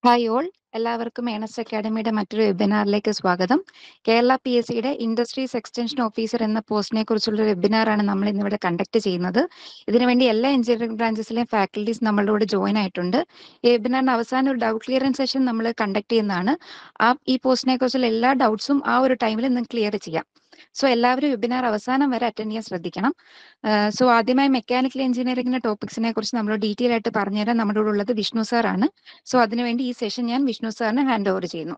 Hi all എല്ലാവർക്കും Earnest അക്കാഡമിയുടെ മറ്റൊരു വെബിനാറിലേക്ക് സ്വാഗതം കേരള പി എസ് സിയുടെ ഇൻഡസ്ട്രീസ് എക്സ്റ്റൻഷൻ ഓഫീസർ എന്ന പോസ്റ്റിനെ കുറിച്ചുള്ള വെബിനാറാണ് നമ്മൾ ഇന്നിവിടെ കണ്ടക്ട് ചെയ്യുന്നത് ഇതിനുവേണ്ടി എല്ലാ എഞ്ചിനീയറിംഗ് ബ്രാഞ്ചസിലെയും ഫാക്കൽറ്റീസ് നമ്മളുടെ കൂടെ ജോയിൻ ആയിട്ടുണ്ട് ഈ വെബിനാറിന് അവസാനം ഒരു ഡൗട്ട് ക്ലിയറൻസ് സെഷൻ നമ്മൾ കണ്ടക്ട് ചെയ്യുന്നതാണ് ആ ഈ പോസ്റ്റിനെ കുറിച്ചുള്ള എല്ലാ ഡൗട്ട്സും ആ ഒരു ടൈമിൽ നിങ്ങൾക്ക് ക്ലിയർ ചെയ്യാം സോ എല്ലാവരും വെബിനാർ അവസാനം വരെ അറ്റൻഡ് ചെയ്യാൻ ശ്രദ്ധിക്കണം സോ ആദ്യമായി മെക്കാനിക്കൽ എഞ്ചിനീയറിംഗിന്റെ ടോപ്പിക്സിനെ കുറിച്ച് നമ്മൾ ഡീറ്റെയിൽ ആയിട്ട് പറഞ്ഞുതരാൻ നമ്മുടെ കൂടെ ഉള്ളത് വിഷ്ണു സാർ ആണ് സോ അതിനുവേണ്ടി ഈ സെഷൻ ഞാൻ വിഷ്ണു സാറിന് ഹാൻഡ് ഓവർ ചെയ്യുന്നു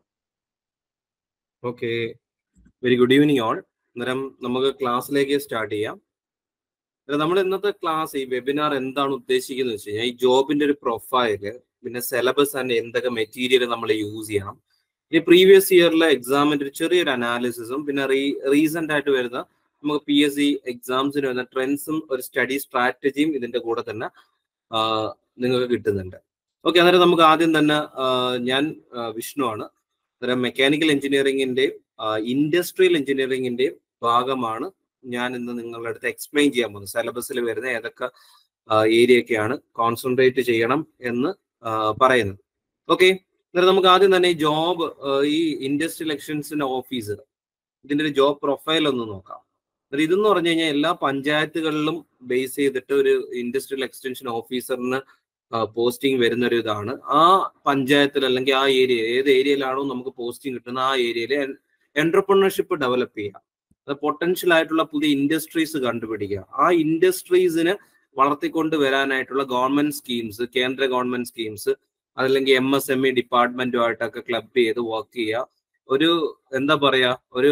okay very good evening all അന്നേരം നമുക്ക് ക്ലാസ്സിലേക്ക് സ്റ്റാർട്ട് ചെയ്യാം അന്നേരം നമ്മൾ ഇന്നത്തെ ക്ലാസ് ഈ വെബിനാർ എന്താണ് ഉദ്ദേശിക്കുന്നത് വെച്ച് കഴിഞ്ഞാൽ ഈ ജോബിന്റെ ഒരു പ്രൊഫൈല് പിന്നെ സിലബസ് ആൻഡ് എന്തൊക്കെ മെറ്റീരിയൽ നമ്മൾ യൂസ് ചെയ്യണം ഈ പ്രീവിയസ് ഇയറിലെ എക്സാമിന്റെ ഒരു ചെറിയൊരു അനാലിസിസും പിന്നെ റീ റീസെന്റ് ആയിട്ട് വരുന്ന നമുക്ക് പി എസ് സി എക്സാംസിന് വരുന്ന ട്രെൻഡ്സും ഒരു സ്റ്റഡി സ്ട്രാറ്റജിയും ഇതിന്റെ കൂടെ തന്നെ നിങ്ങൾക്ക് കിട്ടുന്നുണ്ട് ഓക്കെ അന്നേരം നമുക്ക് ആദ്യം തന്നെ ഞാൻ വിഷ്ണു ആണ് അന്നേരം മെക്കാനിക്കൽ എഞ്ചിനീയറിംഗിന്റെ ഇൻഡസ്ട്രിയൽ എഞ്ചിനീയറിംഗിന്റെ ഭാഗമാണ് ഞാൻ ഇന്ന് നിങ്ങളുടെ അടുത്ത് എക്സ്പ്ലെയിൻ ചെയ്യാൻ പോകുന്നത് സിലബസിൽ വരുന്ന ഏതൊക്കെ ഏരിയയൊക്കെയാണ് കോൺസെൻട്രേറ്റ് ചെയ്യണം എന്ന് പറയുന്നത് ഓക്കെ അന്നേരം നമുക്ക് ആദ്യം തന്നെ ഈ ജോബ് ഈ ഇൻഡസ്ട്രിയൽ എലക്ഷൻസിന്റെ ഓഫീസർ ഇതിന്റെ ഒരു ജോബ് പ്രൊഫൈൽ ഒന്ന് നോക്കാം അന്നേരം ഇതെന്ന് പറഞ്ഞു കഴിഞ്ഞാൽ എല്ലാ പഞ്ചായത്തുകളിലും ബേസ് ചെയ്തിട്ട് ഒരു ഇൻഡസ്ട്രിയൽ എക്സ്റ്റൻഷൻ ഓഫീസറിന് പോസ്റ്റിംഗ് വരുന്ന ഒരു ഇതാണ് ആ പഞ്ചായത്തിൽ അല്ലെങ്കിൽ ആ ഏരിയ ഏത് ഏരിയയിലാണോ നമുക്ക് പോസ്റ്റിംഗ് കിട്ടുന്ന ആ ഏരിയയിൽ എന്റർപ്രണർഷിപ്പ് ഡെവലപ്പ് ചെയ്യുക അത് പൊട്ടൻഷ്യൽ ആയിട്ടുള്ള പുതിയ ഇൻഡസ്ട്രീസ് കണ്ടുപിടിക്കുക ആ ഇൻഡസ്ട്രീസിന് വളർത്തിക്കൊണ്ട് വരാനായിട്ടുള്ള ഗവൺമെന്റ് സ്കീംസ് കേന്ദ്ര ഗവൺമെന്റ് സ്കീംസ് അതല്ലെങ്കിൽ എം എസ് എം ഇ ഡിപ്പാർട്ട്മെന്റുമായിട്ടൊക്കെ ക്ലബ് ചെയ്ത് വർക്ക് ചെയ്യുക ഒരു എന്താ പറയാ ഒരു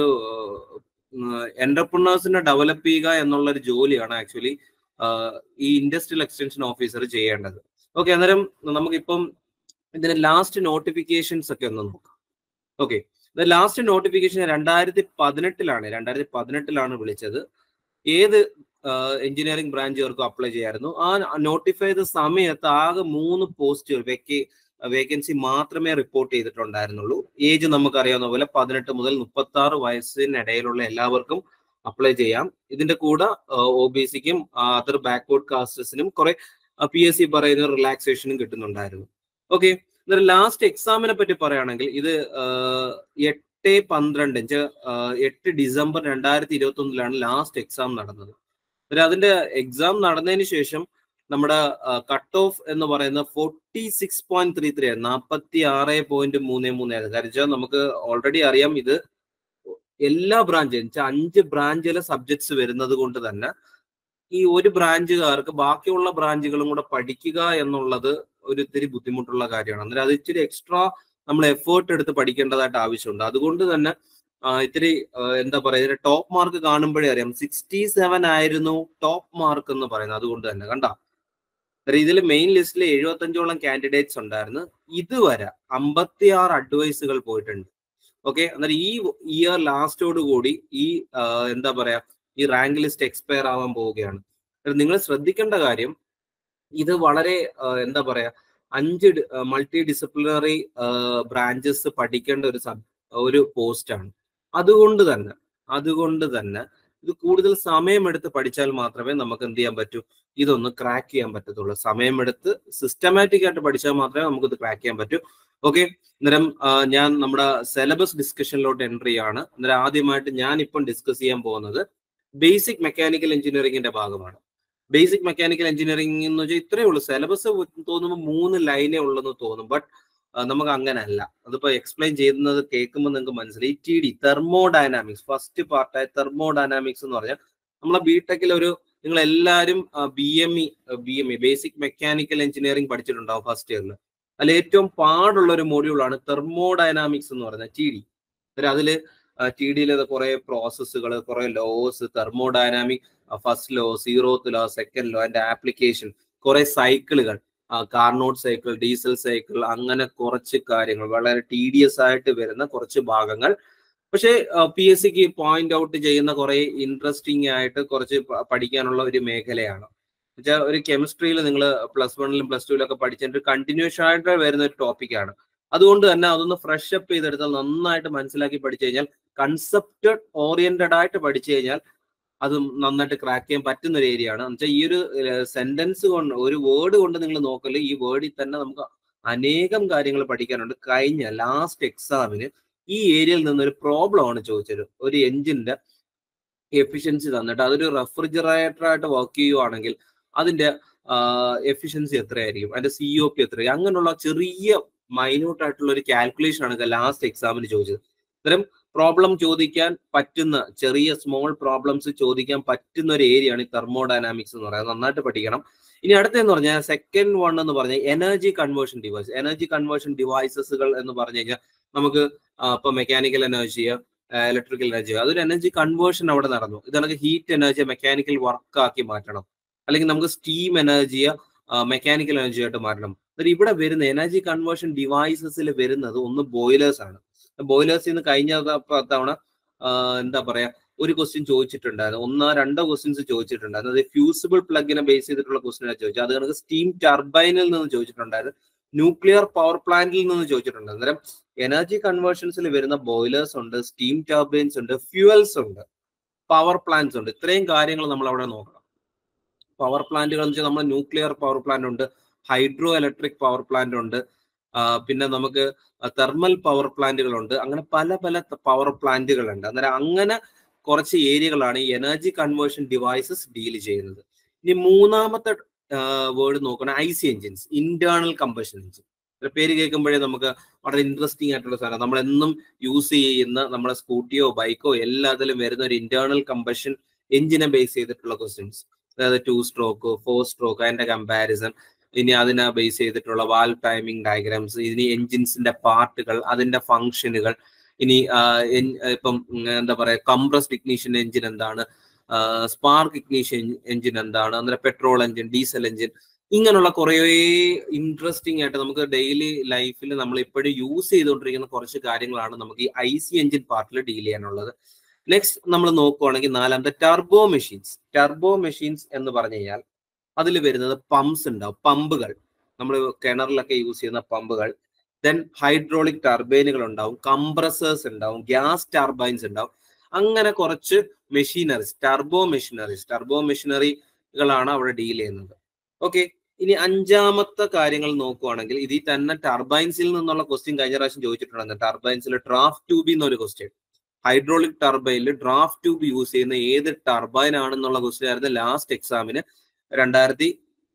എന്റർപ്രണേഴ്സിനെ ഡെവലപ്പ് ചെയ്യുക എന്നുള്ള ഒരു ജോലിയാണ് ആക്ച്വലി ഈ ഇൻഡസ്ട്രിയൽ എക്സ്റ്റൻഷൻ ഓഫീസർ ചെയ്യേണ്ടത് ഓക്കെ അന്നേരം നമുക്കിപ്പം ഇതിന്റെ ലാസ്റ്റ് നോട്ടിഫിക്കേഷൻസ് ഒക്കെ ഒന്ന് നോക്കാം ഓക്കെ ലാസ്റ്റ് നോട്ടിഫിക്കേഷൻ രണ്ടായിരത്തി പതിനെട്ടിലാണ് രണ്ടായിരത്തി പതിനെട്ടിലാണ് വിളിച്ചത് ഏത് എഞ്ചിനീയറിംഗ് ബ്രാഞ്ചുകാർക്കും അപ്ലൈ ചെയ്യായിരുന്നു ആ നോട്ടിഫൈ ചെയ്ത സമയത്ത് ആകെ മൂന്ന് പോസ്റ്റുകൾ വെക്കേ വേക്കൻസി മാത്രമേ റിപ്പോർട്ട് ചെയ്തിട്ടുണ്ടായിരുന്നുള്ളൂ ഏജ് നമുക്കറിയാവുന്ന പോലെ പതിനെട്ട് മുതൽ മുപ്പത്തി ആറ് വയസ്സിനിടയിലുള്ള എല്ലാവർക്കും അപ്ലൈ ചെയ്യാം ഇതിന്റെ കൂടെ ഒ ബി സിക്കും അതർ ബാക്ക്വേർഡ് കാസ്റ്റേഴ്സിനും കുറെ പി എസ് സി പറയുന്ന റിലാക്സേഷനും കിട്ടുന്നുണ്ടായിരുന്നു ഓക്കെ എന്നിട്ട് ലാസ്റ്റ് എക്സാമിനെ പറ്റി പറയുകയാണെങ്കിൽ ഇത് എട്ട് പന്ത്രണ്ട് എട്ട് ഡിസംബർ രണ്ടായിരത്തി ഇരുപത്തി ഒന്നിലാണ് ലാസ്റ്റ് എക്സാം നടന്നത് അതിന്റെ എക്സാം നടന്നതിന് ശേഷം നമ്മുടെ കട്ട് ഓഫ് എന്ന് പറയുന്നത് forty six point three three നാൽപ്പത്തി ആറ് പോയിന്റ് മൂന്ന് മൂന്ന് ആയിരുന്നു കാരണം നമുക്ക് ഓൾറെഡി അറിയാം ഇത് എല്ലാ ബ്രാഞ്ചും അഞ്ച് ബ്രാഞ്ചിലെ സബ്ജക്ട്സ് വരുന്നത് കൊണ്ട് തന്നെ ഈ ഒരു ബ്രാഞ്ചുകാർക്ക് ബാക്കിയുള്ള ബ്രാഞ്ചുകളും കൂടെ പഠിക്കുക എന്നുള്ളത് ഒരു ഇത്തിരി ബുദ്ധിമുട്ടുള്ള കാര്യമാണ് അന്നേരം അത് ഇച്ചിരി എക്സ്ട്രാ നമ്മൾ എഫേർട്ട് എടുത്ത് പഠിക്കേണ്ടതായിട്ട് ആവശ്യമുണ്ട് അതുകൊണ്ട് തന്നെ ഇത്തിരി എന്താ പറയുക ഇതിന്റെ ടോപ്പ് മാർക്ക് കാണുമ്പോഴേ അറിയാം സിക്സ്റ്റി സെവൻ ആയിരുന്നു ടോപ്പ് മാർക്ക് എന്ന് പറയുന്നത് അതുകൊണ്ട് തന്നെ കണ്ട ഇതിൽ മെയിൻ ലിസ്റ്റിൽ എഴുപത്തഞ്ചോളം കാൻഡിഡേറ്റ്സ് ഉണ്ടായിരുന്നു ഇതുവരെ അമ്പത്തി ആറ് അഡ്വൈസുകൾ പോയിട്ടുണ്ട് ഓക്കെ അന്നേരം ഈ ഇയർ ലാസ്റ്റോട് കൂടി ഈ എന്താ പറയാ ഈ റാങ്ക് ലിസ്റ്റ് എക്സ്പയർ ആവാൻ പോവുകയാണ് നിങ്ങൾ ശ്രദ്ധിക്കേണ്ട കാര്യം ഇത് വളരെ എന്താ പറയാ അഞ്ച് മൾട്ടി ഡിസിപ്ലിനറി ബ്രാഞ്ചസ് പഠിക്കേണ്ട ഒരു സബ് ഒരു പോസ്റ്റാണ് അതുകൊണ്ട് തന്നെ അതുകൊണ്ട് തന്നെ ഇത് കൂടുതൽ സമയമെടുത്ത് പഠിച്ചാൽ മാത്രമേ നമുക്ക് എന്ത് ചെയ്യാൻ പറ്റൂ ഇതൊന്ന് ക്രാക്ക് ചെയ്യാൻ പറ്റത്തുള്ളൂ സമയമെടുത്ത് സിസ്റ്റമാറ്റിക് ആയിട്ട് പഠിച്ചാൽ മാത്രമേ നമുക്ക് ഇത് ക്രാക്ക് ചെയ്യാൻ പറ്റൂ ഓക്കെ അന്നേരം ഞാൻ നമ്മുടെ സിലബസ് ഡിസ്കഷനിലോട്ട് എൻട്രി ചെയ്യാണ് അന്നേരം ആദ്യമായിട്ട് ഞാൻ ഇപ്പം ഡിസ്കസ് ചെയ്യാൻ പോകുന്നത് ബേസിക് മെക്കാനിക്കൽ എഞ്ചിനീയറിംഗിന്റെ ഭാഗമാണ് ബേസിക് മെക്കാനിക്കൽ എഞ്ചിനീയറിംഗ് എന്ന് വെച്ചാൽ ഇത്രയേ ഉള്ളൂ സിലബസ് തോന്നുമ്പോൾ മൂന്ന് ലൈനേ ഉള്ളെന്ന് തോന്നും ബട്ട് നമുക്ക് അങ്ങനെയല്ല അതിപ്പോ എക്സ്പ്ലെയിൻ ചെയ്യുന്നത് കേൾക്കുമ്പോൾ നിങ്ങൾക്ക് മനസ്സിലായി ടി ഡി തെർമോഡൈനാമിക്സ് ഫസ്റ്റ് പാർട്ടായ തെർമോഡൈനാമിക്സ് എന്ന് പറഞ്ഞാൽ നമ്മളെ ബിടെക്കിൽ ഒരു നിങ്ങൾ എല്ലാവരും B M E B M E basic mechanical engineering പഠിച്ചിട്ടുണ്ടാവും ഫസ്റ്റ് ഇയറിൽ അതിൽ ഏറ്റവും പാടുള്ള ഒരു മൊഡ്യൂളാണ് തെർമോഡൈനാമിക്സ് എന്ന് പറയുന്നത് ടി ഡി അതില് ടി ഡിയിൽ കുറെ പ്രോസസ്സുകൾ കുറെ laws thermodynamic first law zeroth law second law അതിന്റെ ആപ്ലിക്കേഷൻ കുറെ സൈക്കിളുകൾ കാർനോട്ട് സൈക്കിൾ ഡീസൽ സൈക്കിൾ അങ്ങനെ കുറച്ച് കാര്യങ്ങൾ വളരെ ടീഡിയസ് ആയിട്ട് വരുന്ന കുറച്ച് ഭാഗങ്ങൾ പക്ഷേ പി എസ് സിക്ക് പോയിന്റ് ഔട്ട് ചെയ്യുന്ന കുറെ ഇൻട്രസ്റ്റിംഗ് ആയിട്ട് കുറച്ച് പഠിക്കാനുള്ള ഒരു മേഖലയാണ് വെച്ചാൽ ഒരു കെമിസ്ട്രിയിൽ നിങ്ങൾ പ്ലസ് വണ്ണിലും പ്ലസ് ടുവിലൊക്കെ പഠിച്ചിട്ട് കണ്ടിന്യൂസ് ആയിട്ട് വരുന്ന ഒരു ടോപ്പിക്കാണ് അതുകൊണ്ട് തന്നെ അതൊന്ന് ഫ്രഷ് അപ്പ് ചെയ്തെടുത്താൽ നന്നായിട്ട് മനസ്സിലാക്കി പഠിച്ചു കഴിഞ്ഞാൽ കൺസെപ്റ്റ് ഓറിയന്റഡ് ആയിട്ട് പഠിച്ചു കഴിഞ്ഞാൽ അത് നന്നായിട്ട് ക്രാക്ക് ചെയ്യാൻ പറ്റുന്ന ഒരു ഏരിയ ആണ് എന്നുവെച്ചാൽ ഈ ഒരു സെന്റൻസ് കൊണ്ട് ഒരു വേർഡ് കൊണ്ട് നിങ്ങൾ നോക്കല് ഈ വേർഡിൽ തന്നെ നമുക്ക് അനേകം കാര്യങ്ങൾ പഠിക്കാനുണ്ട് കഴിഞ്ഞ ലാസ്റ്റ് എക്സാമിന് ഈ ഏരിയയിൽ നിന്നൊരു പ്രോബ്ലം ആണ് ചോദിച്ചത് ഒരു എഞ്ചിന്റെ എഫിഷ്യൻസി തന്നിട്ട് അതൊരു റെഫ്രിജറേറ്റർ ആയിട്ട് വർക്ക് ചെയ്യുവാണെങ്കിൽ അതിന്റെ എഫിഷ്യൻസി എത്രയായിരിക്കും അതിന്റെ സി ഒ പി എത്രയായിരിക്കും അങ്ങനെയുള്ള ചെറിയ മൈന്യൂട്ട് ആയിട്ടുള്ള ഒരു കാൽക്കുലേഷൻ ആണ് ലാസ്റ്റ് എക്സാമിന് ചോദിച്ചത് അത്തരം പ്രോബ്ലം ചോദിക്കാൻ പറ്റുന്ന ചെറിയ സ്മോൾ പ്രോബ്ലംസ് ചോദിക്കാൻ പറ്റുന്ന ഒരു ഏരിയ ആണ് ഈ തെർമോഡൈനാമിക്സ് എന്ന് പറയുന്നത് നന്നായിട്ട് പഠിക്കണം ഇനി അടുത്തെന്ന് പറഞ്ഞാൽ സെക്കൻഡ് വൺ എന്ന് പറഞ്ഞാൽ energy conversion device energy conversion ഡിവൈസസുകൾ എന്ന് പറഞ്ഞു കഴിഞ്ഞാൽ നമുക്ക് ഇപ്പൊ മെക്കാനിക്കൽ എനർജി ഇലക്ട്രിക്കൽ എനർജി അതൊരു എനർജി കൺവേർഷൻ അവിടെ നടന്നു ഇതാണെങ്കിൽ ഹീറ്റ് എനർജി മെക്കാനിക്കൽ വർക്ക് ആക്കി മാറ്റണം അല്ലെങ്കിൽ നമുക്ക് സ്റ്റീം എനർജിയെ മെക്കാനിക്കൽ എനർജി ആയിട്ട് മാറ്റണം എന്നിട്ട് ഇവിടെ വരുന്ന എനർജി കൺവേർഷൻ ഡിവൈസസിൽ വരുന്നത് ഒന്ന് ബോയിലേഴ്സ് ആണ് ബോയിലേഴ്സിൽ നിന്ന് കഴിഞ്ഞ തവണ എന്താ പറയാ ഒരു ക്വസ്റ്റ്യൻ ചോദിച്ചിട്ടുണ്ടായിരുന്നു ഒന്നോ രണ്ടോ ക്വസ്റ്റ്യൻസ് ചോദിച്ചിട്ടുണ്ടായിരുന്നു അത് ഫ്യൂസിബിൾ പ്ലഗിനെ ബേസ് ചെയ്തിട്ടുള്ള ക്വസ്റ്റ്യൻ ചോദിച്ചത് അത് കണക്ക് സ്റ്റീം ടർബൈനിൽ നിന്ന് ചോദിച്ചിട്ടുണ്ടായിരുന്നു ന്യൂക്ലിയർ പവർ പ്ലാന്റിൽ നിന്ന് ചോദിച്ചിട്ടുണ്ട് അന്നേരം എനർജി കൺവേർഷൻസിൽ വരുന്ന ബോയിലേഴ്സ് ഉണ്ട് സ്റ്റീം ടർബൈൻസ് ഉണ്ട് ഫ്യൂവൽസ് ഉണ്ട് പവർ പ്ലാന്റ്സ് ഉണ്ട് ഇത്രയും കാര്യങ്ങൾ നമ്മൾ അവിടെ നോക്കണം പവർ പ്ലാന്റുകൾ എന്ന് വെച്ചാൽ നമ്മൾ ന്യൂക്ലിയർ പവർ പ്ലാന്റ് ഉണ്ട് ഹൈഡ്രോ ഇലക്ട്രിക് പവർ പ്ലാന്റ് ഉണ്ട് പിന്നെ നമുക്ക് തെർമൽ പവർ പ്ലാന്റുകൾ ഉണ്ട് അങ്ങനെ പല പല പവർ പ്ലാന്റുകൾ ഉണ്ട് അന്നേരം അങ്ങനെ കുറച്ച് ഏരിയകളാണ് ഈ എനർജി കൺവേർഷൻ ഡിവൈസസ് ഡീൽ ചെയ്യുന്നത് ഇനി മൂന്നാമത്തെ വേർഡ് നോക്കണം I C engines internal combustion engine പേര് കേൾക്കുമ്പോഴേ നമുക്ക് വളരെ ഇൻട്രസ്റ്റിംഗ് ആയിട്ടുള്ള സാധനം നമ്മൾ എന്നും യൂസ് ചെയ്യുന്ന നമ്മുടെ സ്കൂട്ടിയോ ബൈക്കോ എല്ലാത്തിലും വരുന്ന ഒരു ഇന്റേണൽ കമ്പഷൻ എഞ്ചിനെ ബേസ് ചെയ്തിട്ടുള്ള ക്വസ്റ്റ്യൻസ് അതായത് ടു സ്ട്രോക്ക് ഫോർ സ്ട്രോക്ക് അതിന്റെ കമ്പാരിസൺ ഇനി അതിനെ ബേസ് ചെയ്തിട്ടുള്ള വാൽ ടൈമിംഗ് ഡയഗ്രാംസ് ഇനി എഞ്ചിൻസിന്റെ പാർട്ടുകൾ അതിന്റെ ഫങ്ഷനുകൾ ഇനി ഇപ്പം എന്താ പറയാ കംപ്രസ്ഡ് ഇഗ്നീഷൻ എഞ്ചിൻ എന്താണ് സ്പാർക്ക് ഇഗ്നീഷൻ എഞ്ചിൻ എന്താണ് അന്നേരം പെട്രോൾ എഞ്ചിൻ ഡീസൽ എഞ്ചിൻ ഇങ്ങനെയുള്ള കുറേ ഇൻട്രസ്റ്റിംഗ് ആയിട്ട് നമുക്ക് ഡെയിലി ലൈഫിൽ നമ്മൾ ഇപ്പോഴും യൂസ് ചെയ്തുകൊണ്ടിരിക്കുന്ന കുറച്ച് കാര്യങ്ങളാണ് നമുക്ക് ഈ ഐ സി എഞ്ചിൻ പാർട്ടിൽ ഡീൽ ചെയ്യാനുള്ളത് നെക്സ്റ്റ് നമ്മൾ നോക്കുവാണെങ്കിൽ നാലാമത്തെ ടർബോ മെഷീൻസ് ടർബോ മെഷീൻസ് എന്ന് പറഞ്ഞു കഴിഞ്ഞാൽ അതിൽ വരുന്നത് പമ്പ്സ് ഉണ്ടാവും പമ്പുകൾ നമ്മൾ കിണറിലൊക്കെ യൂസ് ചെയ്യുന്ന പമ്പുകൾ ദെൻ ഹൈഡ്രോളിക് ടർബൈനുകൾ ഉണ്ടാവും കംപ്രസേഴ്സ് ഉണ്ടാവും ഗ്യാസ് ടർബൈൻസ് ഉണ്ടാവും അങ്ങനെ കുറച്ച് മെഷീനറീസ് ടർബോ മെഷീനറീസ് ടർബോ മെഷീനറികളാണ് അവിടെ ഡീൽ ചെയ്യുന്നത് ഓക്കെ ഇനി അഞ്ചാമത്തെ കാര്യങ്ങൾ നോക്കുവാണെങ്കിൽ ഇതിൽ തന്നെ ടർബൈൻസിൽ നിന്നുള്ള ക്വസ്റ്റ്യൻ കഴിഞ്ഞ പ്രാവശ്യം ചോദിച്ചിട്ടുണ്ടായിരുന്നു ടർബൈൻസിൽ ഡ്രാഫ്റ്റ് ട്യൂബി എന്നൊരു ക്വസ്റ്റ്യൻ ഹൈഡ്രോളിക് ടർബൈനിൽ ഡ്രാഫ്റ്റ് ട്യൂബ് യൂസ് ചെയ്യുന്ന ഏത് ടർബൈൻ ആണെന്നുള്ള ക്വസ്റ്റ്യൻ ആയിരുന്നു ലാസ്റ്റ് എക്സാമിന് രണ്ടായിരത്തി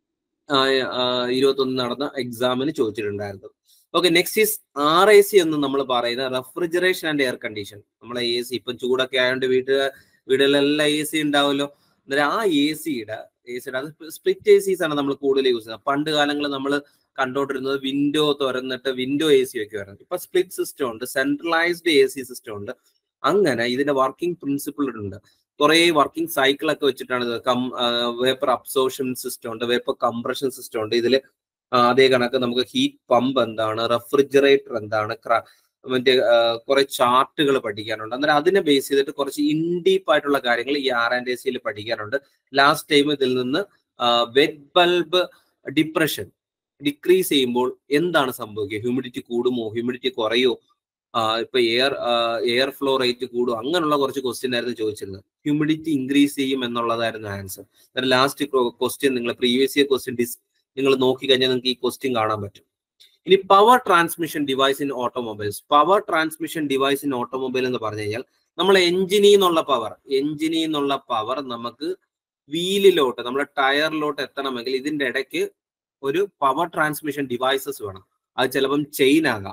ഇരുപത്തി ഒന്ന് നടന്ന എക്സാമിന് ചോദിച്ചിട്ടുണ്ടായിരുന്നു okay next is R A C എന്ന് നമ്മൾ പറയുന്ന റെഫ്രിജറേഷൻ ആൻഡ് എയർ കണ്ടീഷൻ നമ്മളെ എ സി ഇപ്പം ചൂടൊക്കെ ആയതുകൊണ്ട് വീട്ടിൽ വീടുകളിലെല്ലാം എ സി ഉണ്ടാവുമല്ലോ അന്നേരം ആ എ സിയുടെ എ സിയുടെ അത് സ്പ്ലിറ്റ് എ സീസ് ആണ് നമ്മൾ കൂടുതൽ യൂസ് ചെയ്യുന്നത് പണ്ട് കാലങ്ങളിൽ നമ്മൾ കണ്ടോണ്ടിരുന്നത് വിൻഡോ തുറന്നിട്ട് വിൻഡോ എ സി വെക്കുമായിരുന്നു ഇപ്പൊ സ്പ്ലിറ്റ് സിസ്റ്റം ഉണ്ട് സെൻട്രലൈസ്ഡ് എ സി സിസ്റ്റം ഉണ്ട് അങ്ങനെ ഇതിന്റെ വർക്കിംഗ് പ്രിൻസിപ്പിൾ ഉണ്ട് കുറെ വർക്കിംഗ് സൈക്കിൾ ഒക്കെ വെച്ചിട്ടാണ് ഇത് കം വേപ്പർ അബ്സോർഷൻ സിസ്റ്റം ഉണ്ട് വേപ്പർ കംപ്രഷൻ സിസ്റ്റം ഉണ്ട് ഇതിൽ അതേ കണക്ക് നമുക്ക് ഹീറ്റ് പമ്പ് എന്താണ് റെഫ്രിജറേറ്റർ എന്താണ് മറ്റേ കുറെ ചാർട്ടുകൾ പഠിക്കാനുണ്ട് അന്നേരം അതിനെ ബേസ് ചെയ്തിട്ട് കുറച്ച് ഇൻഡീപ്പ് ആയിട്ടുള്ള കാര്യങ്ങൾ ഈ ആർ ആൻഡ് എ സിയിൽ പഠിക്കാനുണ്ട് ലാസ്റ്റ് ടൈം ഇതിൽ നിന്ന് വെറ്റ് ബൾബ് ഡിപ്രഷൻ ഡിക്രീസ് ചെയ്യുമ്പോൾ എന്താണ് സംഭവിക്കുക ഹ്യൂമിഡിറ്റി കൂടുമോ ഹ്യൂമിഡിറ്റി കുറയോ ഇപ്പൊ എയർ എയർ ഫ്ലോ റേറ്റ് കൂടും അങ്ങനെയുള്ള കുറച്ച് ക്വസ്റ്റ്യൻ ആയിരുന്നു ചോദിച്ചിരുന്നത് ഹ്യൂമിഡിറ്റി ഇൻക്രീസ് ചെയ്യും എന്നുള്ളതായിരുന്നു ആൻസർ ലാസ്റ്റ് ക്വസ്റ്റ്യൻ നിങ്ങൾ പ്രീവിയസ് ഇയർ ക്വസ്റ്റ്യൻ ഡിസ് നിങ്ങൾ നോക്കിക്കഴിഞ്ഞാൽ നിങ്ങൾക്ക് ഈ ക്വസ്റ്റ്യൻ കാണാൻ പറ്റും ഇനി power transmission device in automobiles power transmission device in automobile എന്ന് പറഞ്ഞു കഴിഞ്ഞാൽ നമ്മൾ എഞ്ചിനിൽ നിന്നുള്ള പവർ എഞ്ചിനിൽ നിന്നുള്ള പവർ നമുക്ക് വീലിലോട്ട് നമ്മുടെ ടയറിലോട്ട് എത്തണമെങ്കിൽ ഇതിന്റെ ഇടയ്ക്ക് ഒരു പവർ ട്രാൻസ്മിഷൻ ഡിവൈസസ് വേണം അത് ചിലപ്പം ചെയിൻ ആകാം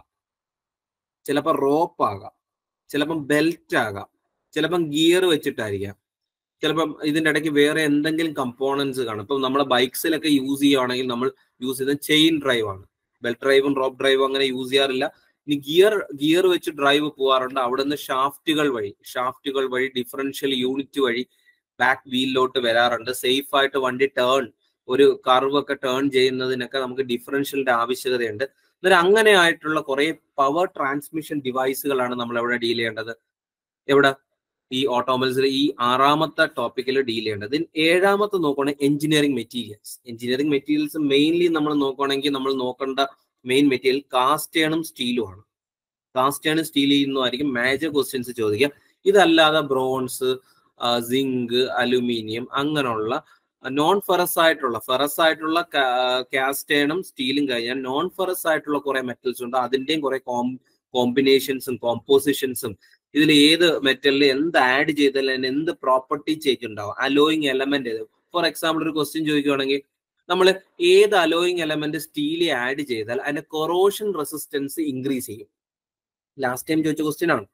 ചിലപ്പോൾ റോപ്പ് ആകാം ചിലപ്പം ബെൽറ്റ് ആകാം ചിലപ്പം ഗിയർ വെച്ചിട്ടായിരിക്കാം ചിലപ്പം ഇതിന്റെ ഇടയ്ക്ക് വേറെ എന്തെങ്കിലും കമ്പോണൻസ് കാണും ഇപ്പം നമ്മളെ ബൈക്സിലൊക്കെ യൂസ് ചെയ്യുകയാണെങ്കിൽ നമ്മൾ യൂസ് ചെയ്യുന്നത് ചെയിൻ ഡ്രൈവ് ആണ് ബെൽറ്റ് ഡ്രൈവും റോപ്പ് ഡ്രൈവും അങ്ങനെ യൂസ് ചെയ്യാറില്ല ഇനി ഗിയർ ഗിയർ വെച്ച് ഡ്രൈവ് പോകാറുണ്ട് അവിടെ നിന്ന് ഷാഫ്റ്റുകൾ വഴി ഷാഫ്റ്റുകൾ വഴി ഡിഫറൻഷ്യൽ യൂണിറ്റ് വഴി ബാക്ക് വീലിലോട്ട് വരാറുണ്ട് സേഫ് ആയിട്ട് വണ്ടി ടേൺ ഒരു കർവ് ഒക്കെ ടേൺ ചെയ്യുന്നതിനൊക്കെ നമുക്ക് ഡിഫറൻഷ്യലിന്റെ ആവശ്യകതയുണ്ട് അന്നേരം അങ്ങനെ ആയിട്ടുള്ള കുറെ പവർ ട്രാൻസ്മിഷൻ ഡിവൈസുകളാണ് നമ്മൾ എവിടെ ഡീൽ ചെയ്യേണ്ടത് എവിടെ ഈ ഓട്ടോമൊബൈൽസിൽ ഈ ആറാമത്തെ ടോപ്പിക്കിൽ ഡീൽ ചെയ്യേണ്ടത് ഏഴാമത്തെ നോക്കുകയാണെങ്കിൽ engineering materials engineering materials mainly നമ്മൾ നോക്കുകയാണെങ്കിൽ നമ്മൾ നോക്കേണ്ട മെയിൻ മെറ്റീരിയൽ കാസ്റ്റേണും സ്റ്റീലും ആണ് കാസ്റ്റേണും സ്റ്റീലിൽ നിന്നുമായിരിക്കും മേജർ ക്വസ്റ്റ്യൻസ് ചോദിക്കുക ഇതല്ലാതെ ബ്രോൺസ് സിങ്ക് അലുമിനിയം അങ്ങനെയുള്ള നോൺ ഫെറസ് ആയിട്ടുള്ള ഫെറസ് ആയിട്ടുള്ള കാസ്റ്റേണും സ്റ്റീലും കഴിഞ്ഞാൽ നോൺ ഫെറസ് ആയിട്ടുള്ള കുറെ മെറ്റൽസ് ഉണ്ട് അതിന്റെയും കുറെ കോമ്പിനേഷൻസും കോമ്പോസിഷൻസും ഇതിൽ ഏത് മെറ്റലിൽ എന്ത് ആഡ് ചെയ്താൽ അതിന് എന്ത് പ്രോപ്പർട്ടി ചേഞ്ച് ഉണ്ടാവും അലോയിങ് എലമെന്റ് ഏത് ഫോർ എക്സാമ്പിൾ ഒരു ക്വസ്റ്റ്യൻ ചോദിക്കുകയാണെങ്കിൽ നമ്മൾ ഏത് അലോയിങ് എലമെന്റ് സ്റ്റീലിൽ ആഡ് ചെയ്താൽ അതിന്റെ കൊറോഷൻ റെസിസ്റ്റൻസ് ഇൻക്രീസ് ചെയ്യും ലാസ്റ്റ് ടൈം ചോദിച്ച ക്വസ്റ്റ്യൻ ആണ്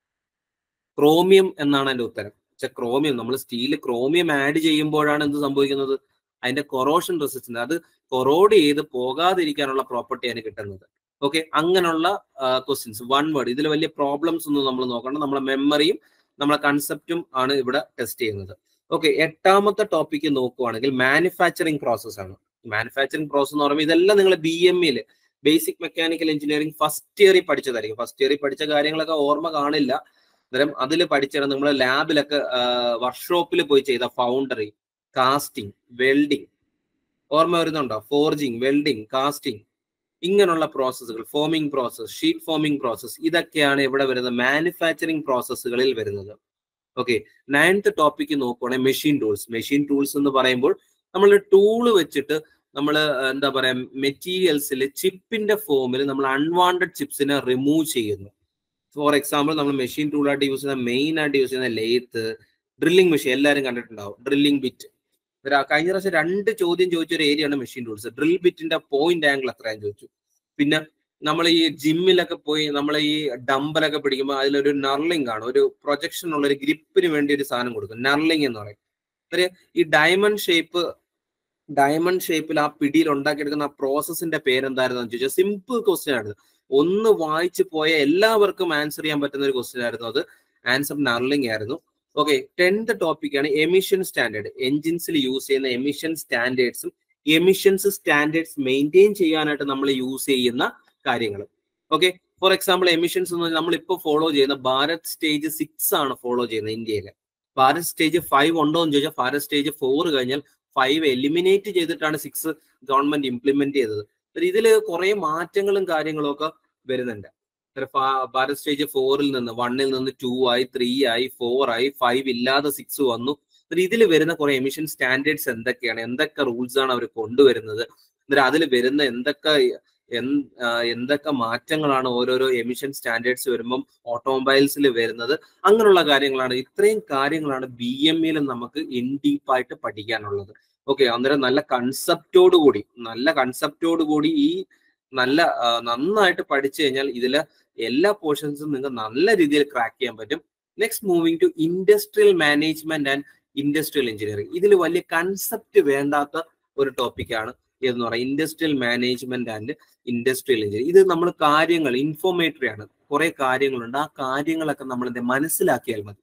ക്രോമിയം എന്നാണ് അതിന്റെ ഉത്തരം പക്ഷെ ക്രോമിയം നമ്മൾ സ്റ്റീല് ക്രോമിയം ആഡ് ചെയ്യുമ്പോഴാണ് എന്ത് സംഭവിക്കുന്നത് അതിന്റെ കൊറോഷൻ റെസിസ്റ്റൻസ് അത് കൊറോഡ് ചെയ്ത് പോകാതിരിക്കാനുള്ള പ്രോപ്പർട്ടി അതിന് കിട്ടുന്നത് ഓക്കെ അങ്ങനെയുള്ള ക്വസ്റ്റ്യൻസ് വൺ വേർഡ് ഇതിൽ വലിയ പ്രോബ്ലംസ് ഒന്നും നമ്മൾ നോക്കണം നമ്മളെ മെമ്മറിയും നമ്മളെ കൺസെപ്റ്റും ആണ് ഇവിടെ ടെസ്റ്റ് ചെയ്യുന്നത് ഓക്കെ എട്ടാമത്തെ ടോപ്പിക്ക് നോക്കുവാണെങ്കിൽ മാനുഫാക്ചറിങ് പ്രോസസ് ആണ് മാനുഫാക്ചറിങ് പ്രോസസ് എന്ന് പറയുമ്പോൾ ഇതെല്ലാം നിങ്ങൾ ബി എം ഇയിൽ ബേസിക് മെക്കാനിക്കൽ എഞ്ചിനീയറിംഗ് ഫസ്റ്റ് ഇയറിൽ പഠിച്ചതായിരിക്കും ഫസ്റ്റ് ഇയറിൽ പഠിച്ച കാര്യങ്ങളൊക്കെ ഓർമ്മ കാണില്ല അന്നേരം അതിൽ പഠിച്ചാണ് നമ്മൾ ലാബിലൊക്കെ വർക്ക്ഷോപ്പിൽ പോയി ചെയ്ത ഫൗണ്ടറി കാസ്റ്റിംഗ് വെൽഡിങ് ഓർമ്മ വരുന്നുണ്ടോ ഫോർജിങ് വെൽഡിങ് കാസ്റ്റിംഗ് ഇങ്ങനെയുള്ള പ്രോസസ്സുകൾ forming process sheet forming process ഇതൊക്കെയാണ് ഇവിടെ വരുന്നത് മാനുഫാക്ചറിങ് പ്രോസസ്സുകളിൽ വരുന്നത് ഓക്കെ നയൻത്ത് ടോപ്പിക്ക് നോക്കുവാണെങ്കിൽ മെഷീൻ ടൂൾസ് മെഷീൻ ടൂൾസ് എന്ന് പറയുമ്പോൾ നമ്മൾ ടൂള് വെച്ചിട്ട് നമ്മൾ എന്താ പറയാ മെറ്റീരിയൽസിൽ ചിപ്പിന്റെ ഫോമിൽ നമ്മൾ അൺവാണ്ടഡ് ചിപ്സിനെ റിമൂവ് ചെയ്യുന്നു ഫോർ എക്സാമ്പിൾ നമ്മൾ മെഷീൻ ടൂളായിട്ട് യൂസ് ചെയ്യുന്ന മെയിൻ ആയിട്ട് യൂസ് ചെയ്യുന്ന ലെയ്ത്ത് ഡ്രില്ലിംഗ് മെഷീൻ എല്ലാവരും കണ്ടിട്ടുണ്ടാവും ഡ്രില്ലിംഗ് ബിറ്റ് കഴിഞ്ഞ പ്രാവശ്യം രണ്ട് ചോദ്യം ചോദിച്ച ഒരു ഏരിയയാണ് മെഷീൻ ടൂൾസ് ഡ്രിൽ ബിറ്റിന്റെ പോയിന്റ് ആംഗിൾ എത്രയാന്ന് ചോദിച്ചു പിന്നെ നമ്മൾ ഈ ജിമ്മിലൊക്കെ പോയി നമ്മൾ ഈ ഡമ്പലൊക്കെ പിടിക്കുമ്പോൾ അതിലൊരു നർലിംഗ് ആണ് ഒരു പ്രൊജക്ഷൻ ഉള്ള ഒരു ഗ്രിപ്പിന് വേണ്ടി ഒരു സാധനം കൊടുക്കും നർലിംഗ് എന്ന് പറയും ഒരു ഈ ഡയമണ്ട് ഷേപ്പ് ഡയമണ്ട് ഷേപ്പിൽ ആ പിടിയിൽ ഉണ്ടാക്കിയെടുക്കുന്ന ആ പ്രോസസ്സിന്റെ പേരെന്തായിരുന്നു ചോദിച്ചാൽ സിമ്പിൾ ക്വസ്റ്റ്യൻ ആണ് ഒന്ന് വായിച്ചു പോയ എല്ലാവർക്കും ആൻസർ ചെയ്യാൻ പറ്റുന്ന ഒരു ക്വസ്റ്റ്യൻ ആയിരുന്നു അത് ആൻസർ നർലിംഗ് ആയിരുന്നു ഓക്കെ ടെൻത്ത് ടോപ്പിക്കാണ് എമിഷൻ സ്റ്റാൻഡേർഡ് എൻജിൻസിൽ യൂസ് ചെയ്യുന്ന എമിഷൻ സ്റ്റാൻഡേർഡ്സും എമിഷൻസ് സ്റ്റാൻഡേർഡ്സ് മെയിൻറ്റെയിൻ ചെയ്യാനായിട്ട് നമ്മൾ യൂസ് ചെയ്യുന്ന കാര്യങ്ങൾ ഓക്കെ ഫോർ എക്സാമ്പിൾ എമിഷൻസ് എന്ന് പറഞ്ഞാൽ നമ്മൾ ഇപ്പോൾ ഫോളോ ചെയ്യുന്ന ഭാരത് സ്റ്റേജ് സിക്സ് ആണ് ഫോളോ ചെയ്യുന്നത് ഇന്ത്യയിൽ ഭാരത് സ്റ്റേജ് ഫൈവ് ഉണ്ടോ എന്ന് ചോദിച്ചാൽ ഭാരത് സ്റ്റേജ് ഫോർ കഴിഞ്ഞാൽ ഫൈവ് എലിമിനേറ്റ് ചെയ്തിട്ടാണ് സിക്സ് ഗവൺമെന്റ് ഇംപ്ലിമെന്റ് ചെയ്തത് ഇതിൽ കുറെ മാറ്റങ്ങളും കാര്യങ്ങളും ഒക്കെ വരുന്നുണ്ട് ഭാരത് സ്റ്റേജ് ഫോറിൽ നിന്ന് വണ്ണിൽ നിന്ന് ടു ആയി ത്രീ ആയി ഫോർ ആയി ഫൈവ് ഇല്ലാതെ സിക്സ് വന്നു ഇതിൽ വരുന്ന കുറെ എമിഷൻ സ്റ്റാൻഡേർഡ്സ് എന്തൊക്കെയാണ് എന്തൊക്കെ റൂൾസ് ആണ് അവർ കൊണ്ടുവരുന്നത് എന്നിട്ട് അതിൽ വരുന്ന എന്തൊക്കെ എന്തൊക്കെ മാറ്റങ്ങളാണ് ഓരോരോ എമിഷൻ സ്റ്റാൻഡേർഡ്സ് വരുമ്പം ഓട്ടോമൊബൈൽസിൽ വരുന്നത് അങ്ങനെയുള്ള കാര്യങ്ങളാണ് ഇത്രയും കാര്യങ്ങളാണ് ബി എം ഇയിൽ നമുക്ക് ഇൻ ഡീപ്പായിട്ട് പഠിക്കാനുള്ളത് ഓക്കെ അന്നേരം നല്ല കൺസെപ്റ്റോട് കൂടി നല്ല കൺസെപ്റ്റോട് കൂടി ഈ നല്ല നന്നായിട്ട് പഠിച്ചു കഴിഞ്ഞാൽ ഇതിലെ എല്ലാ പോർഷൻസും നിങ്ങൾക്ക് നല്ല രീതിയിൽ ക്രാക്ക് ചെയ്യാൻ പറ്റും next moving to industrial management and industrial engineering ഇതിൽ വലിയ കൺസെപ്റ്റ് വേണ്ടാത്ത ഒരു ടോപ്പിക്കാണ് എന്ന് പറയുന്നത് industrial management and industrial engineering ഇത് നമ്മൾ കാര്യങ്ങൾ ഇൻഫോർമേറ്ററി ആണ് കുറെ കാര്യങ്ങളുണ്ട് ആ കാര്യങ്ങളൊക്കെ നമ്മൾ എന്ത് മനസ്സിലാക്കിയാൽ മതി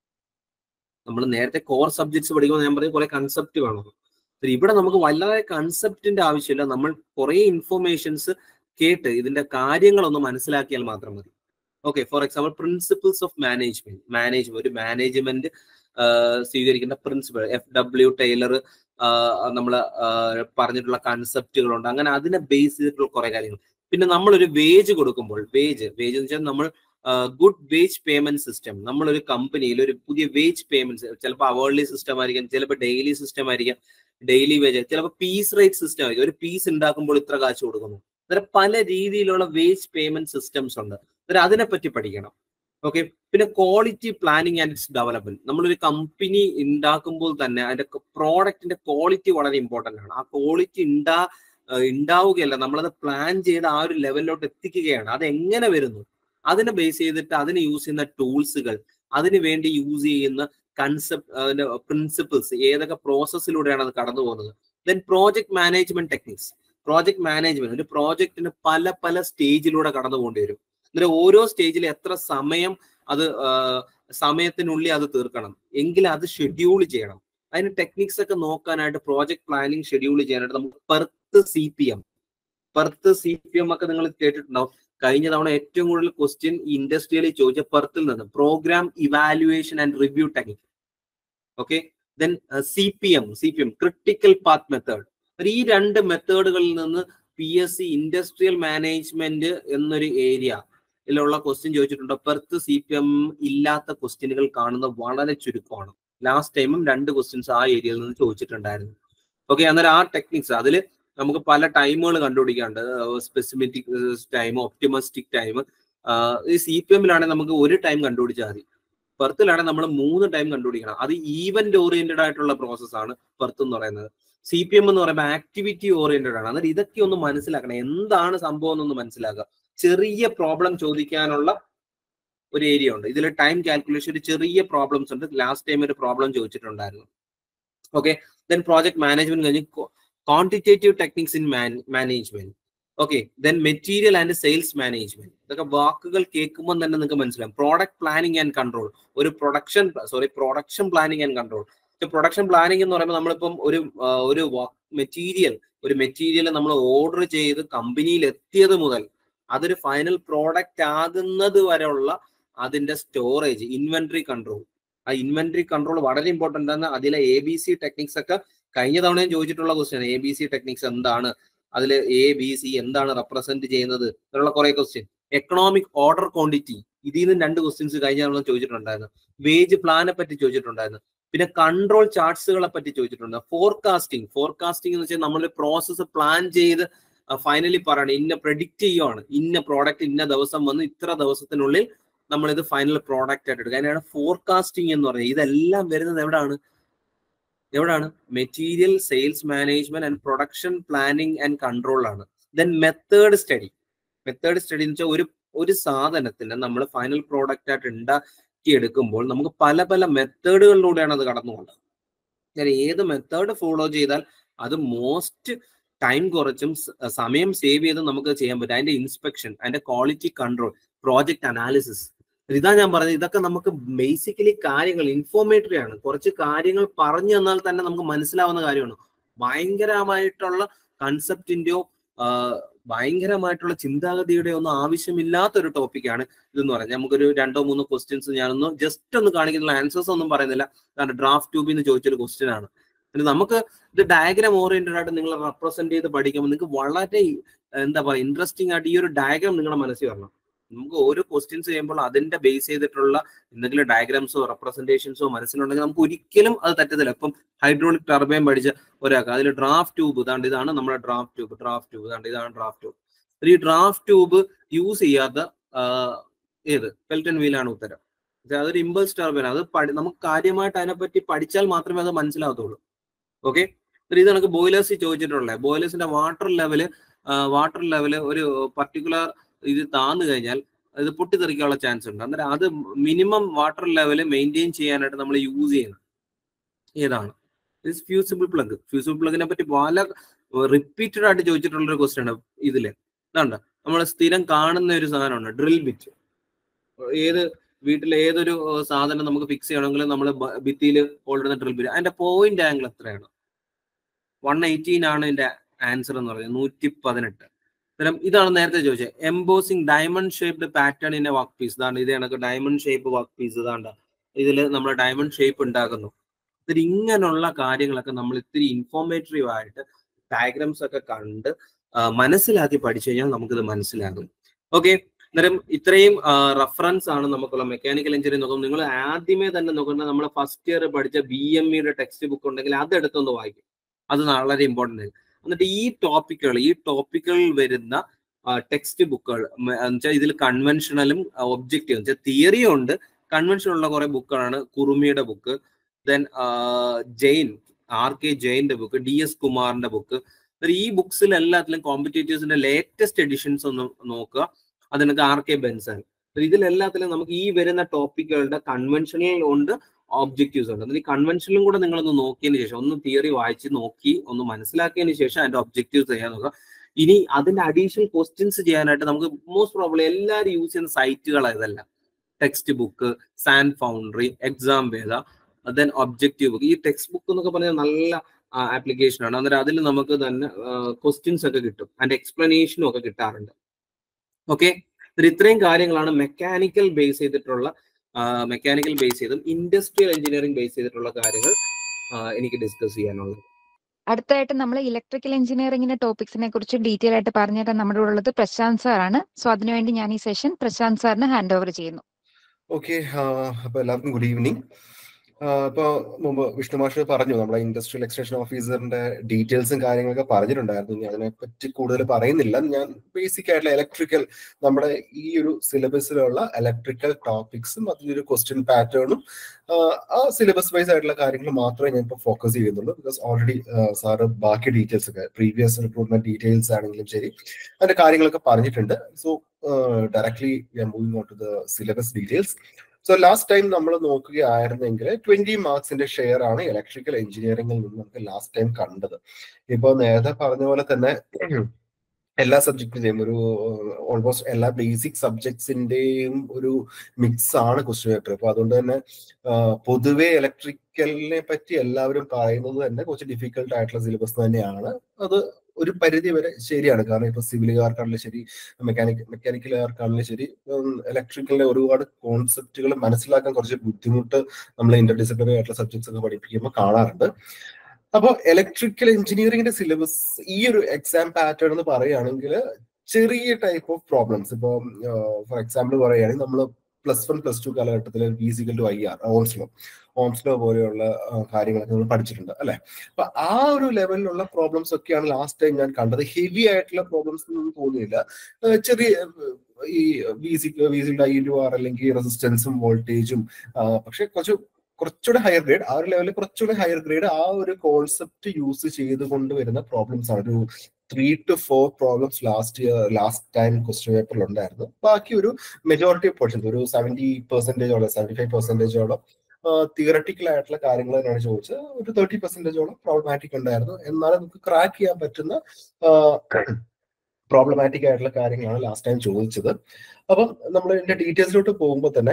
നമ്മൾ നേരത്തെ കോർ സബ്ജക്ട്സ് പഠിക്കുമ്പോൾ ഞാൻ പറയും കുറെ കൺസെപ്റ്റ് വേണം ഇവിടെ നമുക്ക് വല്ലാതെ കൺസെപ്റ്റിന്റെ ആവശ്യമില്ല നമ്മൾ കുറെ ഇൻഫോർമേഷൻസ് കേട്ട് ഇതിന്റെ കാര്യങ്ങളൊന്ന് മനസ്സിലാക്കിയാൽ മാത്രം മതി okay for example principles of management management ഒരു മാനേജ്മെന്റ് സ്വീകരിക്കുന്ന പ്രിൻസിപ്പിൾ എഫ് ഡബ്ല്യു ടൈലർ നമ്മൾ പറഞ്ഞിട്ടുള്ള കൺസെപ്റ്റുകളുണ്ട് അങ്ങനെ അതിനെ ബേസ് ചെയ്തിട്ടുള്ള കുറെ കാര്യങ്ങൾ പിന്നെ നമ്മൾ ഒരു വേജ് കൊടുക്കുമ്പോൾ വേജ് വേജ് എന്ന് വെച്ചാൽ നമ്മൾ ഗുഡ് വേജ് പേയ്മെന്റ് സിസ്റ്റം നമ്മളൊരു കമ്പനിയിൽ ഒരു പുതിയ വേജ് പേയ്മെന്റ് ചിലപ്പോൾ അവേർലി സിസ്റ്റം ആയിരിക്കാം ചിലപ്പോൾ ഡെയിലി സിസ്റ്റം ആയിരിക്കാം ഡെയിലി വേജ് ചിലപ്പോൾ പീസ് റേറ്റ് സിസ്റ്റം ആയിരിക്കും ഒരു പീസ് ഉണ്ടാക്കുമ്പോൾ ഇത്ര കാശ് കൊടുക്കുന്നു അന്നേരം പല രീതിയിലുള്ള വേജ് പേയ്മെന്റ് സിസ്റ്റംസ് ഉണ്ട് അന്നേരം അതിനെപ്പറ്റി പഠിക്കണം ഓക്കെ പിന്നെ quality planning and its development നമ്മളൊരു കമ്പനി ഉണ്ടാക്കുമ്പോൾ തന്നെ അതിന്റെ പ്രോഡക്റ്റിന്റെ ക്വാളിറ്റി വളരെ ഇമ്പോർട്ടന്റ് ആണ് ആ ക്വാളിറ്റി ഉണ്ടാ ഉണ്ടാവുകയല്ല നമ്മളത് പ്ലാൻ ചെയ്ത് ആ ഒരു ലെവലിലോട്ട് എത്തിക്കുകയാണ് അത് എങ്ങനെ വരുന്നു അതിനെ ബേസ് ചെയ്തിട്ട് അതിന് യൂസ് ചെയ്യുന്ന ടൂൾസുകൾ അതിന് വേണ്ടി യൂസ് ചെയ്യുന്ന കൺസെപ്റ്റ് പ്രിൻസിപ്പിൾസ് ഏതൊക്കെ പ്രോസസ്സിലൂടെയാണ് അത് കടന്നു പോകുന്നത് then project management techniques project management ഒരു പ്രോജക്റ്റിന് പല പല സ്റ്റേജിലൂടെ കടന്നു പോകേണ്ടി വരും എന്നിട്ട് ഓരോ സ്റ്റേജിൽ എത്ര സമയം അത് സമയത്തിനുള്ളിൽ അത് തീർക്കണം എങ്കിൽ അത് ഷെഡ്യൂൾ ചെയ്യണം അതിന് ടെക്നിക്സ് ഒക്കെ നോക്കാനായിട്ട് പ്രോജക്ട് പ്ലാനിങ് ഷെഡ്യൂൾ ചെയ്യാനായിട്ട് നമുക്ക് PERT C P M PERT C P M ഒക്കെ നിങ്ങൾ കേട്ടിട്ടുണ്ടാവും കഴിഞ്ഞ തവണ ഏറ്റവും കൂടുതൽ ക്വസ്റ്റ്യൻ ഇൻഡസ്ട്രിയലിൽ ചോദിച്ച പെർത്തിൽ നിന്ന് program evaluation and review technique okay then C P M C P M critical path method ഈ രണ്ട് മെത്തേഡുകളിൽ നിന്ന് P S C industrial management എന്നൊരു ഏരിയ ിലുള്ള ക്വസ്റ്റ്യൻ ചോദിച്ചിട്ടുണ്ട് പെർത്ത് സി പി എം ഇല്ലാത്ത ക്വസ്റ്റ്യനുകൾ കാണുന്നത് വളരെ ചുരുക്കമാണ് ലാസ്റ്റ് ടൈമും രണ്ട് ക്വസ്റ്റ്യൻസ് ആ ഏരിയയിൽ നിന്ന് ചോദിച്ചിട്ടുണ്ടായിരുന്നു ഓക്കെ അന്നേരം ആ ടെക്നിക്സ് അതിൽ നമുക്ക് പല ടൈമുകൾ കണ്ടുപിടിക്കാണ്ട് സ്പെസിഫിക് ടൈം ഒപ്റ്റിമസ്റ്റിക് ടൈം ഈ സി പി എമ്മിലാണെങ്കിൽ നമുക്ക് ഒരു ടൈം കണ്ടുപിടിച്ചാൽ മതി പെർത്തിലാണെങ്കിൽ നമ്മൾ മൂന്ന് ടൈം കണ്ടുപിടിക്കണം അത് ഈവന്റ് ഓറിയന്റഡ് ആയിട്ടുള്ള പ്രോസസ്സാണ് പെർത്ത് എന്ന് പറയുന്നത് സി പി എം എന്ന് പറയുമ്പോൾ ആക്ടിവിറ്റി ഓറിയന്റഡ് ആണ് അന്നേരം ഇതൊക്കെ ഒന്ന് മനസ്സിലാക്കണം എന്താണ് സംഭവം എന്നൊന്ന് മനസ്സിലാക്കുക ചെറിയ പ്രോബ്ലം ചോദിക്കാനുള്ള ഒരു ഏരിയ ഉണ്ട് ഇതിൽ ടൈം കാൽക്കുലേഷൻ ഒരു ചെറിയ പ്രോബ്ലംസ് ഉണ്ട് ലാസ്റ്റ് ടൈം ഒരു പ്രോബ്ലം ചോദിച്ചിട്ടുണ്ടായിരുന്നു ഓക്കെ ദെൻ പ്രോജക്ട് മാനേജ്മെന്റ് കഴിഞ്ഞ് quantitative techniques in management okay then material and sales management ഇതൊക്കെ വാക്കുകൾ കേൾക്കുമ്പോൾ തന്നെ നിങ്ങൾക്ക് മനസ്സിലാവും പ്രോഡക്റ്റ് പ്ലാനിങ് ആൻഡ് കൺട്രോൾ ഒരു production sorry production planning and control production planning എന്ന് പറയുമ്പോൾ നമ്മളിപ്പം ഒരു ഒരു മെറ്റീരിയൽ ഒരു മെറ്റീരിയൽ നമ്മൾ ഓർഡർ ചെയ്ത് കമ്പനിയിൽ എത്തിയത് മുതൽ അതൊരു ഫൈനൽ പ്രോഡക്റ്റ് ആകുന്നത് വരെയുള്ള അതിന്റെ സ്റ്റോറേജ് ഇൻവെന്ററി കൺട്രോൾ ആ ഇൻവെന്ററി കൺട്രോൾ വളരെ ഇമ്പോർട്ടന്റ് ആണ് അതിലെ എ ബി സി ടെക്നിക്സ് ഒക്കെ കഴിഞ്ഞ തവണയും ചോദിച്ചിട്ടുള്ള question A B C techniques എന്താണ് അതിൽ എ ബി സി എന്താണ് റെപ്രസെന്റ് ചെയ്യുന്നത് എന്നുള്ള കുറെ ക്വസ്റ്റ്യൻ എക്കണോമിക് ഓർഡർ ക്വാണ്ടിറ്റി ഇതിൽ നിന്ന് രണ്ട് ക്വസ്റ്റ്യൻസ് കഴിഞ്ഞ തവണ ചോദിച്ചിട്ടുണ്ടായിരുന്നു വേജ് പ്ലാനെ പറ്റി ചോദിച്ചിട്ടുണ്ടായിരുന്നു പിന്നെ കൺട്രോൾ ചാർട്ട്സുകളെ പറ്റി ചോദിച്ചിട്ടുണ്ട് ഫോർകാസ്റ്റിംഗ് ഫോർകാസ്റ്റിംഗ് എന്ന് വെച്ചാൽ നമ്മൾ പ്രോസസ്സ് പ്ലാൻ ചെയ്ത് ഫൈനലി പറയണം ഇന്ന പ്രഡിക്റ്റ് ചെയ്യുവാണ് ഇന്ന പ്രോഡക്റ്റ് ഇന്ന ദിവസം വന്ന് ഇത്ര ദിവസത്തിനുള്ളിൽ നമ്മൾ ഇത് ഫൈനൽ പ്രോഡക്റ്റ് ആയിട്ട് എടുക്കുക അതിനാണ് ഫോർകാസ്റ്റിംഗ് എന്ന് പറയുന്നത് ഇതെല്ലാം വരുന്നത് എവിടാണ് എവിടാണ് material sales management and production planning and control ആണ് then method study method study എന്ന് വെച്ചാൽ ഒരു ഒരു സാധനത്തിന് നമ്മൾ ഫൈനൽ പ്രോഡക്റ്റ് ആയിട്ട് ഉണ്ടാക്കി എടുക്കുമ്പോൾ നമുക്ക് പല പല മെത്തേഡുകളിലൂടെയാണ് അത് കടന്നു പോകുന്നത് ഏത് മെത്തേഡ് ഫോളോ ചെയ്താൽ അത് മോസ്റ്റ് ടൈം കുറച്ചും സമയം സേവ് ചെയ്ത് നമുക്ക് ചെയ്യാൻ പറ്റും അതിന്റെ ഇൻസ്പെക്ഷൻ അതിന്റെ ക്വാളിറ്റി കൺട്രോൾ പ്രോജക്റ്റ് അനാലിസിസ് ഇതാ ഞാൻ പറഞ്ഞത് ഇതൊക്കെ നമുക്ക് ബേസിക്കലി കാര്യങ്ങൾ ഇൻഫോർമേറ്ററി ആണ് കുറച്ച് കാര്യങ്ങൾ പറഞ്ഞു തന്നാൽ തന്നെ നമുക്ക് മനസ്സിലാവുന്ന കാര്യമാണ് ഭയങ്കരമായിട്ടുള്ള കൺസെപ്റ്റിന്റെയോ ഭയങ്കരമായിട്ടുള്ള ചിന്താഗതിയുടെ ഒന്നും ആവശ്യമില്ലാത്ത ഒരു ടോപ്പിക്കാണ് ഇതെന്ന് പറയുന്നത് നമുക്കൊരു രണ്ടോ മൂന്നോ ക്വസ്റ്റ്യൻസ് ഞാനൊന്ന് ജസ്റ്റ് ഒന്ന് കാണിക്കുന്നില്ല ആൻസേഴ്സ് ഒന്നും പറയുന്നില്ല കാരണം ഡ്രാഫ്റ്റ് ട്യൂബിൽ നിന്ന് ചോദിച്ചൊരു ക്വസ്റ്റ്യൻ ആണ് നമുക്ക് ഇത് ഡയഗ്രാം ഓറിയന്റഡ് ആയിട്ട് നിങ്ങൾ റെപ്രസെന്റ് ചെയ്ത് പഠിക്കുമ്പോൾ നിങ്ങൾക്ക് വളരെ എന്താ പറയുക ഇൻട്രസ്റ്റിംഗ് ആയിട്ട് ഈ ഒരു ഡയഗ്രാം നിങ്ങളുടെ മനസ്സിൽ വരണം നമുക്ക് ഓരോ ക്വസ്റ്റ്യൻസ് ചെയ്യുമ്പോൾ അതിന്റെ ബേസ് ചെയ്തിട്ടുള്ള എന്തെങ്കിലും ഡയഗ്രാംസോ റെപ്രസെന്റേഷൻസോ മനസ്സിലുണ്ടെങ്കിൽ നമുക്ക് ഒരിക്കലും അത് തെറ്റത്തില്ല ഇപ്പം ഹൈഡ്രോളിക് ടർബൈൻ പഠിച്ച ഒരാൾക്ക് അതിൽ ഡ്രാഫ്റ്റ് ട്യൂബ് ഇതാണ്ട് ഇതാണ് നമ്മുടെ ഡ്രാഫ്റ്റ് ട്യൂബ് ഡ്രാഫ്റ്റ് ട്യൂബ് ഇതാണ്ട് ഇതാണ് ഡ്രാഫ്റ്റ് ട്യൂബ് ഈ ഡ്രാഫ്റ്റ് ട്യൂബ് യൂസ് ചെയ്യാത്ത ഏത് പെൽറ്റൻ വീലാണ് ഉത്തരം അതൊരു ഇമ്പൾസ് ടർബൈൻ അത് നമുക്ക് കാര്യമായിട്ട് അതിനെപ്പറ്റി പഠിച്ചാൽ മാത്രമേ അത് മനസ്സിലാവത്തുള്ളൂ ഓക്കെ ഇത് നമുക്ക് ബോയിലേഴ്സ് ചോദിച്ചിട്ടുള്ളത് ബോയിലേഴ്സിന്റെ വാട്ടർ ലെവല് വാട്ടർ ലെവല് ഒരു പർട്ടിക്കുലർ ഇത് താന്നു കഴിഞ്ഞാൽ ഇത് പൊട്ടിത്തെറിക്കാനുള്ള ചാൻസ് ഉണ്ട് അന്നേരം അത് മിനിമം വാട്ടർ ലെവൽ മെയിൻറ്റെയിൻ ചെയ്യാനായിട്ട് നമ്മൾ യൂസ് ചെയ്യുന്നത് ഏതാണ് ഫ്യൂസിബിൾ പ്ലഗ് ഫ്യൂസിബിൾ പ്ലഗിനെ പറ്റി പല റിപ്പീറ്റഡ് ആയിട്ട് ചോദിച്ചിട്ടുള്ള ഒരു ക്വസ്റ്റ്യൻ ആണ് ഇതില് ഇതാണ്ട് നമ്മൾ സ്ഥിരം കാണുന്ന ഒരു സാധനമാണ് ഡ്രിൽ ബിറ്റ് ഏത് വീട്ടിലെ ഏതൊരു സാധനം നമുക്ക് ഫിക്സ് ചെയ്യണമെങ്കിൽ നമ്മൾ ഭിത്തിയിൽ ഓൾഡുന്ന ഡ്രിൽ ബിറ്റ് അതിന്റെ പോയിന്റ് ആംഗിൾ എത്രയാണ് വൺ എയ്റ്റീൻ ആണ് ഇതിന്റെ ആൻസർ എന്ന് പറയുന്നത് നൂറ്റി പതിനെട്ട് അന്നേരം ഇതാണ് നേരത്തെ ചോദിച്ചത് embossing diamond shaped pattern in work piece ഇതാണ് ഇത് കണക്ക് ഡയമണ്ട് ഷേപ്പ് വർക്ക് പീസ് ഇതാണ്ട് ഇതിൽ നമ്മൾ ഡയമണ്ട് ഷേപ്പ് ഉണ്ടാക്കുന്നു ഇതിൽ ഇങ്ങനെയുള്ള കാര്യങ്ങളൊക്കെ നമ്മൾ ഇത്തിരി ഇൻഫോർമേറ്റീവ് ആയിട്ട് ഡയഗ്രാംസ് ഒക്കെ കണ്ട് മനസ്സിലാക്കി പഠിച്ചു കഴിഞ്ഞാൽ നമുക്കിത് മനസ്സിലാകും ഓക്കെ അന്നേരം ഇത്രയും റെഫറൻസ് ആണ് നമുക്കുള്ള മെക്കാനിക്കൽ എഞ്ചിനീയറിംഗ് നോക്കുമ്പോൾ നിങ്ങൾ ആദ്യമേ തന്നെ നോക്കുന്നത് നമ്മൾ ഫസ്റ്റ് ഇയർ പഠിച്ച ബി എം ഇയുടെ ടെക്സ്റ്റ് ബുക്ക് ഉണ്ടെങ്കിൽ അത് എടുത്തൊന്ന് വായിക്കും അത് വളരെ ഇമ്പോർട്ടൻ്റ് ആണ് എന്നിട്ട് ഈ ടോപ്പിക്കുകൾ ഈ ടോപ്പിക്കുകളിൽ വരുന്ന ടെക്സ്റ്റ് ബുക്കുകൾ വെച്ചാൽ ഇതിൽ കൺവെൻഷണലും ഒബ്ജക്റ്റീവ് വെച്ചാൽ തിയറിയും ഉണ്ട് കൺവെൻഷൻ ഉള്ള കുറെ ബുക്കുകളാണ് കുറുമിയുടെ book then Jain R K ജെയിന്റെ ബുക്ക് ഡി എസ് കുമാറിന്റെ ബുക്ക് ഈ ബുക്സിൽ എല്ലാത്തിലും കോമ്പറ്റേറ്റീവ്സിന്റെ ലേറ്റസ്റ്റ് എഡിഷൻസ് ഒന്ന് നോക്കുക അതിനൊക്കെ ആർ കെ ബെൻസൺ ഇതിലെല്ലാത്തിലും നമുക്ക് ഈ വരുന്ന ടോപ്പിക്കുകളുടെ കൺവെൻഷനിൽ ഉണ്ട് ഒബ്ജക്റ്റീവ്സ് ഉണ്ട് അതിന് കൺവെൻഷനിലും കൂടെ നിങ്ങളൊന്ന് നോക്കിയതിന് ശേഷം ഒന്ന് തിയറി വായിച്ച് നോക്കി ഒന്ന് മനസ്സിലാക്കിയതിന് ശേഷം അതിന്റെ ഒബ്ജക്റ്റീവ്സ് ചെയ്യാൻ നോക്കുക ഇനി അതിന്റെ അഡീഷണൽ ക്വസ്റ്റ്യൻസ് ചെയ്യാനായിട്ട് നമുക്ക് മോസ്റ്റ് പ്രോബ്ലം എല്ലാവരും യൂസ് ചെയ്യുന്ന സൈറ്റുകൾ ഇതല്ല text book Sanfoundry Examveda then objective book ഈ ടെക്സ്റ്റ് ബുക്ക് എന്നൊക്കെ പറഞ്ഞാൽ നല്ല ആപ്ലിക്കേഷൻ ആണ് അന്നേരം അതിൽ നമുക്ക് തന്നെ ക്വസ്റ്റ്യൻസ് ഒക്കെ കിട്ടും അതിന്റെ എക്സ്പ്ലനേഷനും ഒക്കെ കിട്ടാറുണ്ട് ഓക്കെ ഇത്രയും കാര്യങ്ങളാണ് മെക്കാനിക്കൽ ബേസ് ചെയ്തിട്ടുള്ള മെക്കാനിക്കൽ ബേസ് ചെയ്തും ഇൻഡസ്ട്രിയൽ എഞ്ചിനീയറിംഗ് ബേസ് ചെയ്തിട്ടുള്ള കാര്യങ്ങൾ എനിക്ക് ഡിസ്കസ് ചെയ്യാനുള്ളത് അടുത്തായിട്ട് നമ്മൾ ഇലക്ട്രിക്കൽ എഞ്ചിനീയറിംഗിന്റെ ടോപ്പിക്സിനെ കുറിച്ച് ഡീറ്റെയിൽ ആയിട്ട് പറഞ്ഞിട്ട് നമ്മുടെ ഉള്ളത് പ്രശാന്ത് സാറാണ് സോ അതിനുവേണ്ടി ഞാൻ ഈ സെഷൻ പ്രശാന്ത് സാറിന് ഹാൻഡ് ഓവർ ചെയ്യുന്നു ഓക്കെ അപ്പൊ എല്ലാവർക്കും ഗുഡ് ഈവനിങ് ഇപ്പൊ മുമ്പ് വിഷ്ണുമാഷ് പറഞ്ഞു നമ്മുടെ ഇൻഡസ്ട്രിയൽ എക്സ്റ്റൻഷൻ ഓഫീസറിന്റെ ഡീറ്റെയിൽസും കാര്യങ്ങളൊക്കെ പറഞ്ഞിട്ടുണ്ടായിരുന്നു ഞാൻ അതിനെപ്പറ്റി കൂടുതൽ പറയുന്നില്ല ഞാൻ ബേസിക് ആയിട്ടുള്ള ഇലക്ട്രിക്കൽ നമ്മുടെ ഈ ഒരു സിലബസിലുള്ള ഇലക്ട്രിക്കൽ ടോപ്പിക്സും അതിലൊരു ക്വസ്റ്റ്യൻ പാറ്റേണും ആ സിലബസ് വൈസ് ആയിട്ടുള്ള കാര്യങ്ങൾ മാത്രമേ ഞാൻ ഇപ്പോൾ ഫോക്കസ് ചെയ്യുന്നുള്ളൂ ബിക്കോസ് ഓൾറെഡി സാറ് ബാക്കി ഡീറ്റെയിൽസ് ഒക്കെ പ്രീവിയസ് റിക്രൂട്ട്മെന്റ് ഡീറ്റെയിൽസ് ആണെങ്കിലും ശരി അതിന്റെ കാര്യങ്ങളൊക്കെ പറഞ്ഞിട്ടുണ്ട് so directly moving on to the syllabus details so last time നമ്മൾ നോക്കുകയായിരുന്നെങ്കിൽ ട്വന്റി മാർക്സിന്റെ ഷെയർ ആണ് ഇലക്ട്രിക്കൽ എഞ്ചിനീയറിംഗിൽ നിന്ന് നമുക്ക് ലാസ്റ്റ് ടൈം കണ്ടത് ഇപ്പോൾ നേരത്തെ പറഞ്ഞ പോലെ തന്നെ എല്ലാ സബ്ജക്റ്റിന്റെയും ഒരു ഓൾമോസ്റ്റ് എല്ലാ ബേസിക് സബ്ജക്ട്സിന്റെയും ഒരു മിക്സ് ആണ് ക്വസ്റ്റ്യൻ പേപ്പർ അപ്പൊ അതുകൊണ്ട് തന്നെ പൊതുവെ ഇലക്ട്രിക്കലിനെ പറ്റി എല്ലാവരും പറയുന്നത് തന്നെ കുറച്ച് ഡിഫിക്കൽട്ട് ആയിട്ടുള്ള സിലബസ് തന്നെയാണ് അത് ഒരു പരിധി വരെ ശരിയാണ് കാരണം ഇപ്പൊ സിവിലുകാർക്കാണെങ്കിലും ശരി മെക്കാനിക് മെക്കാനിക്കലുകാർക്കാണെങ്കിലും ശരി ഇലക്ട്രിക്കലിന്റെ ഒരുപാട് കോൺസെപ്റ്റുകൾ മനസ്സിലാക്കാൻ കുറച്ച് ബുദ്ധിമുട്ട് നമ്മൾ ഇന്റർ ഡിസിപ്ലിനറി ആയിട്ടുള്ള സബ്ജക്ട്സ് ഒക്കെ പഠിപ്പിക്കുമ്പോൾ കാണാറുണ്ട് അപ്പോൾ ഇലക്ട്രിക്കൽ എഞ്ചിനീയറിംഗിന്റെ സിലബസ് ഈ ഒരു എക്സാം പാറ്റേൺ എന്ന് പറയുകയാണെങ്കിൽ ചെറിയ ടൈപ്പ് ഓഫ് പ്രോബ്ലംസ് ഇപ്പോൾ ഫോർ എക്സാമ്പിൾ പറയുകയാണെങ്കിൽ നമ്മൾ പ്ലസ് വൺ പ്ലസ് ടു കാലഘട്ടത്തിൽ physical to I R Ohm's law Ohm's law പോലെയുള്ള കാര്യങ്ങളൊക്കെ നമ്മൾ പഠിച്ചിട്ടുണ്ട് അല്ലെ അപ്പൊ ആ ഒരു ലെവലിലുള്ള പ്രോബ്ലംസ് ഒക്കെയാണ് ലാസ്റ്റ് ടൈം ഞാൻ കണ്ടത് ഹെവി ആയിട്ടുള്ള പ്രോബ്ലംസ് ഒന്നും തോന്നിയില്ല ചെറിയ ഈ basic basic I to R അല്ലെങ്കിൽ റെസിസ്റ്റൻസും വോൾട്ടേജും പക്ഷെ കുറച്ച് കുറച്ചുകൂടെ ഹയർ ഗ്രേഡ് ആ ഒരു ലെവലിൽ കുറച്ചുകൂടെ ഹയർ ഗ്രേഡ് ആ ഒരു കോൺസെപ്റ്റ് യൂസ് ചെയ്ത് കൊണ്ടുവരുന്ന പ്രോബ്ലംസ് ആണ് ഒരു three to four problems last year last time question പേപ്പറിൽ ഉണ്ടായിരുന്നു ബാക്കി ഒരു മെജോറിറ്റി പോർഷൻസ് ഒരു സെവന്റി പെർസെന്റേജോളം സെവന്റി ഫൈവ് പെർസെന്റേജോളം തിയറട്ടിക്കൽ ആയിട്ടുള്ള കാര്യങ്ങൾ തന്നെയാണ് ചോദിച്ചത് ഒരു തേർട്ടി പെർസെന്റേജോളം പ്രോബ്ലമാറ്റിക് ഉണ്ടായിരുന്നു എന്നാലും നമുക്ക് ക്രാക്ക് ചെയ്യാൻ പറ്റുന്ന പ്രോബ്ലമാറ്റിക് ആയിട്ടുള്ള കാര്യങ്ങളാണ് ലാസ്റ്റ് ടൈം ചോദിച്ചത് അപ്പം നമ്മൾ ഇതിന്റെ ഡീറ്റെയിൽസിലോട്ട് പോകുമ്പോൾ തന്നെ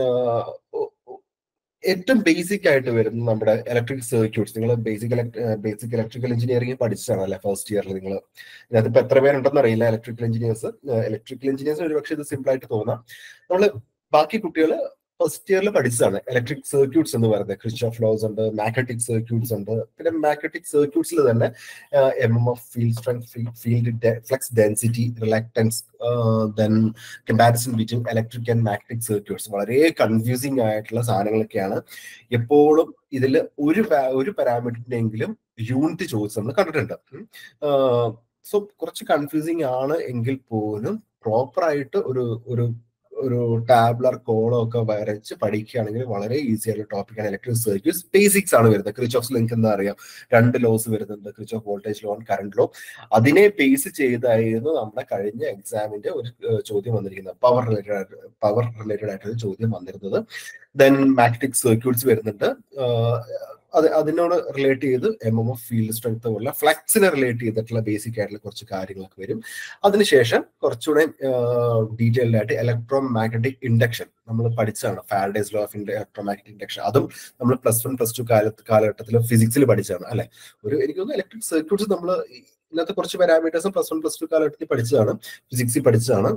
ഏറ്റവും ബേസിക് ആയിട്ട് വരുന്നത് നമ്മുടെ ഇലക്ട്രിക് സർക്യൂട്ട്സ് നിങ്ങൾ ബേസിക് ബേസിക് ഇലക്ട്രിക്കൽ എഞ്ചിനീയറിംഗ് പഠിച്ചതാണ് അല്ലെ ഫസ്റ്റ് ഇയറിൽ നിങ്ങൾ ഇതിനകത്ത് ഇപ്പൊ എത്ര പേരുണ്ടെന്ന് അറിയില്ല ഇലക്ട്രിക്കൽ എഞ്ചിനീയേഴ്സ് ഇലക്ട്രിക്കൽ എഞ്ചിനീയേഴ്സ് ഒരു പക്ഷേ ഇത് സിമ്പിൾ ആയിട്ട് തോന്നാം നമ്മൾ ബാക്കി കുട്ടികൾ ഫസ്റ്റ് ഇയറിൽ പഠിച്ചതാണ് ഇലക്ട്രിക് സർക്യൂട്ട്സ് എന്ന് പറയുന്നത് ക്രിസ്റ്റോഫ് ലോസ് ഉണ്ട് മാഗ്നറ്റിക് സർക്യൂട്ട്സ് ഉണ്ട് പിന്നെ മാഗ്നറ്റിക് സർക്യൂട്ട്സിൽ തന്നെ M M F field strength field flux density reluctance then comparison between electric and magnetic circuits വളരെ കൺഫ്യൂസിങ് ആയിട്ടുള്ള സാധനങ്ങളൊക്കെയാണ് എപ്പോഴും ഇതിൽ ഒരു ഒരു പാരാമീറ്ററിനെങ്കിലും യൂണിറ്റ് ചോദിച്ച് നമ്മൾ കണ്ടിട്ടുണ്ട് സോ കുറച്ച് കൺഫ്യൂസിങ് ആണ് എങ്കിൽ പോലും പ്രോപ്പർ ആയിട്ട് ഒരു ഒരു ഒരു ടാബ്ലർ കോളോ ഒക്കെ വരച്ച് പഠിക്കുകയാണെങ്കിൽ വളരെ ഈസി ആയിട്ടുള്ള ടോപ്പിക്കാണ് ഇലക്ട്രിക് സർക്യൂട്ട്സ് ബേസിക്സ് ആണ് വരുന്നത് ക്രിച്ച് ഓഫ് ലിങ്ക് എന്താ അറിയാം രണ്ട് ലോസ് വരുന്നുണ്ട് Kirchhoff voltage law current law അതിനെ ബേസ് ചെയ്തായിരുന്നു നമ്മുടെ കഴിഞ്ഞ എക്സാമിന്റെ ഒരു ചോദ്യം വന്നിരിക്കുന്നത് പവർ റിലേറ്റഡ് പവർ റിലേറ്റഡ് ആയിട്ടൊരു ചോദ്യം വന്നിരുന്നത് ദെൻ മാഗ്നറ്റിക് സർക്യൂട്ട്സ് വരുന്നുണ്ട് അത് അതിനോട് റിലേറ്റ് ചെയ്ത് M M F field strength പോലുള്ള ഫ്ലക്സിനെ റിലേറ്റ് ചെയ്തിട്ടുള്ള ബേസിക് ആയിട്ടുള്ള കുറച്ച് കാര്യങ്ങളൊക്കെ വരും അതിനുശേഷം കുറച്ചുകൂടെ ഡീറ്റെയിൽഡ് ആയിട്ട് ഇലക്ട്രോ മാഗ്നറ്റിക് ഇൻഡക്ഷൻ നമ്മൾ പഠിച്ചതാണ് Faraday's law of electro magnetic induction അതും നമ്മൾ പ്ലസ് വൺ പ്ലസ് ടു കാലത്ത് കാലഘട്ടത്തിൽ ഫിസിക്സിൽ പഠിച്ചതാണ് അല്ലെ ഒരു എനിക്ക് തോന്നുന്നു ഇലക്ട്രിക് സർക്യൂട്ട്സ് നമ്മൾ ഇന്നത്തെ കുറച്ച് പാരാമീറ്റേഴ്സും പ്ലസ് വൺ പ്ലസ് ടു കാലഘട്ടത്തിൽ പഠിച്ചതാണ് ഫിസിക്സിൽ പഠിച്ചതാണ്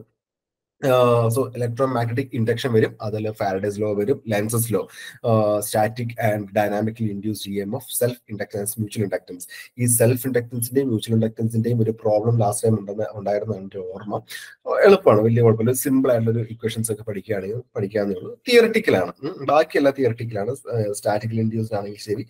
സോ ഇലക്ട്രോ മാഗ്നറ്റിക് ഇൻഡക്ഷൻ വരും അതിൽ ഫാരഡേസ് ലോ വരും Lenz's law static and dynamically induce E M F self inductance mutual inductance ഈ സെൽഫ് ഇൻഡക്ടൻസിന്റെയും മ്യൂച്വൽ ഇൻഡക്ടൻസിന്റെയും ഒരു പ്രോബ്ലം ലാസ്റ്റ് ടൈം ഉണ്ടെന്ന് ഉണ്ടായിരുന്നു എൻ്റെ ഓർമ്മ എളുപ്പമാണ് വലിയ കുഴപ്പമില്ല സിമ്പിൾ ആയിട്ടുള്ള ഒരു ഇക്വേഷൻസ് ഒക്കെ പഠിക്കുകയാണെങ്കിൽ പഠിക്കാവുന്നേ ഉള്ളൂ തിയറട്ടിക്കലാണ് ബാക്കിയെല്ലാം തിയറട്ടിക്കലാണ് സ്റ്റാറ്റിക്കൽ ഇൻഡ്യൂസ്ഡ് ആണെങ്കിൽ ശരി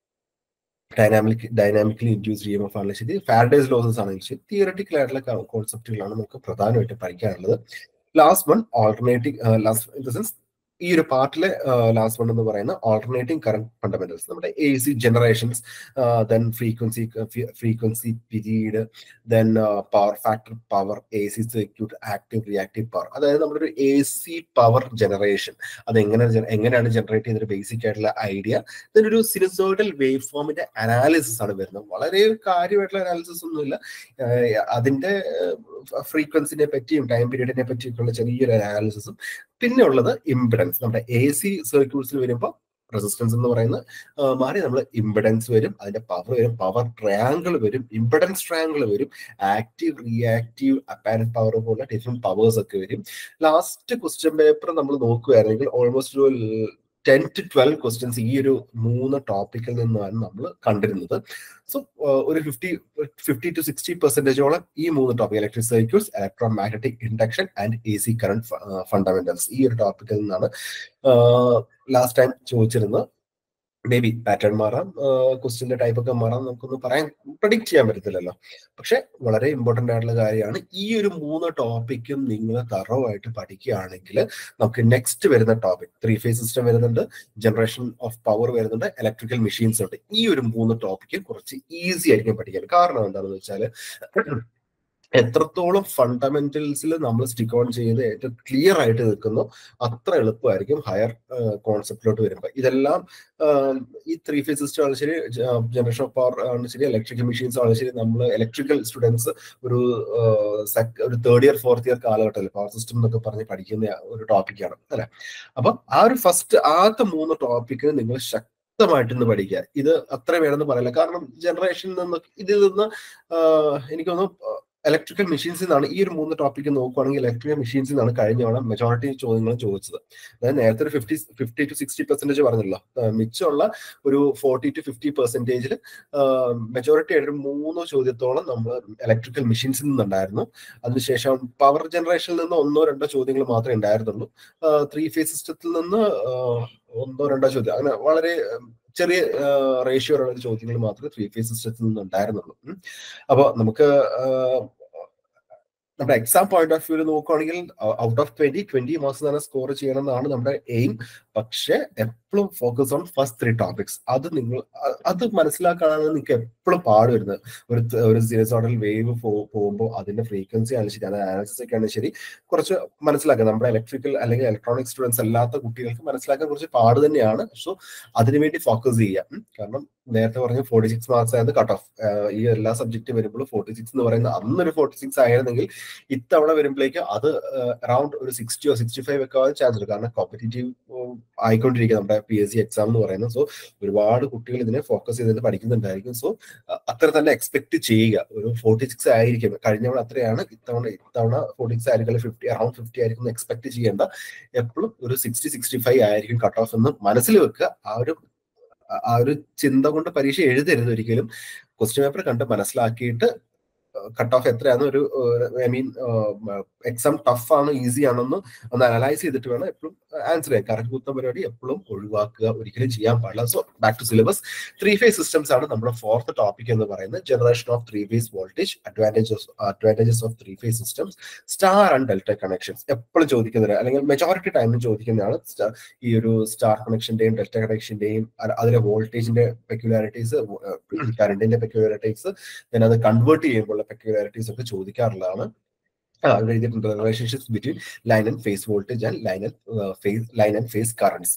dynamic dynamically induce E M F ആണെങ്കിലും ശരി ഫാരഡേസ് ലോസസ് ആണെങ്കിലും ശരി തിയറട്ടിക്കൽ ആയിട്ടുള്ള കോൺസെപ്റ്റുകളാണ് നമുക്ക് പ്രധാനമായിട്ട് പഠിക്കാനുള്ളത് last one alternating last in the sense ഈ ഒരു പാർട്ടിലെ ലാസ്റ്റ് വൺ എന്ന് പറയുന്ന ഓൾട്ടർനേറ്റിംഗ് കറണ്ട് ഫണ്ടമെന്റൽസ് നമ്മുടെ A C generations then frequency frequency period then power factor power A C circuit active reactive power അതായത് നമ്മുടെ ഒരു എ സി പവർ ജനറേഷൻ അത് എങ്ങനെ എങ്ങനെയാണ് ജനറേറ്റ് ചെയ്യുന്ന ബേസിക് ആയിട്ടുള്ള ഐഡിയ ഇതിനൊരു സിനിസോയിഡൽ വേവ് ഫോമിന്റെ അനാലിസിസ് ആണ് വരുന്നത് വളരെ കാര്യമായിട്ടുള്ള അനാലിസിസ് ഒന്നുമില്ല അതിന്റെ ഫ്രീക്വൻസിനെ പറ്റിയും ടൈം പീരീഡിനെ പറ്റിയൊക്കെയുള്ള ചെറിയൊരു അനാലിസിസും പിന്നെ ഉള്ളത് ഇംപിഡൻസ് നമ്മുടെ എ സി സർക്യൂട്ട്സിൽ വരുമ്പോൾ റെസിസ്റ്റൻസ് എന്ന് പറയുന്നത് മാറി നമ്മൾ ഇംപിഡൻസ് വരും അതിന്റെ പവർ വരും പവർ ട്രയാങ്കിൾ വരും ഇംപിഡൻസ് ട്രയാങ്കിൾ വരും ആക്റ്റീവ് റിയാക്റ്റീവ് അപ്പാരന്റ് പവർ പോലെ ഡിഫറെന്റ് പവേഴ്സ് ഒക്കെ വരും ലാസ്റ്റ് ക്വസ്റ്റ്യൻ പേപ്പർ നമ്മൾ നോക്കുകയാണെങ്കിൽ ഓൾമോസ്റ്റ് ഒരു ടെൻ ടു ട്വൽവ് ക്വസ്റ്റ്യൻസ് ഈ ഒരു മൂന്ന് ടോപ്പിക്കിൽ നിന്നാണ് നമ്മൾ കണ്ടിരുന്നത് സോ ഒരു ഫിഫ്റ്റി ഫിഫ്റ്റി ടു സിക്സ്റ്റി പെർസെന്റേജോളം ഈ മൂന്ന് topic electric circuits electro magnetic induction and A C current fundamentals ഈ ഒരു ടോപ്പിക്കിൽ നിന്നാണ് ലാസ്റ്റ് ടൈം ചോദിച്ചിരുന്നത് മേ ബി പാറ്റേൺ മാറാം ക്വസ്റ്റിന്റെ ടൈപ്പ് ഒക്കെ മാറാം നമുക്കൊന്നും പറയാൻ പ്രഡിക്റ്റ് ചെയ്യാൻ പറ്റത്തില്ലല്ലോ പക്ഷെ വളരെ ഇമ്പോർട്ടന്റ് ആയിട്ടുള്ള കാര്യമാണ് ഈ ഒരു മൂന്ന് ടോപ്പിക്കും നിങ്ങൾ തറവായിട്ട് പഠിക്കുകയാണെങ്കിൽ നമുക്ക് നെക്സ്റ്റ് വരുന്ന ടോപ്പിക് ത്രീ ഫേസ് സിസ്റ്റം വരുന്നുണ്ട് ജനറേഷൻ ഓഫ് പവർ വരുന്നുണ്ട് ഇലക്ട്രിക്കൽ മെഷീൻസ് ഉണ്ട് ഈ ഒരു മൂന്ന് ടോപ്പിക്ക് കുറച്ച് ഈസി ആയിരിക്കും പഠിക്കാൻ കാരണം എന്താണെന്ന് വെച്ചാൽ എത്രത്തോളം ഫണ്ടമെന്റൽസിൽ നമ്മൾ സ്റ്റിക്ക് ഓൺ ചെയ്ത് ഏറ്റവും ക്ലിയർ ആയിട്ട് നിൽക്കുന്നു അത്ര എളുപ്പമായിരിക്കും ഹയർ കോൺസെപ്റ്റിലോട്ട് വരുമ്പോൾ ഇതെല്ലാം ഈ ത്രീ ഫേസ് സിസ്റ്റം ആണ് ശരി ജനറേഷൻ ഓഫ് പവർ ആണ് ശരി ഇലക്ട്രിക്കൽ മെഷീൻസ് ആണ് ശരി നമ്മൾ ഇലക്ട്രിക്കൽ സ്റ്റുഡൻസ് ഒരു ഒരു തേർഡ് ഇയർ ഫോർത്ത് ഇയർ കാലഘട്ടത്തിൽ പവർ സിസ്റ്റം എന്നൊക്കെ പറഞ്ഞ് പഠിക്കുന്ന ഒരു ടോപ്പിക്കാണ് അല്ലെ അപ്പൊ ആ ഒരു ഫസ്റ്റ് ആദ്യത്തെ മൂന്ന് ടോപ്പിക്കിന് നിങ്ങൾ ശക്തമായിട്ട് ഇന്ന് പഠിക്കുക ഇത് അത്ര വേണമെന്ന് പറയില്ല കാരണം ജനറേഷനിൽ നിന്ന് ഇതിൽ നിന്ന് എനിക്ക് തോന്നുന്നു ഇലക്ട്രിക്കൽ മെഷീൻസിൽ നിന്നാണ് ഈ ഒരു മൂന്ന് ടോപ്പിക്ക് നോക്കുവാണെങ്കിൽ ഇലക്ട്രിക്കൽ മെഷീൻസിൽ നിന്നാണ് കഴിഞ്ഞ തവണ മെജോറിറ്റി ചോദ്യങ്ങൾ ചോദിച്ചത് അതായത് നേരത്തെ ഒരു fifty fifty to sixty percentage പറഞ്ഞല്ലോ മിച്ചമുള്ള ഒരു ഫോർട്ടി ടു ഫിഫ്റ്റി പെർസെന്റേജിൽ മെജോറിറ്റി ആയിട്ട് മൂന്നോ ചോദ്യത്തോളം നമ്മൾ ഇലക്ട്രിക്കൽ മെഷീൻസിൽ നിന്നുണ്ടായിരുന്നു അതിനുശേഷം പവർ ജനറേഷനിൽ നിന്ന് ഒന്നോ രണ്ടോ ചോദ്യങ്ങൾ മാത്രമേ ഉണ്ടായിരുന്നുള്ളൂ ത്രീ ഫേസ് സിസ്റ്റത്തിൽ നിന്ന് ഒന്നോ രണ്ടോ ചോദ്യം അങ്ങനെ വളരെ ചെറിയ റേഷ്യോ ഉള്ള ചോദ്യങ്ങൾ മാത്രമേ ത്രീ ഫേസ് സിസ്റ്റത്തിൽ നിന്ന് ഉണ്ടായിരുന്നുള്ളൂ അപ്പോൾ നമുക്ക് നമ്മുടെ എക്സാം പോയിന്റ് ഓഫ് വ്യൂവിൽ നോക്കുകയാണെങ്കിൽ out of twenty twenty marks തന്നെ സ്കോർ ചെയ്യണം എന്നാണ് നമ്മുടെ എയിം പക്ഷെ എപ്പോഴും focus on first three topics അത് നിങ്ങൾ അത് മനസ്സിലാക്കാനാണ് നിങ്ങൾക്ക് എപ്പോഴും പാട് വരുന്നത് ഒരു ഒരു സിനസോഡൽ വേവ് പോകുമ്പോൾ അതിന്റെ ഫ്രീക്വൻസി ആണ് ശരി അത് ആനാലിസിസ് ഒക്കെ ആണ് ശരി കുറച്ച് മനസ്സിലാക്കുക നമ്മുടെ ഇലക്ട്രിക്കൽ അല്ലെങ്കിൽ ഇലക്ട്രോണിക് സ്റ്റുഡൻസ് അല്ലാത്ത കുട്ടികൾക്ക് മനസ്സിലാക്കാൻ കുറച്ച് പാട് തന്നെയാണ് സോ അതിനുവേണ്ടി ഫോക്കസ് ചെയ്യാം കാരണം നേരത്തെ പറഞ്ഞ ഫോർട്ടി സിക്സ് മാർക്സ് ആയിരുന്നു കട്ട് ഓഫ് ഈ എല്ലാ സബ്ജക്റ്റ് വരുമ്പോൾ ഫോർട്ടി സിക്സ് എന്ന് പറയുന്ന അന്നൊരു ഫോർട്ടി സിക്സ് ആയിരുന്നെങ്കിൽ ഇത്തവണ വരുമ്പോഴേക്ക് അത് അറൌണ്ട് ഒരു സിക്സ്റ്റിയോ സിക്സ്റ്റി ഫൈവ് ഒക്കെ ആവാൻ ചാൻസ് ഉണ്ട് കാരണം കോമ്പറ്റേറ്റീവ് ആയിക്കൊണ്ടിരിക്കുക നമ്മുടെ പി എസ് സി എക്സാം എന്ന് പറയുന്നത് സോ ഒരുപാട് കുട്ടികൾ ഇതിനെ ഫോക്കസ് ചെയ്തിട്ട് പഠിക്കുന്നുണ്ടായിരിക്കും സോ അത്ര തന്നെ എക്സ്പെക്ട് ചെയ്യുക ഒരു ഫോർട്ടി സിക്സ് ആയിരിക്കും കഴിഞ്ഞവണ അത്രയാണ് ഇത്തവണ ഇത്തവണ ഫോർട്ടി സിക്സ് ആയിരിക്കും ഫിഫ്റ്റി അറൌണ്ട് ഫിഫ്റ്റി ആയിരിക്കും എക്സ്പെക്ട് ചെയ്യേണ്ട എപ്പോഴും ഒരു സിക്സ്റ്റി സിക്സ്റ്റി ഫൈവ് ആയിരിക്കും കട്ട് ഓഫ് എന്ന് മനസ്സിൽ വെക്കുക ആ ഒരു ആ ഒരു ചിന്ത കൊണ്ട് പരീക്ഷ എഴുതരുത് ഒരിക്കലും ക്വസ്റ്റ്യൻ പേപ്പർ കണ്ട് മനസ്സിലാക്കിയിട്ട് കട്ട് ഓഫ് എത്രയാന്ന് ഒരു ഐ മീൻ എക്സാം ടഫ് ആണ് ഈസി ആണെന്ന് ഒന്ന് അനലൈസ് ചെയ്തിട്ട് വേണം എപ്പോഴും ആൻസർ ചെയ്യാൻ കറക്റ്റ് കുത്ത പരിപാടി എപ്പോഴും ഒഴിവാക്കുക ഒരിക്കലും ചെയ്യാൻ പാടില്ല so back to syllabus three phase systems ആണ് നമ്മുടെ ഫോർത്ത് ടോപ്പിക് എന്ന് പറയുന്നത് generation of three phase voltage advantages advantages of three phase systems star and delta connections എപ്പോഴും ചോദിക്കുന്നത് അല്ലെങ്കിൽ മെജോറിറ്റി ടൈമിൽ ചോദിക്കുന്നതാണ് ഈ ഒരു സ്റ്റാർ കണക്ഷന്റെയും ഡെൽറ്റ കണക്ഷന്റെയും അതിലെ വോൾട്ടേജിന്റെ പെക്യുലാരിറ്റീസ് കറണ്ടിന്റെ പെക്യുലാരിറ്റീസ് then അത് കൺവേർട്ട് ചെയ്യുമ്പോൾ പെക്യുലാരിറ്റീസ് ഒക്കെ ചോദിക്കാറുള്ളതാണ് അവിടെ എഴുതിയിട്ടുണ്ട് relationships between line and phase voltage and line and phase line and phase currents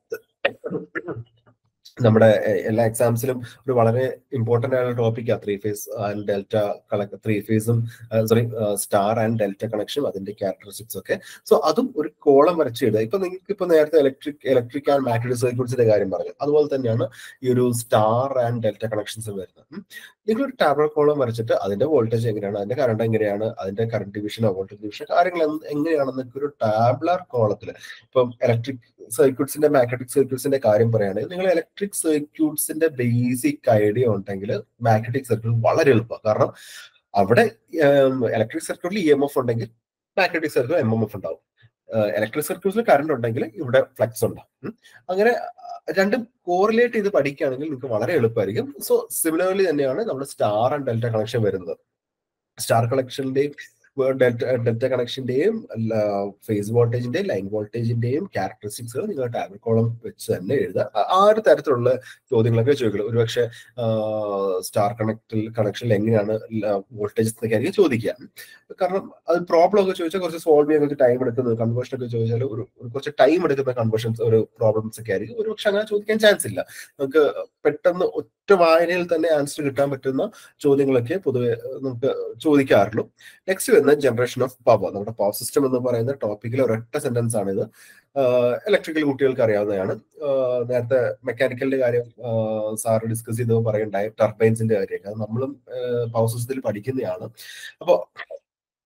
നമ്മുടെ എല്ലാ എക്സാംസിലും ഒരു വളരെ ഇമ്പോർട്ടന്റ് ആയ ടോപ്പിക്കാണ് three phase and delta three ഫേസും സോറി സ്റ്റാർ ആൻഡ് ഡെൽറ്റ കണക്ഷനും അതിന്റെ ക്യാരക്ടറിസ്റ്റിക്സ് ഒക്കെ സോ അതും ഒരു കോളം വരച്ചിടുക ഇപ്പൊ നിങ്ങൾക്ക് ഇപ്പൊ നേരത്തെ ഇലക്ട്രിക് ഇലക്ട്രിക് ആൻഡ് മാഗ്നറ്റിക് സർക്യൂട്ട്സിന്റെ കാര്യം പറഞ്ഞു അതുപോലെ തന്നെയാണ് ഈ ഒരു സ്റ്റാർ ആൻഡ് ഡെൽറ്റ കണക്ഷൻസ് വരുന്നത് നിങ്ങൾ ഒരു ടാബ്ലർ കോളം വരച്ചിട്ട് അതിന്റെ വോൾട്ടേജ് എങ്ങനെയാണ് അതിന്റെ കറണ്ട് എങ്ങനെയാണ് അതിന്റെ കറണ്ട് ഡിവിഷൻ വോൾട്ടേജ് ഡിവിഷൻ കാര്യങ്ങൾ എങ്ങനെയാണെന്നൊക്കെ ഒരു ടാബ്ലർ കോളത്തിൽ ഇപ്പം ഇലക്ട്രിക് സർക്യൂട്ട്സിന്റെ മാഗ്നറ്റിക് സർക്യൂട്ട്സിന്റെ കാര്യം പറയുകയാണെങ്കിൽ നിങ്ങൾ ഇലക്ട്രിക് സർക്യൂട്ട്സിന്റെ ബേസിക് ഐഡിയ ഉണ്ടെങ്കിൽ മാഗ്നറ്റിക് സർക്യൂട്ട് വളരെ എളുപ്പമാണ് കാരണം അവിടെ ഇലക്ട്രിക് സർക്യൂട്ടിൽ ഇ എം എഫ് ഉണ്ടെങ്കിൽ magnetic circuit M M F ഉണ്ടാവും ഇലക്ട്രിക് സർക്യൂട്ട്സിൽ കറണ്ട് ഉണ്ടെങ്കിൽ ഇവിടെ ഫ്ലക്സ് ഉണ്ടാവും അങ്ങനെ രണ്ടും കോറിലേറ്റ് ചെയ്ത് പഠിക്കുകയാണെങ്കിൽ നിങ്ങൾക്ക് വളരെ എളുപ്പമായിരിക്കും സോ സിമിലർലി തന്നെയാണ് നമ്മുടെ സ്റ്റാർ ആൻഡ് ഡെൽറ്റ കണക്ഷൻ വരുന്നത് സ്റ്റാർ കണക്ഷന്റെയും ഡെൽറ്റ ഡെൽറ്റ കണക്ഷന്റെയും ഫേസ് വോൾട്ടേജിന്റെയും ലൈൻ വോൾട്ടേജിന്റെയും ക്യാരക്ടറിസ്റ്റിക്സുകൾ നിങ്ങൾ ടാബിൾ കോളം വെച്ച് തന്നെ എഴുതുക ആ ഒരു തരത്തിലുള്ള ചോദ്യങ്ങളൊക്കെ ചോദിക്കുള്ളൂ ഒരുപക്ഷെ സ്റ്റാർ കണക്റ്റിൽ കണക്ഷനിൽ എങ്ങനെയാണ് വോൾട്ടേജ് എന്നൊക്കെ ആയിരിക്കും ചോദിക്കുക കാരണം അത് പ്രോബ്ലം ഒക്കെ ചോദിച്ചാൽ കുറച്ച് സോൾവ് ചെയ്യാൻ കുറച്ച് ടൈം എടുക്കുന്നത് കൺവേർഷൻ ഒക്കെ ചോദിച്ചാൽ ഒരു കുറച്ച് ടൈം എടുക്കുന്ന കൺവേർഷൻസ് ഒരു പ്രോബ്ലംസ് ഒക്കെ ആയിരിക്കും ഒരുപക്ഷെ അങ്ങനെ ചോദിക്കാൻ ചാൻസ് ഇല്ല നമുക്ക് പെട്ടെന്ന് ഒറ്റ വായനയിൽ തന്നെ ആൻസർ കിട്ടാൻ പറ്റുന്ന ചോദ്യങ്ങളൊക്കെ പൊതുവെ നമുക്ക് ചോദിക്കാറുള്ളൂ നെക്സ്റ്റ് വരുന്ന ജനറേഷൻ ഓഫ് പവർ നമ്മുടെ പവർ സിസ്റ്റം എന്ന് പറയുന്ന ടോപ്പിക്കിൽ ഒരൊറ്റ സെന്റൻസ് ആണ് ഇത് ഇലക്ട്രിക്കൽ കുട്ടികൾക്ക് അറിയാവുന്നതാണ് നേരത്തെ മെക്കാനിക്കലിന്റെ കാര്യം സാറ് ഡിസ്കസ് ചെയ്തപ്പോൾ പറയുണ്ടായി ടർബൈൻസിന്റെ കാര്യമൊക്കെ അത് നമ്മളും പവർ സിസ്റ്റത്തിൽ പഠിക്കുന്നതാണ് അപ്പോൾ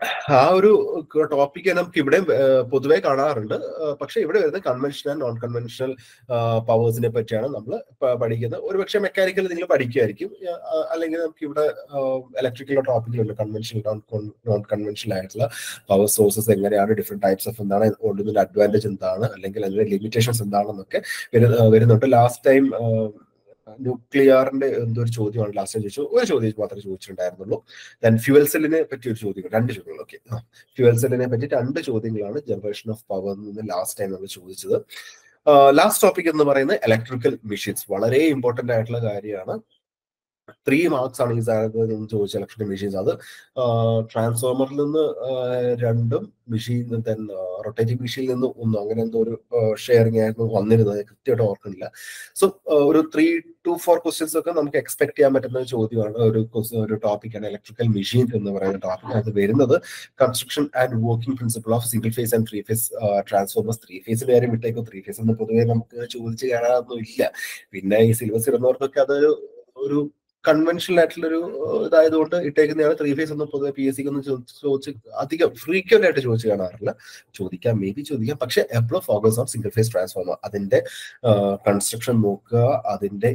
ആ ഒരു ടോപ്പിക്ക് നമുക്ക് ഇവിടെ പൊതുവെ കാണാറുണ്ട് ആ, പക്ഷെ ഇവിടെ വരുന്നത് കൺവെൻഷണൽ ആൻഡ് നോൺ കൺവെൻഷണൽ പവേഴ്സിനെ പറ്റിയാണ് നമ്മൾ പഠിക്കുന്നത് ഒരുപക്ഷെ മെക്കാനിക്കൽ നിങ്ങൾ പഠിക്കുമായിരിക്കും ആ, അല്ലെങ്കിൽ നമുക്ക് ഇവിടെ ഇലക്ട്രിക്കൽ ടോപ്പിക്കുണ്ട് കൺവെൻഷണൽ നോൺ കൺവെൻഷണൽ ആയിട്ടുള്ള പവർ സോഴ്സസ് എങ്ങനെയാണ് ഡിഫറെന്റ് ടൈപ്സ് ഓഫ് എന്താണ് കൊണ്ടുവന്ന അഡ്വാൻറ്റേജ് എന്താണ് അല്ലെങ്കിൽ അതിന്റെ ലിമിറ്റേഷൻസ് എന്താണെന്നൊക്കെ വരുന്ന- വരുന്നുണ്ട് ലാസ്റ്റ് ടൈം ന്യൂക്ലിയറിന്റെ എന്തോ ഒരു ചോദ്യമാണ് ലാസ്റ്റ് ചോദിച്ചു ഒരു ചോദ്യം മാത്രമേ ചോദിച്ചിട്ടുണ്ടായിരുന്നുള്ളൂ ദെൻ ഫ്യൂവൽ സെല്ലിനെ പറ്റി ഒരു ചോദ്യം രണ്ട് ചോദ്യങ്ങൾ ഓക്കെ ഫ്യൂവൽ സെല്ലിനെ പറ്റി രണ്ട് ചോദ്യങ്ങളാണ് ജനറേഷൻ ഓഫ് പവർ നിന്ന് ലാസ്റ്റ് ടൈം നമ്മൾ ചോദിച്ചത് ലാസ്റ്റ് ടോപ്പിക് എന്ന് പറയുന്നത് ഇലക്ട്രിക്കൽ മെഷീൻസ് വളരെ ഇമ്പോർട്ടന്റ് ആയിട്ടുള്ള കാര്യമാണ് ത്രീ മാർക്സ് ആണ് ഈ സാധനത്തിൽ നിന്ന് ചോദിച്ച ഇലക്ട്രിക്കൽ മെഷീൻസ് അത് ട്രാൻസ്ഫോമറിൽ നിന്ന് ആ, രണ്ടും മെഷീൻ ദെൻ റൊട്ടേറ്റിംഗ് മെഷീനിൽ നിന്ന് ഒന്നും അങ്ങനെ എന്തോ ഒരു ഷെയറിംഗ് ആയിരുന്നു വന്നിരുന്നത് കൃത്യമായിട്ട് ഓർക്കുന്നില്ല സോ ഒരു ത്രീ ടു ഫോർ ക്വസ്റ്റ്യൻസ് ഒക്കെ നമുക്ക് എക്സ്പെക്ട് ചെയ്യാൻ പറ്റുന്ന ഒരു ചോദ്യമാണ് ഒരു ques- ഒരു ടോപ്പിക്കാണ് ഇലക്ട്രിക്കൽ മെഷീൻ എന്ന് പറയുന്ന ടോപ്പിക് അത് വരുന്നത് construction and working principle of single phase and three phase transformers three ഫേസിന്റെ കാര്യം വിട്ടേക്കും ത്രീ ഫേസ് എന്ന് പൊതുവെ നമുക്ക് ചോദിച്ച് കാണാനൊന്നും ഇല്ല പിന്നെ ഈ സിലബസ് ഇടുന്നവർക്കൊക്കെ അതൊരു ഒരു കൺവെൻഷണൽ ആയിട്ടുള്ള ഒരു ഇതായതുകൊണ്ട് ഇട്ടേക്കുന്നതാണ് ത്രീ ഫേസ് ഒന്നും പൊതുവെ പി എസ് സിക്ക് ഒന്നും ചോ- ചോദിച്ച് അധികം ഫ്രീക്വന്റ് ആയിട്ട് ചോദിച്ച് കാണാറില്ല ചോദിക്കാം മേ ബി ചോദിക്കാം പക്ഷെ എപ്പോഴും focus on single phase transformer അതിന്റെ കൺസ്ട്രക്ഷൻ നോക്കുക അതിന്റെ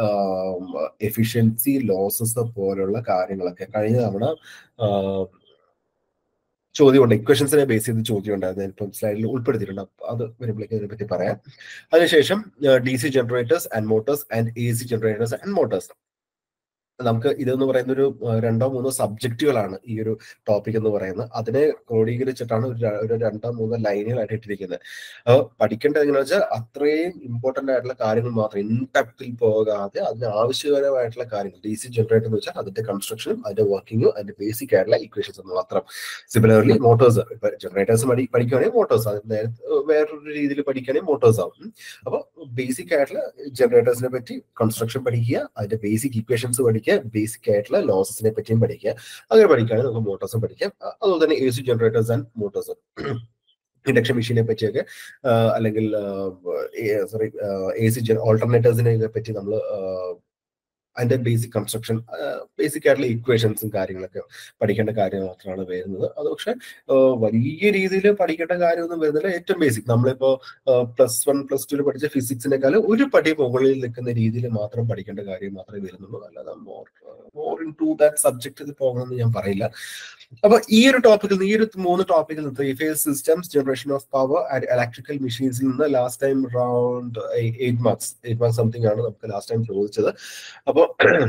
എഫിഷ്യൻസി ലോസസ് പോലുള്ള കാര്യങ്ങളൊക്കെ കഴിഞ്ഞ തവണ ആ, ചോദ്യമുണ്ട് ഇക്വേഷൻസിനെ ബേസ് ചെയ്ത് ചോദ്യം ഉണ്ടായിരുന്നു ഇപ്പം സ്ലൈഡിൽ ഉൾപ്പെടുത്തിയിട്ടുണ്ട് അപ്പൊ അത് വരുമ്പോഴേക്കും അതിനെ പറ്റി പറയാം അതിനുശേഷം D C generators and motors and A C generators and motors നമുക്ക് ഇതെന്ന് പറയുന്ന ഒരു ആ, രണ്ടോ മൂന്നോ സബ്ജക്റ്റുകളാണ് ഈ ഒരു ടോപ്പിക് എന്ന് പറയുന്നത് അതിനെ ക്രോഡീകരിച്ചിട്ടാണ് ഒരു ര- ഒരു രണ്ടോ മൂന്നോ ലൈനുകളായിട്ട് ഇട്ടിരിക്കുന്നത് അപ്പോൾ പഠിക്കേണ്ടത് എങ്ങനെയാ വെച്ചാൽ അത്രയും ഇമ്പോർട്ടന്റ് ആയിട്ടുള്ള കാര്യങ്ങൾ മാത്രം ഇൻഡെപ്തിൽ പോകാതെ അതിന് ആവശ്യകരമായിട്ടുള്ള കാര്യങ്ങൾ ഡി സി ജനറേറ്റർ എന്ന് വെച്ചാൽ അതിന്റെ കൺസ്ട്രക്ഷനും അതിന്റെ വർക്കിങ്ങും അതിന്റെ ബേസിക് ആയിട്ടുള്ള ഇക്വേഷൻസ് എന്ന് മാത്രം സിമിലർലി മോട്ടോഴ്സ് ഇപ്പൊ ജനറേറ്റേഴ്സ് പഠി പഠിക്കുകയാണെങ്കിൽ മോട്ടോഴ്സ് അത് നേരെ വേറൊരു രീതിയിൽ പഠിക്കുകയാണെങ്കിൽ മോട്ടോഴ്സ് ആവും അപ്പോൾ ബേസിക് ആയിട്ടുള്ള ജനറേറ്റേഴ്സിനെ പറ്റി കൺസ്ട്രക്ഷൻ പഠിക്കുക അതിന്റെ ബേസിക് ഇക്വേഷൻസ് പഠിക്കുക ബേസിക് ആയിട്ടുള്ള ലോസസിനെ പറ്റിയും പഠിക്കുക അങ്ങനെ പഠിക്കുകയാണെങ്കിൽ നമുക്ക് മോട്ടോഴ്സും പഠിക്കാം അ- അതുപോലെ തന്നെ A C generators and motors induction മെഷീനെ പറ്റിയൊക്കെ ആ, അല്ലെങ്കിൽ സോറി എ സി ഓൾട്ടർനേറ്റേഴ്സിനെ പറ്റി നമ്മൾ അതിന്റെ ബേസിക് കൺസ്ട്രക്ഷൻ ബേസിക് ആയിട്ടുള്ള ഇക്വേഷൻസും കാര്യങ്ങളൊക്കെ പഠിക്കേണ്ട കാര്യം മാത്രമാണ് വരുന്നത് അത് പക്ഷെ വലിയ രീതിയിൽ പഠിക്കേണ്ട കാര്യമൊന്നും വരുന്നില്ല ഏറ്റവും ബേസിക് നമ്മളിപ്പോ പ്ലസ് വൺ പ്ലസ് ടുവിൽ പഠിച്ച ഫിസിക്സിനേക്കാൾ ഒരു പടി മുകളിൽ നിൽക്കുന്ന രീതിയിൽ മാത്രം പഠിക്കേണ്ട കാര്യം മാത്രമേ വരുന്നുള്ളൂ അല്ലാതെ more more into that subject പോകണമെന്ന് ഞാൻ പറയില്ല അപ്പൊ ഈ ഒരു ടോപ്പിക്കിൽ ഈ ഒരു മൂന്ന് ടോപ്പിക്കിൽ നിന്ന് three phase systems generation of power and electrical മെഷീൻസിൽ നിന്ന് last time round eight marks eight marks something ആണ് നമുക്ക് ലാസ്റ്റ് ടൈം ചോദിച്ചത് അപ്പോൾ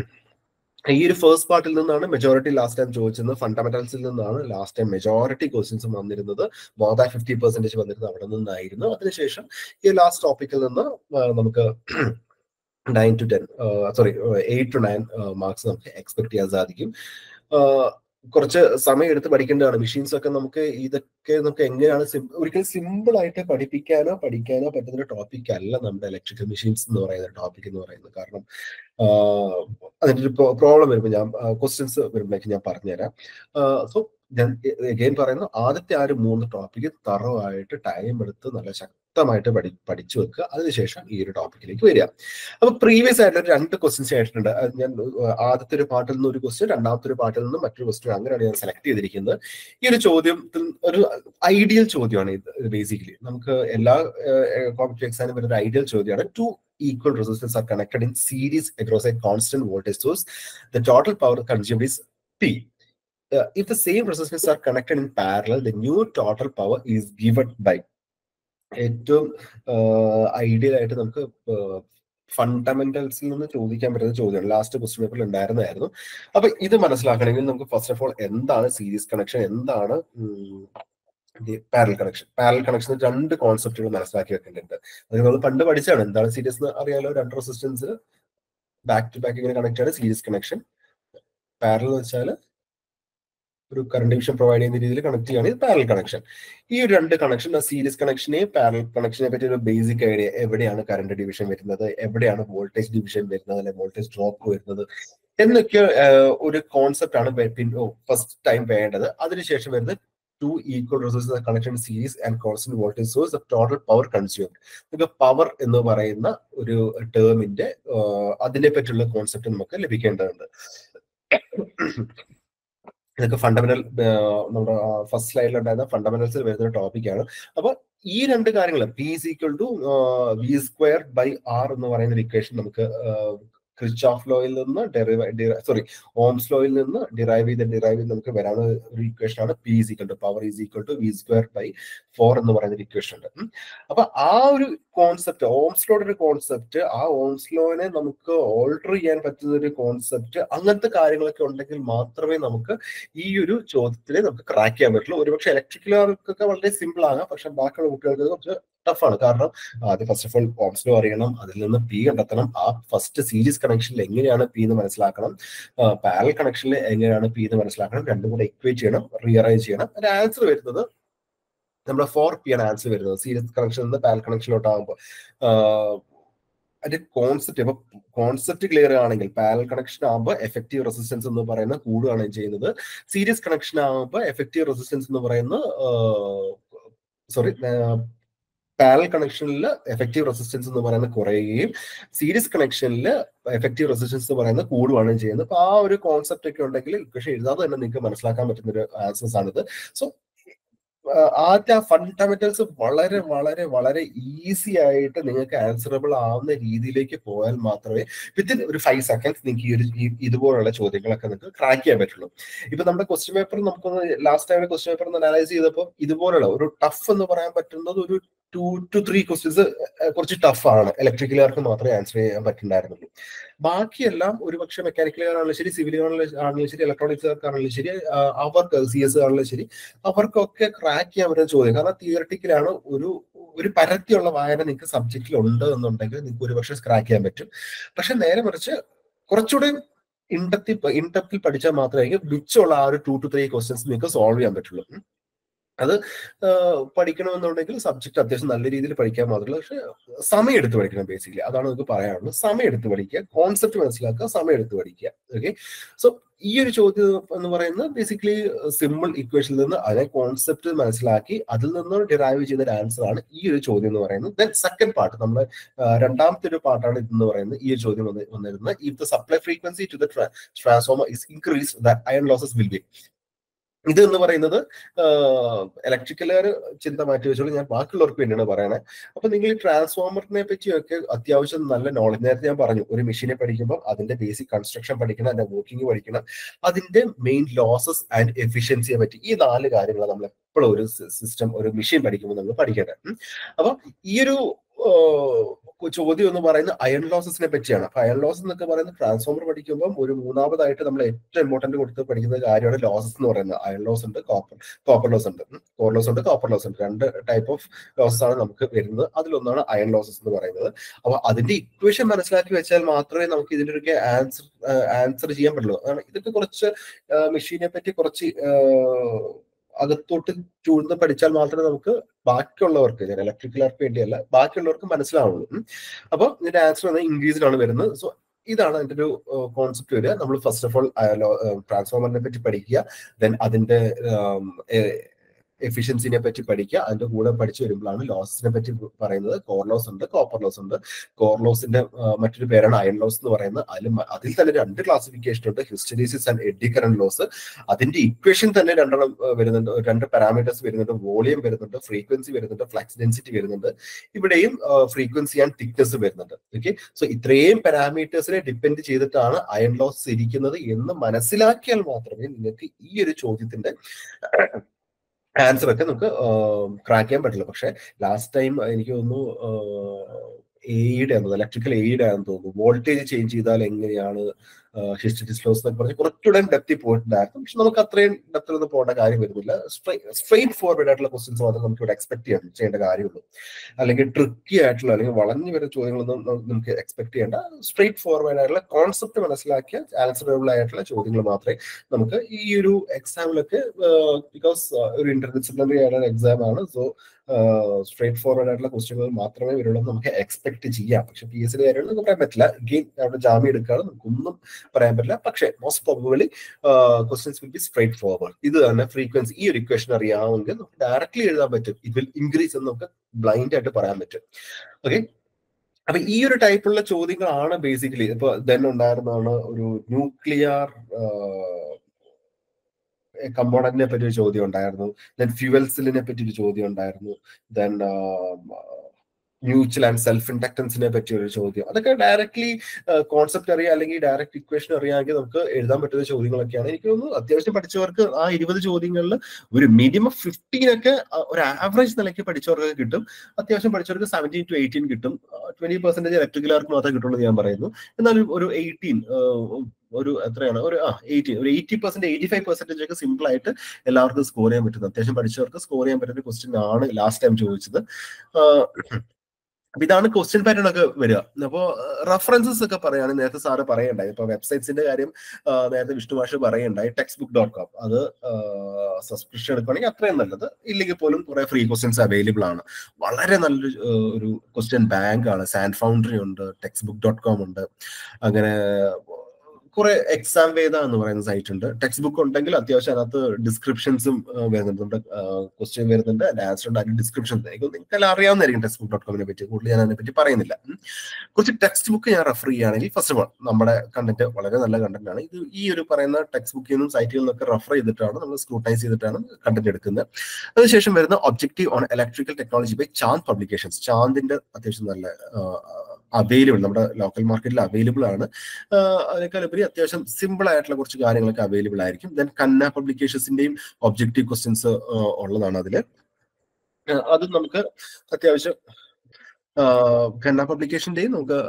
ഈ ഒരു ഫസ്റ്റ് പാർട്ടിൽ നിന്നാണ് മെജോറിറ്റി ലാസ്റ്റ് ടൈം ചോദിച്ചത് ഫണ്ടമെന്റൽസിൽ നിന്നാണ് ലാസ്റ്റ് ടൈം മെജോറിറ്റി ക്വസ്റ്റ്യൻസ് വന്നിരുന്നത് മോർ ദാൻ ഫിഫ്റ്റി പെർസെന്റേജ് വന്നിരുന്നത് അവിടെ നിന്നായിരുന്നു അതിനുശേഷം ഈ ലാസ്റ്റ് ടോപ്പിക്കിൽ നിന്ന് ആ, നമുക്ക് nine to ten sorry eight to nine marks നമുക്ക് എക്സ്പെക്ട് ചെയ്യാൻ സാധിക്കും ആ, കുറച്ച് സമയം എടുത്ത് പഠിക്കേണ്ടതാണ് മെഷീൻസ് ഒക്കെ നമുക്ക് ഇതൊക്കെ നമുക്ക് എങ്ങനെയാണ് sim- ഒരിക്കലും സിമ്പിൾ ആയിട്ട് പഠിപ്പിക്കാനോ പഠിക്കാനോ പറ്റുന്ന ഒരു ടോപ്പിക് അല്ല നമ്മുടെ ഇലക്ട്രിക്കൽ മെഷീൻസ് എന്ന് പറയുന്ന ടോപ്പിക് എന്ന് പറയുന്നത് കാരണം ആഹ് അതിന്റെ ഒരു പ്രോബ്ലം വരുമ്പോൾ ഞാൻ ക്വസ്റ്റ്യൻസ് വരുമ്പോഴേക്ക് ഞാൻ പറഞ്ഞുതരാം സോ ഞാൻ എഗെയിൻ പറയുന്നു ആദ്യത്തെ ആ ഒരു മൂന്ന് ടോപ്പിക്ക് തറവായിട്ട് ടൈം എടുത്ത് നല്ല ശക്തമായിട്ട് പഠി പഠിച്ചു വെക്കുക അതിനുശേഷം ഈ ഒരു ടോപ്പിക്കിലേക്ക് വരിക അപ്പൊ പ്രീവിയസ് ആയിട്ടുള്ള ഒരു രണ്ട് ക്വസ്റ്റ്യൻസ് ആയിട്ടുണ്ട് അത് ഞാൻ ഏഹ്, ആദ്യത്തെ ഒരു പാട്ടിൽ നിന്ന് ഒരു ക്വസ്റ്റ്യൻ രണ്ടാമത്തെ ഒരു പാട്ടിൽ നിന്ന് മറ്റൊരു ക്വസ്റ്റ്യൻ അങ്ങനെയാണ് ഞാൻ സെലക്ട് ചെയ്തിരിക്കുന്നത് ഈ ഒരു ചോദ്യത്തിൽ ഒരു ഐഡിയൽ ചോദ്യമാണ് ഇത് ബേസിക്കലി നമുക്ക് എല്ലാ കോമ്പറ്റീവ് എക്സാമിനും വരുന്ന ഒരു ഐഡിയൽ ചോദ്യമാണ് two equal resistors are connected in series across a constant voltage source. The total power consumed is P. Uh, if the same resistors are connected in parallel, the new total power is given by ഏറ്റവും ideal ആയിട്ട് നമുക്ക് ഫണ്ടമെന്റൽസിൽ നിന്ന് ചോദിക്കാൻ പറ്റുന്ന ചോദ്യമാണ് last question പേപ്പറിൽ ഉണ്ടായിരുന്നതായിരുന്നു അപ്പൊ ഇത് മനസ്സിലാക്കണമെങ്കിൽ നമുക്ക് ഫസ്റ്റ് ഓഫ് ഓൾ എന്താണ് സീരീസ് കണക്ഷൻ എന്താണ് പാരൽ കണക്ഷൻ പാരൽ കണക്ഷൻ രണ്ട് കോൺസെപ്റ്റുകൾ മനസ്സിലാക്കി വെക്കേണ്ടതുണ്ട് അത് നമ്മൾ പണ്ട് പഠിച്ചാണ് എന്താണ് സീരീസ് എന്ന് അറിയാലോ രണ്ട് റെസിസ്റ്റൻസ് ബാക്ക് ടു ബാക്ക് ഇങ്ങനെ കണക്ട് ആണ് സീരീസ് കണക്ഷൻ പാരൽ എന്ന് വെച്ചാൽ ഒരു കറണ്ട് ഡിവിഷൻ പ്രൊവൈഡ് ചെയ്യുന്ന രീതിയിൽ കണക്ട് ചെയ്യുകയാണ് ഇത് പാരൽ കണക്ഷൻ ഈ ഒരു രണ്ട് കണക്ഷൻ സീരീസ് കണക്ഷനെയും പാരൽ കണക്ഷനെ പറ്റി ഒരു ബേസിക് ഐഡിയ എവിടെയാണ് കറണ്ട് ഡിവിഷൻ വരുന്നത് എവിടെയാണ് വോൾട്ടേജ് ഡിവിഷൻ വരുന്നത് അല്ലെങ്കിൽ വോൾട്ടേജ് ഡ്രോപ്പ് വരുന്നത് എന്നൊക്കെ ആഹ്, ഒരു കോൺസെപ്റ്റ് ആണ് ഫസ്റ്റ് ടൈം വേണ്ടത് അതിനുശേഷം വരുന്നത് two equal resources connection series and constant voltage source total power consumed നമുക്ക് പവർ എന്ന് പറയുന്ന ഒരു ടേമിന്റെ അതിനെ പറ്റിയുള്ള കോൺസെപ്റ്റ് നമുക്ക് ലഭിക്കേണ്ടതുണ്ട് ഇതൊക്കെ ഫണ്ടമെന്റൽ നമ്മുടെ ഫസ്റ്റ് സ്ലൈഡിലുണ്ടായിരുന്ന ഫണ്ടമെന്റൽസിൽ വരുന്ന ടോപ്പിക്കാണ് അപ്പൊ ഈ രണ്ട് കാര്യങ്ങൾ P is equal to V square by R എന്ന് പറയുന്ന ഒരു ഇക്വേഷൻ നമുക്ക് ക്രിച്ചാഫ് ലോയിൽ നിന്ന് ഡെറിവൈ സോറി ഓംസ് ലോയിൽ നിന്ന് ഡിറൈവ് ചെയ്ത് ഡിറൈവ് ചെയ്ത് നമുക്ക് വരാവുന്ന ഒരു ഇക്വേഷൻ ആണ് P is equal to power is equal to V square by four എന്ന് പറയുന്ന ഒരു ഇക്വേഷൻ ഉണ്ട് ഉം. അപ്പൊ ആ ഒരു കോൺസെപ്റ്റ് ഓംസ് ലോയുടെ ഒരു കോൺസെപ്റ്റ് ആ ഓംസ് ലോനെ നമുക്ക് ഓൾട്ടർ ചെയ്യാൻ പറ്റുന്ന ഒരു കോൺസെപ്റ്റ് അങ്ങനത്തെ കാര്യങ്ങളൊക്കെ ഉണ്ടെങ്കിൽ മാത്രമേ നമുക്ക് ഈ ഒരു ചോദ്യത്തിനെ നമുക്ക് ക്രാക്ക് ചെയ്യാൻ പറ്റുള്ളൂ ഒരുപക്ഷെ ഇലക്ട്രിക്കലുകാർക്കൊക്കെ വളരെ സിമ്പിൾ ആകാം പക്ഷെ ബാക്കിയുള്ള കുട്ടികൾക്ക് കുറച്ച് ടഫാണ് കാരണം ആദ്യം first of all Ohm's law അറിയണം അതിൽ നിന്ന് പി കണ്ടെത്തണം ആ ഫസ്റ്റ് സീരീസ് കണക്ഷനിൽ എങ്ങനെയാണ് പി എന്ന് മനസ്സിലാക്കണം പാരൽ കണക്ഷനിൽ എങ്ങനെയാണ് പി എന്ന് മനസ്സിലാക്കണം രണ്ടും കൂടെ ഇക്വേറ്റ് ചെയ്യണം റീഅറേഞ്ച് ചെയ്യണം അതിന്റെ ആൻസർ വരുന്നത് നമ്മുടെ ഫോർ പി ആണ് ആൻസർ വരുന്നത് സീരീസ് കണക്ഷൻ നിന്ന് പാരൽ കണക്ഷനിലോട്ട് ആകുമ്പോൾ അതിന്റെ കോൺസെപ്റ്റ് ഇപ്പൊ കോൺസെപ്റ്റ് ക്ലിയർ ആണെങ്കിൽ പാരൽ കണക്ഷൻ ആകുമ്പോൾ എഫക്റ്റീവ് റെസിസ്റ്റൻസ് എന്ന് പറയുന്ന കൂടുകയാണ് ചെയ്യുന്നത് സീരീസ് കണക്ഷൻ ആകുമ്പോൾ എഫക്റ്റീവ് റെസിസ്റ്റൻസ് എന്ന് പറയുന്ന സോറി പാരൽ കണക്ഷനിൽ എഫക്റ്റീവ് റെസിസ്റ്റൻസ് എന്ന് പറയുന്നത് കുറയുകയും സീരീസ് കണക്ഷനിൽ എഫക്റ്റീവ് റെസിസ്റ്റൻസ് എന്ന് പറയുന്നത് കൂടുകയാണ് ചെയ്യുന്നത് അപ്പൊ ആ ഒരു കോൺസെപ്റ്റ് ഒക്കെ ഉണ്ടെങ്കിൽ ഇക്വേഷൻ എഴുതാതെ തന്നെ നിങ്ങൾക്ക് മനസ്സിലാക്കാൻ പറ്റുന്ന ഒരു ആൻസേഴ്സ് ആണിത് സോ ആദ്യ ആ ഫണ്ടമെന്റൽസ് വളരെ വളരെ വളരെ ഈസി ആയിട്ട് നിങ്ങൾക്ക് ആൻസറബിൾ ആവുന്ന രീതിയിലേക്ക് പോയാൽ മാത്രമേ വിത്തിൻ ഒരു ഫൈവ് സെക്കൻഡ്സ് നിങ്ങൾക്ക് ഈ ഒരു ഈ- ഇതുപോലുള്ള ചോദ്യങ്ങളൊക്കെ നിങ്ങൾക്ക് ക്രാക്ക് ചെയ്യാൻ പറ്റുള്ളൂ ഇപ്പൊ നമ്മുടെ ക്വസ്റ്റ്യൻ പേപ്പർ നമുക്കൊന്ന് ലാസ്റ്റ് ടൈം ക്വസ്റ്റ്യൻ പേപ്പർ ഒന്ന് അനലൈസ് ചെയ്തപ്പോൾ ഇതുപോലുള്ള ഒരു ടഫ് എന്ന് പറയാൻ പറ്റുന്നത് ഒരു ടു ടു ത്രീ ക്വസ്റ്റ്യൻസ് കുറച്ച് ടഫ് ആണ് ഇലക്ട്രിക്കലുകാർക്ക് മാത്രമേ ആൻസർ ചെയ്യാൻ പറ്റുന്നുണ്ടായിരുന്നുള്ളൂ ബാക്കിയെല്ലാം ഒരുപക്ഷെ മെക്കാനിക്കലുകാരാണെങ്കിലും ശരി സിവിലുകാരാണെങ്കിലും ആണെങ്കിലും ശരി ഇലക്ട്രോണിക്സുകാർക്കാണെങ്കിലും ശരി ആ, അവർക്ക് സി എസ് ആണെങ്കിലും ശരി അവർക്കൊക്കെ ക്രാക്ക് ചെയ്യാൻ പറ്റുന്ന ചോദ്യം കാരണം തിയറട്ടിക്കലാണ് ഒരു ഒരു പരത്തിയുള്ള വായന നിങ്ങൾക്ക് സബ്ജക്റ്റിൽ ഉണ്ട് എന്നുണ്ടെങ്കിൽ നിങ്ങൾക്ക് ഒരുപക്ഷെ ക്രാക്ക് ചെയ്യാൻ പറ്റും പക്ഷെ നേരെ മറിച്ച് കുറച്ചുകൂടി ഇൻഡപ്തി ഇൻഡപ്തിൽ പഠിച്ചാൽ മാത്രമേ മിച്ചമുള്ള ആ ഒരു ടു ടു ത്രീ ക്വസ്റ്റ്യൻസ് നിങ്ങൾക്ക് സോൾവ് ചെയ്യാൻ പറ്റുള്ളൂ ഉം. അത് ആഹ് പഠിക്കണമെന്നുണ്ടെങ്കിൽ സബ്ജക്ട് അത്യാവശ്യം നല്ല രീതിയിൽ പഠിക്കാൻ മാത്രമല്ല പക്ഷെ സമയം എടുത്ത് പഠിക്കണം ബേസിക്കലി അതാണ് നമുക്ക് പറയാനുള്ളത് സമയം എടുത്ത് പഠിക്കുക കോൺസെപ്റ്റ് മനസ്സിലാക്കുക സമയം എടുത്ത് പഠിക്കുക ഓക്കെ സോ ഈ ഒരു ചോദ്യം എന്ന് പറയുന്നത് ബേസിക്കലി സിമ്പിൾ ഇക്വേഷനിൽ നിന്ന് അതിനെ കോൺസെപ്റ്റ് മനസ്സിലാക്കി അതിൽ നിന്ന് ഡിറൈവ് ചെയ്ത ഒരു ആൻസർ ആണ് ഈ ഒരു ചോദ്യം എന്ന് പറയുന്നത് ദെൻ സെക്കൻഡ് പാർട്ട് നമ്മൾ രണ്ടാമത്തെ ഒരു പാർട്ടാണ് ഇതെന്ന് പറയുന്നത് ഈ ഒരു ചോദ്യം വന്ന് വന്നിരുന്നത് if the supply frequency to the transformer is increase the iron losses will be ഇത് എന്ന് പറയുന്നത് ഇലക്ട്രിക്കലുകാർ ചിന്ത മാറ്റി വെച്ചോളൂ ഞാൻ ബാക്കിയുള്ളവർക്ക് വേണ്ടിയാണ് പറയണേ അപ്പൊ നിങ്ങൾ ഈ ട്രാൻസ്ഫോമറിനെ പറ്റിയൊക്കെ അത്യാവശ്യം നല്ല നോളജ് നേരത്തെ ഞാൻ പറഞ്ഞു ഒരു മെഷീനെ പഠിക്കുമ്പോൾ അതിന്റെ ബേസിക് കൺസ്ട്രക്ഷൻ പഠിക്കണം അതിന്റെ വർക്കിംഗ് പഠിക്കണം അതിന്റെ മെയിൻ ലോസസ് ആൻഡ് എഫിഷ്യൻസിയെ പറ്റി ഈ നാല് കാര്യങ്ങൾ നമ്മൾ എപ്പോഴും ഒരു സിസ്റ്റം ഒരു മെഷീൻ പഠിക്കുമ്പോൾ നമ്മൾ പഠിക്കേണ്ടത് ഉം. അപ്പൊ ഈ ഒരു ഏഹ്, ചോദ്യം എന്ന് പറയുന്നത് അയൺ ലോസസിനെ പറ്റിയാണ് അപ്പൊ അയൺ ലോസ് എന്നൊക്കെ പറയുന്നത് ട്രാൻസ്ഫോമർ പഠിക്കുമ്പോൾ ഒരു മൂന്നാമതായിട്ട് നമ്മൾ ഏറ്റവും ഇമ്പോർട്ടന്റ് കൊടുത്ത് പഠിക്കുന്ന കാര്യമാണ് ലോസസ് എന്ന് പറയുന്നത് അയൺ ലോസ് ഉണ്ട് കോപ്പർ കോപ്പർ ലോസ് ഉണ്ട് കോർ ലോസ് ഉണ്ട് കോപ്പർ ലോസ് ഉണ്ട് രണ്ട് ടൈപ്പ് ഓഫ് ലോസസ് ആണ് നമുക്ക് വരുന്നത് അതിലൊന്നാണ് അയൺ ലോസസ് എന്ന് പറയുന്നത് അപ്പൊ അതിന്റെ ഇക്വേഷൻ മനസ്സിലാക്കി വെച്ചാൽ മാത്രമേ നമുക്ക് ഇതിന്റെ ഒരു ആൻസർ ആൻസർ ചെയ്യാൻ പറ്റുള്ളൂ അതാണ് ഇതൊക്കെ കുറച്ച് മെഷീനെ പറ്റി കുറച്ച് ആഹ്, അകത്തോട്ട് ചൂഴ്ന്ന് പഠിച്ചാൽ മാത്രമേ നമുക്ക് ബാക്കിയുള്ളവർക്ക് ഞാൻ ഇലക്ട്രിക്കലുകാർക്ക് വേണ്ടിയല്ല ബാക്കിയുള്ളവർക്ക് മനസ്സിലാവുള്ളൂ ഉം. അപ്പൊ ഇതിന്റെ ആൻസർ വന്നത് ഇംഗ്ലീഷിലാണ് വരുന്നത് സോ ഇതാണ് അതിന്റെ ഒരു കോൺസെപ്റ്റ് വരിക നമ്മൾ ഫസ്റ്റ് ഓഫ് ഓൾ ട്രാൻസ്ഫോമറിനെ പറ്റി പഠിക്കുക ദെൻ അതിന്റെ എഫിഷ്യൻസിനെ പറ്റി പഠിക്കുക അതിന്റെ കൂടെ പഠിച്ചു വരുമ്പോഴാണ് ലോസിനെ പറ്റി പറയുന്നത് കോർ ലോസ് ഉണ്ട് കോപ്പർ ലോസ് ഉണ്ട് കോർ ലോസിന്റെ മറ്റൊരു പേരാണ് അയൺ ലോസ് എന്ന് പറയുന്നത് അതിൽ മ- അതിൽ തന്നെ രണ്ട് ക്ലാസിഫിക്കേഷൻ ഉണ്ട് hysteresis and eddy current loss അതിന്റെ ഇക്വേഷൻ തന്നെ രണ്ടെണ്ണം ആ, വരുന്നുണ്ട് രണ്ട് പാരാമീറ്റേഴ്സ് വരുന്നുണ്ട് വോളിയം വരുന്നുണ്ട് ഫ്രീക്വൻസി വരുന്നുണ്ട് ഫ്ലക്സ് ഡെൻസിറ്റി വരുന്നുണ്ട് ഇവിടെയും ഫ്രീക്വൻസി ആൻഡ് തിക്നെസ് വരുന്നുണ്ട് ഓക്കെ സോ ഇത്രയും പാരാമീറ്റേഴ്സിനെ ഡിപ്പെൻഡ് ചെയ്തിട്ടാണ് അയൺ ലോസ് ഇരിക്കുന്നത് എന്ന് മനസ്സിലാക്കിയാൽ മാത്രമേ നിങ്ങൾക്ക് ഈ ഒരു ചോദ്യത്തിന്റെ ആൻസർ ഒക്കെ നമുക്ക് ക്രാക്ക് ചെയ്യാൻ പറ്റില്ല പക്ഷെ ലാസ്റ്റ് ടൈം എനിക്ക് തോന്നുന്നു എയ്ഡ് ആണെന്ന് ഇലക്ട്രിക്കൽ എയ്ഡ് ആണെന്ന് തോന്നുന്നു വോൾട്ടേജ് ചേഞ്ച് ചെയ്താൽ എങ്ങനെയാണ് ഹിസ്റ്ററിസ് ലോസ് എന്നൊക്കെ പറഞ്ഞ് കുറച്ചുകൂടെ ഡെപ്തിൽ പോയിട്ടുണ്ടായിരുന്നു പക്ഷെ നമുക്ക് അത്രയും ഡെപ്തിലൊന്നും പോകേണ്ട കാര്യം വരുന്നില്ല സ്ട്രെയിറ്റ് ഫോർവേഡ് ആയിട്ടുള്ള ക്വസ്റ്റ്യൻസ് മാത്രമേ നമുക്ക് ഇവിടെ എക്സ്പെക്ട് ചെയ്യാൻ ചെയ്യേണ്ട കാര്യമുള്ളൂ അല്ലെങ്കിൽ ട്രിക്കി ആയിട്ടുള്ള അല്ലെങ്കിൽ വളഞ്ഞു വരുന്ന ചോദ്യങ്ങളൊന്നും ന- നമുക്ക് എക്സ്പെക്ട് ചെയ്യേണ്ട സ്ട്രെയിറ്റ് ഫോർവേഡ് ആയിട്ടുള്ള കോൺസെപ്റ്റ് മനസ്സിലാക്കിയ ആൻസറബിൾ ആയിട്ടുള്ള ചോദ്യങ്ങൾ മാത്രമേ നമുക്ക് ഈ ഒരു എക്സാമിലൊക്കെ ബിക്കോസ് ഒരു ഇന്റർ ഡിസിപ്ലിനറി ആയിട്ടുള്ള എക്സാം ആണ് സോ സ്ട്രേറ്റ് ഫോർവേഡ് ആയിട്ടുള്ള ക്വസ്റ്റ്യനുകൾ മാത്രമേ വരുള്ളൂ എന്ന് നമുക്ക് എക്സ്പെക്ട് ചെയ്യാം പക്ഷെ പി എസ് സി കാര്യങ്ങൾ നമുക്ക് പറയാൻ പറ്റില്ല ഗെയിം അവിടെ ജാമ്യം എടുക്കുകയാണ് നമുക്കൊന്നും പറയാൻ പറ്റില്ല പക്ഷേ most probably questions will be straightforward ഇത് തന്നെ ഫ്രീക്വൻസി ഈ ഒരു ഇക്വേഷൻ അറിയാമെങ്കിൽ നമുക്ക് ഡയറക്ട്ലി എഴുതാൻ പറ്റും ഇറ്റ് വിൽ ഇൻക്രീസ് എന്ന് നമുക്ക് ബ്ലൈൻഡ് ആയിട്ട് പറയാൻ പറ്റും ഓക്കെ അപ്പൊ ഈ ഒരു ടൈപ്പുള്ള ചോദ്യങ്ങളാണ് ബേസിക്കലി ഇപ്പൊ ദെൻ ഉണ്ടായിരുന്നതാണ് ഒരു ന്യൂക്ലിയർ കമ്പോണന്റിനെ പറ്റി ഒരു ചോദ്യം ഉണ്ടായിരുന്നു ദെൻ ഫ്യൂവൽസിലിനെ പറ്റി ഒരു ചോദ്യം ഉണ്ടായിരുന്നു ദെൻ മ്യൂച്വൽ ആൻഡ് സെൽഫ് ഇൻഡക്ടൻസിനെ പറ്റി ഒരു ചോദ്യം അതൊക്കെ ഡയറക്ട്ലി കോൺസെപ്റ്റ് അറിയാം അല്ലെങ്കിൽ ഡയറക്റ്റ് ഇക്വേഷൻ അറിയാമെങ്കിൽ നമുക്ക് എഴുതാൻ പറ്റുന്ന ചോദ്യങ്ങളൊക്കെയാണ് എനിക്ക് തോന്നുന്നു അത്യാവശ്യം പഠിച്ചവർക്ക് ആ ഇരുപത് ചോദ്യങ്ങളിൽ ഒരു മിനിമം ഫിഫ്റ്റീൻ ഒക്കെ ഒരു ആവറേജ് നിലയ്ക്ക് പഠിച്ചവർക്ക് കിട്ടും അത്യാവശ്യം പഠിച്ചവർക്ക് സെവൻറ്റീൻ ടു എയ്റ്റീൻ കിട്ടും ട്വന്റി പെർസെന്റേജ് ഇലക്ട്രിക്കലാർക്ക് മാത്രമേ കിട്ടുള്ളൂ ഞാൻ പറയുന്നു എന്നാൽ ഒരു എയ്റ്റീൻ ഒരു എത്രയാണ് ഒരു ആ എയ്റ്റി ഒരു eighty percent eighty five percentage ഒക്കെ സിമ്പിൾ ആയിട്ട് എല്ലാവർക്കും സ്കോർ ചെയ്യാൻ പറ്റുന്നത് അത്യാവശ്യം പഠിച്ചവർക്ക് സ്കോർ ചെയ്യാൻ പറ്റുന്ന ക്വസ്റ്റ്യൻ ആണ് ലാസ്റ്റ് ടൈം ചോദിച്ചത് അപ്പൊ ഇതാണ് ക്വസ്റ്റ്യൻ പാറ്റേൺ ഒക്കെ വരിക അപ്പോ റെഫറൻസസ് ഒക്കെ പറയുകയാണെങ്കിൽ നേരത്തെ സാറ് പറയണ്ടായി ഇപ്പൊ വെബ്സൈറ്റ്സിന്റെ കാര്യം നേരത്തെ വിഷ്ണു മാഷ് പറയണ്ടായി ടെക്സ്റ്റ് ബുക്ക് ഡോട്ട് കോം അത് സബ്സ്ക്രിപ്ഷൻ എടുക്കുകയാണെങ്കിൽ അത്രയും നല്ലത് ഇല്ലെങ്കിൽ പോലും കുറെ ഫ്രീ ക്വസ്റ്റ്യൻസ് അവൈലബിൾ ആണ് വളരെ നല്ലൊരു ഒരു ക്വസ്റ്റ്യൻ ബാങ്ക് ആണ് സാൻഡ് ഫൗണ്ടറി ഉണ്ട് ടെക്സ്റ്റ് ബുക്ക് ഡോട്ട് കോം ഉണ്ട് അങ്ങനെ കുറെ എക്സാം വേദ എന്ന് പറയുന്ന സൈറ്റ് ഉണ്ട് ടെക്സ്റ്റ് ബുക്ക് ഉണ്ടെങ്കിൽ അത്യാവശ്യം അതിനകത്ത് ഡിസ്ക്രിപ്ഷൻസും വരുന്നുണ്ട് നമ്മുടെ ക്വസ്റ്റ്യൻ വരുന്നുണ്ട് അതിന്റെ ആൻസർ ഉണ്ട് അതിന്റെ ഡിസ്ക്രിപ്ഷൻ നിങ്ങൾക്ക് എല്ലാം അറിയാവുന്നതായിരിക്കും ടെക്സ്റ്റ് ബുക്ക് ഡോട്ട് കോമിനെ പറ്റി കൂടുതൽ ഞാൻ അതിനെ പറ്റി പറയുന്നില്ല കുറച്ച് ടെക്സ്റ്റ് ബുക്ക് ഞാൻ റെഫർ ചെയ്യുകയാണെങ്കിൽ ഫസ്റ്റ് ഓഫ് ഓൾ നമ്മുടെ കണ്ടന്റ് വളരെ നല്ല കണ്ടന്റ് ആണ് ഇത് ഈ ഒരു പറയുന്ന ടെക്സ്റ്റ് ബുക്കിൽ നിന്നും സൈറ്റിൽ നിന്നൊക്കെ റെഫർ ചെയ്തിട്ടാണ് നമ്മൾ സ്ക്രൂട്ടൈസ് ചെയ്തിട്ടാണ് കണ്ടന്റ് എടുക്കുന്നത് അതിനുശേഷം വരുന്ന objective on electrical technology by Chand publications ചാന്തിന്റെ അത്യാവശ്യം നല്ല അവൈലബിൾ നമ്മുടെ ലോക്കൽ മാർക്കറ്റിൽ അവൈലബിൾ ആണ് അതിനേക്കാൾ ഉപരി അത്യാവശ്യം സിമ്പിൾ ആയിട്ടുള്ള കുറച്ച് കാര്യങ്ങളൊക്കെ അവൈലബിൾ ആയിരിക്കും ദെൻ കന്ന പബ്ലിക്കേഷൻസിന്റെയും ഒബ്ജക്റ്റീവ് ക്വസ്റ്റ്യൻസ് ഉള്ളതാണ് അതിൽ അത് നമുക്ക് അത്യാവശ്യം കന്ന പബ്ലിക്കേഷന്റെയും നമുക്ക്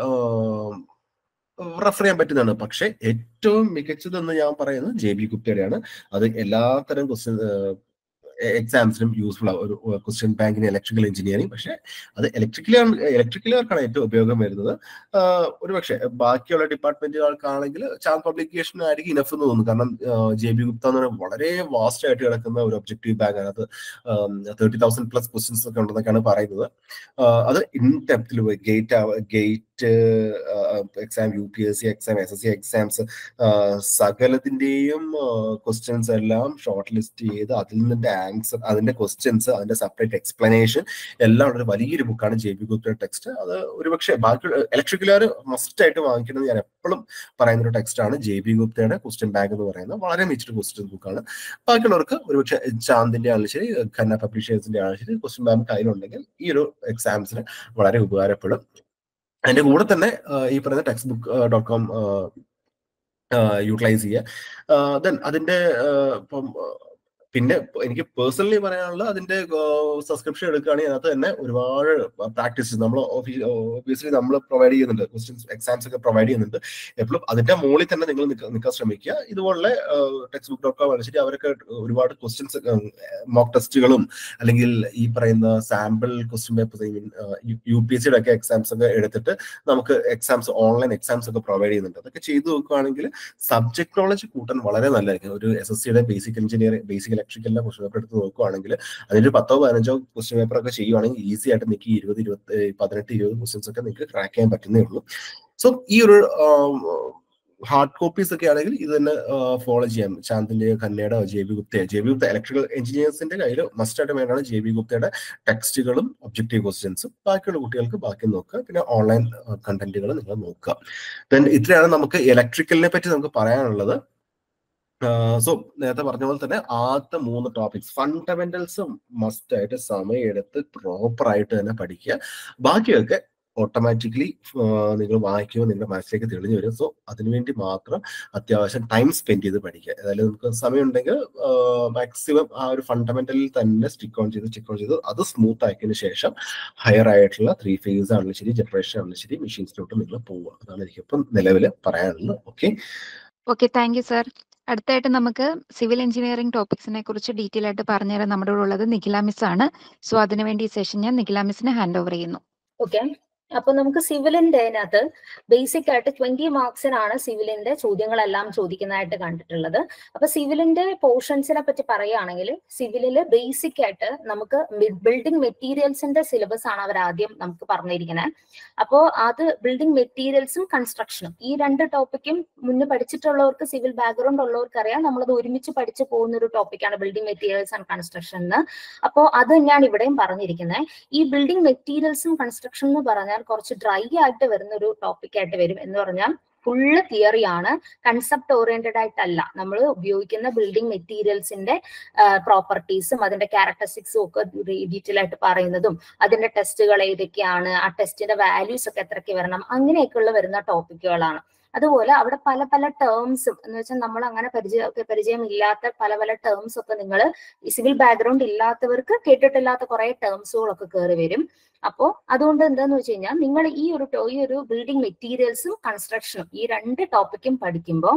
റെഫർ ചെയ്യാൻ പറ്റുന്നതാണ് പക്ഷെ ഏറ്റവും മികച്ചതെന്ന് ഞാൻ പറയുന്നത് ജെ ബി ഗുപ്തയുടെയാണ് അത് എല്ലാത്തരം ക്വസ്റ്റ്യൻ എക്സാംസിനും യൂസ്ഫുൾ ആവും ഒരു ക്വസ്റ്റ്യൻ ബാങ്കിന് ഇലക്ട്രിക്കൽ എഞ്ചിനീയറിംഗ് പക്ഷെ അത് ഇലക്ട്രിക്കലാണ് ഇലക്ട്രിക്കലുകാർക്കാണ് ഏറ്റവും ഉപയോഗം വരുന്നത് ഒരു പക്ഷേ ബാക്കിയുള്ള ഡിപ്പാർട്ട്മെന്റുകൾക്കാണെങ്കിൽ ചാന്ദ് പബ്ലിക്കേഷൻ ആയിരിക്കും ഇനഫ് എന്ന് തോന്നുന്നു കാരണം ജെ ബി ഗുപ്ത എന്ന് പറയുന്നത് വളരെ വാസ്റ്റ് ആയിട്ട് കിടക്കുന്ന ഒരു ഒബ്ജക്റ്റീവ് ബാങ്ക് ആണ് അത് തേർട്ടി തൗസൻഡ് പ്ലസ് ക്വസ്റ്റ്യൻസ് ഒക്കെ ഉണ്ടെന്നൊക്കെയാണ് പറയുന്നത് അത് ഇൻ ഡെപ്തിൽ പോയി GATE GATE exam U P S C exam S S C exams സകലത്തിന്റെയും ക്വസ്റ്റ്യൻസ് എല്ലാം ഷോർട്ട് ലിസ്റ്റ് ചെയ്ത് അതിൽ നിന്നിന്റെ ആൻസർ അതിന്റെ ക്വസ്റ്റ്യൻസ് അതിന്റെ സെപ്പറേറ്റ് എക്സ്പ്ലനേഷൻ എല്ലാം ഉള്ള വലിയൊരു ബുക്കാണ് ജെ ബി ഗുപ്തയുടെ ടെക്സ്റ്റ് അത് ഒരുപക്ഷെ ബാക്കി ഇലക്ട്രിക്കലുകാർ മസ്റ്റ് ആയിട്ട് വാങ്ങിക്കുന്നത് ഞാൻ എപ്പോഴും പറയുന്ന ഒരു ടെക്സ്റ്റ് ആണ് ജെ ബി ഗുപ്തയുടെ ക്വസ്റ്റ്യൻ ബാങ്ക് എന്ന് പറയുന്നത് വളരെ മിച്ചഡ് ക്വസ്റ്റ്യൻ ബുക്കാണ് ബാക്കിയുള്ളവർക്ക് ഒരുപക്ഷെ ചാന്ദിന്റെ ആണെങ്കിലും ശരി ഖന്ന പബ്ലിഷേഴ്സിന്റെ ആണെങ്കിലും ശരി ക്വസ്റ്റ്യൻ ബാങ്ക് കയ്യിലുണ്ടെങ്കിൽ ഈ ഒരു എക്സാംസിന് വളരെ ഉപകാരപ്പെടും അതിന്റെ കൂടെ തന്നെ ഈ പറയുന്ന textbook dot com utilise ചെയ്യുക ദെൻ അതിന്റെ ഇപ്പം പിന്നെ എനിക്ക് പേഴ്സണലി പറയാനുള്ളത് അതിന്റെ സബ്സ്ക്രിപ്ഷൻ എടുക്കുകയാണെങ്കിൽ അതിനകത്ത് തന്നെ ഒരുപാട് പ്രാക്ടീസ് നമ്മൾ ഓഫീസിൽ നമ്മൾ പ്രൊവൈഡ് ചെയ്യുന്നുണ്ട് ക്വസ്റ്റ്യൻസ് എക്സാംസ് ഒക്കെ പ്രൊവൈഡ് ചെയ്യുന്നുണ്ട് എപ്പോഴും അതിന്റെ മുകളിൽ തന്നെ നിങ്ങൾ നിൽക്കാൻ ശ്രമിക്കുക ഇതുപോലെ ടെക്സ്റ്റ് ബുക്ക് ഡോട്ട് കോം അനുസരിച്ച് അവരൊക്കെ ഒരുപാട് ക്വസ്റ്റ്യൻസ് മോക്ക് ടെസ്റ്റുകളും അല്ലെങ്കിൽ ഈ പറയുന്ന sample question paper U P S സിയുടെ ഒക്കെ എക്സാംസ് ഒക്കെ എടുത്തിട്ട് നമുക്ക് എക്സാംസ് ഓൺലൈൻ എക്സാംസ് ഒക്കെ പ്രൊവൈഡ് ചെയ്യുന്നുണ്ട് അതൊക്കെ ചെയ്തു നോക്കുകയാണെങ്കിൽ സബ്ജക്ട് നോളജ് കൂട്ടാൻ വളരെ നല്ലതായിരിക്കും ഒരു എസ് എസ് സിയുടെ ബേസിക് എഞ്ചിനീയറിംഗ് ബേസിക് ഇലക്ട്രിക്കലിന്റെ ക്വസ്റ്റ്യൻ പേപ്പർ എടുത്ത് നോക്കുകയാണെങ്കിൽ അതിന്റെ പത്തോ പതിനഞ്ചോ ക്വസ്റ്റ്യൻ പേപ്പർ ഒക്കെ ചെയ്യുവാണെങ്കിൽ ഈസി ആയിട്ട് നിങ്ങൾക്ക് ഇരുപത് ഇരുപത്തി പതിനെട്ട് ഇരുപത് ക്വസ്റ്റ്യൻസ് ഒക്കെ നിങ്ങൾക്ക് ട്രാക്ക് ചെയ്യാൻ പറ്റുന്നേ ഉള്ളൂ സോ ഈ ഒരു ഹാർഡ് കോപ്പീസ് ഒക്കെ ആണെങ്കിൽ ഇത് തന്നെ ഫോളോ ചെയ്യാം ചാന്ദിന്റെ കന്നയുടെ J B Gupta J B Gupta electrical എഞ്ചിനീയേഴ്സിന്റെ കയ്യിൽ മസ്റ്റ് ആയിട്ട് വേണ്ടതാണ് ജെ ബി ഗുപ്തയുടെ ടെക്സ്റ്റുകളും ഒബ്ജക്റ്റീവ് ക്വസ്റ്റ്യൻസും ബാക്കിയുള്ള കുട്ടികൾക്ക് ബാക്കി നോക്കുക പിന്നെ ഓൺലൈൻ കണ്ടന്റുകൾ നിങ്ങൾ നോക്കുക ദെൻ ഇത്രയാണ് നമുക്ക് ഇലക്ട്രിക്കലിനെ പറ്റി നമുക്ക് പറയാനുള്ളത് സോ നേരത്തെ പറഞ്ഞ പോലെ തന്നെ ആദ്യത്തെ മൂന്ന് ടോപ്പിക്സ് ഫണ്ടമെന്റൽസ് മസ്റ്റ് ആയിട്ട് സമയമെടുത്ത് പ്രോപ്പർ ആയിട്ട് തന്നെ പഠിക്കുക ബാക്കിയൊക്കെ ഓട്ടോമാറ്റിക്കലി നിങ്ങൾ വായിക്കുമ്പോൾ നിങ്ങളുടെ മനസ്സിലേക്ക് തെളിഞ്ഞു വരും സോ അതിനുവേണ്ടി മാത്രം അത്യാവശ്യം ടൈം സ്പെൻഡ് ചെയ്ത് പഠിക്കുക അതായത് നമുക്ക് സമയമുണ്ടെങ്കിൽ മാക്സിമം ആ ഒരു ഫണ്ടമെന്റലിൽ തന്നെ സ്റ്റിക്ക് ഓൺ ചെയ്ത് സ്റ്റിക്ക് ഓൺ ചെയ്ത് അത് സ്മൂത്ത് ആക്കിയതിനു ശേഷം ഹയർ ആയിട്ടുള്ള ത്രീ ഫേസ് ആണെങ്കിലും ശരി ജനറേഷൻ ആണെങ്കിലും ശരി മെഷീൻസിലോട്ട് നിങ്ങൾ പോവുക അതാണ് എനിക്കിപ്പം നിലവിൽ പറയാനുള്ളത് okay okay thank you sir അടുത്തായിട്ട് നമുക്ക് സിവിൽ എഞ്ചിനീയറിംഗ് ടോപ്പിക്സിനെ കുറിച്ച് ഡീറ്റെയിൽ ആയിട്ട് പറഞ്ഞുതരാൻ നമ്മുടെ കൂടെ ഉള്ളത് നിഖില മിസ് ആണ് സോ അതിനുവേണ്ടി ഈ സെഷൻ ഞാൻ നിഖില മിസ്സിന് ഹാൻഡ് ഓവർ ചെയ്യുന്നു ഓക്കെ അപ്പൊ നമുക്ക് സിവിലിന്റെ അതിനകത്ത് ബേസിക് ആയിട്ട് ട്വന്റി മാർക്സിനാണ് സിവിലിന്റെ ചോദ്യങ്ങളെല്ലാം ചോദിക്കുന്നതായിട്ട് കണ്ടിട്ടുള്ളത് അപ്പൊ സിവിലിന്റെ പോർഷൻസിനെ പറ്റി പറയുകയാണെങ്കിൽ സിവിലില് ബേസിക് ആയിട്ട് നമുക്ക് ബിൽഡിംഗ് മെറ്റീരിയൽസിന്റെ സിലബസ് ആണ് അവർ ആദ്യം നമുക്ക് പറഞ്ഞിരിക്കുന്നത് അപ്പോൾ അത് ബിൽഡിംഗ് മെറ്റീരിയൽസും കൺസ്ട്രക്ഷനും ഈ രണ്ട് ടോപ്പിക്കും മുന്നേ പഠിച്ചിട്ടുള്ളവർക്ക് സിവിൽ ബാക്ക്ഗ്രൗണ്ട് ഉള്ളവർക്ക് അറിയാം നമ്മളത് ഒരുമിച്ച് പഠിച്ചു പോകുന്ന ഒരു ടോപ്പിക്കാണ് ബിൽഡിംഗ് മെറ്റീരിയൽസ് ആൻഡ് കൺസ്ട്രക്ഷൻ എന്ന് അപ്പോൾ അത് തന്നെയാണ് ഇവിടെയും പറഞ്ഞിരിക്കുന്നത് ഈ ബിൽഡിംഗ് മെറ്റീരിയൽസും കൺസ്ട്രക്ഷൻ എന്ന് പറഞ്ഞാൽ കുറച്ച് ഡ്രൈ ആയിട്ട് വരുന്ന ഒരു ടോപ്പിക് ആയിട്ട് വരും എന്ന് പറഞ്ഞാൽ ഫുള്ള് തിയറി ആണ് കൺസെപ്റ്റ് ഓറിയന്റഡ് ആയിട്ടല്ല നമ്മൾ ഉപയോഗിക്കുന്ന ബിൽഡിംഗ് മെറ്റീരിയൽസിന്റെ പ്രോപ്പർട്ടീസും അതിന്റെ ക്യാരക്ടറിസ്റ്റിക്സും ഒക്കെ ഡീറ്റെയിൽ ആയിട്ട് പറയുന്നതും അതിന്റെ ടെസ്റ്റുകൾ ഏതൊക്കെയാണ് ആ ടെസ്റ്റിന്റെ വാല്യൂസ് ഒക്കെ എത്രയ്ക്ക് വരണം അങ്ങനെയൊക്കെയുള്ള വരുന്ന ടോപ്പിക്കുകളാണ് അതുപോലെ അവിടെ പല പല ടേംസും എന്ന് വെച്ചാൽ നമ്മൾ അങ്ങനെ പരിചയ പരിചയമില്ലാത്ത പല പല ടേംസ് ഒക്കെ നിങ്ങൾ സിവിൽ ബാക്ക്ഗ്രൗണ്ട് ഇല്ലാത്തവർക്ക് കേട്ടിട്ടില്ലാത്ത കുറെ ടേംസുകളൊക്കെ കയറി വരും അപ്പോ അതുകൊണ്ട് എന്താന്ന് വെച്ച് കഴിഞ്ഞാൽ നിങ്ങൾ ഈ ഒരു ടോ- ഈ ഒരു ബിൽഡിംഗ് മെറ്റീരിയൽസും കൺസ്ട്രക്ഷനും ഈ രണ്ട് ടോപ്പിക്കും പഠിക്കുമ്പോൾ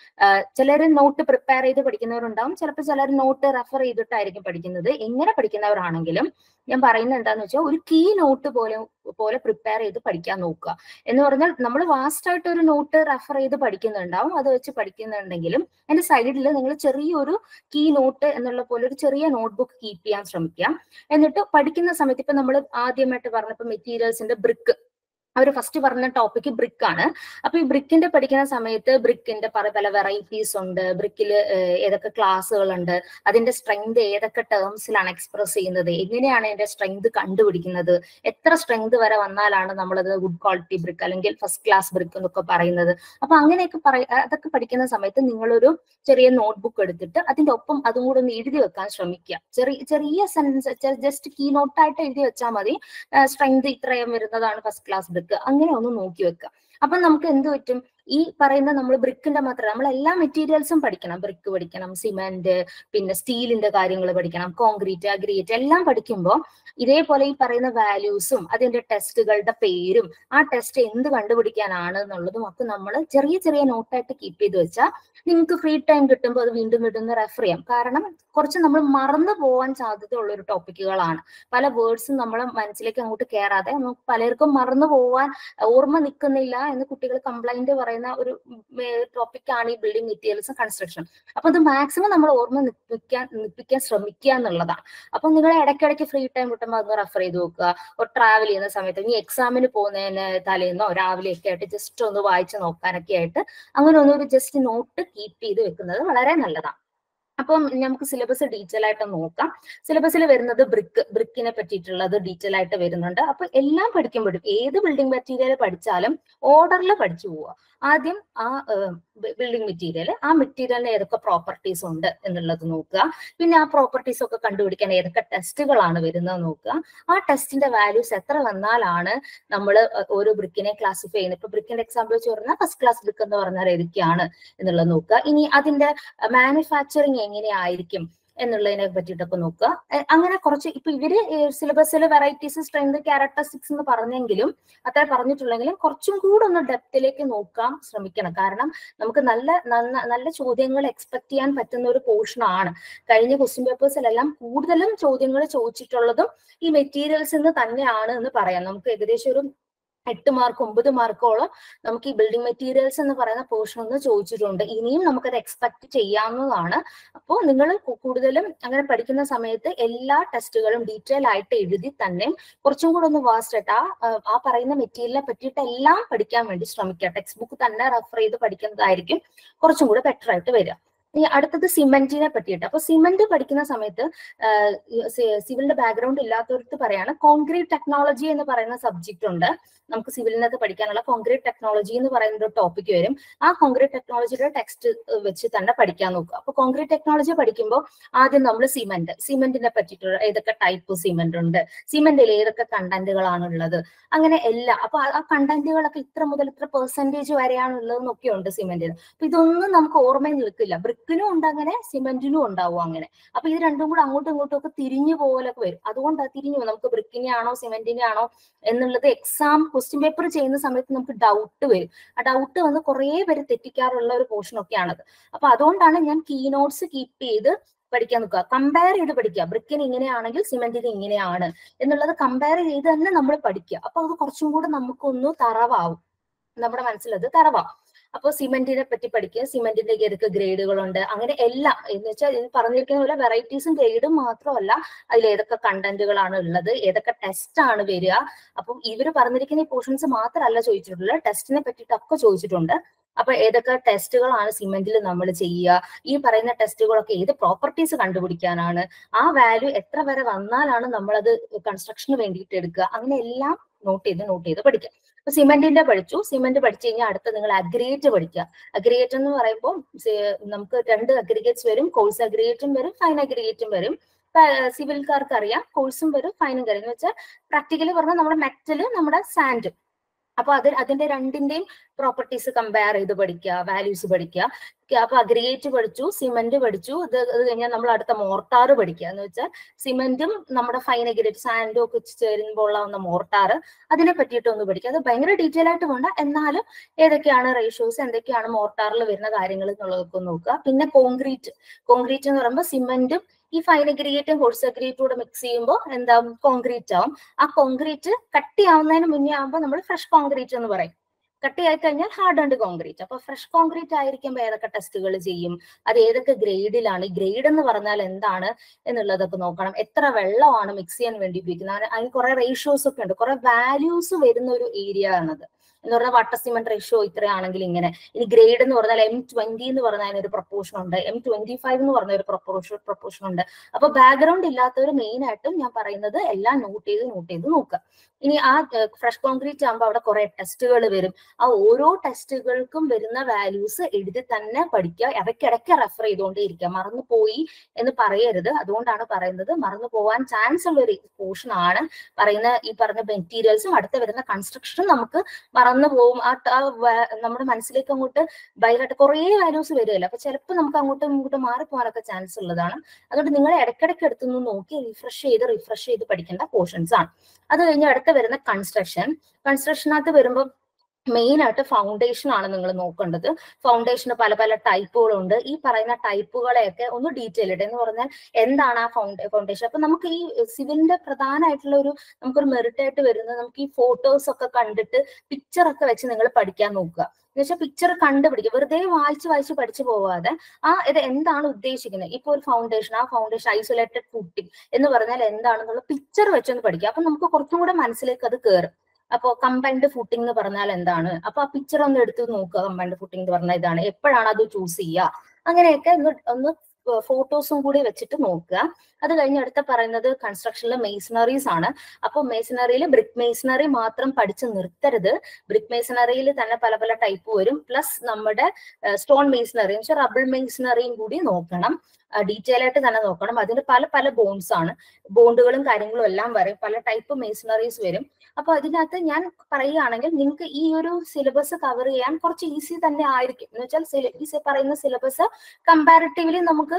ചിലർ നോട്ട് പ്രിപ്പയർ ചെയ്ത് പഠിക്കുന്നവരുണ്ടാവും ചിലപ്പോൾ ചിലർ നോട്ട് റെഫർ ചെയ്തിട്ടായിരിക്കും പഠിക്കുന്നത് എങ്ങനെ പഠിക്കുന്നവരാണെങ്കിലും ഞാൻ പറയുന്നത് എന്താന്ന് വെച്ചാൽ ഒരു കീ നോട്ട് പോലെ പോലെ പ്രിപ്പയർ ചെയ്ത് പഠിക്കാൻ നോക്കുക എന്ന് പറഞ്ഞാൽ നമ്മൾ വാസ്റ്റ് ആയിട്ട് ഒരു നോട്ട് റെഫർ ചെയ്ത് പഠിക്കുന്നുണ്ടാവും അത് വെച്ച് പഠിക്കുന്നുണ്ടെങ്കിലും അതിന്റെ സൈഡിൽ നിങ്ങൾ ചെറിയൊരു കീ നോട്ട് എന്നുള്ള പോലെ ഒരു ചെറിയ നോട്ട്ബുക്ക് കീപ്പ് ചെയ്യാൻ ശ്രമിക്കുക എന്നിട്ട് പഠിക്കുന്ന സമയത്ത് ഇപ്പൊ നമ്മൾ ആദ്യമായിട്ട് പറഞ്ഞപ്പോ മെറ്റീരിയൽസിന്റെ ബ്രിക്ക് അവർ ഫസ്റ്റ് പറഞ്ഞ ടോപ്പിക് ബ്രിക്ക് ആണ് അപ്പൊ ഈ ബ്രിക്കിന്റെ പഠിക്കുന്ന സമയത്ത് ബ്രിക്കിന്റെ പല പല വെറൈറ്റീസ് ഉണ്ട് ബ്രിക്കിൽ ഏതൊക്കെ ക്ലാസ്സുകളുണ്ട് അതിന്റെ സ്ട്രെങ്ത് ഏതൊക്കെ ടേംസിലാണ് എക്സ്പ്രസ് ചെയ്യുന്നത് എങ്ങനെയാണ് അതിന്റെ സ്ട്രെങ്ത് കണ്ടുപിടിക്കുന്നത് എത്ര സ്ട്രെങ്ത് വരെ വന്നാലാണ് നമ്മളത് ഗുഡ് ക്വാളിറ്റി ബ്രിക്ക് അല്ലെങ്കിൽ ഫസ്റ്റ് ക്ലാസ് ബ്രിക്ക് എന്നൊക്കെ പറയുന്നത് അപ്പൊ അങ്ങനെയൊക്കെ പറയ അതൊക്കെ പഠിക്കുന്ന സമയത്ത് നിങ്ങളൊരു ചെറിയ നോട്ട്ബുക്ക് എടുത്തിട്ട് അതിന്റെ ഒപ്പം അതും കൂടെ ഒന്ന് എഴുതി വെക്കാൻ ശ്രമിക്കുക ചെറിയ ചെറിയ സെൻസ് ജസ്റ്റ് കീ നോട്ടായിട്ട് എഴുതി വെച്ചാൽ മതി സ്ട്രെങ്ത് ഇത്രയും വരുന്നതാണ് ഫസ്റ്റ് ക്ലാസ് ബ്രിക്ക് അങ്ങനെ ഒന്ന് നോക്കി വെക്കുക അപ്പൊ നമുക്ക് എന്ത് പറ്റും ഈ പറയുന്ന നമ്മൾ ബ്രിക്കിന്റെ മാത്രം നമ്മൾ എല്ലാ മെറ്റീരിയൽസും പഠിക്കണം ബ്രിക്ക് പഠിക്കണം സിമെന്റ് പിന്നെ സ്റ്റീലിന്റെ കാര്യങ്ങൾ പഠിക്കണം കോൺക്രീറ്റ് അഗ്രിയേറ്റ് എല്ലാം പഠിക്കുമ്പോൾ ഇതേപോലെ ഈ പറയുന്ന വാല്യൂസും അതിന്റെ ടെസ്റ്റുകളുടെ പേരും ആ ടെസ്റ്റ് എന്ത് കണ്ടുപിടിക്കാനാണ് എന്നുള്ളതും ഒക്കെ നമ്മൾ ചെറിയ ചെറിയ നോട്ടായിട്ട് കീപ്പ് ചെയ്ത് വെച്ചാൽ നിങ്ങൾക്ക് ഫ്രീ ടൈം കിട്ടുമ്പോൾ അത് വീണ്ടും വീണ്ടും റെഫർ ചെയ്യാം കാരണം കുറച്ച് നമ്മൾ മറന്നു പോകാൻ സാധ്യതയുള്ള ഒരു ടോപ്പിക്കുകളാണ് പല വേർഡ്സും നമ്മളെ മനസ്സിലേക്ക് അങ്ങോട്ട് കയറാതെ നമുക്ക് പലർക്കും മറന്നു പോവാൻ ഓർമ്മ നിൽക്കുന്നില്ല എന്ന് കുട്ടികൾ കംപ്ലൈന്റ് പറയുന്ന ഒരു ടോപ്പിക്കാണ് ഈ ബിൽഡിംഗ് മെറ്റീരിയൽസ് കൺസ്ട്രക്ഷൻ അപ്പൊ അത് മാക്സിമം നമ്മൾ ഓർമ്മ നിൽപ്പിക്കാൻ നിൽപ്പിക്കാൻ ശ്രമിക്കുക എന്നുള്ളതാണ് അപ്പൊ നിങ്ങൾ ഇടയ്ക്കിടയ്ക്ക് ഫ്രീ ടൈം കിട്ടുമ്പോൾ അത് റെഫർ ചെയ്ത് നോക്കുക ഒരു ട്രാവൽ ചെയ്യുന്ന സമയത്ത് ഇനി എക്സാമിന് പോകുന്നതിന് തലേന്നോ രാവിലെയൊക്കെ ആയിട്ട് ജസ്റ്റ് ഒന്ന് വായിച്ച് നോക്കാനൊക്കെ ആയിട്ട് അങ്ങനെ ഒന്നൊരു ജസ്റ്റ് നോട്ട് കീപ്പ് ചെയ്ത് വെക്കുന്നത് വളരെ നല്ലതാണ് അപ്പം നമുക്ക് സിലബസ് ഡീറ്റെയിൽ ആയിട്ട് നോക്കാം സിലബസിൽ വരുന്നത് ബ്രിക്ക് ബ്രിക്കിനെ പറ്റിയിട്ടുള്ളത് ഡീറ്റെയിൽ ആയിട്ട് വരുന്നുണ്ട് അപ്പൊ എല്ലാം പഠിക്കുമ്പോഴും ഏത് ബിൽഡിംഗ് മെറ്റീരിയൽ പഠിച്ചാലും ഓർഡറിൽ പഠിച്ചു പോവുക ആദ്യം ആ ബിൽഡിംഗ് മെറ്റീരിയൽ ആ മെറ്റീരിയലിന് ഏതൊക്കെ പ്രോപ്പർട്ടീസ് ഉണ്ട് എന്നുള്ളത് നോക്കുക പിന്നെ ആ പ്രോപ്പർട്ടീസ് ഒക്കെ കണ്ടുപിടിക്കാൻ ഏതൊക്കെ ടെസ്റ്റുകളാണ് വരുന്നത് നോക്കുക ആ ടെസ്റ്റിന്റെ വാല്യൂസ് എത്ര വന്നാലാണ് നമ്മൾ ഓരോ ബ്രിക്കിനെ ക്ലാസിഫൈ ചെയ്യുന്നത് ഇപ്പൊ ബ്രിക്കിന്റെ എക്സാമ്പിൾ വെച്ച് പറഞ്ഞാൽ ഫസ്റ്റ് ക്ലാസ് ബ്രിക്ക് എന്ന് പറഞ്ഞാൽ ഏതൊക്കെയാണ് എന്നുള്ളത് നോക്കുക ഇനി അതിന്റെ മാനുഫാക്ചറിങ് എങ്ങനെയായിരിക്കും എന്നുള്ളതിനെ പറ്റിയിട്ടൊക്കെ നോക്കുക അങ്ങനെ കുറച്ച് ഇപ്പൊ ഇവര് സിലബസിൽ വെറൈറ്റീസ് സ്ട്രെങ്ത് ക്യാരക്ടറിസ്റ്റിക്സ് എന്ന് പറഞ്ഞെങ്കിലും അത്ര പറഞ്ഞിട്ടുള്ളെങ്കിലും കുറച്ചും കൂടെ ഒന്ന് ഡെപ്തിലേക്ക് നോക്കാൻ ശ്രമിക്കണം കാരണം നമുക്ക് നല്ല നല്ല ചോദ്യങ്ങൾ എക്സ്പെക്ട് ചെയ്യാൻ പറ്റുന്ന ഒരു പോർഷൻ ആണ് കഴിഞ്ഞ ക്വസ്റ്റ്യൻ പേപ്പേഴ്സിലെല്ലാം കൂടുതലും ചോദ്യങ്ങൾ ചോദിച്ചിട്ടുള്ളതും ഈ മെറ്റീരിയൽസ് നിന്ന് തന്നെയാണ് എന്ന് പറയാം നമുക്ക് ഏകദേശം ഒരു എട്ട് മാർക്ക് ഒമ്പത് മാർക്കോളം നമുക്ക് ഈ ബിൽഡിംഗ് മെറ്റീരിയൽസ് എന്ന് പറയുന്ന പോർഷൻ ഒന്ന് ചോദിച്ചിട്ടുണ്ട് ഇനിയും നമുക്കത് എക്സ്പെക്ട് ചെയ്യാവുന്നതാണ് അപ്പോൾ നിങ്ങൾ കൂടുതലും അങ്ങനെ പഠിക്കുന്ന സമയത്ത് എല്ലാ ടെസ്റ്റുകളും ഡീറ്റെയിൽ ആയിട്ട് എഴുതി തന്നെ കുറച്ചും കൂടെ ഒന്ന് വാസ്റ്റ് ആയിട്ട് ആ ആ പറയുന്ന മെറ്റീരിയലിനെ പറ്റിയിട്ട് എല്ലാം പഠിക്കാൻ വേണ്ടി ശ്രമിക്കുക ടെക്സ്റ്റ് ബുക്ക് തന്നെ റെഫർ ചെയ്ത് പഠിക്കുന്നതായിരിക്കും കുറച്ചും കൂടെ ബെറ്റർ ആയിട്ട് വരിക ഇനി അടുത്തത് സിമെന്റിനെ പറ്റിയിട്ട് അപ്പൊ സിമെന്റ് പഠിക്കുന്ന സമയത്ത് സിവിലിന്റെ ബാക്ക്ഗ്രൗണ്ട് ഇല്ലാത്തവർക്ക് പറയാണ് കോൺക്രീറ്റ് ടെക്നോളജി എന്ന് പറയുന്ന സബ്ജക്റ്റ് ഉണ്ട് നമുക്ക് സിവിലിനകത്ത് പഠിക്കാനുള്ള കോൺക്രീറ്റ് ടെക്നോളജി എന്ന് പറയുന്ന ഒരു ടോപ്പിക് വരും ആ കോൺക്രീറ്റ് ടെക്നോളജിയുടെ ടെക്സ്റ്റ് വെച്ച് തന്നെ പഠിക്കാൻ നോക്കുക അപ്പൊ കോൺക്രീറ്റ് ടെക്നോളജി പഠിക്കുമ്പോൾ ആദ്യം നമ്മൾ സിമെന്റ് സിമെന്റിനെ പറ്റിയിട്ടുള്ള ഏതൊക്കെ ടൈപ്പ് സിമെന്റ് ഉണ്ട് സിമെന്റിൽ ഏതൊക്കെ കണ്ടന്റുകളാണ് ഉള്ളത് അങ്ങനെ എല്ലാം അപ്പൊ ആ കണ്ടന്റുകളൊക്കെ ഇത്ര മുതൽ ഇത്ര പെർസെന്റേജ് വരെയാണ് ഉള്ളതെന്നൊക്കെ ഉണ്ട് സിമെന്റിന് അപ്പൊ ഇതൊന്നും നമുക്ക് ഓർമ്മയിൽ നിൽക്കില്ല ബ്രിക്കിനും ഉണ്ട് അങ്ങനെ സിമെന്റിനും ഉണ്ടാവും അങ്ങനെ അപ്പൊ ഇത് രണ്ടും കൂടെ അങ്ങോട്ടും ഇങ്ങോട്ടും ഒക്കെ തിരിഞ്ഞു പോലൊക്കെ വരും അതുകൊണ്ട് തിരിഞ്ഞു നമുക്ക് ബ്രിക്കിനെ ആണോ സിമെന്റിനെ ആണോ എന്നുള്ളത് എക്സാം ക്വസ്റ്റ്യൻ പേപ്പർ ചെയ്യുന്ന സമയത്ത് നമുക്ക് ഡൗട്ട് വരും ആ ഡൗട്ട് വന്ന് കുറേ പേര് തെറ്റിക്കാറുള്ള ഒരു പോർഷൻ ഒക്കെയാണത് അപ്പൊ അതുകൊണ്ടാണ് ഞാൻ കീ നോട്ട്സ് കീപ്പ് ചെയ്ത് പഠിക്കാൻ നോക്കുക കമ്പയർ ചെയ്ത് പഠിക്കുക ബ്രിക്കിന് ഇങ്ങനെയാണെങ്കിൽ സിമെന്റിന് ഇങ്ങനെയാണ് എന്നുള്ളത് കമ്പയർ ചെയ്ത് തന്നെ നമ്മൾ പഠിക്കുക അപ്പൊ അത് കുറച്ചും കൂടെ നമുക്കൊന്ന് തറവാവും നമ്മുടെ മനസ്സിലത് തറവാവും അപ്പോൾ സിമെന്റിനെ പറ്റി പഠിക്കുക സിമെന്റിന്റെ ഏതൊക്കെ ഗ്രേഡുകളുണ്ട് അങ്ങനെ എല്ലാം എന്ന് വെച്ചാൽ ഇത് പറഞ്ഞിരിക്കുന്ന പോലെ വെറൈറ്റീസും ഗ്രേഡും മാത്രമല്ല അതിൽ ഏതൊക്കെ കണ്ടന്റുകളാണ് ഉള്ളത് ഏതൊക്കെ ടെസ്റ്റ് ആണ് വരിക അപ്പം ഇവർ പറഞ്ഞിരിക്കുന്ന ഈ പോർഷൻസ് മാത്രമല്ല ചോദിച്ചിട്ടുള്ളത് ടെസ്റ്റിനെ പറ്റിയിട്ടൊക്കെ ചോദിച്ചിട്ടുണ്ട് അപ്പൊ ഏതൊക്കെ ടെസ്റ്റുകളാണ് സിമെന്റിൽ നമ്മൾ ചെയ്യുക ഈ പറയുന്ന ടെസ്റ്റുകളൊക്കെ ഏത് പ്രോപ്പർട്ടീസ് കണ്ടുപിടിക്കാനാണ് ആ വാല്യൂ എത്ര വരെ വന്നാലാണ് നമ്മളത് കൺസ്ട്രക്ഷന് വേണ്ടിയിട്ട് എടുക്കുക അങ്ങനെ എല്ലാം നോട്ട് ചെയ്ത് നോട്ട് ചെയ്ത് പഠിക്കുക ഇപ്പൊ സിമെന്റിന്റെ പഠിച്ചു സിമെന്റ് പഠിച്ചു കഴിഞ്ഞാൽ അടുത്ത നിങ്ങൾ അഗ്രിഗേറ്റ് പഠിക്കുക അഗ്രിഗേറ്റ് എന്ന് പറയുമ്പോൾ നമുക്ക് രണ്ട് അഗ്രിഗേറ്റ്സ് വരും കോഴ്സ് അഗ്രിഗേറ്റും വരും ഫൈൻ അഗ്രിഗേറ്റും വരും സിവിൽക്കാർക്ക് അറിയാം കോഴ്സും വരും ഫൈനും കാര്യം എന്ന് വെച്ചാൽ പ്രാക്ടിക്കലി പറഞ്ഞാൽ നമ്മുടെ മെറ്റല് നമ്മുടെ സാൻഡ് അപ്പൊ അത് അതിന്റെ രണ്ടിന്റെയും പ്രോപ്പർട്ടീസ് കമ്പയർ ചെയ്ത് പഠിക്കുക വാല്യൂസ് പഠിക്കുക അപ്പൊ അഗ്രിഗേറ്റ് പഠിച്ചു സിമെന്റ് പഠിച്ചു ഇത് അത് കഴിഞ്ഞാൽ നമ്മൾ അടുത്ത മോർട്ടാർ പഠിക്കുക എന്ന് വെച്ചാൽ സിമെന്റും നമ്മുടെ ഫൈൻ അഗ്രിഗേറ്റ് സാൻഡും ഒക്കെ ചേരുമ്പോൾ ഉള്ള മോർട്ടാർ അതിനെ പറ്റിയിട്ട് ഒന്ന് പഠിക്കുക അത് ഭയങ്കര ഡീറ്റെയിൽ ആയിട്ട് വേണ്ട എന്നാലും ഏതൊക്കെയാണ് റേഷ്യോസ് എന്തൊക്കെയാണ് മോർട്ടാറിൽ വരുന്ന കാര്യങ്ങൾ എന്നുള്ളതൊക്കെ നോക്കുക പിന്നെ കോൺക്രീറ്റ് കോൺക്രീറ്റ് എന്ന് പറയുമ്പോൾ സിമെന്റും ഈ ഫൈൻ അഗ്രിഗേറ്റും ഹോഴ്സ് അഗ്രിഗേറ്റും കൂടെ മിക്സ് ചെയ്യുമ്പോൾ എന്താ കോൺക്രീറ്റ് ആവും ആ കോൺക്രീറ്റ് കട്ടിയാവുന്നതിന് മുന്നേ ആവുമ്പോൾ നമ്മൾ ഫ്രഷ് കോൺക്രീറ്റ് എന്ന് പറയും കട്ടിയായി കഴിഞ്ഞാൽ ഹാർഡ് ആൻഡ് കോൺക്രീറ്റ് അപ്പൊ ഫ്രഷ് കോൺക്രീറ്റ് ആയിരിക്കുമ്പോൾ ഏതൊക്കെ ടെസ്റ്റുകൾ ചെയ്യും അത് ഏതൊക്കെ ഗ്രേഡിലാണ് ഗ്രേഡ് എന്ന് പറഞ്ഞാൽ എന്താണ് എന്നുള്ളതൊക്കെ നോക്കണം എത്ര വെള്ളമാണ് മിക്സ് ചെയ്യാൻ വേണ്ടി ഉപയോഗിക്കുന്നത് അതിന് കുറെ റേഷ്യോസ് ഒക്കെ ഉണ്ട് കുറെ വാല്യൂസ് വരുന്ന ഒരു ഏരിയ ആണത് എന്ന് പറഞ്ഞാൽ വാട്ടർ സിമെന്റ് റേഷ്യോ ഇത്രയാണെങ്കിൽ ഇങ്ങനെ ഇനി ഗ്രേഡ് എന്ന് പറഞ്ഞാൽ എം ട്വന്റി എന്ന് പറഞ്ഞാൽ അതിനൊരു പ്രപ്പോർഷൻ ഉണ്ട് എം ട്വന്റി ഫൈവ് എന്ന് പറഞ്ഞ ഒരു പ്രപ്പോർഷൻ പ്രപ്പോർഷൻ ഉണ്ട് അപ്പൊ ബാക്ക്ഗ്രൗണ്ട് ഇല്ലാത്തവർ മെയിൻ ആയിട്ടും ഞാൻ പറയുന്നത് എല്ലാം നോട്ട് ചെയ്ത് നോട്ട് ചെയ്ത് നോക്കുക ഇനി ആ ഫ്രഷ് കോൺക്രീറ്റ് ആകുമ്പോൾ അവിടെ കുറെ ടെസ്റ്റുകൾ വരും ആ ഓരോ ടെസ്റ്റുകൾക്കും വരുന്ന വാല്യൂസ് എഴുതി തന്നെ പഠിക്കുക ഇടയ്ക്കിടയ്ക്ക് റെഫർ ചെയ്തുകൊണ്ടേ ഇരിക്കുക മറന്നു പോയി എന്ന് പറയരുത് അതുകൊണ്ടാണ് പറയുന്നത് മറന്നു പോവാൻ ചാൻസ് ഉള്ള ഒരു പോർഷൻ ആണ് പറയുന്ന ഈ പറഞ്ഞ മെറ്റീരിയൽസും അടുത്ത് വരുന്ന കൺസ്ട്രക്ഷനും നമുക്ക് മറന്നു പോകും ആ നമ്മുടെ മനസ്സിലേക്ക് അങ്ങോട്ട് ഭയങ്കരമായിട്ട് കുറേ വാല്യൂസ് വരുമല്ലോ അപ്പൊ ചിലപ്പോൾ നമുക്ക് അങ്ങോട്ടും ഇങ്ങോട്ടും മാറിപ്പോകാനൊക്കെ ചാൻസ് ഉള്ളതാണ് അതുകൊണ്ട് നിങ്ങൾ ഇടയ്ക്കിടയ്ക്ക് എടുത്തുനിന്ന് നോക്കി റിഫ്രഷ് ചെയ്ത് റിഫ്രഷ് ചെയ്ത് പഠിക്കേണ്ട പോർഷൻസ് ആണ് അത് കഴിഞ്ഞ് അടുത്ത് വരുന്ന കൺസ്ട്രക്ഷൻ കൺസ്ട്രക്ഷനകത്ത് വരുമ്പോൾ മെയിൻ ആയിട്ട് ഫൗണ്ടേഷൻ ആണ് നിങ്ങൾ നോക്കേണ്ടത് ഫൗണ്ടേഷന് പല പല ടൈപ്പുകളുണ്ട് ഈ പറയുന്ന ടൈപ്പുകളെയൊക്കെ ഒന്ന് ഡീറ്റെയിൽ ഇട്ട് എന്ന് പറഞ്ഞാൽ എന്താണ് ആ ഫൗണ്ട ഫൗണ്ടേഷൻ അപ്പൊ നമുക്ക് ഈ സിവിലിന്റെ പ്രധാനമായിട്ടുള്ള ഒരു നമുക്കൊരു മെറിറ്റ് ആയിട്ട് വരുന്നത് നമുക്ക് ഈ ഫോട്ടോസ് ഒക്കെ കണ്ടിട്ട് പിക്ചർ ഒക്കെ വെച്ച് നിങ്ങൾ പഠിക്കാൻ നോക്കുക എന്ന് വെച്ചാൽ പിക്ചർ കണ്ടുപിടിക്കുക വെറുതെ വായിച്ച് വായിച്ച് പഠിച്ചു പോവാതെ ആ ഇത് എന്താണ് ഉദ്ദേശിക്കുന്നത് ഇപ്പൊ ഒരു ഫൗണ്ടേഷൻ ആ ഫൗണ്ടേഷൻ ഐസൊലേറ്റഡ് ഫുട്ടിങ് എന്ന് പറഞ്ഞാൽ എന്താണെന്നുള്ള പിക്ചർ വെച്ചൊന്ന് പഠിക്കുക അപ്പൊ നമുക്ക് കുറച്ചും കൂടെ മനസ്സിലേക്ക് അത് കയറും അപ്പോ കമ്പൈൻഡ് ഫുട്ടിംഗ് എന്ന് പറഞ്ഞാൽ എന്താണ് അപ്പൊ ആ പിക്ചർ ഒന്ന് എടുത്ത് നോക്കുക കമ്പൈൻഡ് ഫുട്ടിംഗ് എന്ന് പറഞ്ഞാൽ ഇതാണ് എപ്പോഴാണ് അത് ചൂസ് ചെയ്യുക അങ്ങനെയൊക്കെ ഒന്ന് ഒന്ന് ഫോട്ടോസും കൂടി വെച്ചിട്ട് നോക്കുക അത് കഴിഞ്ഞ് അടുത്ത പറയുന്നത് കൺസ്ട്രക്ഷനിലെ മെയ്സണറീസ് ആണ് അപ്പോൾ മെയ്സണറിയിൽ ബ്രിക്ക് മെയ്സണറി മാത്രം പഠിച്ച് നിർത്തരുത് ബ്രിക്ക് മെയ്സണറിയിൽ തന്നെ പല പല ടൈപ്പ് വരും പ്ലസ് നമ്മുടെ സ്റ്റോൺ മെയ്സണറി വെച്ചാൽ റബിൾ മെയ്സണറിയും കൂടി നോക്കണം ഡീറ്റെയിൽ ആയിട്ട് തന്നെ നോക്കണം അതിന് പല പല ബോൺസ് ആണ് ബോണ്ടുകളും കാര്യങ്ങളും എല്ലാം വരും പല ടൈപ്പ് മെയ്സണറീസ് വരും അപ്പൊ അതിനകത്ത് ഞാൻ പറയുകയാണെങ്കിൽ നിങ്ങൾക്ക് ഈ ഒരു സിലബസ് കവർ ചെയ്യാൻ കുറച്ച് ഈസി തന്നെ ആയിരിക്കും എന്ന് വെച്ചാൽ ഈ പറയുന്ന സിലബസ് കമ്പാരിറ്റീവ്ലി നമുക്ക്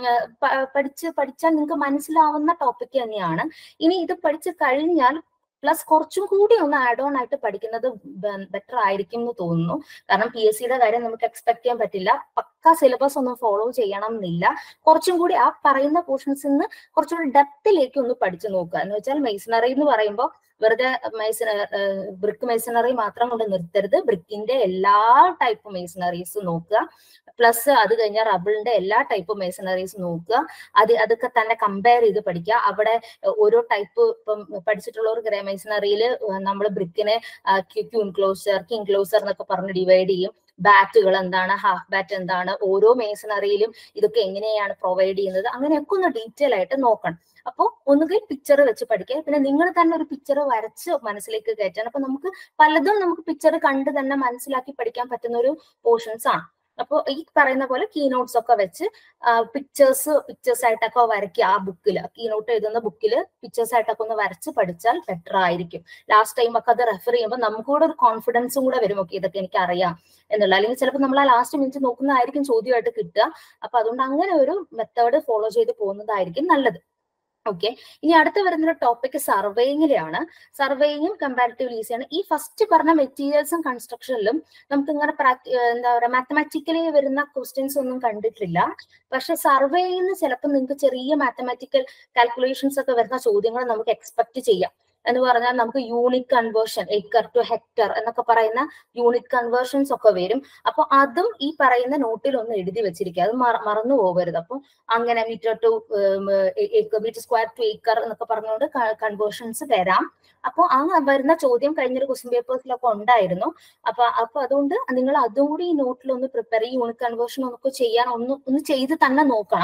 പഠിച്ച് പഠിച്ചാൽ നിങ്ങൾക്ക് മനസ്സിലാവുന്ന ടോപ്പിക് തന്നെയാണ് ഇനി ഇത് പഠിച്ചു കഴിഞ്ഞാൽ പ്ലസ് കുറച്ചും കൂടി ഒന്ന് ആഡ് ഓൺ ആയിട്ട് പഠിക്കുന്നത് ബെറ്റർ ആയിരിക്കും എന്ന് തോന്നുന്നു കാരണം പി എസ് സിയുടെ കാര്യം നമുക്ക് എക്സ്പെക്ട് ചെയ്യാൻ പറ്റില്ല പക്ക സിലബസ് ഒന്നും ഫോളോ ചെയ്യണം എന്നില്ല കുറച്ചും കൂടി ആ പറയുന്ന പോർഷൻസിൽ നിന്ന് കുറച്ചുകൂടി ഡെപ്തിലേക്ക് ഒന്ന് പഠിച്ചു നോക്കുക എന്ന് വെച്ചാൽ മെയ്സണറി എന്ന് പറയുമ്പോൾ വെറുതെ മെയ്സണ ബ്രിക്ക് മെയ്സണറി മാത്രം കൊണ്ട് നിർത്തരുത് ബ്രിക്കിന്റെ എല്ലാ ടൈപ്പ് മെയ്സണറീസ് നോക്കുക പ്ലസ് അത് കഴിഞ്ഞാൽ റബിളിന്റെ എല്ലാ ടൈപ്പ് മെയ്സണറീസ് നോക്കുക അത് അതൊക്കെ തന്നെ കമ്പയർ ചെയ്ത് പഠിക്കുക അവിടെ ഓരോ ടൈപ്പ് ഇപ്പം പഠിച്ചിട്ടുള്ള ഒരു ഗ്രേ മെയ്സണറിയിൽ നമ്മൾ ബ്രിക്കിനെ ക്യൂൻ ക്ലോസർ കിങ് ക്ലോസർ എന്നൊക്കെ പറഞ്ഞ് ഡിവൈഡ് ചെയ്യും ബാറ്റുകൾ എന്താണ് ഹാഫ് ബാറ്റ് എന്താണ് ഓരോ മേസണറിയിലും ഇതൊക്കെ എങ്ങനെയാണ് പ്രൊവൈഡ് ചെയ്യുന്നത് അങ്ങനെയൊക്കെ ഒന്ന് ഡീറ്റെയിൽ ആയിട്ട് നോക്കണം അപ്പോൾ ഒന്നുകിൽ പിക്ചർ വെച്ച് പഠിക്കുക പിന്നെ നിങ്ങൾ തന്നെ ഒരു പിക്ചർ വരച്ച് മനസ്സിലേക്ക് കയറ്റാൻ അപ്പൊ നമുക്ക് പലതും നമുക്ക് പിക്ചർ കണ്ട് തന്നെ മനസ്സിലാക്കി പഠിക്കാൻ പറ്റുന്ന ഒരു പോർഷൻസ് ആണ് അപ്പോൾ ഈ പറയുന്ന പോലെ കീ നോട്ട്സ് ഒക്കെ വെച്ച് പിക്ചേഴ്സ് പിക്ചേഴ്സ് ആയിട്ടൊക്കെ വരയ്ക്കുക ആ ബുക്കിൽ കീ നോട്ട് എഴുതുന്ന ബുക്കിൽ പിക്ചേഴ്സ് ആയിട്ടൊക്കെ ഒന്ന് വരച്ച് പഠിച്ചാൽ ബെറ്റർ ആയിരിക്കും ലാസ്റ്റ് ടൈം ഒക്കെ അത് റെഫർ ചെയ്യുമ്പോൾ നമുക്കൂടെ ഒരു കോൺഫിഡൻസും കൂടെ വരും ഓക്കെ ഇതൊക്കെ എനിക്ക് അറിയാം എന്നുള്ള അല്ലെങ്കിൽ ചിലപ്പോൾ നമ്മൾ ആ ലാസ്റ്റ് മിനിറ്റ് നോക്കുന്നതായിരിക്കും ചോദ്യമായിട്ട് കിട്ടുക അപ്പൊ അതുകൊണ്ട് അങ്ങനെ ഒരു മെത്തേഡ് ഫോളോ ചെയ്ത് പോകുന്നതായിരിക്കും നല്ലത് ഓക്കെ ഇനി അടുത്ത് വരുന്ന ഒരു ടോപ്പിക് സർവേയിങ്ങിലാണ് സർവേയിങ്ങും കമ്പാരിറ്റീവ്ലി ഈസിയാണ് ഈ ഫസ്റ്റ് പറഞ്ഞ മെറ്റീരിയൽസും കൺസ്ട്രക്ഷനിലും നമുക്ക് ഇങ്ങനെ എന്താ പറയുക മാത്തമാറ്റിക്കലി വരുന്ന ക്വസ്റ്റ്യൻസ് ഒന്നും കണ്ടിട്ടില്ല പക്ഷെ സർവേയിൽ ചിലപ്പോൾ നിങ്ങൾക്ക് ചെറിയ മാത്തമാറ്റിക്കൽ കാൽക്കുലേഷൻസ് ഒക്കെ വരുന്ന ചോദ്യങ്ങൾ നമുക്ക് എക്സ്പെക്ട് ചെയ്യാം എന്ന് പറഞ്ഞാൽ നമുക്ക് unit conversion acre to hectare എന്നൊക്കെ പറയുന്ന യൂണിറ്റ് കൺവേർഷൻസ് ഒക്കെ വരും അപ്പൊ അതും ഈ പറയുന്ന നോട്ടിൽ ഒന്ന് എഴുതി വെച്ചിരിക്കുക അത് മറന്നു പോകരുത് അപ്പൊ അങ്ങനെ metre to metre square to acre എന്നൊക്കെ പറഞ്ഞുകൊണ്ട് കൺവേർഷൻസ് വരാം അപ്പോൾ ആ വരുന്ന ചോദ്യം കഴിഞ്ഞൊരു ക്വസ്റ്റ്യൻ പേപ്പേഴ്സിലൊക്കെ ഉണ്ടായിരുന്നു അപ്പൊ അപ്പൊ അതുകൊണ്ട് നിങ്ങൾ അതും കൂടി ഈ നോട്ടിൽ ഒന്ന് പ്രിപ്പയർ ഈ യൂണിറ്റ് കൺവേർഷൻ ഒക്കെ ചെയ്യാൻ ഒന്ന് ഒന്ന് ചെയ്ത് തന്നെ നോക്കണം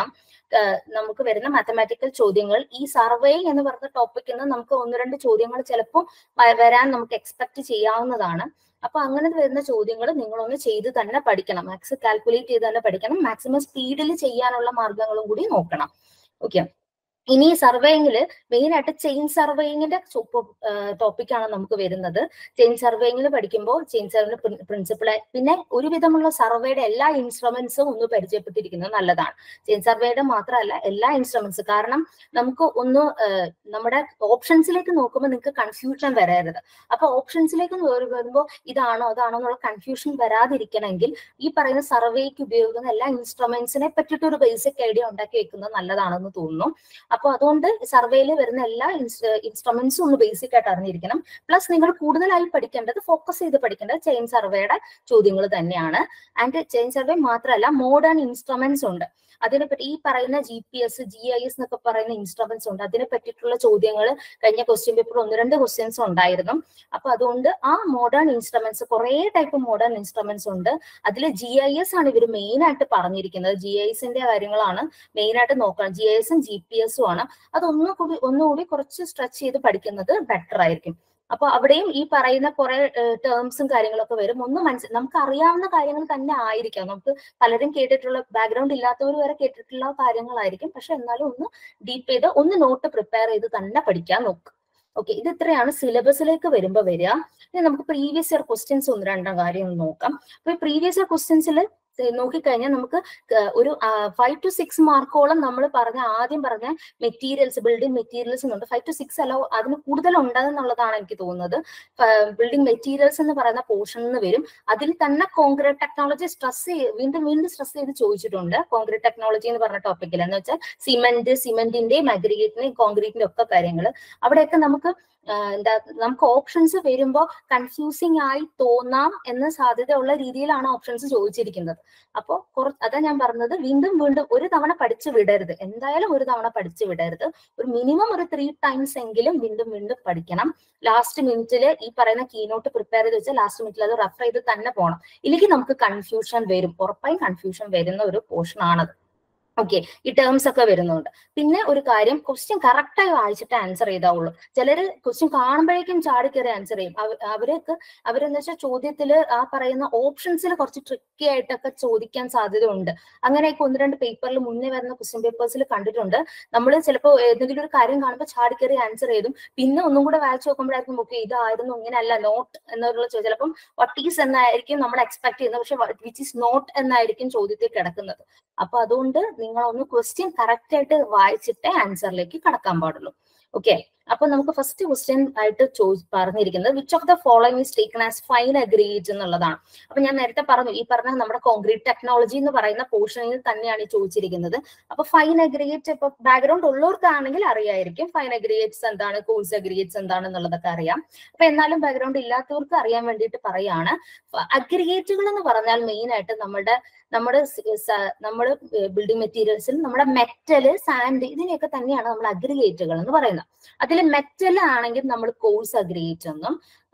നമുക്ക് വരുന്ന മാത്തമാറ്റിക്കൽ ചോദ്യങ്ങൾ ഈ സർവേയിങ് എന്ന് പറഞ്ഞ ടോപ്പിക്കിൽ നിന്ന് നമുക്ക് ഒന്ന് രണ്ട് ചോദ്യങ്ങൾ ചിലപ്പോൾ വരാൻ നമുക്ക് എക്സ്പെക്ട് ചെയ്യാവുന്നതാണ് അപ്പൊ അങ്ങനെ വരുന്ന ചോദ്യങ്ങൾ നിങ്ങളൊന്ന് ചെയ്ത് തന്നെ പഠിക്കണം മാക്സ് കാൽക്കുലേറ്റ് ചെയ്ത് തന്നെ പഠിക്കണം മാക്സിമം സ്പീഡിൽ ചെയ്യാനുള്ള മാർഗങ്ങളും കൂടി നോക്കണം ഓക്കെ ഇനി സർവേയിങ്ങില് മെയിൻ ആയിട്ട് ചെയിൻ സർവേയിങ്ങിന്റെ ടോപ്പിക്കാണ് നമുക്ക് വരുന്നത് ചെയിൻ സർവേയിങ്ങിൽ പഠിക്കുമ്പോൾ ചെയിൻ സർവേയുടെ പ്രിൻസിപ്പിൾ പിന്നെ ഒരുവിധമുള്ള സർവേയുടെ എല്ലാ ഇൻസ്ട്രുമെന്റ്സും ഒന്ന് പരിചയപ്പെട്ടിരിക്കുന്നത് നല്ലതാണ് ചെയിൻ സർവേയുടെ മാത്രമല്ല എല്ലാ ഇൻസ്ട്രുമെന്റ്സ് കാരണം നമുക്ക് ഒന്ന് നമ്മുടെ ഓപ്ഷൻസിലേക്ക് നോക്കുമ്പോൾ നിങ്ങൾക്ക് കൺഫ്യൂഷൻ വരരുത് അപ്പൊ ഓപ്ഷൻസിലേക്ക് വരുമ്പോൾ ഇതാണോ അതാണോ എന്നുള്ള കൺഫ്യൂഷൻ വരാതിരിക്കണമെങ്കിൽ ഈ പറയുന്ന സർവേക്ക് ഉപയോഗിക്കുന്ന എല്ലാ ഇൻസ്ട്രുമെന്റ്സിനെ പറ്റിയിട്ട് ഒരു ബേസിക് ഐഡിയ ഉണ്ടാക്കി വെക്കുന്നത് നല്ലതാണെന്ന് തോന്നുന്നു അപ്പോൾ അതുകൊണ്ട് സർവേയിൽ വരുന്ന എല്ലാ ഇൻസ്ട്രുമെന്റ്സും ഒന്ന് ബേസിക് ആയിട്ട് അറിഞ്ഞിരിക്കണം പ്ലസ് നിങ്ങൾ കൂടുതലായി പഠിക്കേണ്ടത് ഫോക്കസ് ചെയ്ത് പഠിക്കേണ്ടത് ചെയിൻ സർവേയുടെ ചോദ്യങ്ങൾ തന്നെയാണ് ആൻഡ് ചെയിൻ സർവേ മാത്രമല്ല മോഡേൺ ഇൻസ്ട്രുമെന്റ്സ് ഉണ്ട് അതിനെപ്പറ്റി ഈ പറയുന്ന G P S G I S എന്നൊക്കെ പറയുന്ന ഇൻസ്ട്രുമെന്റ്സ് ഉണ്ട് അതിനെ പറ്റിയിട്ടുള്ള ചോദ്യങ്ങൾ കഴിഞ്ഞ ക്വസ്റ്റ്യൻ പേപ്പർ ഒന്ന് രണ്ട് ക്വസ്റ്റ്യൻസ് ഉണ്ടായിരുന്നു അപ്പൊ അതുകൊണ്ട് ആ മോഡേൺ ഇൻസ്ട്രുമെന്റ്സ് കുറെ ടൈപ്പ് മോഡേൺ ഇൻസ്ട്രുമെന്റ്സ് ഉണ്ട് അതിൽ ജി ഐ എസ് ആണ് ഇവർ മെയിൻ ആയിട്ട് പറഞ്ഞിരിക്കുന്നത് ജി ഐ എസിന്റെ കാര്യങ്ങളാണ് മെയിൻ ആയിട്ട് നോക്കണം ജി ഐ എസും ജി പി എസും ആണ് അതൊന്നുകൂടി ഒന്നുകൂടി കുറച്ച് സ്ട്രെച്ച് ചെയ്ത് പഠിക്കുന്നത് ബെറ്റർ ആയിരിക്കും അപ്പൊ അവിടെയും ഈ പറയുന്ന കുറെ ടേംസും കാര്യങ്ങളൊക്കെ വരും ഒന്ന് മനസ്സിൽ നമുക്ക് അറിയാവുന്ന കാര്യങ്ങൾ തന്നെ ആയിരിക്കാം നമുക്ക് പലരും കേട്ടിട്ടുള്ള ബാക്ക്ഗ്രൗണ്ട് ഇല്ലാത്തവർ വരെ കേട്ടിട്ടുള്ള കാര്യങ്ങളായിരിക്കും പക്ഷെ എന്നാലും ഒന്ന് ഡീപ്പ് ചെയ്ത് ഒന്ന് നോട്ട് പ്രിപ്പയർ ചെയ്ത് തന്നെ പഠിക്കാൻ നോക്കുക ഓക്കെ ഇത് ഇത്രയാണ് സിലബസിലേക്ക് വരുമ്പോൾ വരിക ഇനി നമുക്ക് പ്രീവിയസ് ഇയർ ക്വസ്റ്റ്യൻസ് ഒന്ന് രണ്ടാം കാര്യം നോക്കാം അപ്പൊ പ്രീവിയസ് ഇയർ ക്വസ്റ്റ്യൻസിൽ നോക്കിക്കഴിഞ്ഞാൽ നമുക്ക് ഒരു ഫൈവ് ടു സിക്സ് മാർക്കോളം നമ്മൾ പറഞ്ഞ ആദ്യം പറഞ്ഞ മെറ്റീരിയൽസ് ബിൽഡിംഗ് മെറ്റീരിയൽസ് എന്നുണ്ട് ഫൈവ് ടു സിക്സ് അല്ല അതിന് കൂടുതൽ ഉണ്ടെന്നുള്ളതാണ് എനിക്ക് തോന്നുന്നത് ബിൽഡിംഗ് മെറ്റീരിയൽസ് എന്ന് പറയുന്ന പോർഷൻ എന്ന് വരും അതിൽ തന്നെ കോൺക്രീറ്റ് ടെക്നോളജി സ്ട്രെസ് വീണ്ടും വീണ്ടും സ്ട്രെസ് ചെയ്ത് ചോദിച്ചിട്ടുണ്ട് കോൺക്രീറ്റ് ടെക്നോളജി എന്ന് പറഞ്ഞ ടോപ്പിക്കിൽ എന്ന് വെച്ചാൽ സിമെന്റ് സിമെന്റിന്റെയും അഗ്രിഗേറ്റിന്റെയും കോൺക്രീറ്റിന്റെ ഒക്കെ കാര്യങ്ങൾ അവിടെയൊക്കെ നമുക്ക് എന്താ നമുക്ക് ഓപ്ഷൻസ് വരുമ്പോൾ കൺഫ്യൂസിങ് ആയി തോന്നാം എന്ന സാധ്യതയുള്ള രീതിയിലാണ് ഓപ്ഷൻസ് ചോദിച്ചിരിക്കുന്നത് അപ്പോൾ കുറച്ച് അതാ ഞാൻ പറഞ്ഞത് വീണ്ടും വീണ്ടും ഒരു തവണ പഠിച്ചു വിടരുത് എന്തായാലും ഒരു തവണ പഠിച്ചു വിടരുത് ഒരു മിനിമം ഒരു ത്രീ ടൈംസ് എങ്കിലും വീണ്ടും വീണ്ടും പഠിക്കണം ലാസ്റ്റ് മിനിറ്റിൽ ഈ പറയുന്ന കീനോട്ട് പ്രിപ്പയർ ചെയ്ത് വെച്ചാൽ ലാസ്റ്റ് മിനിറ്റിൽ അത് റെഫർ ചെയ്ത് തന്നെ പോകണം ഇല്ലെങ്കിൽ നമുക്ക് കൺഫ്യൂഷൻ വരും ഉറപ്പായും കൺഫ്യൂഷൻ വരുന്ന ഒരു പോർഷൻ ആണത് ഓക്കെ ഈ ടേംസ് ഒക്കെ വരുന്നുണ്ട് പിന്നെ ഒരു കാര്യം ക്വസ്റ്റ്യൻ കറക്റ്റായി വായിച്ചിട്ട് ആൻസർ ചെയ്താവുള്ളൂ ചിലര് ക്വസ്റ്റ്യൻ കാണുമ്പോഴേക്കും ചാടി കയറി ആൻസർ ചെയ്യും അവർക്ക് അവരെന്ന് വെച്ചാൽ ചോദ്യത്തിൽ ആ പറയുന്ന ഓപ്ഷൻസിൽ കുറച്ച് ട്രിക്കി ആയിട്ടൊക്കെ ചോദിക്കാൻ സാധ്യതയുണ്ട് അങ്ങനെയൊക്കെ ഒന്ന് രണ്ട് പേപ്പറിൽ മുന്നേ വരുന്ന ക്വസ്റ്റ്യൻ പേപ്പേഴ്സിൽ കണ്ടിട്ടുണ്ട് നമ്മൾ ചിലപ്പോൾ ഏതെങ്കിലും ഒരു കാര്യം കാണുമ്പോൾ ചാടി കയറി ആൻസർ ചെയ്തും പിന്നെ ഒന്നും കൂടെ വായിച്ചു നോക്കുമ്പോഴായിരിക്കും ഓക്കെ ഇതായിരുന്നു ഇങ്ങനെയല്ല നോട്ട് എന്നുള്ള ചിലപ്പം വട്ട് ഈസ് എന്നായിരിക്കും നമ്മൾ എക്സ്പെക്ട് ചെയ്യുന്നത് പക്ഷെ വിച്ച് ഈസ് നോട്ട് എന്നായിരിക്കും ചോദ്യത്തിൽ കിടക്കുന്നത് അപ്പൊ അതുകൊണ്ട് നിങ്ങൾ ഒന്ന് ക്വസ്റ്റ്യൻ കറക്റ്റ് ആയിട്ട് വായിച്ചിട്ടേ ആൻസറിലേക്ക് കടക്കാൻ പാടുള്ളൂ ഓക്കെ അപ്പൊ നമുക്ക് ഫസ്റ്റ് ക്വസ്റ്റ്യൻ ആയിട്ട് ചോദി പറഞ്ഞിരിക്കുന്നത് which of the following is taken as fine aggregate എന്നുള്ളതാണ് അപ്പൊ ഞാൻ നേരത്തെ പറഞ്ഞു ഈ പറഞ്ഞ നമ്മുടെ കോൺക്രീറ്റ് ടെക്നോളജി എന്ന് പറയുന്ന പോർഷനിൽ തന്നെയാണ് ഈ ചോദിച്ചിരിക്കുന്നത് അപ്പൊ ഫൈൻ അഗ്രിഗേറ്റ് ഇപ്പൊ ബാക്ക്ഗ്രൗണ്ട് ഉള്ളവർക്കാണെങ്കിൽ അറിയായിരിക്കും ഫൈൻ അഗ്രിഗേറ്റ്സ് എന്താണ് കോഴ്സ് അഗ്രിഗേറ്റ്സ് എന്താണെന്നുള്ളതൊക്കെ അറിയാം അപ്പൊ എന്നാലും ബാക്ക്ഗ്രൗണ്ട് ഇല്ലാത്തവർക്ക് അറിയാൻ വേണ്ടിയിട്ട് പറയാണ് അഗ്രിഗേറ്റുകൾ എന്ന് പറഞ്ഞാൽ മെയിൻ ആയിട്ട് നമ്മുടെ നമ്മുടെ നമ്മൾ ബിൽഡിംഗ് മെറ്റീരിയൽസിൽ നമ്മുടെ മെറ്റല് സാൻഡ് ഇതിനെയൊക്കെ തന്നെയാണ് നമ്മൾ അഗ്രിഗേറ്റുകൾ എന്ന് പറയുന്നത് അതിൽ മെറ്റൽ ആണെങ്കിൽ നമ്മൾ കോഴ്സ് അഗ്രിഗേറ്റ് എന്നും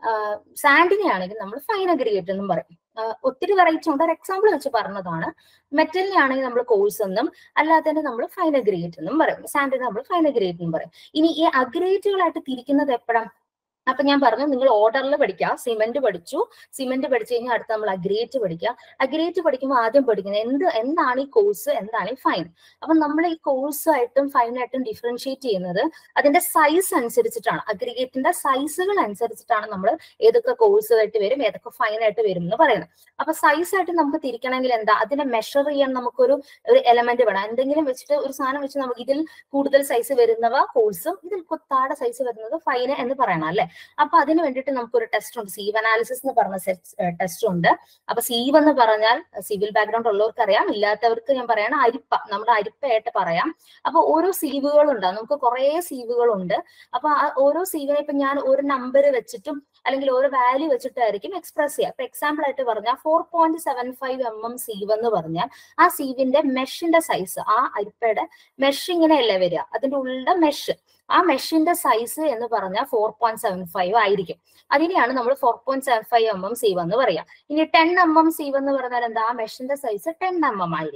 സാൻഡിനെ ആണെങ്കിൽ നമ്മൾ ഫൈൻ അഗ്രിഗേറ്റ് എന്നും പറയും ഒത്തിരി വെറൈറ്റി ഉണ്ട് ഒരു എക്സാമ്പിൾ വെച്ച് പറഞ്ഞതാണ് മെറ്റലിനെ ആണെങ്കിൽ നമ്മൾ കോഴ്സ് എന്നും അല്ലാതെ തന്നെ നമ്മൾ ഫൈൻ അഗ്രിഗേറ്റ് എന്നും പറയും സാൻഡിനെ നമ്മൾ ഫൈൻ അഗ്രിഗേറ്റ് എന്നും പറയും ഇനി ഈ അഗ്രിഗേറ്റുകളായിട്ട് തിരിക്കുന്നത് എപ്പോഴാണ് അപ്പൊ ഞാൻ പറഞ്ഞു നിങ്ങൾ ഓർഡറിൽ പഠിക്കുക സിമെന്റ് പഠിച്ചു സിമെന്റ് പഠിച്ചു കഴിഞ്ഞാൽ അടുത്ത് നമ്മൾ അഗ്രേറ്റ് പഠിക്കുക അഗ്രേറ്റ് പഠിക്കുമ്പോൾ ആദ്യം പഠിക്കുന്നത് എന്ത് എന്താണ് ഈ കോഴ്സ് എന്താണ് ഈ ഫൈൻ അപ്പൊ നമ്മൾ ഈ കോഴ്സായിട്ടും ഫൈനായിട്ടും ഡിഫറൻഷിയേറ്റ് ചെയ്യുന്നത് അതിന്റെ സൈസ് അനുസരിച്ചിട്ടാണ് അഗ്രിഗേറ്റിന്റെ സൈസുകൾ അനുസരിച്ചിട്ടാണ് നമ്മൾ ഏതൊക്കെ കോഴ്സ് ആയിട്ട് വരും ഏതൊക്കെ ഫൈൻ ആയിട്ട് വരും എന്ന് പറയുന്നത് അപ്പൊ സൈസ് ആയിട്ട് നമുക്ക് തിരിക്കണമെങ്കിൽ എന്താ അതിനെ മെഷർ ചെയ്യാൻ നമുക്കൊരു ഒരു എലമെന്റ് വേണം എന്തെങ്കിലും വെച്ചിട്ട് ഒരു സാധനം വെച്ച് നമുക്ക് ഇതിൽ കൂടുതൽ സൈസ് വരുന്നവ കോഴ്സും ഇതിൽ കൊത്താടെ സൈസ് വരുന്നത് ഫൈന് എന്ന് പറയണം അല്ലെ അപ്പൊ അതിന് വേണ്ടിയിട്ട് നമുക്കൊരു ടെസ്റ്റ് ഉണ്ട് സീവ് അനാലിസിസ് എന്ന് പറഞ്ഞ ടെസ്റ്റ് ഉണ്ട് അപ്പൊ സീവ് എന്ന് പറഞ്ഞാൽ സിവിൽ ബാക്ക്ഗ്രൗണ്ട് ഉള്ളവർക്ക് അറിയാം ഇല്ലാത്തവർക്ക് ഞാൻ പറയണം അരിപ്പ നമ്മുടെ അരിപ്പയായിട്ട് പറയാം അപ്പൊ ഓരോ സീവുകളുണ്ട് നമുക്ക് കുറെ സീവുകളുണ്ട് അപ്പൊ ഓരോ സീവിനെ ഇപ്പൊ ഞാൻ ഒരു നമ്പർ വെച്ചിട്ടും അല്ലെങ്കിൽ ഓരോ വാല്യൂ വെച്ചിട്ടായിരിക്കും എക്സ്പ്രസ് ചെയ്യുക ഇപ്പൊ എക്സാമ്പിൾ ആയിട്ട് പറഞ്ഞാൽ four point seven five M M sieve എന്ന് പറഞ്ഞാൽ ആ സീവിന്റെ മെഷിന്റെ സൈസ് ആ അരിപ്പയുടെ മെഷ് ഇങ്ങനെയല്ലേ വരിക അതിന്റെ ഉള്ളിലെ മെഷ് ആ മെഷിന്റെ സൈസ് എന്ന് പറഞ്ഞാൽ ഫോർ പോയിന്റ് സെവൻ ഫൈവ് ആയിരിക്കും അതിനെയാണ് നമ്മൾ four point seven five M M sieve എന്ന് പറയാം ഇനി ടെൻ എം എം സീവ് എന്ന് പറഞ്ഞാൽ എന്താ ആ മെഷിന്റെ സൈസ് ടെൻ എം എം ആയിരിക്കും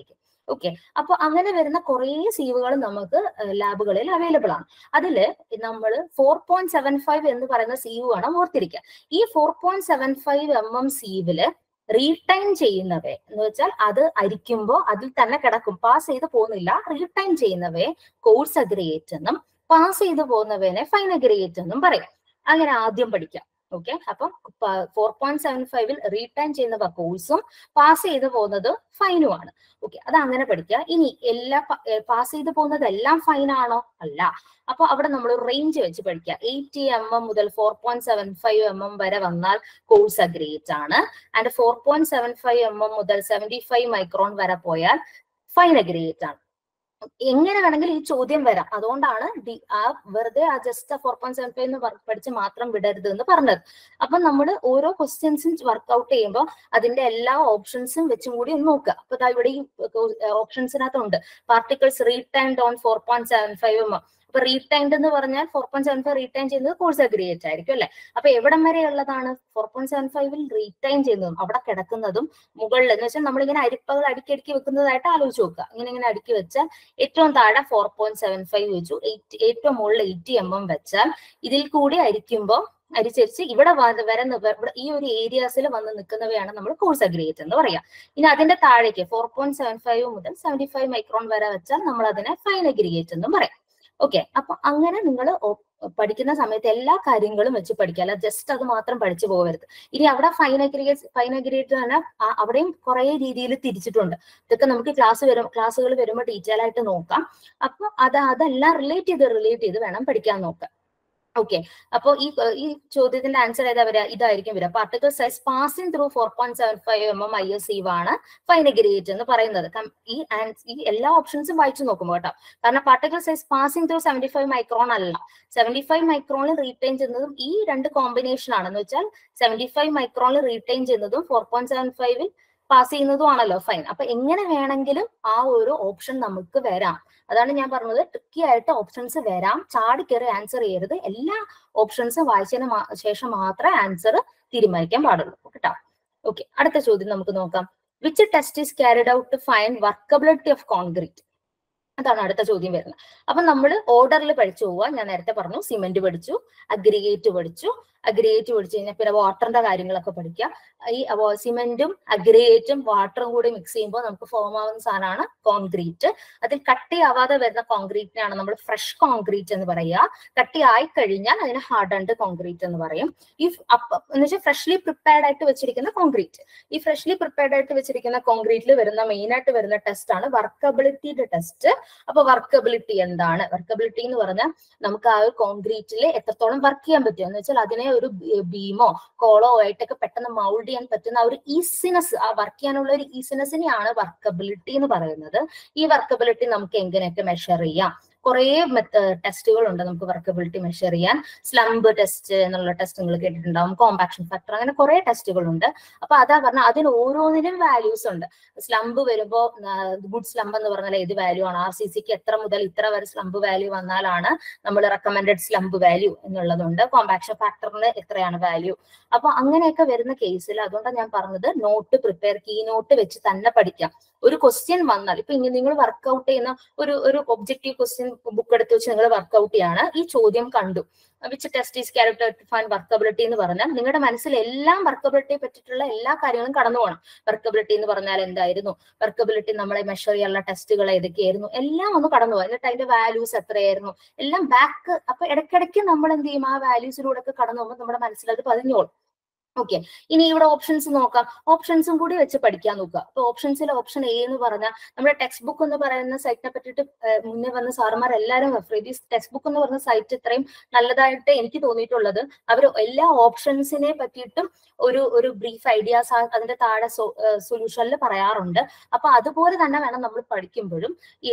ഓക്കെ അപ്പൊ അങ്ങനെ വരുന്ന കുറേ സീവുകൾ നമുക്ക് ലാബുകളിൽ അവൈലബിൾ ആണ് അതില് നമ്മൾ ഫോർ പോയിന്റ് സെവൻ ഫൈവ് എന്ന് പറയുന്ന സീവ് വേണം ഓർത്തിരിക്കുക ഈ four point seven five M M സീവില് റീടൈം ചെയ്യുന്നവയെ എന്ന് വെച്ചാൽ അത് അരിക്കുമ്പോൾ അതിൽ തന്നെ കിടക്കും പാസ് ചെയ്ത് പോകുന്നില്ല റീടൈം ചെയ്യുന്നവയെ കോഴ്സ് അഗ്രിയേറ്റ് എന്നും പാസ് ചെയ്ത് പോകുന്നവനെ ഫൈൻ അഗ്രിയേറ്റ് എന്നും പറയും അങ്ങനെ ആദ്യം പഠിക്കാം ഓക്കെ അപ്പം ഫോർ പോയിന്റ് സെവൻ ഫൈവിൽ റീടൈം ചെയ്യുന്നവ കോഴ്സും പാസ് ചെയ്ത് പോകുന്നത് ഫൈനും ആണ് ഓക്കെ അത് അങ്ങനെ പഠിക്കുക ഇനി എല്ലാ പാസ് ചെയ്ത് പോകുന്നത് എല്ലാം ഫൈൻ ആണോ അല്ല അപ്പൊ അവിടെ നമ്മൾ റേഞ്ച് വെച്ച് പഠിക്കുക എയ്റ്റി എം എം മുതൽ four point seven five M M വരെ വന്നാൽ കോഴ്സ് അഗ്രിയേറ്റ് ആണ് and four point seven five M M മുതൽ സെവന്റി ഫൈവ് മൈക്രോൺ വരെ പോയാൽ ഫൈൻ അഗ്രിയേറ്റ് ആണ് എങ്ങനെ വേണമെങ്കിലും ഈ ചോദ്യം വരാം അതുകൊണ്ടാണ് ഡി ആ വെറുതെ ആ just four point seven five എന്ന് പഠിച്ച് മാത്രം വിടരുത് എന്ന് പറഞ്ഞത് അപ്പൊ നമ്മൾ ഓരോ ക്വസ്റ്റ്യൻസും വർക്ക്ഔട്ട് ചെയ്യുമ്പോൾ അതിന്റെ എല്ലാ ഓപ്ഷൻസും വെച്ചും കൂടി ഒന്ന് നോക്കുക അപ്പൊ ദാ ഇവിടെ ഈ ഓപ്ഷൻസിനകത്തുണ്ട് particles retained on four point seven five M അപ്പൊ റീടൈൻഡ് എന്ന് പറഞ്ഞാൽ four point seven five retain ചെയ്യുന്നത് കോഴ്സ് അഗ്രിയേറ്റ് ആയിരിക്കും അല്ലെ അപ്പൊ എവിടം വരെ ഉള്ളതാണ് ഫോർ പോയിന്റ് സെവൻ ഫൈവിൽ റീടൈൻ ചെയ്യുന്നതും അവിടെ കിടക്കുന്നതും മുകളിൽ എന്ന് വെച്ചാൽ നമ്മളിങ്ങനെ അരിപ്പകൾ അടുക്കി അടുക്കി വെക്കുന്നതായിട്ട് ആലോചിച്ച് നോക്കുക ഇങ്ങനെ ഇങ്ങനെ അടുക്കി വെച്ചാൽ ഏറ്റവും താഴെ ഫോർ പോയിന്റ് സെവൻ ഫൈവ് വെച്ചു ഏറ്റവും മുകളിൽ എയ്റ്റി എം എം വെച്ചാൽ ഇതിൽ കൂടി അരിക്കുമ്പോൾ അരിച്ചരിച്ച് ഇവിടെ വരെ ഈ ഒരു ഏരിയാസിൽ വന്ന് നിൽക്കുന്നവയാണ് നമ്മൾ കോഴ്സ് അഗ്രിയേറ്റ് എന്ന് പറയാം ഇനി അതിന്റെ താഴേക്ക് ഫോർ പോയിന്റ് സെവൻ ഫൈവ് മുതൽ സെവന്റി ഫൈവ് മൈക്രോൺ വരെ വെച്ചാൽ നമ്മൾ അതിനെ ഫൈൻ അഗ്രിയേറ്റ് എന്നും പറയാം ഓക്കെ അപ്പൊ അങ്ങനെ നിങ്ങൾ പഠിക്കുന്ന സമയത്ത് എല്ലാ കാര്യങ്ങളും വെച്ച് പഠിക്കുക അല്ല ജസ്റ്റ് അത് മാത്രം പഠിച്ചു പോകരുത് ഇനി അവിടെ ഫൈൻ അഗ്രിഗേറ്റ് ഫൈൻ അഗ്രിഗേറ്റ് തന്നെ അവിടെയും കുറെ രീതിയിൽ തിരിച്ചിട്ടുണ്ട് ഇതൊക്കെ നമുക്ക് ക്ലാസ് വരും ക്ലാസ്സുകൾ വരുമ്പോൾ ഡീറ്റെയിൽ ആയിട്ട് നോക്കാം അപ്പൊ അത് അതെല്ലാം റിലേറ്റ് ചെയ്ത് റിലേറ്റ് ചെയ്ത് വേണം പഠിക്കാൻ നോക്കാം ഓക്കെ അപ്പോ ഈ ഈ ചോദ്യത്തിന്റെ ആൻസർ ഏതാ വരിക ഇതായിരിക്കും വരിക particle size passing through four point seven five M M I S E ആണ് ഫൈനഗ്രേറ്റ് എന്ന് പറയുന്നത് ഈ ഈ എല്ലാ ഓപ്ഷൻസും വായിച്ചു നോക്കുമ്പോൾ കേട്ടോ കാരണം particle size passing through seventy five micron അല്ല സെവന്റി ഫൈവ് മൈക്രോണിൽ റീറ്റെയിൻ ചെയ്യുന്നതും ഈ രണ്ട് കോമ്പിനേഷൻ ആണെന്ന് വെച്ചാൽ സെവന്റി ഫൈവ് മൈക്രോണിൽ റീറ്റെയിൻ ചെയ്യുന്നതും ഫോർ പോയിന്റ് സെവൻ ഫൈവിൽ പാസ് ചെയ്യുന്നതും ആണല്ലോ ഫൈൻ അപ്പൊ എങ്ങനെ വേണമെങ്കിലും ആ ഒരു ഓപ്ഷൻ നമുക്ക് വരാം അതാണ് ഞാൻ പറഞ്ഞത് ട്രിക്കി ആയിട്ട് ഓപ്ഷൻസ് വരാം ചാടി കയറി ആൻസർ ചെയ്യരുത് എല്ലാ ഓപ്ഷൻസും വായിച്ചതിന് ശേഷം മാത്രമേ ആൻസർ തീരുമാനിക്കാൻ പാടുള്ളൂ കേട്ടോ ഓക്കെ അടുത്ത ചോദ്യം നമുക്ക് നോക്കാം which test is carried out to find workability of concrete അതാണ് അടുത്ത ചോദ്യം വരുന്നത് അപ്പൊ നമ്മൾ ഓർഡറിൽ പഠിച്ചു പോവുക ഞാൻ നേരത്തെ പറഞ്ഞു സിമെന്റ് പഠിച്ചു അഗ്രിഗേറ്റ് പഠിച്ചു അഗ്രിഗേറ്റ് പഠിച്ചു കഴിഞ്ഞാൽ പിന്നെ വാട്ടറിന്റെ കാര്യങ്ങളൊക്കെ പഠിക്കുക ഈ സിമെന്റും അഗ്രിഗേറ്റും വാട്ടറും കൂടി മിക്സ് ചെയ്യുമ്പോൾ നമുക്ക് ഫോം ആവുന്ന സാധനമാണ് കോൺക്രീറ്റ് അതിൽ കട്ടിയാവാതെ വരുന്ന കോൺക്രീറ്റിനാണ് നമ്മൾ ഫ്രഷ് കോൺക്രീറ്റ് എന്ന് പറയുക കട്ടി ആയി കഴിഞ്ഞാൽ അതിന് ഹാർഡൻഡ് കോൺക്രീറ്റ് എന്ന് പറയും ഈ എന്ന് വെച്ചാൽ ഫ്രഷ്ലി പ്രിപ്പയർഡ് ആയിട്ട് വെച്ചിരിക്കുന്ന കോൺക്രീറ്റ് ഈ ഫ്രഷ്ലി പ്രിപ്പയർഡ് ആയിട്ട് വെച്ചിരിക്കുന്ന കോൺക്രീറ്റിൽ വരുന്ന മെയിൻ ആയിട്ട് വരുന്ന ടെസ്റ്റ് ആണ് വർക്കബിലിറ്റിയുടെ ടെസ്റ്റ് അപ്പൊ വർക്കബിലിറ്റി എന്താണ് വർക്കബിലിറ്റി എന്ന് പറഞ്ഞാൽ നമുക്ക് ആ ഒരു കോൺക്രീറ്റിൽ എത്രത്തോളം വർക്ക് ചെയ്യാൻ പറ്റും എന്ന് വെച്ചാൽ അതിനെ ഒരു ബീമോ കോളോ ആയിട്ടൊക്കെ പെട്ടെന്ന് മൗൾഡ് ചെയ്യാൻ പറ്റുന്ന ആ ഒരു ഈസിനെസ് ആ വർക്ക് ചെയ്യാനുള്ള ഒരു ഈസിനെസിനെയാണ് വർക്കബിലിറ്റി എന്ന് പറയുന്നത് ഈ വർക്കബിലിറ്റി നമുക്ക് എങ്ങനെയൊക്കെ മെഷർ ചെയ്യാം കുറേ ടെസ്റ്റുകൾ ഉണ്ട് നമുക്ക് വർക്കബിലിറ്റി മെഷർ ചെയ്യാൻ സ്ലംബ് ടെസ്റ്റ് എന്നുള്ള ടെസ്റ്റ് നിങ്ങൾ കേട്ടിട്ടുണ്ടാവും കോമ്പാക്ഷൻ ഫാക്ടർ അങ്ങനെ കുറെ ടെസ്റ്റുകൾ ഉണ്ട് അപ്പൊ അതാ പറഞ്ഞാൽ അതിന് ഓരോന്നിനും വാല്യൂസ് ഉണ്ട് സ്ലംബ് വരുമ്പോൾ ഗുഡ് സ്ലംബ് എന്ന് പറഞ്ഞാൽ ഏത് വാല്യൂ ആണ് ആർ സി സിക്ക് എത്ര മുതൽ ഇത്ര വരെ സ്ലംബ് വാല്യൂ വന്നാലാണ് നമ്മൾ റെക്കമെൻഡഡ് സ്ലംബ് വാല്യൂ എന്നുള്ളതുണ്ട് കോമ്പാക്ഷൻ ഫാക്ടറിന് എത്രയാണ് വാല്യൂ അപ്പൊ അങ്ങനെയൊക്കെ വരുന്ന കേസിൽ അതുകൊണ്ടാണ് ഞാൻ പറഞ്ഞത് നോട്ട് പ്രിപ്പയർ കീ നോട്ട് വെച്ച് തന്നെ പഠിക്കാം ഒരു ക്വസ്റ്റ്യൻ വന്നാൽ ഇപ്പൊ ഇങ്ങനെ നിങ്ങൾ വർക്ക്ഔട്ട് ചെയ്യുന്ന ഒരു ഒരു ഒബ്ജക്റ്റീവ് ക്വസ്റ്റ്യൻ ബുക്ക് എടുത്ത് വെച്ച് നിങ്ങൾ വർക്ക്ഔട്ട് ചെയ്യാണ് ഈ ചോദ്യം കണ്ടു which test is carried out to find workability എന്ന് പറഞ്ഞാൽ നിങ്ങളുടെ മനസ്സിൽ എല്ലാം വർക്കബിലിറ്റിയെ പറ്റിയിട്ടുള്ള എല്ലാ കാര്യങ്ങളും കടന്നു പോകണം വർക്കബിലിറ്റി എന്ന് പറഞ്ഞാൽ എന്തായിരുന്നു വർക്കബിലിറ്റി നമ്മളെ മെഷർ ചെയ്യാനുള്ള ടെസ്റ്റുകൾ ഏതൊക്കെയായിരുന്നു എല്ലാം ഒന്ന് കടന്നു പോകും എന്നിട്ട് അതിന്റെ വാല്യൂസ് എത്രയായിരുന്നു എല്ലാം ബാക്ക് അപ്പൊ ഇടയ്ക്കിടയ്ക്ക് നമ്മൾ എന്ത് ചെയ്യും ആ വാല്യൂസിലൂടെ ഒക്കെ കടന്നു പോകുമ്പോൾ നമ്മുടെ മനസ്സിൽ അത് പതിഞ്ഞോളും ഓക്കെ ഇനി ഇവിടെ ഓപ്ഷൻസ് നോക്കാം ഓപ്ഷൻസും കൂടി വെച്ച് പഠിക്കാൻ നോക്കുക അപ്പൊ ഓപ്ഷൻസിലെ ഓപ്ഷൻ എ എന്ന് പറഞ്ഞാൽ നമ്മുടെ ടെക്സ്റ്റ് ബുക്ക് എന്ന് പറയുന്ന സൈറ്റിനെ പറ്റിയിട്ട് മുന്നേ വന്ന സാറുമാർ എല്ലാവരും റെഫർ ചെയ്ത് ടെക്സ്റ്റ് ബുക്ക് എന്ന് പറഞ്ഞ സൈറ്റ് ഇത്രയും നല്ലതായിട്ട് എനിക്ക് തോന്നിയിട്ടുള്ളത് അവർ എല്ലാ ഓപ്ഷൻസിനെ പറ്റിയിട്ടും ഒരു ഒരു ബ്രീഫ് ഐഡിയാസ് അതിന്റെ താഴെ സൊല്യൂഷനിൽ പറയാറുണ്ട് അപ്പൊ അതുപോലെ തന്നെ വേണം നമ്മൾ പഠിക്കുമ്പോഴും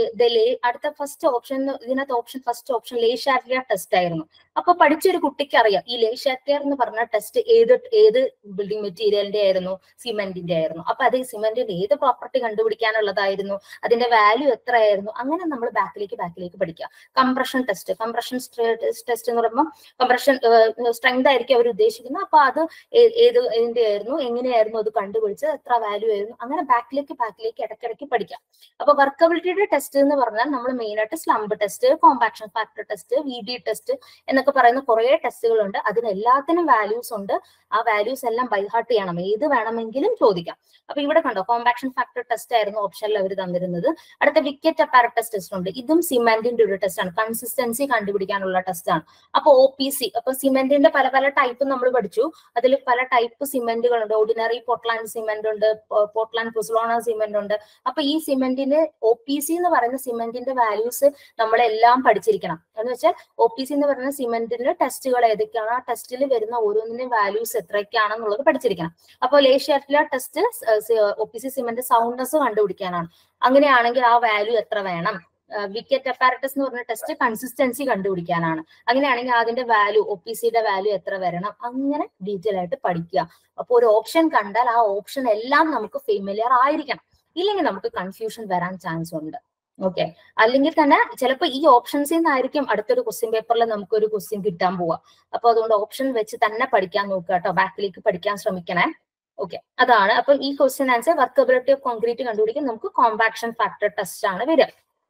അടുത്ത ഫസ്റ്റ് ഓപ്ഷൻ ഇതിനകത്ത് option first option Le Chatelier test ആയിരുന്നു അപ്പൊ പഠിച്ചൊരു കുട്ടിക്ക് അറിയാം ഈ ലേഷാറ്റിയർ എന്ന് പറഞ്ഞ ടെസ്റ്റ് ഏത് ഏത് ഏത് ബിൽഡിംഗ് മെറ്റീരിയലിന്റെ ആയിരുന്നു സിമെന്റിന്റെ ആയിരുന്നു അപ്പൊ അത് സിമെന്റിന്റെ ഏത് പ്രോപ്പർട്ടി കണ്ടുപിടിക്കാനുള്ളതായിരുന്നു അതിന്റെ വാല്യൂ എത്രയായിരുന്നു അങ്ങനെ നമ്മൾ ബാക്കിലേക്ക് ബാക്കിലേക്ക് പഠിക്കുക കംപ്രഷൻ ടെസ്റ്റ് കംപ്രഷൻ ടെസ്റ്റ് എന്ന് പറയുമ്പോൾ കംപ്രഷൻ സ്ട്രെങ്ത് ആയിരിക്കും അവർ ഉദ്ദേശിക്കുന്നത് അപ്പൊ അത് ഏ- ഏത് ഇതിന്റെ ആയിരുന്നു എങ്ങനെയായിരുന്നു അത് കണ്ടുപിടിച്ചത് എത്ര വാല്യൂ ആയിരുന്നു അങ്ങനെ ബാക്കിലേക്ക് ബാക്കിലേക്ക് ഇടയ്ക്കിടയ്ക്ക് പഠിക്കാം അപ്പൊ വർക്കബിലിറ്റിയുടെ ടെസ്റ്റ് എന്ന് പറഞ്ഞാൽ നമ്മൾ മെയിൻ ആയിട്ട് slump test compaction factor test V D test എന്നൊക്കെ പറയുന്ന കുറെ ടെസ്റ്റുകളുണ്ട് അതിന് എല്ലാത്തിനും വാല്യൂസ് ഉണ്ട് ആ വാല്യൂസ് എല്ലാം ബൈഹാർട്ട് ചെയ്യണം ഏത് വേണമെങ്കിലും ചോദിക്കാം അപ്പൊ ഇവിടെ കണ്ടോ കോമ്പാക്ഷൻ ഫാക്ടർ ടെസ്റ്റ് ആയിരുന്നു ഓപ്ഷനിൽ അവർ തന്നിരുന്നത് അടുത്ത വിക്കറ്റ് അപ്പാരറ്റസ് ടെസ്റ്റ് ഉണ്ട് ഇതും സിമെന്റിന്റെ ഒരു ടെസ്റ്റ് ആണ് കൺസിസ്റ്റൻസി കണ്ടുപിടിക്കാനുള്ള ടെസ്റ്റ് ആണ് അപ്പൊ ഒ പി സി അപ്പൊ സിമെന്റിന്റെ പല പല ടൈപ്പ് നമ്മൾ പഠിച്ചു അതിൽ പല ടൈപ്പ് സിമെന്റുകളുണ്ട് ഓർഡിനറി പോർട്ട്ലാൻഡ് സിമെന്റ് ഉണ്ട് പോർട്ട്ലാൻഡ് പുസ്ലോണ സിമെന്റ് ഉണ്ട് അപ്പൊ ഈ സിമെന്റിന്റെ ഒ പി സി എന്ന് പറയുന്ന സിമെന്റിന്റെ വാല്യൂസ് നമ്മളെല്ലാം പഠിച്ചിരിക്കണം എന്ന് വെച്ചാൽ ഒ പി സി എന്ന് പറയുന്ന സിമെന്റിന്റെ ടെസ്റ്റുകൾ ഏതൊക്കെയാണ് ആ ടെസ്റ്റിൽ വരുന്ന ഓരോന്നിന്റെ വാല്യൂസ് എത്രയൊക്കെയാണെന്നുള്ളത് പഠിച്ചിരിക്കണം അപ്പോൾ ലേഷ്യാറ്റിലെ test O P C cement soundness കണ്ടുപിടിക്കാനാണ് അങ്ങനെയാണെങ്കിൽ ആ വാല്യൂ എത്ര വേണം വിക്കറ്റ് അപ്പാരറ്റസ് എന്ന് പറഞ്ഞ ടെസ്റ്റ് കൺസിസ്റ്റൻസി കണ്ടുപിടിക്കാനാണ് അങ്ങനെയാണെങ്കിൽ അതിന്റെ വാല്യൂ ഒ പി സിയുടെ വാല്യൂ എത്ര വരണം അങ്ങനെ ഡീറ്റെയിൽ ആയിട്ട് പഠിക്കുക അപ്പൊ ഒരു ഓപ്ഷൻ കണ്ടാൽ ആ ഓപ്ഷൻ എല്ലാം നമുക്ക് ഫെമിലിയർ ആയിരിക്കണം ഇല്ലെങ്കിൽ നമുക്ക് കൺഫ്യൂഷൻ വരാൻ ചാൻസ് ഉണ്ട് ഓക്കെ അല്ലെങ്കിൽ തന്നെ ചിലപ്പോൾ ഈ ഓപ്ഷൻസിൽ നിന്നായിരിക്കും അടുത്തൊരു ക്വസ്റ്റ്യൻ പേപ്പറിൽ നമുക്കൊരു ക്വസ്റ്റ്യൻ കിട്ടാൻ പോവുക അപ്പൊ അതുകൊണ്ട് ഓപ്ഷൻ വെച്ച് തന്നെ പഠിക്കാൻ നോക്കുക കേട്ടോ ബാക്കിലേക്ക് പഠിക്കാൻ ശ്രമിക്കണേ ഓക്കെ അതാണ് അപ്പം ഈ question answer workability of concrete കണ്ടുപിടിക്കാൻ നമുക്ക് കോമ്പാക്ഷൻ ഫാക്ടർ ടെസ്റ്റ് ആണ് വരിക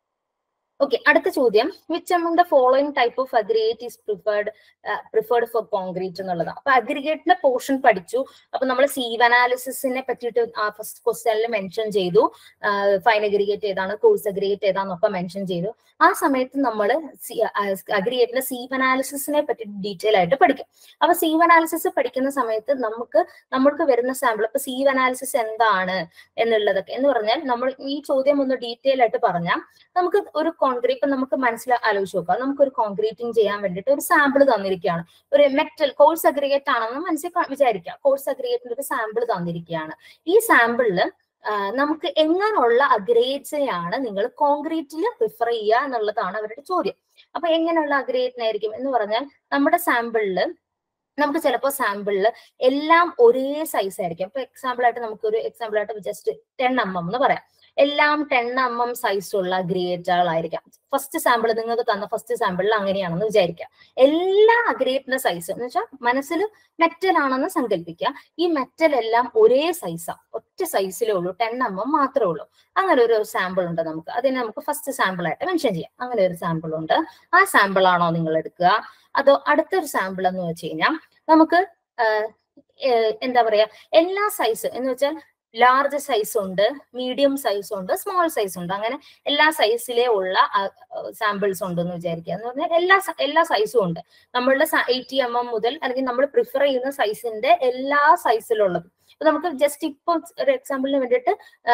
ഓക്കെ അടുത്ത ചോദ്യം which among the following type of aggregate is preferred preferred for concrete എന്നുള്ളതാണ് അപ്പൊ അഗ്രിഗേറ്റിന്റെ പോർഷൻ പഠിച്ചു അപ്പൊ നമ്മൾ സീവ് അനാലിസിസിനെ പറ്റിയിട്ട് ആ ഫസ്റ്റ് ക്വസ്റ്റ്യനിൽ മെൻഷൻ ചെയ്തു ഫൈൻ അഗ്രിഗേറ്റ് ഏതാണ് കോഴ്സ് അഗ്രിഗേറ്റ് ഏതാന്നൊക്കെ മെൻഷൻ ചെയ്തു ആ സമയത്ത് നമ്മൾ അഗ്രിഗേറ്റിന്റെ സീവ് അനാലിസിസിനെ പറ്റി ഡീറ്റെയിൽ ആയിട്ട് പഠിക്കും അപ്പൊ സീവ് അനാലിസിസ് പഠിക്കുന്ന സമയത്ത് നമുക്ക് നമ്മൾക്ക് വരുന്ന സാമ്പിൾ ഇപ്പൊ സീവ് അനാലിസിസ് എന്താണ് എന്നുള്ളതൊക്കെ എന്ന് പറഞ്ഞാൽ നമ്മൾ ഈ ചോദ്യം ഒന്ന് ഡീറ്റെയിൽ ആയിട്ട് പറഞ്ഞാൽ നമുക്ക് ഒരു കോൺക്രീറ്റ് ഇപ്പൊ നമുക്ക് മനസ്സിലാ ആലോചിച്ച് നോക്കാം നമുക്ക് ഒരു കോൺക്രീറ്റിംഗ് ചെയ്യാൻ വേണ്ടിയിട്ട് ഒരു സാമ്പിൾ തന്നിരിക്കുകയാണ് ഒരു മെറ്റൽ കോഴ്സ് അഗ്രിഗേറ്റ് ആണെന്ന് മനസ്സിൽ കാ- വിചാരിക്കാം കോഴ്സ് അഗ്രിഗേറ്റിന്റെ ഒരു സാമ്പിൾ തന്നിരിക്കുകയാണ് ഈ സാമ്പിളില് നമുക്ക് എങ്ങനെയുള്ള അഗ്രേറ്റ്സിനെയാണ് നിങ്ങൾ കോൺക്രീറ്റിൽ പ്രിഫർ ചെയ്യുക എന്നുള്ളതാണ് അവരുടെ ചോദ്യം അപ്പൊ എങ്ങനെയുള്ള അഗ്രേറ്റിനായിരിക്കും എന്ന് പറഞ്ഞാൽ നമ്മുടെ സാമ്പിളിൽ നമുക്ക് ചിലപ്പോൾ സാമ്പിളിൽ എല്ലാം ഒരേ സൈസ് ആയിരിക്കും ഇപ്പൊ എക്സാമ്പിൾ ആയിട്ട് നമുക്ക് ഒരു എക്സാമ്പിൾ ആയിട്ട് ജസ്റ്റ് ടെൻ എം എം എന്ന് പറയാം എല്ലാം ടെൻ എം എം സൈസുള്ള ഗ്രേറ്റുകളായിരിക്കാം ഫസ്റ്റ് സാമ്പിൾ നിങ്ങൾക്ക് തന്ന ഫസ്റ്റ് സാമ്പിളിൽ അങ്ങനെയാണെന്ന് വിചാരിക്കുക എല്ലാ അഗ്രേറ്റിന്റെ സൈസ് എന്ന് വെച്ചാൽ മനസ്സിൽ മെറ്റൽ ആണെന്ന് സങ്കല്പിക്കുക ഈ മെറ്റൽ എല്ലാം ഒരേ സൈസാ ഒറ്റ സൈസിലേ ഉള്ളൂ ടെൻ എം എം മാത്രമേ ഉള്ളൂ അങ്ങനെ ഒരു സാമ്പിൾ ഉണ്ട് നമുക്ക് അതിനെ നമുക്ക് ഫസ്റ്റ് സാമ്പിൾ ആയിട്ട് മെൻഷൻ ചെയ്യാം അങ്ങനെ ഒരു സാമ്പിൾ ഉണ്ട് ആ സാമ്പിൾ ആണോ നിങ്ങൾ എടുക്കുക അതോ അടുത്തൊരു സാമ്പിൾ എന്ന് വെച്ച് കഴിഞ്ഞാൽ നമുക്ക് ആഹ്, ഏഹ്, എന്താ പറയാ എല്ലാ സൈസ് എന്ന് വെച്ചാൽ ലാർജ് സൈസ് ഉണ്ട് മീഡിയം സൈസ് ഉണ്ട് സ്മോൾ സൈസ് ഉണ്ട് അങ്ങനെ എല്ലാ സൈസിലെ ഉള്ള സാമ്പിൾസ് ഉണ്ടെന്ന് വിചാരിക്കുക എന്ന് പറഞ്ഞാൽ എല്ലാ സ- എല്ലാ സൈസും ഉണ്ട് നമ്മളുടെ എയ്റ്റി എം എം മുതൽ അല്ലെങ്കിൽ നമ്മൾ പ്രിഫർ ചെയ്യുന്ന സൈസിന്റെ എല്ലാ സൈസിലുള്ളതും ഇപ്പൊ നമുക്ക് ജസ്റ്റ് ഇപ്പൊ ഒരു എക്സാമ്പിളിന് വേണ്ടിയിട്ട്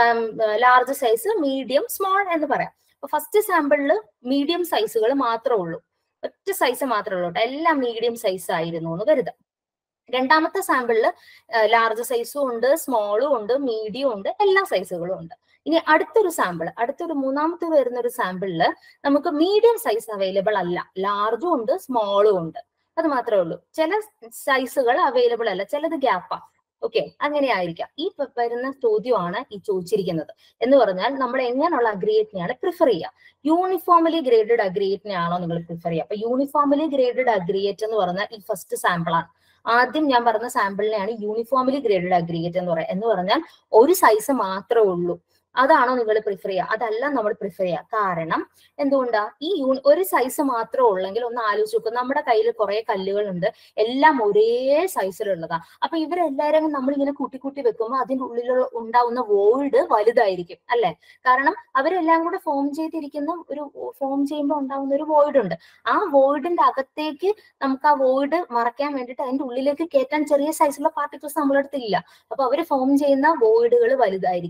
ലാർജ് സൈസ് മീഡിയം സ്മോൾ എന്ന് പറയാം അപ്പൊ ഫസ്റ്റ് സാമ്പിളിൽ മീഡിയം സൈസുകൾ മാത്രമേ ഉള്ളൂ ഒറ്റ സൈസ് മാത്രമേ ഉള്ളൂ കേട്ടോ എല്ലാം മീഡിയം സൈസ് ആയിരുന്നു എന്ന് കരുതാം രണ്ടാമത്തെ സാമ്പിളിൽ ലാർജ് സൈസും ഉണ്ട് സ്മോളും ഉണ്ട് മീഡിയം ഉണ്ട് എല്ലാ സൈസുകളും ഉണ്ട് ഇനി അടുത്തൊരു സാമ്പിൾ അടുത്തൊരു മൂന്നാമത്തെ വരുന്ന ഒരു സാമ്പിളിൽ നമുക്ക് മീഡിയം സൈസ് അവൈലബിൾ അല്ല ലാർജും ഉണ്ട് സ്മോളും ഉണ്ട് അത് മാത്രമേ ഉള്ളൂ ചില സൈസുകൾ അവൈലബിൾ അല്ല ചിലത് ഗ്യാപ്പാ ഓക്കെ അങ്ങനെ ആയിരിക്കാം ഈ പ- വരുന്ന ചോദ്യമാണ് ഈ ചോദിച്ചിരിക്കുന്നത് എന്ന് പറഞ്ഞാൽ നമ്മൾ എങ്ങനെയുള്ള അഗ്രിയേറ്റിനെയാണ് പ്രിഫർ ചെയ്യുക യൂണിഫോമലി ഗ്രേഡഡ് അഗ്രിയേറ്റിനെ ആണോ നിങ്ങൾ പ്രിഫർ ചെയ്യുക അപ്പൊ യൂണിഫോമലി ഗ്രേഡഡ് അഗ്രിയേറ്റ് എന്ന് പറഞ്ഞാൽ ഈ ഫസ്റ്റ് സാമ്പിൾ ആണ് ആദ്യം ഞാൻ പറഞ്ഞ സാമ്പിളിനെയാണ് യൂണിഫോമലി ഗ്രേഡഡ് അഗ്രിഗേറ്റ് എന്ന് പറയുക എന്ന് പറഞ്ഞാൽ ഒരു സൈസ് മാത്രമേ ഉള്ളൂ അതാണോ നിങ്ങൾ പ്രിഫർ ചെയ്യുക അതല്ല നമ്മൾ പ്രിഫർ ചെയ്യുക കാരണം എന്തുകൊണ്ടാ ഈ യൂണി ഒരു സൈസ് മാത്രമേ ഉള്ളെങ്കിൽ ഒന്ന് ആലോചിച്ച് നോക്കുക നമ്മുടെ കയ്യിൽ കുറെ കല്ലുകളുണ്ട് എല്ലാം ഒരേ സൈസിലുള്ളതാ അപ്പൊ ഇവരെല്ലാരും നമ്മൾ ഇങ്ങനെ കൂട്ടി കൂട്ടി വെക്കുമ്പോൾ അതിന്റെ ഉള്ളിൽ ഉണ്ടാവുന്ന വോൾഡ് വലുതായിരിക്കും അല്ലെ കാരണം അവരെല്ലാം കൂടെ ഫോം ചെയ്തിരിക്കുന്ന ഒരു ഫോം ചെയ്യുമ്പോൾ ഉണ്ടാവുന്ന ഒരു വോയിഡ് ഉണ്ട് ആ വോയിഡിന്റെ അകത്തേക്ക് നമുക്ക് ആ വോയിഡ് മറയ്ക്കാൻ വേണ്ടിയിട്ട് അതിന്റെ ഉള്ളിലേക്ക് കയറ്റാൻ ചെറിയ സൈസുള്ള പാർട്ടിക്കിൾസ് നമ്മളടുത്ത് ഇല്ല അപ്പൊ അവര് ഫോം ചെയ്യുന്ന വോയിഡുകൾ വലുതായിരിക്കും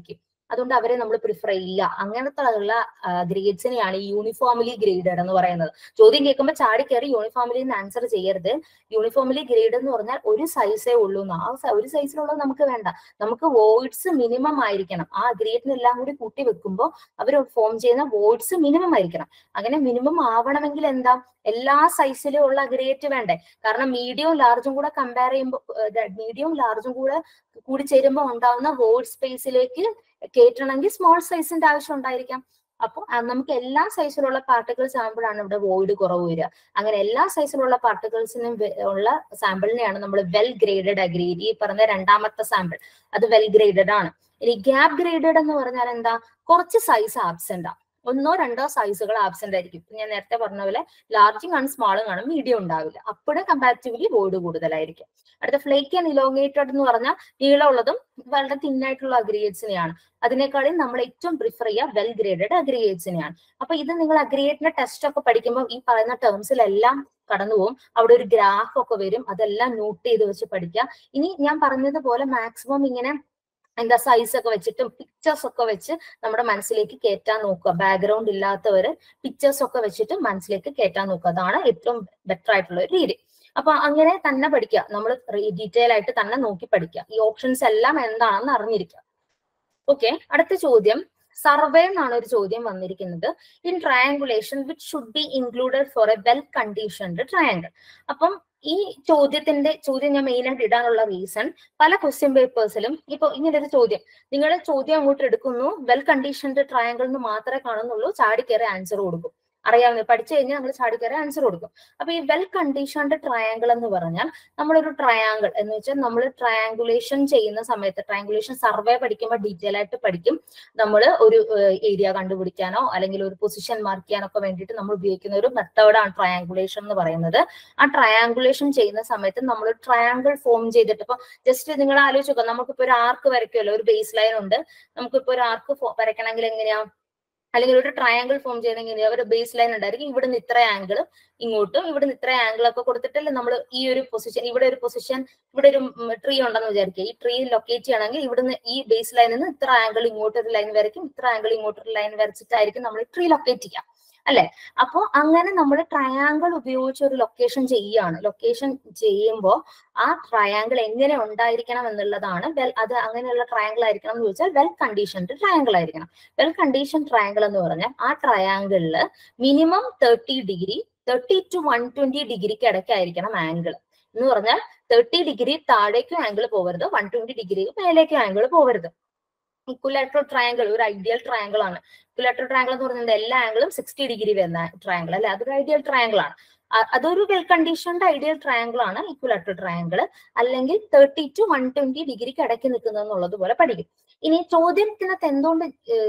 അതുകൊണ്ട് അവരെ നമ്മൾ പ്രിഫർ ചെയ്യില്ല അങ്ങനത്തെ ഉള്ള ഗ്രേഡ്സിനെയാണ് ഈ യൂണിഫോംലി ഗ്രേഡഡ് എന്ന് പറയുന്നത് ചോദ്യം കേൾക്കുമ്പോൾ ചാടി കയറി യൂണിഫോംലി ആൻസർ ചെയ്യരുത് യൂണിഫോംലി ഗ്രേഡ് എന്ന് പറഞ്ഞാൽ ഒരു സൈസേ ഉള്ളൂ എന്ന്. ആ സ- ഒരു സൈസിലുള്ളത് നമുക്ക് വേണ്ട നമുക്ക് വോയിഡ്സ് മിനിമം ആയിരിക്കണം ആ ഗ്രേഡിനെല്ലാം കൂടി കൂട്ടി വെക്കുമ്പോൾ അവർ ഫോം ചെയ്യുന്ന വോയിഡ്സ് മിനിമം ആയിരിക്കണം അങ്ങനെ മിനിമം ആവണമെങ്കിൽ എന്താ എല്ലാ സൈസിലും ഉള്ള ഗ്രേറ്റ് വേണ്ടേ കാരണം മീഡിയവും ലാർജും കൂടെ കമ്പയർ ചെയ്യുമ്പോൾ മീഡിയവും ലാർജും കൂടെ കൂടി ചേരുമ്പോൾ ഉണ്ടാവുന്ന വോയിഡ് സ്പേസിലേക്ക് കയറ്റണമെങ്കിൽ സ്മോൾ സൈസിന്റെ ആവശ്യം ഉണ്ടായിരിക്കാം അപ്പോൾ നമുക്ക് എല്ലാ സൈസിലുള്ള പാർട്ടിക്കിൾസ് ആകുമ്പോഴാണ് ഇവിടെ വോയിഡ് കുറവ് വരിക അങ്ങനെ എല്ലാ സൈസിലുള്ള പാർട്ടിക്കിൾസിനും ഉള്ള സാമ്പിളിനെയാണ് നമ്മൾ വെൽ ഗ്രേഡഡ് അഗ്രേഡ് ഈ പറഞ്ഞ രണ്ടാമത്തെ സാമ്പിൾ അത് വെൽ ഗ്രേഡഡ് ആണ് ഇനി ഗ്യാപ് ഗ്രേഡഡ് എന്ന് പറഞ്ഞാൽ എന്താ കുറച്ച് സൈസ് ആബ്സെന്റ് ആ ഒന്നോ രണ്ടോ സൈസുകൾ ആബ്സെന്റ് ആയിരിക്കും ഇപ്പൊ ഞാൻ നേരത്തെ പറഞ്ഞ പോലെ ലാർജും കാണും സ്മാളും കാണും മീഡിയം ഉണ്ടാവില്ല അപ്പോഴും കമ്പാരിറ്റീവ്ലി വോയിഡ് കൂടുതലായിരിക്കും അടുത്ത ഫ്ലേക്ക് ആൻഡ് ഇലോങ്ങേറ്റഡ് എന്ന് പറഞ്ഞാൽ നീളമുള്ളതും വളരെ തിന്നായിട്ടുള്ള അഗ്രിഗേറ്റ്സിനെയാണ് അതിനേക്കാളും നമ്മൾ ഏറ്റവും പ്രിഫർ ചെയ്യുക വെൽ ഗ്രേഡഡ് അഗ്രിഗേറ്റ്സിനെയാണ് അപ്പൊ ഇത് നിങ്ങൾ അഗ്രിഗേറ്റിന്റെ ടെസ്റ്റ് ഒക്കെ പഠിക്കുമ്പോൾ ഈ പറയുന്ന ടേംസിലെല്ലാം കടന്നു പോകും അവിടെ ഒരു ഗ്രാഫ് ഒക്കെ വരും അതെല്ലാം നോട്ട് ചെയ്ത് വെച്ച് പഠിക്കുക ഇനി ഞാൻ പറഞ്ഞതുപോലെ മാക്സിമം ഇങ്ങനെ എന്താ സൈസ് ഒക്കെ വെച്ചിട്ടും പിക്ചേഴ്സ് ഒക്കെ വെച്ച് നമ്മുടെ മനസ്സിലേക്ക് കയറ്റാൻ നോക്കുക ബാക്ക്ഗ്രൗണ്ട് ഇല്ലാത്തവര് പിക്ചേഴ്സ് ഒക്കെ വെച്ചിട്ട് മനസ്സിലേക്ക് കയറ്റാൻ നോക്കുക അതാണ് ഏറ്റവും ബെറ്റർ ആയിട്ടുള്ള ഒരു രീതി അപ്പൊ അങ്ങനെ തന്നെ പഠിക്കുക നമ്മൾ ഡീറ്റെയിൽ ആയിട്ട് തന്നെ നോക്കി പഠിക്കുക ഈ ഓപ്ഷൻസ് എല്ലാം എന്താണെന്ന് അറിഞ്ഞിരിക്കുക ഓക്കെ അടുത്ത ചോദ്യം സർവേ എന്നാണ് ഒരു ചോദ്യം വന്നിരിക്കുന്നത് in triangulation which should be included for a well conditioned triangle അപ്പം ഈ ചോദ്യത്തിന്റെ ചോദ്യം ഞാൻ മെയിൻ ആയിട്ട് ഇടാനുള്ള റീസൺ പല ക്വസ്റ്റ്യൻ പേപ്പേഴ്സിലും ഇപ്പൊ ഇങ്ങനെ ഒരു ചോദ്യം നിങ്ങൾ ചോദ്യം അങ്ങോട്ട് എടുക്കുന്നു വെൽ കണ്ടീഷൻഡ് ട്രയാങ്കിൾ എന്ന് മാത്രമേ കാണുന്നുള്ളൂ ചാടി കയറി ആൻസർ കൊടുക്കും അറിയാവുന്ന പഠിച്ചു കഴിഞ്ഞാൽ നമ്മൾ ചാടി കയറി ആൻസർ കൊടുക്കും അപ്പൊ ഈ വെൽ കണ്ടീഷൻഡ് ട്രയാങ്കിൾ എന്ന് പറഞ്ഞാൽ നമ്മളൊരു ട്രയാങ്കിൾ എന്ന് വെച്ചാൽ നമ്മൾ ട്രയാങ്കുലേഷൻ ചെയ്യുന്ന സമയത്ത് ട്രയാങ്കുലേഷൻ സർവേ പഠിക്കുമ്പോൾ ഡീറ്റെയിൽ ആയിട്ട് പഠിക്കും നമ്മൾ ഒരു ഏരിയ കണ്ടുപിടിക്കാനോ അല്ലെങ്കിൽ ഒരു പൊസിഷൻ മാർക്ക് ചെയ്യാനോ ഒക്കെ വേണ്ടിയിട്ട് നമ്മൾ ഉപയോഗിക്കുന്ന ഒരു മെത്തേഡാണ് ട്രയാങ്കുലേഷൻ എന്ന് പറയുന്നത് ആ ട്രയാങ്കുലേഷൻ ചെയ്യുന്ന സമയത്ത് നമ്മൾ ട്രയാങ്കിൾ ഫോം ചെയ്തിട്ട് ഇപ്പൊ ജസ്റ്റ് നിങ്ങൾ ആലോചിച്ച് നോക്കാം നമുക്കിപ്പോ ഒരു ആർക്ക് വരയ്ക്കുമല്ലോ ഒരു ബേസ് ലൈൻ ഉണ്ട് നമുക്കിപ്പോ ഒരു ആർക്ക് വരയ്ക്കണമെങ്കിൽ എങ്ങനെയാ അല്ലെങ്കിൽ ഒരു ട്രയാങ്കിൾ ഫോം ചെയ്യണമെങ്കിൽ ഒരു ബേസ് ലൈൻ ഉണ്ടായിരിക്കും ഇവിടുന്ന് ഇത്ര ആംഗിൾ ഇങ്ങോട്ടും ഇവിടുന്ന് ഇത്ര ആംഗിൾ ഒക്കെ കൊടുത്തിട്ടല്ലേ നമ്മൾ ഈ ഒരു പൊസിഷൻ ഇവിടെ ഒരു പൊസിഷൻ ഇവിടെ ഒരു ട്രീ ഉണ്ടെന്ന് വിചാരിക്കുക ഈ ട്രീ ലൊക്കേറ്റ് ചെയ്യണമെങ്കിൽ ഇവിടുന്ന് ഈ ബേസ് ലൈനിൽ നിന്ന് ഇത്ര ആംഗിൾ ഇങ്ങോട്ട് ഒരു ലൈൻ വരയ്ക്കും ഇത്ര ആംഗിൾ ഇങ്ങോട്ട് ഒരു ലൈൻ വരച്ചിട്ടായിരിക്കും നമ്മൾ ട്രീ ലൊക്കേറ്റ് ചെയ്യുക അല്ലെ അപ്പോ അങ്ങനെ നമ്മൾ ട്രയാങ്കിൾ ഉപയോഗിച്ച് ഒരു ലൊക്കേഷൻ ചെയ്യുകയാണ് ലൊക്കേഷൻ ചെയ്യുമ്പോൾ ആ ട്രയാങ്കിൾ എങ്ങനെ ഉണ്ടായിരിക്കണം എന്നുള്ളതാണ് വെൽ അത് അങ്ങനെയുള്ള ട്രയാങ്കിൾ ആയിരിക്കണം എന്ന് ചോദിച്ചാൽ വെൽ കണ്ടീഷൻഡ് ട്രയാങ്കിൾ ആയിരിക്കണം വെൽ കണ്ടീഷൻ ട്രയാങ്കിൾ എന്ന് പറഞ്ഞാൽ ആ ട്രയാങ്കിളില് minimum thirty degree thirty to one twenty ഡിഗ്രിക്ക് ഇടയ്ക്കായിരിക്കണം ആംഗിൾ എന്ന് പറഞ്ഞാൽ തേർട്ടി ഡിഗ്രി താഴേക്കും ആംഗിൾ പോകരുത് വൺ ട്വന്റി ഡിഗ്രി മേലേക്കും ആംഗിൾ പോകരുത് ഇക്വലാട്രൽ ട്രയാങ്കിൾ ഒരു ഐഡിയൽ ട്രയാങ്കിൾ ആണ് ഇക്വലാട്രൽ ട്രയാങ്കിൾ എന്ന് പറയുന്നത് എല്ലാ ആംഗിളും സിക്സ്റ്റി ഡിഗ്രി വരുന്ന ട്രയാങ്കിൾ അല്ലെ അതൊരു ഐഡിയൽ ട്രയാങ്കിൾ ആണ് അ- അതൊരു വെൽ കണ്ടീഷൻഡ് ഐഡിയൽ ട്രയാങ്കിൾ ആണ് ഇക്വലാട്രൽ ട്രയാങ്കിൾ അല്ലെങ്കിൽ തേർട്ടി ടു വൺ ട്വന്റി ഡിഗ്രിക്ക് ഇടയ്ക്ക് നിൽക്കുന്നത് എന്നുള്ളത് പോലെ പഠിക്കും ഇനി ചോദ്യത്തിനകത്ത് എന്തുകൊണ്ട്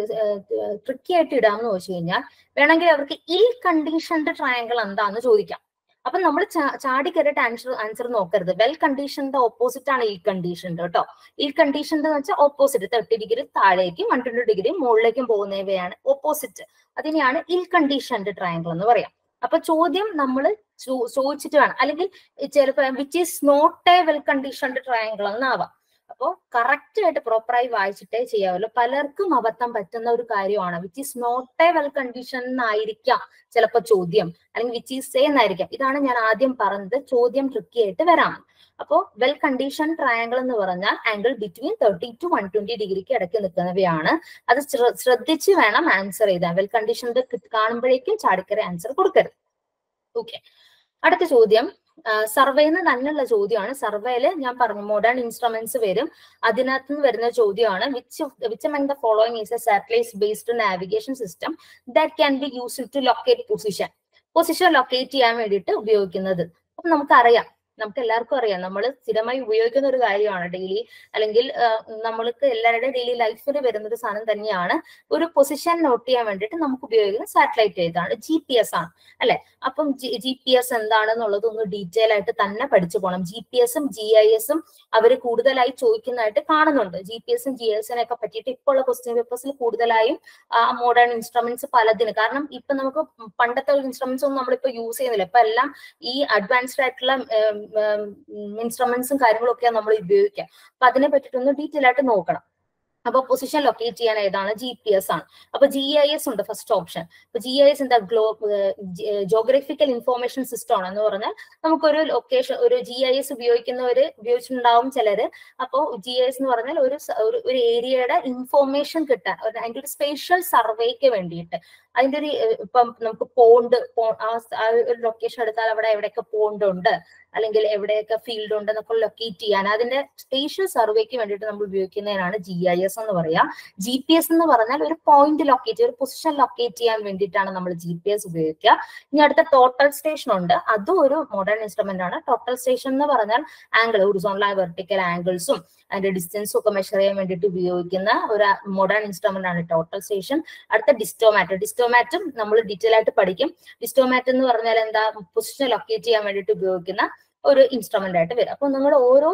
ട്രിക്കി ആയിട്ട് ഇടാമെന്ന് ചോദിച്ചു കഴിഞ്ഞാൽ വേണമെങ്കിൽ അവർക്ക് ഇൽ കണ്ടീഷൻഡ് ട്രയാങ്കിൾ എന്താന്ന് ചോദിക്കാം അപ്പൊ നമ്മൾ ചാടി കയറിയിട്ട് ആൻസർ ആൻസർ നോക്കരുത് വെൽ കണ്ടീഷന്റെ ഓപ്പോസിറ്റ് ആണ് ഇൽ കണ്ടീഷൻഡ് കേട്ടോ ഇൽ കണ്ടീഷൻഡ് എന്ന് വെച്ചാൽ ഓപ്പോസിറ്റ് തേർട്ടി ഡിഗ്രി താഴേക്കും വൺ ട്വന്റി ഡിഗ്രി മുകളിലേക്കും പോകുന്നവയാണ് ഓപ്പോസിറ്റ് അതിനെയാണ് ഇൽ കണ്ടീഷൻഡ് ട്രയാങ്കിൾ എന്ന് പറയാം അപ്പൊ ചോദ്യം നമ്മൾ ചോദിച്ചിട്ട് വേണം അല്ലെങ്കിൽ ചിലപ്പോ which is not a well conditioned triangle എന്നാവാം അപ്പോ കറക്റ്റ് ആയിട്ട് പ്രോപ്പറായി വായിച്ചിട്ടേ ചെയ്യാവുള്ളൂ പലർക്കും അബദ്ധം പറ്റുന്ന ഒരു കാര്യമാണ് which is not a well condition എന്നായിരിക്കാം ചിലപ്പോ ചോദ്യം അല്ലെങ്കിൽ വിച്ച് ഈസ് എ എന്നായിരിക്കാം ഇതാണ് ഞാൻ ആദ്യം പറഞ്ഞത് ചോദ്യം ട്രിക്കി ആയിട്ട് വരാം അപ്പോ വെൽ കണ്ടീഷൻ ട്രയാങ്കിൾ എന്ന് പറഞ്ഞാൽ angle between thirty to one twenty ഡിഗ്രിക്ക് ഇടയ്ക്ക് നിൽക്കുന്നവയാണ് അത് ശ്ര- ശ്രദ്ധിച്ച് വേണം ആൻസർ ചെയ്താൽ വെൽ കണ്ടീഷൻ കാണുമ്പോഴേക്കും ചാടിക്കറി ആൻസർ കൊടുക്കരുത് ഓക്കെ അടുത്ത ചോദ്യം സർവേന്ന് തന്നെയുള്ള ചോദ്യമാണ് സർവേയില് ഞാൻ പറഞ്ഞു മോഡേൺ ഇൻസ്ട്രുമെന്റ്സ് വരും അതിനകത്ത് നിന്ന് വരുന്ന ചോദ്യമാണ് which which among the following is a satellite based navigation system that can be used to locate position position locate ചെയ്യാൻ വേണ്ടിയിട്ട് ഉപയോഗിക്കുന്നത് അപ്പൊ നമുക്കറിയാം നമുക്ക് എല്ലാവർക്കും അറിയാം നമ്മൾ സ്ഥിരമായി ഉപയോഗിക്കുന്ന ഒരു കാര്യമാണ് ഡെയിലി അല്ലെങ്കിൽ നമ്മൾക്ക് എല്ലാവരുടെയും ഡെയിലി ലൈഫിൽ വരുന്ന ഒരു സാധനം തന്നെയാണ് ഒരു പൊസിഷൻ നോട്ട് ചെയ്യാൻ വേണ്ടിയിട്ട് നമുക്ക് ഉപയോഗിക്കുന്ന സാറ്റലൈറ്റ് ഏതാണ് ജി പി എസ് ആണ് അല്ലെ അപ്പം ജി പി എസ് എന്താണെന്നുള്ളത് ഒന്ന് ഡീറ്റെയിൽ ആയിട്ട് തന്നെ പഠിച്ചു പോകണം ജി പി എസും ജി ഐ എസും അവർ കൂടുതലായി ചോദിക്കുന്നതായിട്ട് കാണുന്നുണ്ട് ജി പി എസും ജി എസിനെ ഒക്കെ പറ്റിയിട്ട് ഇപ്പോൾ ഉള്ള ക്വസ്റ്റ്യൻ പേപ്പേഴ്സിൽ കൂടുതലായും മോഡേൺ ഇൻസ്ട്രുമെന്റ്സ് പലതിന് കാരണം ഇപ്പൊ നമുക്ക് പണ്ടത്തെ ഇൻസ്ട്രുമെന്റ്സ് ഒന്നും നമ്മളിപ്പോ യൂസ് ചെയ്യുന്നില്ല ഇപ്പൊ എല്ലാം ഈ അഡ്വാൻസ്ഡ് ആയിട്ടുള്ള ഇൻസ്ട്രുമെന്റ്സും കാര്യങ്ങളും ഒക്കെയാണ് നമ്മൾ ഉപയോഗിക്കുക അപ്പൊ അതിനെ പറ്റിയിട്ടൊന്ന് ഡീറ്റെയിൽ ആയിട്ട് നോക്കണം അപ്പൊ പൊസിഷൻ ലൊക്കേറ്റ് ചെയ്യാൻ ഏതാണ് ജി പി എസ് ആണ് അപ്പൊ ജി ഐ എസ് ഉണ്ട് ഫസ്റ്റ് ഓപ്ഷൻ അപ്പൊ ജി ഐ എസ് എന്താ ഗ്ലോ ജോഗ്രഫിക്കൽ ഇൻഫോർമേഷൻ സിസ്റ്റം ആണ് എന്ന് പറഞ്ഞാൽ നമുക്കൊരു ലൊക്കേഷൻ ഒരു ജി ഐ എസ് ഉപയോഗിക്കുന്നവര് ഉപയോഗിച്ചിട്ടുണ്ടാവും ചിലര് അപ്പോ ജി ഐ എസ് എന്ന് പറഞ്ഞാൽ ഒരു സ- ഒരു ഒരു ഏരിയയുടെ ഇൻഫോർമേഷൻ കിട്ടാൻ ഒരു- അതിന്റെ ഒരു സ്പേഷ്യൽ സർവേക്ക് വേണ്ടിയിട്ട് അതിന്റെ ഒരു ഏഹ്, ഇപ്പം നമുക്ക് പോണ്ട് ആ സ- ആ ഒരു ലൊക്കേഷൻ എടുത്താൽ അവിടെ എവിടെയൊക്കെ പോണ്ട് ഉണ്ട് അല്ലെങ്കിൽ എവിടെയൊക്കെ ഫീൽഡ് ഉണ്ട് എന്നൊക്കെ ലൊക്കേറ്റ് ചെയ്യാൻ അതിന്റെ സ്പേഷ്യൽ സർവേക്ക് വേണ്ടിയിട്ട് നമ്മൾ ഉപയോഗിക്കുന്നതിനാണ് ജി ഐ എസ് എന്ന് പറയാ ജി പി എസ് എന്ന് പറഞ്ഞാൽ ഒരു പോയിന്റ് ലൊക്കേറ്റ് ഒരു പൊസിഷൻ ലൊക്കേറ്റ് ചെയ്യാൻ വേണ്ടിയിട്ടാണ് നമ്മൾ ജി പി എസ് ഉപയോഗിക്കുക ഇനി അടുത്ത ടോട്ടൽ സ്റ്റേഷൻ ഉണ്ട് അതും ഒരു മോഡേൺ ഇൻസ്ട്രുമെന്റ് ആണ് ടോട്ടൽ സ്റ്റേഷൻ എന്ന് പറഞ്ഞാൽ ആംഗിൾ ഹൊറിസോണൽ വെർട്ടിക്കൽ ആംഗിൾസും അതിന്റെ ഡിസ്റ്റൻസും ഒക്കെ മെഷർ ചെയ്യാൻ വേണ്ടിയിട്ട് ഉപയോഗിക്കുന്ന ഒരു മോഡേൺ ഇൻസ്ട്രുമെന്റ് ആണ് ടോട്ടൽ സ്റ്റേഷൻ അടുത്ത ഡിസ്റ്റോമാറ്റ് ഡിസ്റ്റോമാറ്റും നമ്മൾ ഡീറ്റെയിൽ ആയിട്ട് പഠിക്കും ഡിസ്റ്റോമാറ്റ് എന്ന് പറഞ്ഞാൽ എന്താ പൊസിഷൻ ലൊക്കേറ്റ് ചെയ്യാൻ വേണ്ടിയിട്ട് ഉപയോഗിക്കുന്ന ഒരു ഇൻസ്ട്രുമെന്റ് ആയിട്ട് വരും അപ്പൊ നിങ്ങൾ ഓരോ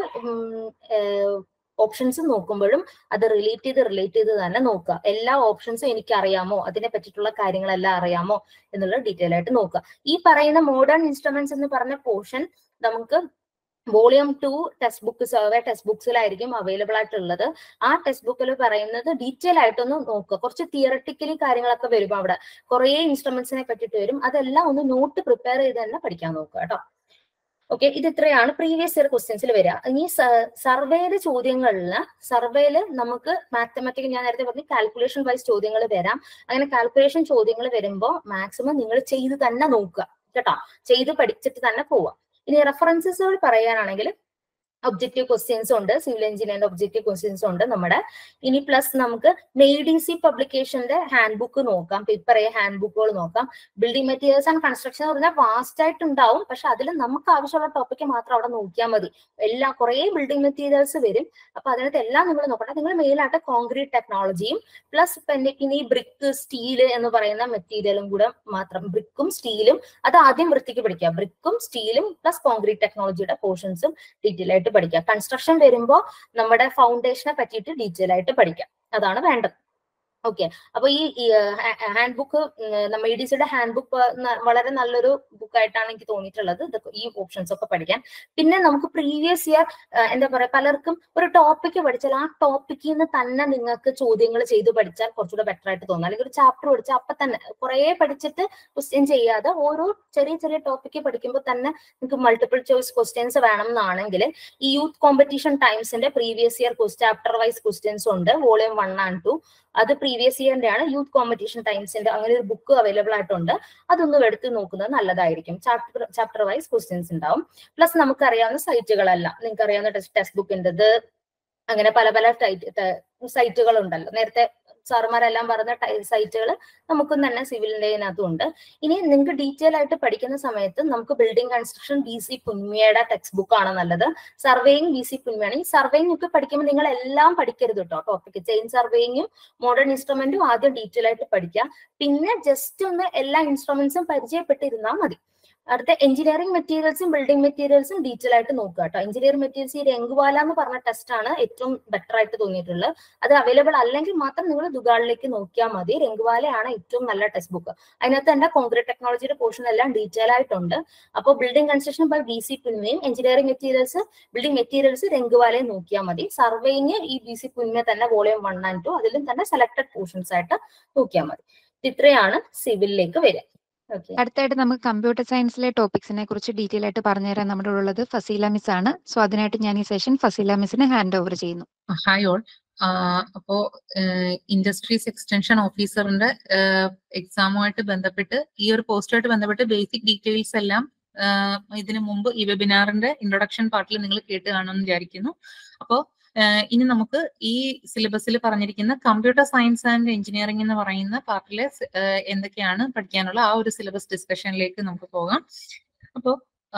ഓപ്ഷൻസ് നോക്കുമ്പോഴും അത് റിലേറ്റ് ചെയ്ത് റിലേറ്റ് ചെയ്ത് തന്നെ നോക്കുക എല്ലാ ഓപ്ഷൻസും എനിക്ക് അറിയാമോ അതിനെ പറ്റിയിട്ടുള്ള കാര്യങ്ങളെല്ലാം അറിയാമോ എന്നുള്ളത് ഡീറ്റെയിൽ ആയിട്ട് നോക്കുക ഈ പറയുന്ന മോഡേൺ ഇൻസ്ട്രുമെന്റ്സ് എന്ന് പറഞ്ഞ പോർഷൻ നമുക്ക് volume two text book survey text ബുക്സിലായിരിക്കും അവൈലബിൾ ആയിട്ടുള്ളത് ആ ടെക്സ്റ്റ് ബുക്കിൽ പറയുന്നത് ഡീറ്റെയിൽ ആയിട്ടൊന്ന് നോക്കുക കുറച്ച് തിയറട്ടിക്കലി കാര്യങ്ങളൊക്കെ വരും അവിടെ കുറേ ഇൻസ്ട്രുമെന്റ്സിനെ പറ്റിയിട്ട് വരും അതെല്ലാം ഒന്ന് നോട്ട് പ്രിപ്പയർ ചെയ്ത് തന്നെ പഠിക്കാൻ നോക്കുക കേട്ടോ ഓക്കെ ഇത് ഇത്രയാണ് പ്രീവിയസ് ഇയർ ക്വസ്റ്റ്യൻസിൽ വരിക ഇനി സർവേയില് ചോദ്യങ്ങളിൽ സർവേയില് നമുക്ക് മാത്തമാറ്റിക്കൽ ഞാൻ നേരത്തെ പറഞ്ഞു കാൽക്കുലേഷൻ വൈസ് ചോദ്യങ്ങൾ വരാം അങ്ങനെ കാൽക്കുലേഷൻ ചോദ്യങ്ങൾ വരുമ്പോൾ മാക്സിമം നിങ്ങൾ ചെയ്ത് തന്നെ നോക്കുക കേട്ടോ ചെയ്ത് പഠിച്ചിട്ട് തന്നെ പോവുക ഇനി റെഫറൻസസുകൾ പറയാനാണെങ്കിൽ ഒബ്ജക്റ്റീവ് ക്വസ്റ്റ്യൻസ് ഉണ്ട് സിവിൽ എഞ്ചിനീയറിംഗ് ഒബ്ജക്റ്റീവ് ക്വസ്റ്റ്യൻസ് ഉണ്ട് നമ്മുടെ ഇനി പ്ലസ് നമുക്ക് മെയ് ഡി സി പബ്ലിക്കേഷന്റെ ഹാൻഡ് ബുക്ക് നോക്കാം പേപ്പർ എ ഹാൻഡ് ബുക്കുകൾ നോക്കാം ബിൽഡിംഗ് മെറ്റീരിയൽസ് ആൻഡ് കൺസ്ട്രക്ഷൻ എന്ന് പറഞ്ഞാൽ വാസ്റ്റ് ആയിട്ടുണ്ടാവും പക്ഷെ അതിൽ നമുക്ക് ആവശ്യമുള്ള ടോപ്പിക്ക് മാത്രം അവിടെ നോക്കിയാൽ മതി എല്ലാ കുറേ ബിൽഡിംഗ് മെറ്റീരിയൽസ് വരും അപ്പൊ അതിനകത്ത് എല്ലാം നിങ്ങൾ നോക്കട്ടെ നിങ്ങൾ മെയിനായിട്ട് കോൺക്രീറ്റ് ടെക്നോളജിയും പ്ലസ് ഇനി ബ്രിക്ക് സ്റ്റീല് എന്ന് പറയുന്ന മെറ്റീരിയലും കൂടെ മാത്രം ബ്രിക്കും സ്റ്റീലും അത് ആദ്യം വൃത്തിക്ക് പഠിക്കുക ബ്രിക്കും സ്റ്റീലും പ്ലസ് കോൺക്രീറ്റ് ടെക്നോളജിയുടെ പോർഷൻസും ഡീറ്റെയിൽ ആയിട്ട് പഠിക്കുക കൺസ്ട്രക്ഷൻ വരുമ്പോൾ നമ്മുടെ ഫൗണ്ടേഷനെ പറ്റിയിട്ട് ഡീറ്റെയിൽ ആയിട്ട് പഠിക്കാം അതാണ് വേണ്ടത് ഓക്കെ അപ്പൊ ഈ ഹാൻഡ് ബുക്ക് നമ്മുടെ ഇ ഡി സിയുടെ ഹാൻഡ് ബുക്ക് വളരെ നല്ലൊരു ബുക്കായിട്ടാണ് എനിക്ക് തോന്നിയിട്ടുള്ളത് ഇത് ഈ ഓപ്ഷൻസ് ഒക്കെ പഠിക്കാൻ പിന്നെ നമുക്ക് പ്രീവിയസ് ഇയർ എന്താ പറയാ പലർക്കും ഒരു ടോപ്പിക്ക് പഠിച്ചാൽ ആ ടോപ്പിക്കിൽ നിന്ന് തന്നെ നിങ്ങൾക്ക് ചോദ്യങ്ങൾ ചെയ്ത് പഠിച്ചാൽ കുറച്ചുകൂടെ ബെറ്റർ ആയിട്ട് തോന്നും അല്ലെങ്കിൽ ഒരു ചാപ്റ്റർ പഠിച്ചാൽ അപ്പൊ തന്നെ കുറെ പഠിച്ചിട്ട് ക്വസ്റ്റ്യൻ ചെയ്യാതെ ഓരോ ചെറിയ ചെറിയ ടോപ്പിക്ക് പഠിക്കുമ്പോൾ തന്നെ നിങ്ങൾക്ക് മൾട്ടിപ്പിൾ ചോയ്സ് ക്വസ്റ്റ്യൻസ് വേണം എന്നാണെങ്കിൽ ഈ യൂത്ത് കോമ്പറ്റീഷൻ ടൈംസിന്റെ previous year chapter wise questions ഉണ്ട് വോളിയം വൺ ആൻഡ് ടു അത് പ്രീവിയസ് ഇയറിന്റെ ആണ് യൂത്ത് കോമ്പറ്റീഷൻ ടൈംസിന്റെ അങ്ങനെ ഒരു ബുക്ക് അവൈലബിൾ ആയിട്ടുണ്ട് അതൊന്നും എടുത്ത് നോക്കുന്നത് നല്ലതായിരിക്കും ചാപ്റ്റർ ചാപ്റ്റർ വൈസ് ക്വസ്റ്റ്യൻസ് ഉണ്ടാവും പ്ലസ് നമുക്കറിയാവുന്ന സൈറ്റുകളല്ല നിങ്ങൾക്ക് അറിയാവുന്ന ടെക്സ്റ്റ് ബുക്കിൻ്റെത് അങ്ങനെ പല പല സൈറ്റുകൾ ഉണ്ടല്ലോ നേരത്തെ സാറുമാരെല്ലാം പറഞ്ഞ സൈറ്റുകൾ നമുക്കും തന്നെ സിവിലിന്റെ അതിനകത്തും ഉണ്ട് ഇനി നിങ്ങൾക്ക് ഡീറ്റെയിൽ ആയിട്ട് പഠിക്കുന്ന സമയത്ത് നമുക്ക് ബിൽഡിംഗ് കൺസ്ട്രക്ഷൻ ബി സി പുന്മയുടെ ടെക്സ്റ്റ് ബുക്ക് ആണ് നല്ലത് സർവേയിങ് ബി സി പുന്മയാണ് ഈ സർവേയിങ് ഒക്കെ പഠിക്കുമ്പോൾ നിങ്ങൾ എല്ലാം പഠിക്കരുത് കേട്ടോ ടോപ്പിക് ചെയിൻ സർവേയിങ്ങും മോഡേൺ ഇൻസ്ട്രുമെന്റും ആദ്യം ഡീറ്റെയിൽ ആയിട്ട് പഠിക്കുക പിന്നെ ജസ്റ്റ് ഒന്ന് എല്ലാ ഇൻസ്ട്രുമെന്റ്സും പരിചയപ്പെട്ടിരുന്നാൽ മതി അടുത്ത എഞ്ചിനീയറിംഗ് മെറ്റീരിയൽസും ബിൽഡിംഗ് മെറ്റീരിയൽസും ഡീറ്റെയിൽ ആയിട്ട് നോക്കുക കേട്ടോ എഞ്ചിനീയറിംഗ് മെറ്റീരിയൽസ് ഈ രംഗുവാല എന്ന് പറഞ്ഞ ടെസ്റ്റ് ആണ് ഏറ്റവും ബെറ്റർ ആയിട്ട് തോന്നിയിട്ടുള്ളത് അത് അവൈലബിൾ അല്ലെങ്കിൽ മാത്രം നിങ്ങൾ ദുഗാളിലേക്ക് നോക്കിയാൽ മതി രംഗുവാലയാണ് ഏറ്റവും നല്ല ടെക്സ്റ്റ് ബുക്ക് അതിനകത്ത് തന്നെ കോൺക്രീറ്റ് ടെക്നോളജിയുടെ പോർഷൻ എല്ലാം ഡീറ്റെയിൽ ആയിട്ടുണ്ട് അപ്പോൾ building construction by B C പുന്മയും എഞ്ചിനീയറിംഗ് മെറ്റീരിയൽസ് ബിൽഡിംഗ് മെറ്റീരിയൽസ് രംഗുവാലയും നോക്കിയാൽ മതി സർവേയിങ് ഈ ബി സി പുന്മ തന്നെ വോളിയം വൺ ആൻഡ് ടു അതിലും തന്നെ സെലക്ടഡ് പോർഷൻസ് ആയിട്ട് നോക്കിയാൽ മതി ഇത്രയാണ് സിവിലിലേക്ക് വരിക ഓക്കെ അടുത്തായിട്ട് നമുക്ക് കമ്പ്യൂട്ടർ സയൻസിലെ ടോപ്പിക്സിനെ കുറിച്ച് ഡീറ്റെയിൽ ആയിട്ട് പറഞ്ഞുതരാൻ നമ്മുടെ കൂടെ ഉള്ളത് ഫസീല മിസ് ആണ് സോ അതിനായിട്ട് ഞാൻ ഈ സെഷൻ ഫസീല മിസ്സിന് ഹാൻഡ് ഓവർ ചെയ്യുന്നു ഹായ് ഓൾ അപ്പോ ഇൻഡസ്ട്രീസ് എക്സ്റ്റൻഷൻ ഓഫീസറിന്റെ എക്സാമുമായിട്ട് ബന്ധപ്പെട്ട് ഈ ഒരു പോസ്റ്റുമായിട്ട് ബന്ധപ്പെട്ട് ബേസിക് ഡീറ്റെയിൽസ് എല്ലാം ഇതിനു മുമ്പ് ഈ വെബിനാറിന്റെ ഇൻട്രൊഡക്ഷൻ പാർട്ടിൽ നിങ്ങൾ കേട്ട് കാണുമെന്ന് വിചാരിക്കുന്നു അപ്പോൾ ഇനി നമുക്ക് ഈ സിലബസിൽ പറഞ്ഞിരിക്കുന്ന കമ്പ്യൂട്ടർ സയൻസ് ആൻഡ് എഞ്ചിനീയറിംഗ് എന്ന് പറയുന്ന പാർട്ടിലെ എന്തൊക്കെയാണ് പഠിക്കാനുള്ള ആ ഒരു സിലബസ് ഡിസ്കഷനിലേക്ക് നമുക്ക് പോകാം അപ്പോൾ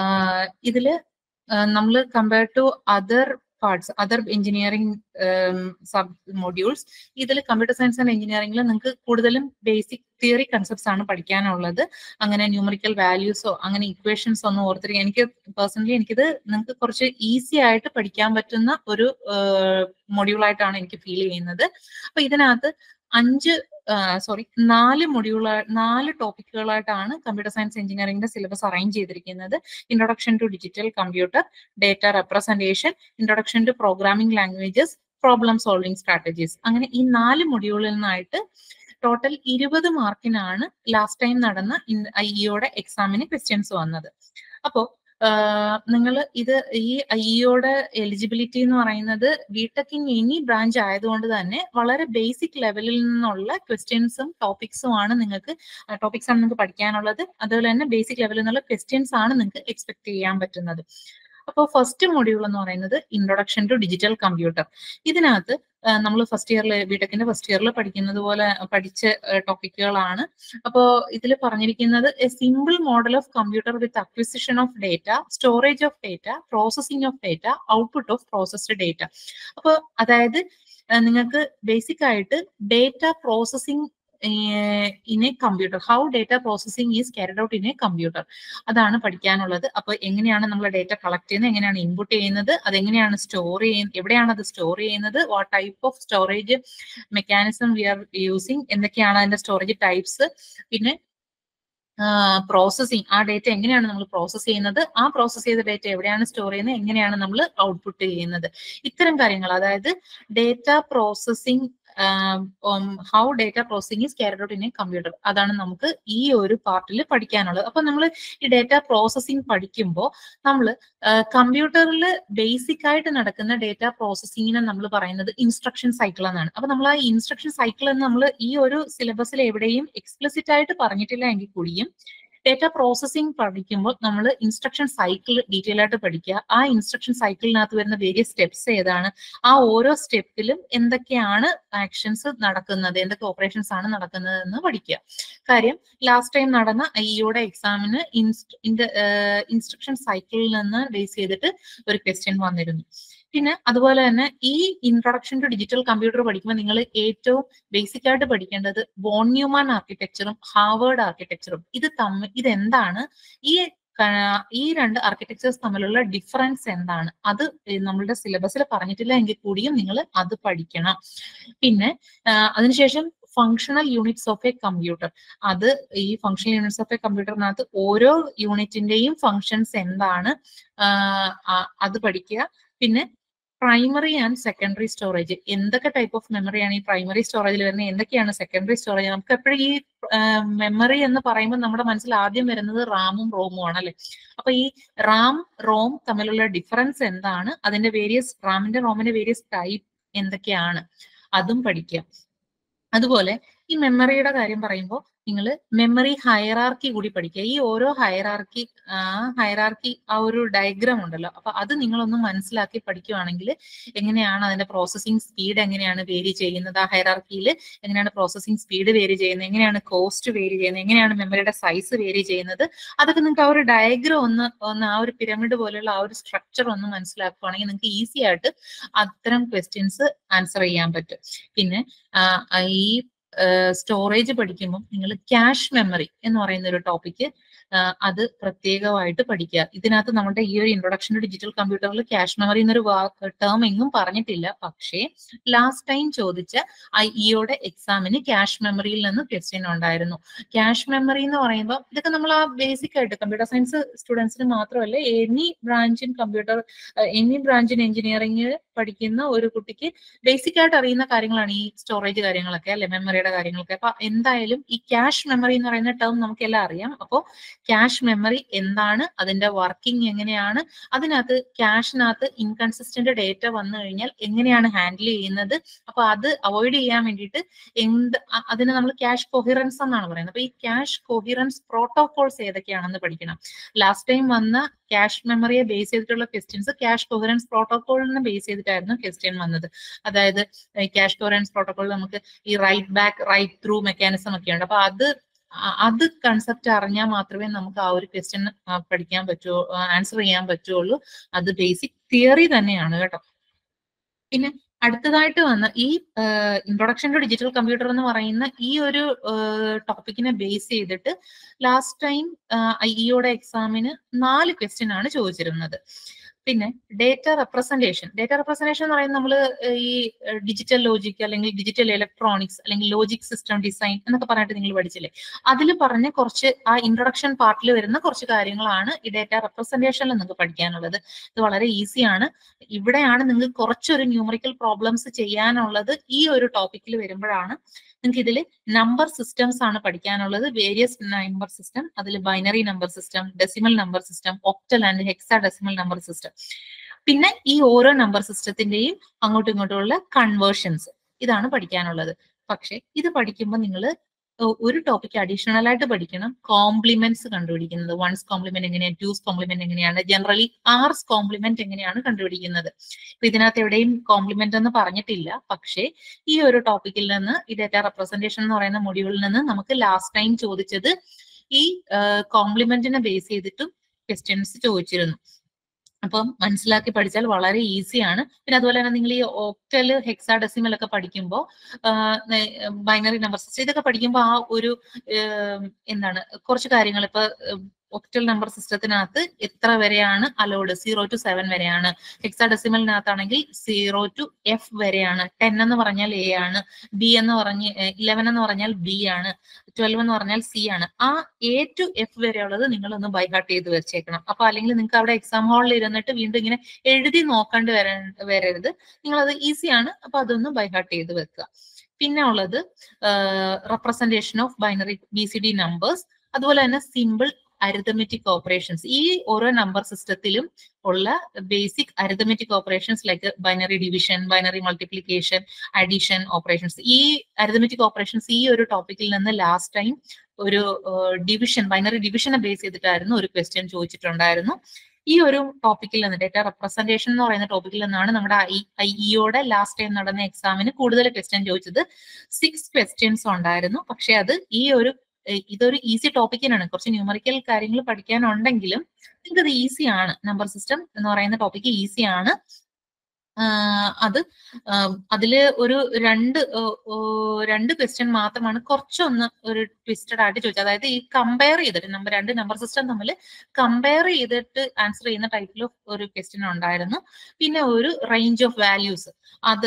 ഇതില് നമ്മൾ compare to other parts other engineering sub modules ഇതിൽ കമ്പ്യൂട്ടർ സയൻസ് ആൻഡ് എഞ്ചിനീയറിംഗിൽ നിങ്ങൾക്ക് കൂടുതലും ബേസിക് തിയറി കൺസെപ്റ്റ്സ് ആണ് പഠിക്കാനുള്ളത് അങ്ങനെ ന്യൂമറിക്കൽ വാല്യൂസോ അങ്ങനെ ഇക്വേഷൻസ് ഒന്നും ഓർത്തിരിക്കുക എനിക്ക് പേഴ്സണലി എനിക്കിത് നിങ്ങൾക്ക് കുറച്ച് ഈസി ആയിട്ട് പഠിക്കാൻ പറ്റുന്ന ഒരു മൊഡ്യൂൾ ആയിട്ടാണ് എനിക്ക് ഫീൽ ചെയ്യുന്നത് അപ്പൊ ഇതിനകത്ത് അഞ്ച് സോറി നാല് മൊഡ്യൂള നാല് ടോപ്പിക്കുകളായിട്ടാണ് കമ്പ്യൂട്ടർ സയൻസ് എഞ്ചിനീയറിംഗിന്റെ സിലബസ് അറേഞ്ച് ചെയ്തിരിക്കുന്നത് introduction to digital computer data representation introduction to programming languages problem solving strategies അങ്ങനെ ഈ നാല് മൊഡ്യൂളിൽ നിന്നായിട്ട് ടോട്ടൽ ഇരുപത് മാർക്കിനാണ് ലാസ്റ്റ് ടൈം നടന്ന ഐഇയുടെ എക്സാമിന് ക്വസ്റ്റ്യൻസ് വന്നത് അപ്പോൾ നിങ്ങൾ ഇത് ഈ ഐഇയുടെ എലിജിബിലിറ്റി എന്ന് പറയുന്നത് ബിടെക് ഇൻ എനി ബ്രാഞ്ച് ആയതുകൊണ്ട് തന്നെ വളരെ ബേസിക് ലെവലിൽ നിന്നുള്ള ക്വസ്റ്റ്യൻസും ടോപ്പിക്സും ആണ് നിങ്ങൾക്ക് ടോപ്പിക്സ് ആണ് നിങ്ങൾക്ക് പഠിക്കാനുള്ളത് അതുപോലെ തന്നെ ബേസിക് ലെവലിൽ നിന്നുള്ള ക്വസ്റ്റ്യൻസ് ആണ് നിങ്ങൾക്ക് എക്സ്പെക്ട് ചെയ്യാൻ പറ്റുന്നത് അപ്പോൾ ഫസ്റ്റ് മൊഡ്യൂൾ എന്ന് പറയുന്നത് ഇൻട്രൊഡക്ഷൻ ടു ഡിജിറ്റൽ കമ്പ്യൂട്ടർ ഇതിനകത്ത് നമ്മൾ ഫസ്റ്റ് ഇയറിൽ ബിടെക്കിന്റെ ഫസ്റ്റ് ഇയറിൽ പഠിക്കുന്നത് പോലെ പഠിച്ച ടോപ്പിക്കുകളാണ് അപ്പോൾ ഇതിൽ പറഞ്ഞിരിക്കുന്നത് a simple model of computer with acquisition of data storage of data processing of data output of processed data അപ്പോൾ അതായത് നിങ്ങൾക്ക് ബേസിക് ആയിട്ട് data processing in a computer how data processing is carried out in a computer അതാണ് പഠിക്കാനുള്ളത് അപ്പൊ എങ്ങനെയാണ് നമ്മൾ data collect ചെയ്യുന്നത് എങ്ങനെയാണ് ഇൻപുട്ട് ചെയ്യുന്നത് അതെങ്ങനെയാണ് സ്റ്റോർ ചെയ്യുന്നത് എവിടെയാണ് അത് സ്റ്റോർ ചെയ്യുന്നത് what type of storage mechanism we are using എന്തൊക്കെയാണ് അതിന്റെ സ്റ്റോറേജ് ടൈപ്സ് പിന്നെ പ്രോസസ്സിങ് ആ ഡേറ്റ എങ്ങനെയാണ് നമ്മൾ പ്രോസസ് ചെയ്യുന്നത് ആ പ്രോസസ് ചെയ്ത ഡേറ്റ എവിടെയാണ് സ്റ്റോർ ചെയ്യുന്നത് എങ്ങനെയാണ് നമ്മൾ ഔട്ട്പുട്ട് ചെയ്യുന്നത് ഇത്തരം കാര്യങ്ങൾ അതായത് data processing how data processing is carried out in a computer അതാണ് നമുക്ക് ഈ ഒരു പാർട്ടിൽ പഠിക്കാനുള്ളത് അപ്പൊ നമ്മൾ ഈ ഡേറ്റ പ്രോസസ്സിംഗ് പഠിക്കുമ്പോൾ നമ്മൾ കമ്പ്യൂട്ടറിൽ ബേസിക് ആയിട്ട് നടക്കുന്ന ഡേറ്റ പ്രോസസ്സിങ്ങിനെ നമ്മൾ പറയുന്നത് ഇൻസ്ട്രക്ഷൻ സൈക്കിൾ എന്നാണ് അപ്പൊ നമ്മൾ ആ ഇൻസ്ട്രക്ഷൻ സൈക്കിൾ എന്ന് നമ്മൾ ഈ ഒരു സിലബസിൽ എവിടെയും എക്സ്പ്ലിസിറ്റ് ആയിട്ട് പറഞ്ഞിട്ടില്ല എങ്കിൽ കൂടിയും ഡേറ്റ പ്രോസസ്സിംഗ് പഠിക്കുമ്പോൾ നമ്മൾ ഇൻസ്ട്രക്ഷൻ സൈക്കിൾ ഡീറ്റെയിൽ ആയിട്ട് പഠിക്കുക ആ ഇൻസ്ട്രക്ഷൻ സൈക്കിളിനകത്ത് വരുന്ന വേരിയസ് സ്റ്റെപ്സ് ഏതാണ് ആ ഓരോ സ്റ്റെപ്പിലും എന്തൊക്കെയാണ് ആക്ഷൻസ് നടക്കുന്നത് എന്തൊക്കെ ഓപ്പറേഷൻസ് ആണ് നടക്കുന്നത് എന്ന് പഠിക്കുക കാര്യം ലാസ്റ്റ് ടൈം നടന്ന ഐയുടെ എക്സാമിന് ഇൻസ്ട്രക്ഷൻ സൈക്കിളിൽ നിന്ന് ബേസ് ചെയ്തിട്ട് ഒരു ക്വസ്റ്റ്യൻ വന്നിരുന്നു പിന്നെ അതുപോലെ തന്നെ ഈ ഇൻട്രൊഡക്ഷൻ ടു ഡിജിറ്റൽ കമ്പ്യൂട്ടർ പഠിക്കുമ്പോൾ നിങ്ങൾ ഏറ്റവും ബേസിക് ആയിട്ട് പഠിക്കേണ്ടത് വോൺ ന്യൂമാൻ ആർക്കിടെക്ചറും ഹാവേർഡ് ആർക്കിടെക്ചറും ഇത് തമ്മിൽ ഇതെന്താണ് ഈ ഈ രണ്ട് ആർക്കിടെക്ചേഴ്സ് തമ്മിലുള്ള ഡിഫറൻസ് എന്താണ് അത് നമ്മളുടെ സിലബസിൽ പറഞ്ഞിട്ടില്ല എങ്കിൽ കൂടിയും നിങ്ങൾ അത് പഠിക്കണം പിന്നെ അതിനുശേഷം functional units of a computer അത് ഈ ഫങ്ഷണൽ യൂണിറ്റ്സ് ഓഫ് എ കമ്പ്യൂട്ടറിനകത്ത് ഓരോ യൂണിറ്റിന്റെയും ഫങ്ഷൻസ് എന്താണ് അത് പഠിക്കുക പിന്നെ പ്രൈമറി ആൻഡ് സെക്കൻഡറി സ്റ്റോറേജ് എന്തൊക്കെ ടൈപ്പ് ഓഫ് മെമ്മറിയാണ് ഈ പ്രൈമറി സ്റ്റോറേജിൽ വരുന്നത് എന്തൊക്കെയാണ് സെക്കൻഡറി സ്റ്റോറേജ് നമുക്ക് എപ്പോഴും ഈ മെമ്മറി എന്ന് പറയുമ്പോൾ നമ്മുടെ മനസ്സിൽ ആദ്യം വരുന്നത് റാമും റോമും ആണ് അല്ലെ അപ്പൊ ഈ റാം റോം തമ്മിലുള്ള ഡിഫറൻസ് എന്താണ് അതിന്റെ വേരിയസ് റാമിന്റെ റോമിന്റെ വേരിയസ് ടൈപ്പ് എന്തൊക്കെയാണ് അതും പഠിക്കുക അതുപോലെ ഈ മെമ്മറിയുടെ കാര്യം പറയുമ്പോൾ നിങ്ങൾ മെമ്മറി ഹയറാർക്കി കൂടി പഠിക്കുക ഈ ഓരോ ഹയറാർക്കി ആ ഹയറാർക്കി ആ ഒരു ഡയഗ്രാം ഉണ്ടല്ലോ അപ്പൊ അത് നിങ്ങളൊന്ന് മനസ്സിലാക്കി പഠിക്കുവാണെങ്കിൽ എങ്ങനെയാണ് അതിന്റെ പ്രോസസ്സിംഗ് സ്പീഡ് എങ്ങനെയാണ് വേരി ചെയ്യുന്നത് ആ ഹയറാർക്കിയിൽ എങ്ങനെയാണ് പ്രോസസ്സിംഗ് സ്പീഡ് വേരി ചെയ്യുന്നത് എങ്ങനെയാണ് കോസ്റ്റ് വേരി ചെയ്യുന്നത് എങ്ങനെയാണ് മെമ്മറിയുടെ സൈസ് വേരി ചെയ്യുന്നത് അതൊക്കെ നിങ്ങൾക്ക് ആ ഒരു ഡയഗ്രാം ഒന്ന് ഒന്ന് ആ ഒരു പിരമിഡ് പോലെയുള്ള ആ ഒരു സ്ട്രക്ചർ ഒന്ന് മനസ്സിലാക്കുവാണെങ്കിൽ നിങ്ങൾക്ക് ഈസി ആയിട്ട് അത്തരം ക്വസ്റ്റ്യൻസ് ആൻസർ ചെയ്യാൻ പറ്റും പിന്നെ ഈ സ്റ്റോറേജ് പഠിക്കുമ്പോൾ നിങ്ങൾ ക്യാഷ് മെമ്മറി എന്ന് പറയുന്ന ഒരു ടോപ്പിക്ക് അത് പ്രത്യേകമായിട്ട് പഠിക്കുക ഇതിനകത്ത് നമ്മുടെ ഈ ഒരു ഇൻട്രൊഡക്ഷൻ ടു ഡിജിറ്റൽ കമ്പ്യൂട്ടറിൽ ക്യാഷ് മെമ്മറി എന്നൊരു ടേം എങ്ങും പറഞ്ഞിട്ടില്ല പക്ഷേ ലാസ്റ്റ് ടൈം ചോദിച്ച ഐ ഇയുടെ എക്സാമിന് ക്യാഷ് മെമ്മറിയിൽ നിന്ന് ക്വസ്റ്റ്യൻ ഉണ്ടായിരുന്നു ക്യാഷ് മെമ്മറി എന്ന് പറയുമ്പോൾ ഇതൊക്കെ നമ്മൾ ആ ബേസിക് ആയിട്ട് കമ്പ്യൂട്ടർ സയൻസ് സ്റ്റുഡൻസിന് മാത്രമല്ല any branch in computer any branch in engineering പഠിക്കുന്ന ഒരു കുട്ടിക്ക് ബേസിക് ആയിട്ട് അറിയുന്ന കാര്യങ്ങളാണ് ഈ സ്റ്റോറേജ് കാര്യങ്ങളൊക്കെ അല്ലെ മെമ്മറിയുടെ കാര്യങ്ങളൊക്കെ അപ്പൊ എന്തായാലും ഈ ക്യാഷ് മെമ്മറി എന്ന് പറയുന്ന ടേം നമുക്കെല്ലാം അറിയാം അപ്പോൾ ക്യാഷ് മെമ്മറി എന്താണ് അതിന്റെ വർക്കിംഗ് എങ്ങനെയാണ് അതിനകത്ത് ക്യാഷിനകത്ത് ഇൻകൺസിസ്റ്റന്റ് ഡേറ്റ വന്നു കഴിഞ്ഞാൽ എങ്ങനെയാണ് ഹാൻഡിൽ ചെയ്യുന്നത് അപ്പൊ അത് അവോയ്ഡ് ചെയ്യാൻ വേണ്ടിയിട്ട് എന്ത് അതിന് നമ്മൾ ക്യാഷ് കൊഹിറൻസ് എന്നാണ് പറയുന്നത് അപ്പൊ ഈ ക്യാഷ് കൊഹിറൻസ് പ്രോട്ടോകോൾസ് ഏതൊക്കെയാണെന്ന് പഠിക്കണം ലാസ്റ്റ് ടൈം വന്ന ക്യാഷ് മെമ്മറിയെ ബേസ് ചെയ്തിട്ടുള്ള ക്വസ്റ്റ്യൻസ് ക്യാഷ് കൊഹറൻസ് പ്രോട്ടോകോളിനെ ബേസ് ചെയ്തിട്ടായിരുന്നു ക്വസ്റ്റ്യൻ വന്നത് അതായത് ക്യാഷ് കൊഹറൻസ് പ്രോട്ടോകോൾ നമുക്ക് ഈ write back write through mechanism ഒക്കെ ഉണ്ട് അപ്പൊ അത് അത് കൺസെപ്റ്റ് അറിഞ്ഞാൽ മാത്രമേ നമുക്ക് ആ ഒരു ക്വസ്റ്റ്യൻ പഠിക്കാൻ പറ്റുമോ ആൻസർ ചെയ്യാൻ പറ്റുള്ളൂ അത് ബേസിക് തിയറി തന്നെയാണ് കേട്ടോ പിന്നെ അടുത്തതായിട്ട് വന്ന ഈ ഇൻട്രൊഡക്ഷൻ ടു ഡിജിറ്റൽ കമ്പ്യൂട്ടർ എന്ന് പറയുന്ന ഈ ഒരു ടോപ്പിക്കിനെ ബേസ് ചെയ്തിട്ട് ലാസ്റ്റ് ടൈം ഐഇയുടെ എക്സാമിന് നാല് ക്വസ്റ്റ്യൻ ആണ് ചോദിച്ചിരുന്നത് പിന്നെ ഡേറ്റ റെപ്രസെന്റേഷൻ ഡേറ്റ റെപ്രസെന്റേഷൻ എന്ന് പറയുന്നത് നമ്മൾ ഈ ഡിജിറ്റൽ ലോജിക് അല്ലെങ്കിൽ ഡിജിറ്റൽ ഇലക്ട്രോണിക്സ് അല്ലെങ്കിൽ ലോജിക് സിസ്റ്റം ഡിസൈൻ എന്നൊക്കെ പറഞ്ഞിട്ട് നിങ്ങൾ പഠിച്ചില്ലേ അതിൽ പറഞ്ഞ കുറച്ച് ആ ഇൻട്രൊഡക്ഷൻ പാർട്ടിൽ വരുന്ന കുറച്ച് കാര്യങ്ങളാണ് ഈ ഡേറ്റ റെപ്രസെന്റേഷനിൽ നിങ്ങൾക്ക് പഠിക്കാനുള്ളത് ഇത് വളരെ ഈസിയാണ് ഇവിടെയാണ് നിങ്ങൾക്ക് കുറച്ചൊരു ന്യൂമറിക്കൽ പ്രോബ്ലംസ് ചെയ്യാനുള്ളത് ഈ ഒരു ടോപ്പിക്കിൽ വരുമ്പോഴാണ് നിങ്ങൾക്ക് ഇതിൽ നമ്പർ സിസ്റ്റംസ് ആണ് പഠിക്കാനുള്ളത് വേരിയസ് നമ്പർ സിസ്റ്റം അതിൽ binary number system decimal number system octal and hexadecimal number system പിന്നെ ഈ ഓരോ നമ്പർ സിസ്റ്റത്തിന്റെയും അങ്ങോട്ടും ഇങ്ങോട്ടുമുള്ള കൺവേർഷൻസ് ഇതാണ് പഠിക്കാനുള്ളത് പക്ഷെ ഇത് പഠിക്കുമ്പോൾ നിങ്ങൾ ഒരു ടോപ്പിക് അഡീഷണൽ ആയിട്ട് പഠിക്കണം കോംപ്ലിമെന്റ്സ് കണ്ടുപിടിക്കുന്നത് വൺസ് കോംപ്ലിമെന്റ് എങ്ങനെയാണ് ടൂസ് കോംപ്ലിമെന്റ് എങ്ങനെയാണ് ജനറലി ആർസ് കോംപ്ലിമെന്റ് എങ്ങനെയാണ് കണ്ടുപിടിക്കുന്നത് ഇപ്പൊ ഇതിനകത്ത് എവിടെയും കോംപ്ലിമെന്റ് എന്ന് പറഞ്ഞിട്ടില്ല പക്ഷേ ഈ ഒരു ടോപ്പിക്കിൽ നിന്ന് ഈ ഡേറ്റ റെപ്രസെന്റേഷൻ എന്ന് പറയുന്ന മൊഡ്യൂളിൽ നിന്ന് നമുക്ക് ലാസ്റ്റ് ടൈം ചോദിച്ചത് ഈ കോംപ്ലിമെന്റിനെ ബേസ് ചെയ്തിട്ടും ക്വസ്റ്റ്യൻസ് ചോദിച്ചിരുന്നു അപ്പം മനസ്സിലാക്കി പഠിച്ചാൽ വളരെ ഈസിയാണ് പിന്നെ അതുപോലെ തന്നെ നിങ്ങൾ ഈ ഓക്ടല് ഹെക്സാഡെസിമൽ ഒക്കെ പഠിക്കുമ്പോൾ ബൈനറി നമ്പർ സിസ്റ്റം ഇതൊക്കെ പഠിക്കുമ്പോൾ ആ ഒരു എന്താണ് കുറച്ച് കാര്യങ്ങൾ ഇപ്പൊ ഒക്ടൽ നമ്പർ സിസ്റ്റത്തിനകത്ത് എത്ര വരെയാണ് അലോഡ് സീറോ ടു സെവൻ വരെയാണ് ഹെക്സാഡെസിമലിനകത്താണെങ്കിൽ സീറോ ടു എഫ് വരെയാണ് ടെൻ എന്ന് പറഞ്ഞാൽ എ ആണ് ബി എന്ന് പറഞ്ഞ് ഇലവൻ എന്ന് പറഞ്ഞാൽ ബി ആണ് ട്വൽവ് എന്ന് പറഞ്ഞാൽ സി ആണ് ആ എ ടു എഫ് വരെയുള്ളത് നിങ്ങൾ ഒന്ന് ബൈഹാർട്ട് ചെയ്ത് വെച്ചേക്കണം അപ്പൊ അല്ലെങ്കിൽ നിങ്ങൾക്ക് അവിടെ എക്സാം ഹാളിൽ ഇരുന്നിട്ട് വീണ്ടും ഇങ്ങനെ എഴുതി നോക്കേണ്ടി വര വരരുത് നിങ്ങൾ അത് ഈസിയാണ് അപ്പൊ അതൊന്ന് ബൈഹാർട്ട് ചെയ്ത് വെക്കുക പിന്നെ ഉള്ളത് representation of binary B C D numbers അതുപോലെ തന്നെ സിമ്പിൾ അരിതമെറ്റിക് ഓപ്പറേഷൻസ് ഈ ഓരോ നമ്പർ സിസ്റ്റത്തിലും ഉള്ള basic arithmetic operations like binary division binary multiplication addition operations ഈ അരിതമെറ്റിക് ഓപ്പറേഷൻസ് ഈ ഒരു ടോപ്പിക്കിൽ നിന്ന് ലാസ്റ്റ് ടൈം ഒരു ഡിവിഷൻ ബൈനറി ഡിവിഷനെ ബേസ് ചെയ്തിട്ടായിരുന്നു ഒരു ക്വസ്റ്റ്യൻ ചോദിച്ചിട്ടുണ്ടായിരുന്നു ഈ ഒരു ടോപ്പിക്കിൽ നിന്ന് ഡേറ്റ റെപ്രസെന്റേഷൻ എന്ന് പറയുന്ന ടോപ്പിക്കിൽ നിന്നാണ് നമ്മുടെ ഐ ഐ ഇയുടെ ലാസ്റ്റ് ടൈം നടന്ന എക്സാമിന് കൂടുതൽ ക്വസ്റ്റ്യൻ ചോദിച്ചത് സിക്സ് ക്വസ്റ്റ്യൻസ് ഉണ്ടായിരുന്നു പക്ഷെ അത് ഈ ഒരു ഇതൊരു ഈസി ടോപ്പിക്കിനാണ് കുറച്ച് ന്യൂമറിക്കൽ കാര്യങ്ങൾ പഠിക്കാനുണ്ടെങ്കിലും നിങ്ങൾക്ക് ഇത് ഈസിയാണ് നമ്പർ സിസ്റ്റം എന്ന് പറയുന്ന ടോപ്പിക്ക് ഈസിയാണ് അത് അതില് ഒരു രണ്ട് രണ്ട് ക്വസ്റ്റ്യൻ മാത്രമാണ് കുറച്ചൊന്ന് ഒരു ട്വിസ്റ്റഡ് ആയിട്ട് ചോദിച്ചത് അതായത് ഈ കമ്പയർ ചെയ്തിട്ട് നമ്പർ രണ്ട് നമ്പർ സിസ്റ്റം തമ്മിൽ കമ്പയർ ചെയ്തിട്ട് ആൻസർ ചെയ്യുന്ന ടൈപ്പിൽ ഒരു ക്വസ്റ്റ്യൻ ഉണ്ടായിരുന്നു പിന്നെ ഒരു റേഞ്ച് ഓഫ് വാല്യൂസ് അത്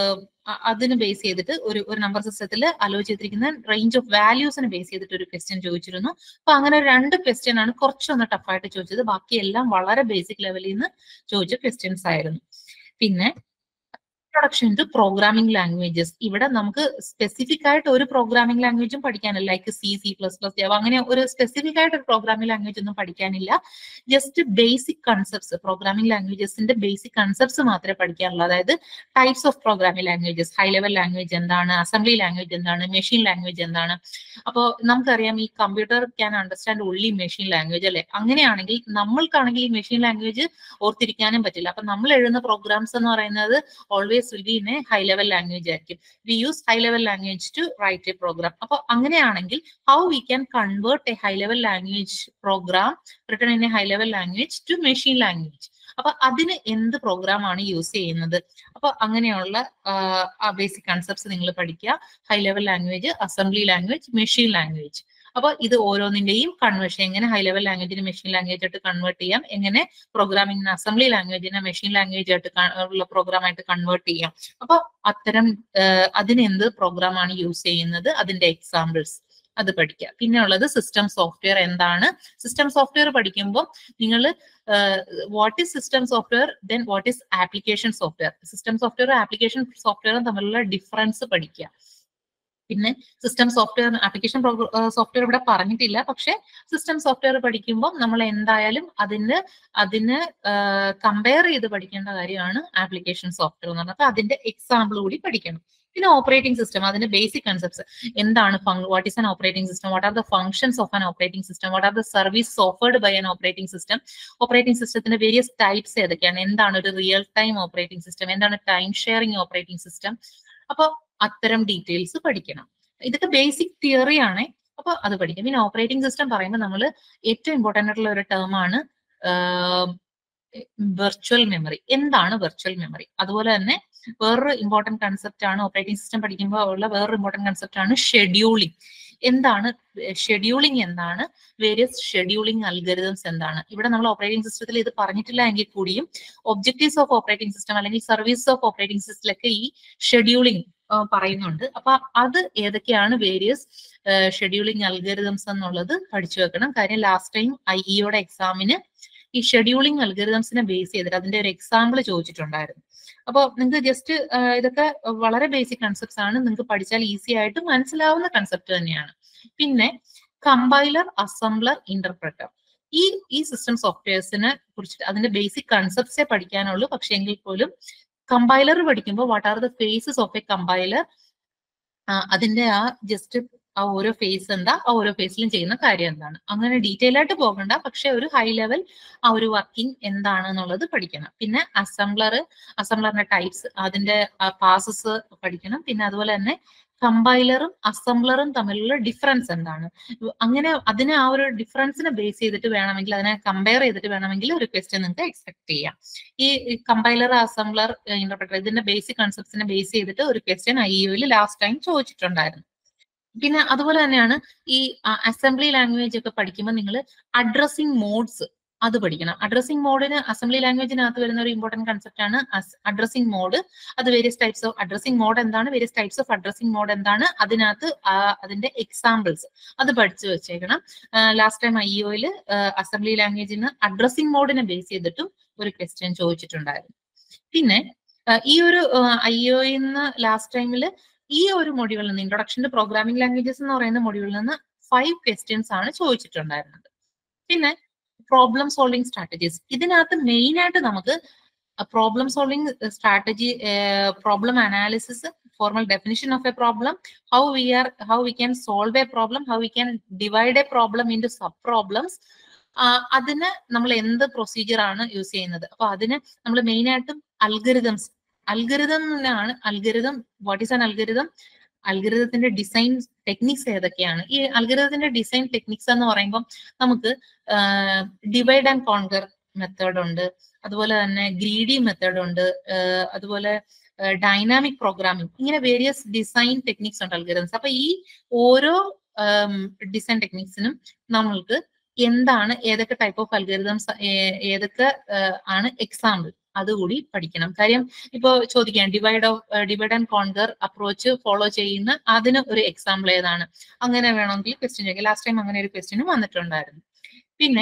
അതിന് ബേസ് ചെയ്തിട്ട് ഒരു ഒരു നമ്പർ സിസ്റ്റത്തിൽ അലോ ചെയ്തിരിക്കുന്ന റേഞ്ച് ഓഫ് വാല്യൂസിന് ബേസ് ചെയ്തിട്ട് ഒരു ക്വസ്റ്റ്യൻ ചോദിച്ചിരുന്നു അപ്പൊ അങ്ങനെ രണ്ട് ക്വസ്റ്റ്യൻ ആണ് കുറച്ചൊന്ന് ടഫായിട്ട് ചോദിച്ചത് ബാക്കിയെല്ലാം വളരെ ബേസിക് ലെവലിൽ നിന്ന് ചോദിച്ച ക്വസ്റ്റ്യൻസ് ആയിരുന്നു പിന്നെ ഇൻട്രൊഡക്ഷൻ ടു പ്രോഗ്രാമിംഗ് ലാംഗ്വേജസ് ഇവിടെ നമുക്ക് സ്പെസിഫിക് ആയിട്ട് ഒരു പ്രോഗ്രാമിംഗ് ലാംഗ്വേജും പഠിക്കാനില്ല like C C plus plus Java അങ്ങനെ ഒരു സ്പെസിഫിക് ആയിട്ട് ഒരു പ്രോഗ്രാമിംഗ് ലാംഗ്വേജ് ഒന്നും പഠിക്കാനില്ല ജസ്റ്റ് ബേസിക് കൺസെപ്റ്റ്സ് പ്രോഗ്രാമിംഗ് ലാംഗ്വേജസിന്റെ ബേസിക് കൺസെപ്റ്റ്സ് മാത്രമേ പഠിക്കാനുള്ളൂ അതായത് types of programming languages high level language എന്താണ് അസംബ്ലി ലാംഗ്വേജ് എന്താണ് മെഷീൻ ലാംഗ്വേജ് എന്താണ് അപ്പോൾ നമുക്കറിയാം ഈ computer can understand only machine language അല്ലെ അങ്ങനെയാണെങ്കിൽ നമ്മൾക്കാണെങ്കിൽ ഈ മെഷീൻ ലാംഗ്വേജ് ഓർത്തിരിക്കാനും പറ്റില്ല അപ്പൊ നമ്മൾ എഴുതുന്ന പ്രോഗ്രാംസ് എന്ന് പറയുന്നത് always will be in a high level language ആയിരിക്കും we use high level language to write a program അപ്പൊ അങ്ങനെയാണെങ്കിൽ how we can convert a high level language program written in a high level language to machine language അപ്പൊ അതിന് എന്ത് programme ആണ് use ചെയ്യുന്നത് അപ്പൊ അങ്ങനെയുള്ള ബേസിക് കൺസെപ്റ്റ്സ് നിങ്ങൾ പഠിക്കുക high level language assembly language machine language അപ്പൊ ഇത് ഓരോന്നിന്റെയും കൺവേർഷൻ എങ്ങനെ ഹൈ ലെവൽ ലാംഗ്വേജിനെ മെഷീൻ ലാംഗ്വേജ് ആയിട്ട് കൺവേർട്ട് ചെയ്യാം എങ്ങനെ പ്രോഗ്രാമിംഗിന് അസംബ്ലി ലാംഗ്വേജിനെ മെഷീൻ ലാംഗ്വേജ് ആയിട്ട് ഉള്ള പ്രോഗ്രാം ആയിട്ട് കൺവേർട്ട് ചെയ്യാം അപ്പൊ അത്തരം അതിന് എന്ത് പ്രോഗ്രാം ആണ് യൂസ് ചെയ്യുന്നത് അതിന്റെ എക്സാമ്പിൾസ് അത് പഠിക്കുക പിന്നെ ഉള്ളത് സിസ്റ്റം സോഫ്റ്റ്വെയർ എന്താണ് സിസ്റ്റം സോഫ്റ്റ്വെയർ പഠിക്കുമ്പോൾ നിങ്ങൾ what is system software then what is application software system software application സോഫ്റ്റ്വെയറും തമ്മിലുള്ള ഡിഫറൻസ് പഠിക്കുക പിന്നെ സിസ്റ്റം സോഫ്റ്റ്വെയർ ആപ്ലിക്കേഷൻ സോഫ്റ്റ്വെയർ ഇവിടെ പറഞ്ഞിട്ടില്ല പക്ഷെ സിസ്റ്റം സോഫ്റ്റ്വെയർ പഠിക്കുമ്പോൾ നമ്മൾ എന്തായാലും അതിന് അതിന് കമ്പയർ ചെയ്ത് പഠിക്കേണ്ട കാര്യമാണ് ആപ്ലിക്കേഷൻ സോഫ്റ്റ്വെയർ എന്ന് പറഞ്ഞാൽ അതിന്റെ എക്സാമ്പിൾ കൂടി പഠിക്കണം പിന്നെ ഓപ്പറേറ്റിംഗ് സിസ്റ്റം അതിന്റെ ബേസിക് കൺസെപ്റ്റ്സ് എന്താണ് what is an operating system what are the functions of an operating system what are the service offered by an operating system operating സിസ്റ്റത്തിന്റെ വേരിയസ് ടൈപ്സ് ഏതൊക്കെയാണ് എന്താണ് ഒരു റിയൽ ടൈം ഓപ്പറേറ്റിംഗ് സിസ്റ്റം എന്താണ് time sharing operating system അപ്പൊ അത്തരം details പഠിക്കണം ഇതൊക്കെ basic theory ആണ് അപ്പൊ അത് പഠിക്കാം പിന്നെ ഓപ്പറേറ്റിംഗ് സിസ്റ്റം പറയുമ്പോൾ നമ്മൾ ഏറ്റവും ഇമ്പോർട്ടൻ്റ് ആയിട്ടുള്ള ഒരു ടേം ആണ് വെർച്വൽ മെമ്മറി എന്താണ് വെർച്വൽ മെമ്മറി അതുപോലെ തന്നെ വേറൊരു ഇമ്പോർട്ടന്റ് കൺസെപ്റ്റ് ആണ് ഓപ്പറേറ്റിംഗ് സിസ്റ്റം പഠിക്കുമ്പോൾ ഉള്ള വേറൊരു ഇമ്പോർട്ടന്റ് കൺസെപ്റ്റ് ആണ് ഷെഡ്യൂളിംഗ് എന്താണ് ഷെഡ്യൂളിംഗ് എന്താണ് വേരിയസ് ഷെഡ്യൂളിംഗ് അൽഗരിതംസ് എന്താണ് ഇവിടെ നമ്മൾ ഓപ്പറേറ്റിംഗ് സിസ്റ്റത്തിൽ ഇത് പറഞ്ഞിട്ടില്ല എങ്കിൽ കൂടിയും ഒബ്ജക്റ്റീവ്സ് ഓഫ് ഓപ്പറേറ്റിംഗ് സിസ്റ്റം അല്ലെങ്കിൽ സർവീസ് ഓഫ് ഓപ്പറേറ്റിംഗ് സിസ്റ്റത്തിലൊക്കെ ഈ ഷെഡ്യൂളിംഗ് പറയുന്നുണ്ട് അപ്പൊ അത് ഏതൊക്കെയാണ് വേരിയസ് ഷെഡ്യൂളിംഗ് അൽഗരിതംസ് എന്നുള്ളത് പഠിച്ചു വെക്കണം കാര്യം ലാസ്റ്റ് ടൈം ഐ ഇയുടെ എക്സാമിന് ഈ ഷെഡ്യൂളിംഗ് അൽഗരിതംസിനെ ബേസ് ചെയ്തിട്ട് അതിന്റെ ഒരു എക്സാമ്പിൾ ചോദിച്ചിട്ടുണ്ടായിരുന്നു അപ്പോൾ നിങ്ങൾക്ക് ജസ്റ്റ് ഇതൊക്കെ വളരെ ബേസിക് കൺസെപ്റ്റ്സ് ആണ് നിങ്ങൾക്ക് പഠിച്ചാൽ ഈസി ആയിട്ട് മനസ്സിലാവുന്ന കൺസെപ്റ്റ് തന്നെയാണ് പിന്നെ കമ്പൈലർ അസംബ്ലർ ഇന്റർപ്രറ്റർ ഈ ഈ സിസ്റ്റം സോഫ്റ്റ്വെയർസിനെ കുറിച്ചിട്ട് അതിന്റെ ബേസിക് കൺസെപ്റ്റ്സേ പഠിക്കാനുള്ളൂ പക്ഷെ എങ്കിൽ പോലും കമ്പൈലർ പഠിക്കുമ്പോൾ what are the phases of a compiler അതിന്റെ ആ ജസ്റ്റ് ആ ഓരോ ഫേസ് എന്താ ആ ഓരോ ഫേസിലും ചെയ്യുന്ന കാര്യം എന്താണ് അങ്ങനെ ഡീറ്റെയിൽ ആയിട്ട് പോകണ്ട പക്ഷെ ഒരു ഹൈ ലെവൽ ആ ഒരു വർക്കിംഗ് എന്താണ് എന്നുള്ളത് പഠിക്കണം പിന്നെ അസംബ്ലർ അസംബ്ലറിന്റെ ടൈപ്സ് അതിന്റെ പാസസ് പഠിക്കണം പിന്നെ അതുപോലെ തന്നെ കമ്പൈലറും അസംബ്ലറും തമ്മിലുള്ള ഡിഫറൻസ് എന്താണ് അങ്ങനെ അതിനെ ആ ഒരു ഡിഫറൻസിനെ ബേസ് ചെയ്തിട്ട് വേണമെങ്കിൽ അതിനെ കമ്പയർ ചെയ്തിട്ട് വേണമെങ്കിൽ ഒരു ക്വസ്റ്റ്യൻ നിങ്ങൾക്ക് എക്സ്പെക്ട് ചെയ്യാം ഈ കമ്പൈലർ അസംബ്ലർ ഇന്റർപ്രറ്റർ ഇതിന്റെ ബേസിക് കൺസെപ്റ്റ്സിനെ ബേസ് ചെയ്തിട്ട് ഒരു ക്വസ്റ്റ്യൻ ഐ യുയിൽ ലാസ്റ്റ് ടൈം ചോദിച്ചിട്ടുണ്ടായിരുന്നു പിന്നെ അതുപോലെ തന്നെയാണ് ഈ അസംബ്ലി ലാംഗ്വേജ് ഒക്കെ പഠിക്കുമ്പോൾ നിങ്ങൾ അഡ്രസ്സിംഗ് മോഡ്സ് അത് പഠിക്കണം അഡ്രസ്സിംഗ് മോഡിന് അസംബ്ലി ലാംഗ്വേജിനകത്ത് വരുന്ന ഒരു ഇമ്പോർട്ടന്റ് കൺസെപ്റ്റ് ആണ് അഡ്രസ്സിംഗ് മോഡ് അത് various types of addressing mode എന്താണ് various types of addressing mode എന്താണ് അതിനകത്ത് അതിന്റെ എക്സാമ്പിൾസ് അത് പഠിച്ചു വെച്ചേക്കണം ലാസ്റ്റ് ടൈം ഐ ഒയിൽ അസംബ്ലി ലാംഗ്വേജിന് അഡ്രസ്സിംഗ് മോഡിനെ ബേസ് ചെയ്തിട്ടും ഒരു ക്വസ്റ്റ്യൻ ചോദിച്ചിട്ടുണ്ടായിരുന്നു പിന്നെ ഈ ഒരു ഐ ഒയിൽ നിന്ന് ലാസ്റ്റ് ടൈമിൽ ഈ ഒരു മൊഡ്യൂളിൽ നിന്ന് ഇൻട്രൊഡക്ഷൻ ടു പ്രോഗ്രാമിംഗ് ലാംഗ്വേജസ് എന്ന് പറയുന്ന മൊഡ്യൂളിൽ നിന്ന് ഫൈവ് ക്വസ്റ്റ്യൻസ് ആണ് ചോദിച്ചിട്ടുണ്ടായിരുന്നത് പിന്നെ പ്രോബ്ലം സോൾവിംഗ് സ്ട്രാറ്റജീസ് ഇതിനകത്ത് മെയിൻ ആയിട്ട് നമുക്ക് problem solving strategy problem analysis formal definition of a problem how we are how we can solve a problem how we can divide a problem in sub problems അതിന് നമ്മൾ എന്ത് procedure ആണ് use ചെയ്യുന്നത് അപ്പൊ അതിന് നമ്മൾ മെയിൻ ആയിട്ടും algorithms algorithm algorithm what is an algorithm അൽഗരിതത്തിന്റെ ഡിസൈൻ ടെക്നിക്സ് ഏതൊക്കെയാണ് ഈ അൽഗരിതത്തിന്റെ ഡിസൈൻ ടെക്നിക്സ് എന്ന് പറയുമ്പോൾ നമുക്ക് ഡിവൈഡ് ആൻഡ് കോൺകർ മെത്തേഡ് ഉണ്ട് അതുപോലെ തന്നെ ഗ്രീഡി മെത്തേഡ് ഉണ്ട് അതുപോലെ ഡൈനാമിക് പ്രോഗ്രാമിംഗ് ഇങ്ങനെ വേരിയസ് ഡിസൈൻ ടെക്നിക്സ് ഉണ്ട് അൽഗരിതംസ് അപ്പൊ ഈ ഓരോ ഡിസൈൻ ടെക്നിക്സിനും നമ്മൾക്ക് എന്താണ് ഏതൊക്കെ ടൈപ്പ് ഓഫ് അൽഗരിതംസ് ഏതൊക്കെ ആണ് എക്സാമ്പിൾ അതുകൂടി പഠിക്കണം കാര്യം ഇപ്പോ ചോദിക്കാം divide of divide and conquer approach follow ചെയ്യുന്ന അതിന് ഒരു എക്സാമ്പിൾ ഏതാണ് അങ്ങനെ വേണമെങ്കിൽ ക്വസ്റ്റ്യൻ ചോദിക്കാം ലാസ്റ്റ് ടൈം അങ്ങനെ ഒരു ക്വസ്റ്റ്യനും വന്നിട്ടുണ്ടായിരുന്നു പിന്നെ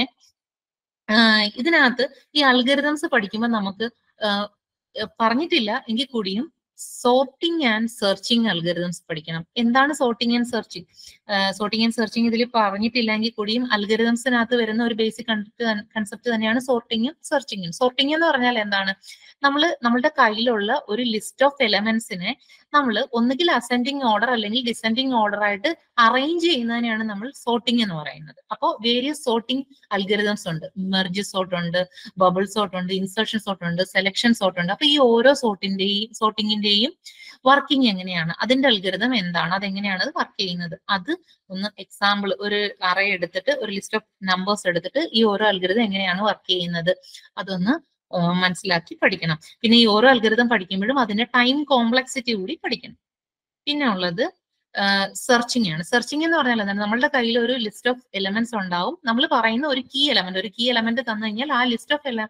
ഇതിനകത്ത് ഈ അൽഗരിതംസ് പഠിക്കുമ്പോൾ നമുക്ക് പറഞ്ഞിട്ടില്ല എങ്കിൽ കൂടിയും സോർട്ടിംഗ് ആൻഡ് സെർച്ചിങ് അൽഗരിതംസ് പഠിക്കണം എന്താണ് sorting and searching sorting and searching ഇതിൽ പറഞ്ഞിട്ടില്ലെങ്കിൽ കൂടിയും അൽഗരിതംസിനകത്ത് വരുന്ന ഒരു ബേസിക് കൺസെപ്റ്റ് തന്നെയാണ് സോർട്ടിങ്ങും സെർച്ചിങ്ങും സോർട്ടിംഗ് എന്ന് പറഞ്ഞാൽ എന്താണ് നമ്മൾ നമ്മളുടെ കയ്യിലുള്ള ഒരു ലിസ്റ്റ് ഓഫ് എലമെന്റ്സിനെ നമ്മൾ ഒന്നുകിൽ അസെൻഡിങ് ഓർഡർ അല്ലെങ്കിൽ ഡിസെൻഡിങ് ഓർഡർ ആയിട്ട് അറേഞ്ച് ചെയ്യുന്നതിനെയാണ് നമ്മൾ സോർട്ടിംഗ് എന്ന് പറയുന്നത് അപ്പോൾ വേരിയസ് സോർട്ടിംഗ് അൽഗരിതംസ് ഉണ്ട് മെർജ് സോർട്ട് ഉണ്ട് ബബിൾ സോർട്ട് ഉണ്ട് ഇൻസർഷൻ സോർട്ട് ഉണ്ട് സെലക്ഷൻ സോർട്ട് ഉണ്ട് അപ്പൊ ഈ ഓരോ സോർട്ടിന്റെയും സോർട്ടിങ്ങിന്റെയും വർക്കിംഗ് എങ്ങനെയാണ് അതിന്റെ അൽഗരിതം എന്താണ് അതെങ്ങനെയാണ് അത് വർക്ക് ചെയ്യുന്നത് അത് ഒന്ന് എക്സാമ്പിൾ ഒരു അറേ എടുത്തിട്ട് ഒരു ലിസ്റ്റ് ഓഫ് നമ്പേഴ്സ് എടുത്തിട്ട് ഈ ഓരോ അൽഗരിതം എങ്ങനെയാണ് വർക്ക് ചെയ്യുന്നത് അതൊന്ന് മനസ്സിലാക്കി പഠിക്കണം പിന്നെ ഈ ഓരോ അൽഗരിതം പഠിക്കുമ്പോഴും അതിന്റെ ടൈം കോംപ്ലക്സിറ്റി കൂടി പഠിക്കണം പിന്നെ ഉള്ളത് സെർച്ചിങ് ആണ് സെർച്ചിങ് എന്ന് പറഞ്ഞാൽ എന്താണ് നമ്മളുടെ കയ്യിൽ ഒരു ലിസ്റ്റ് ഓഫ് എലമെന്റ്സ് ഉണ്ടാവും നമ്മൾ പറയുന്ന ഒരു കീ എലമെന്റ് ഒരു കീ എലമെന്റ് തന്നു കഴിഞ്ഞാൽ ആ ലിസ്റ്റ് ഓഫ് എല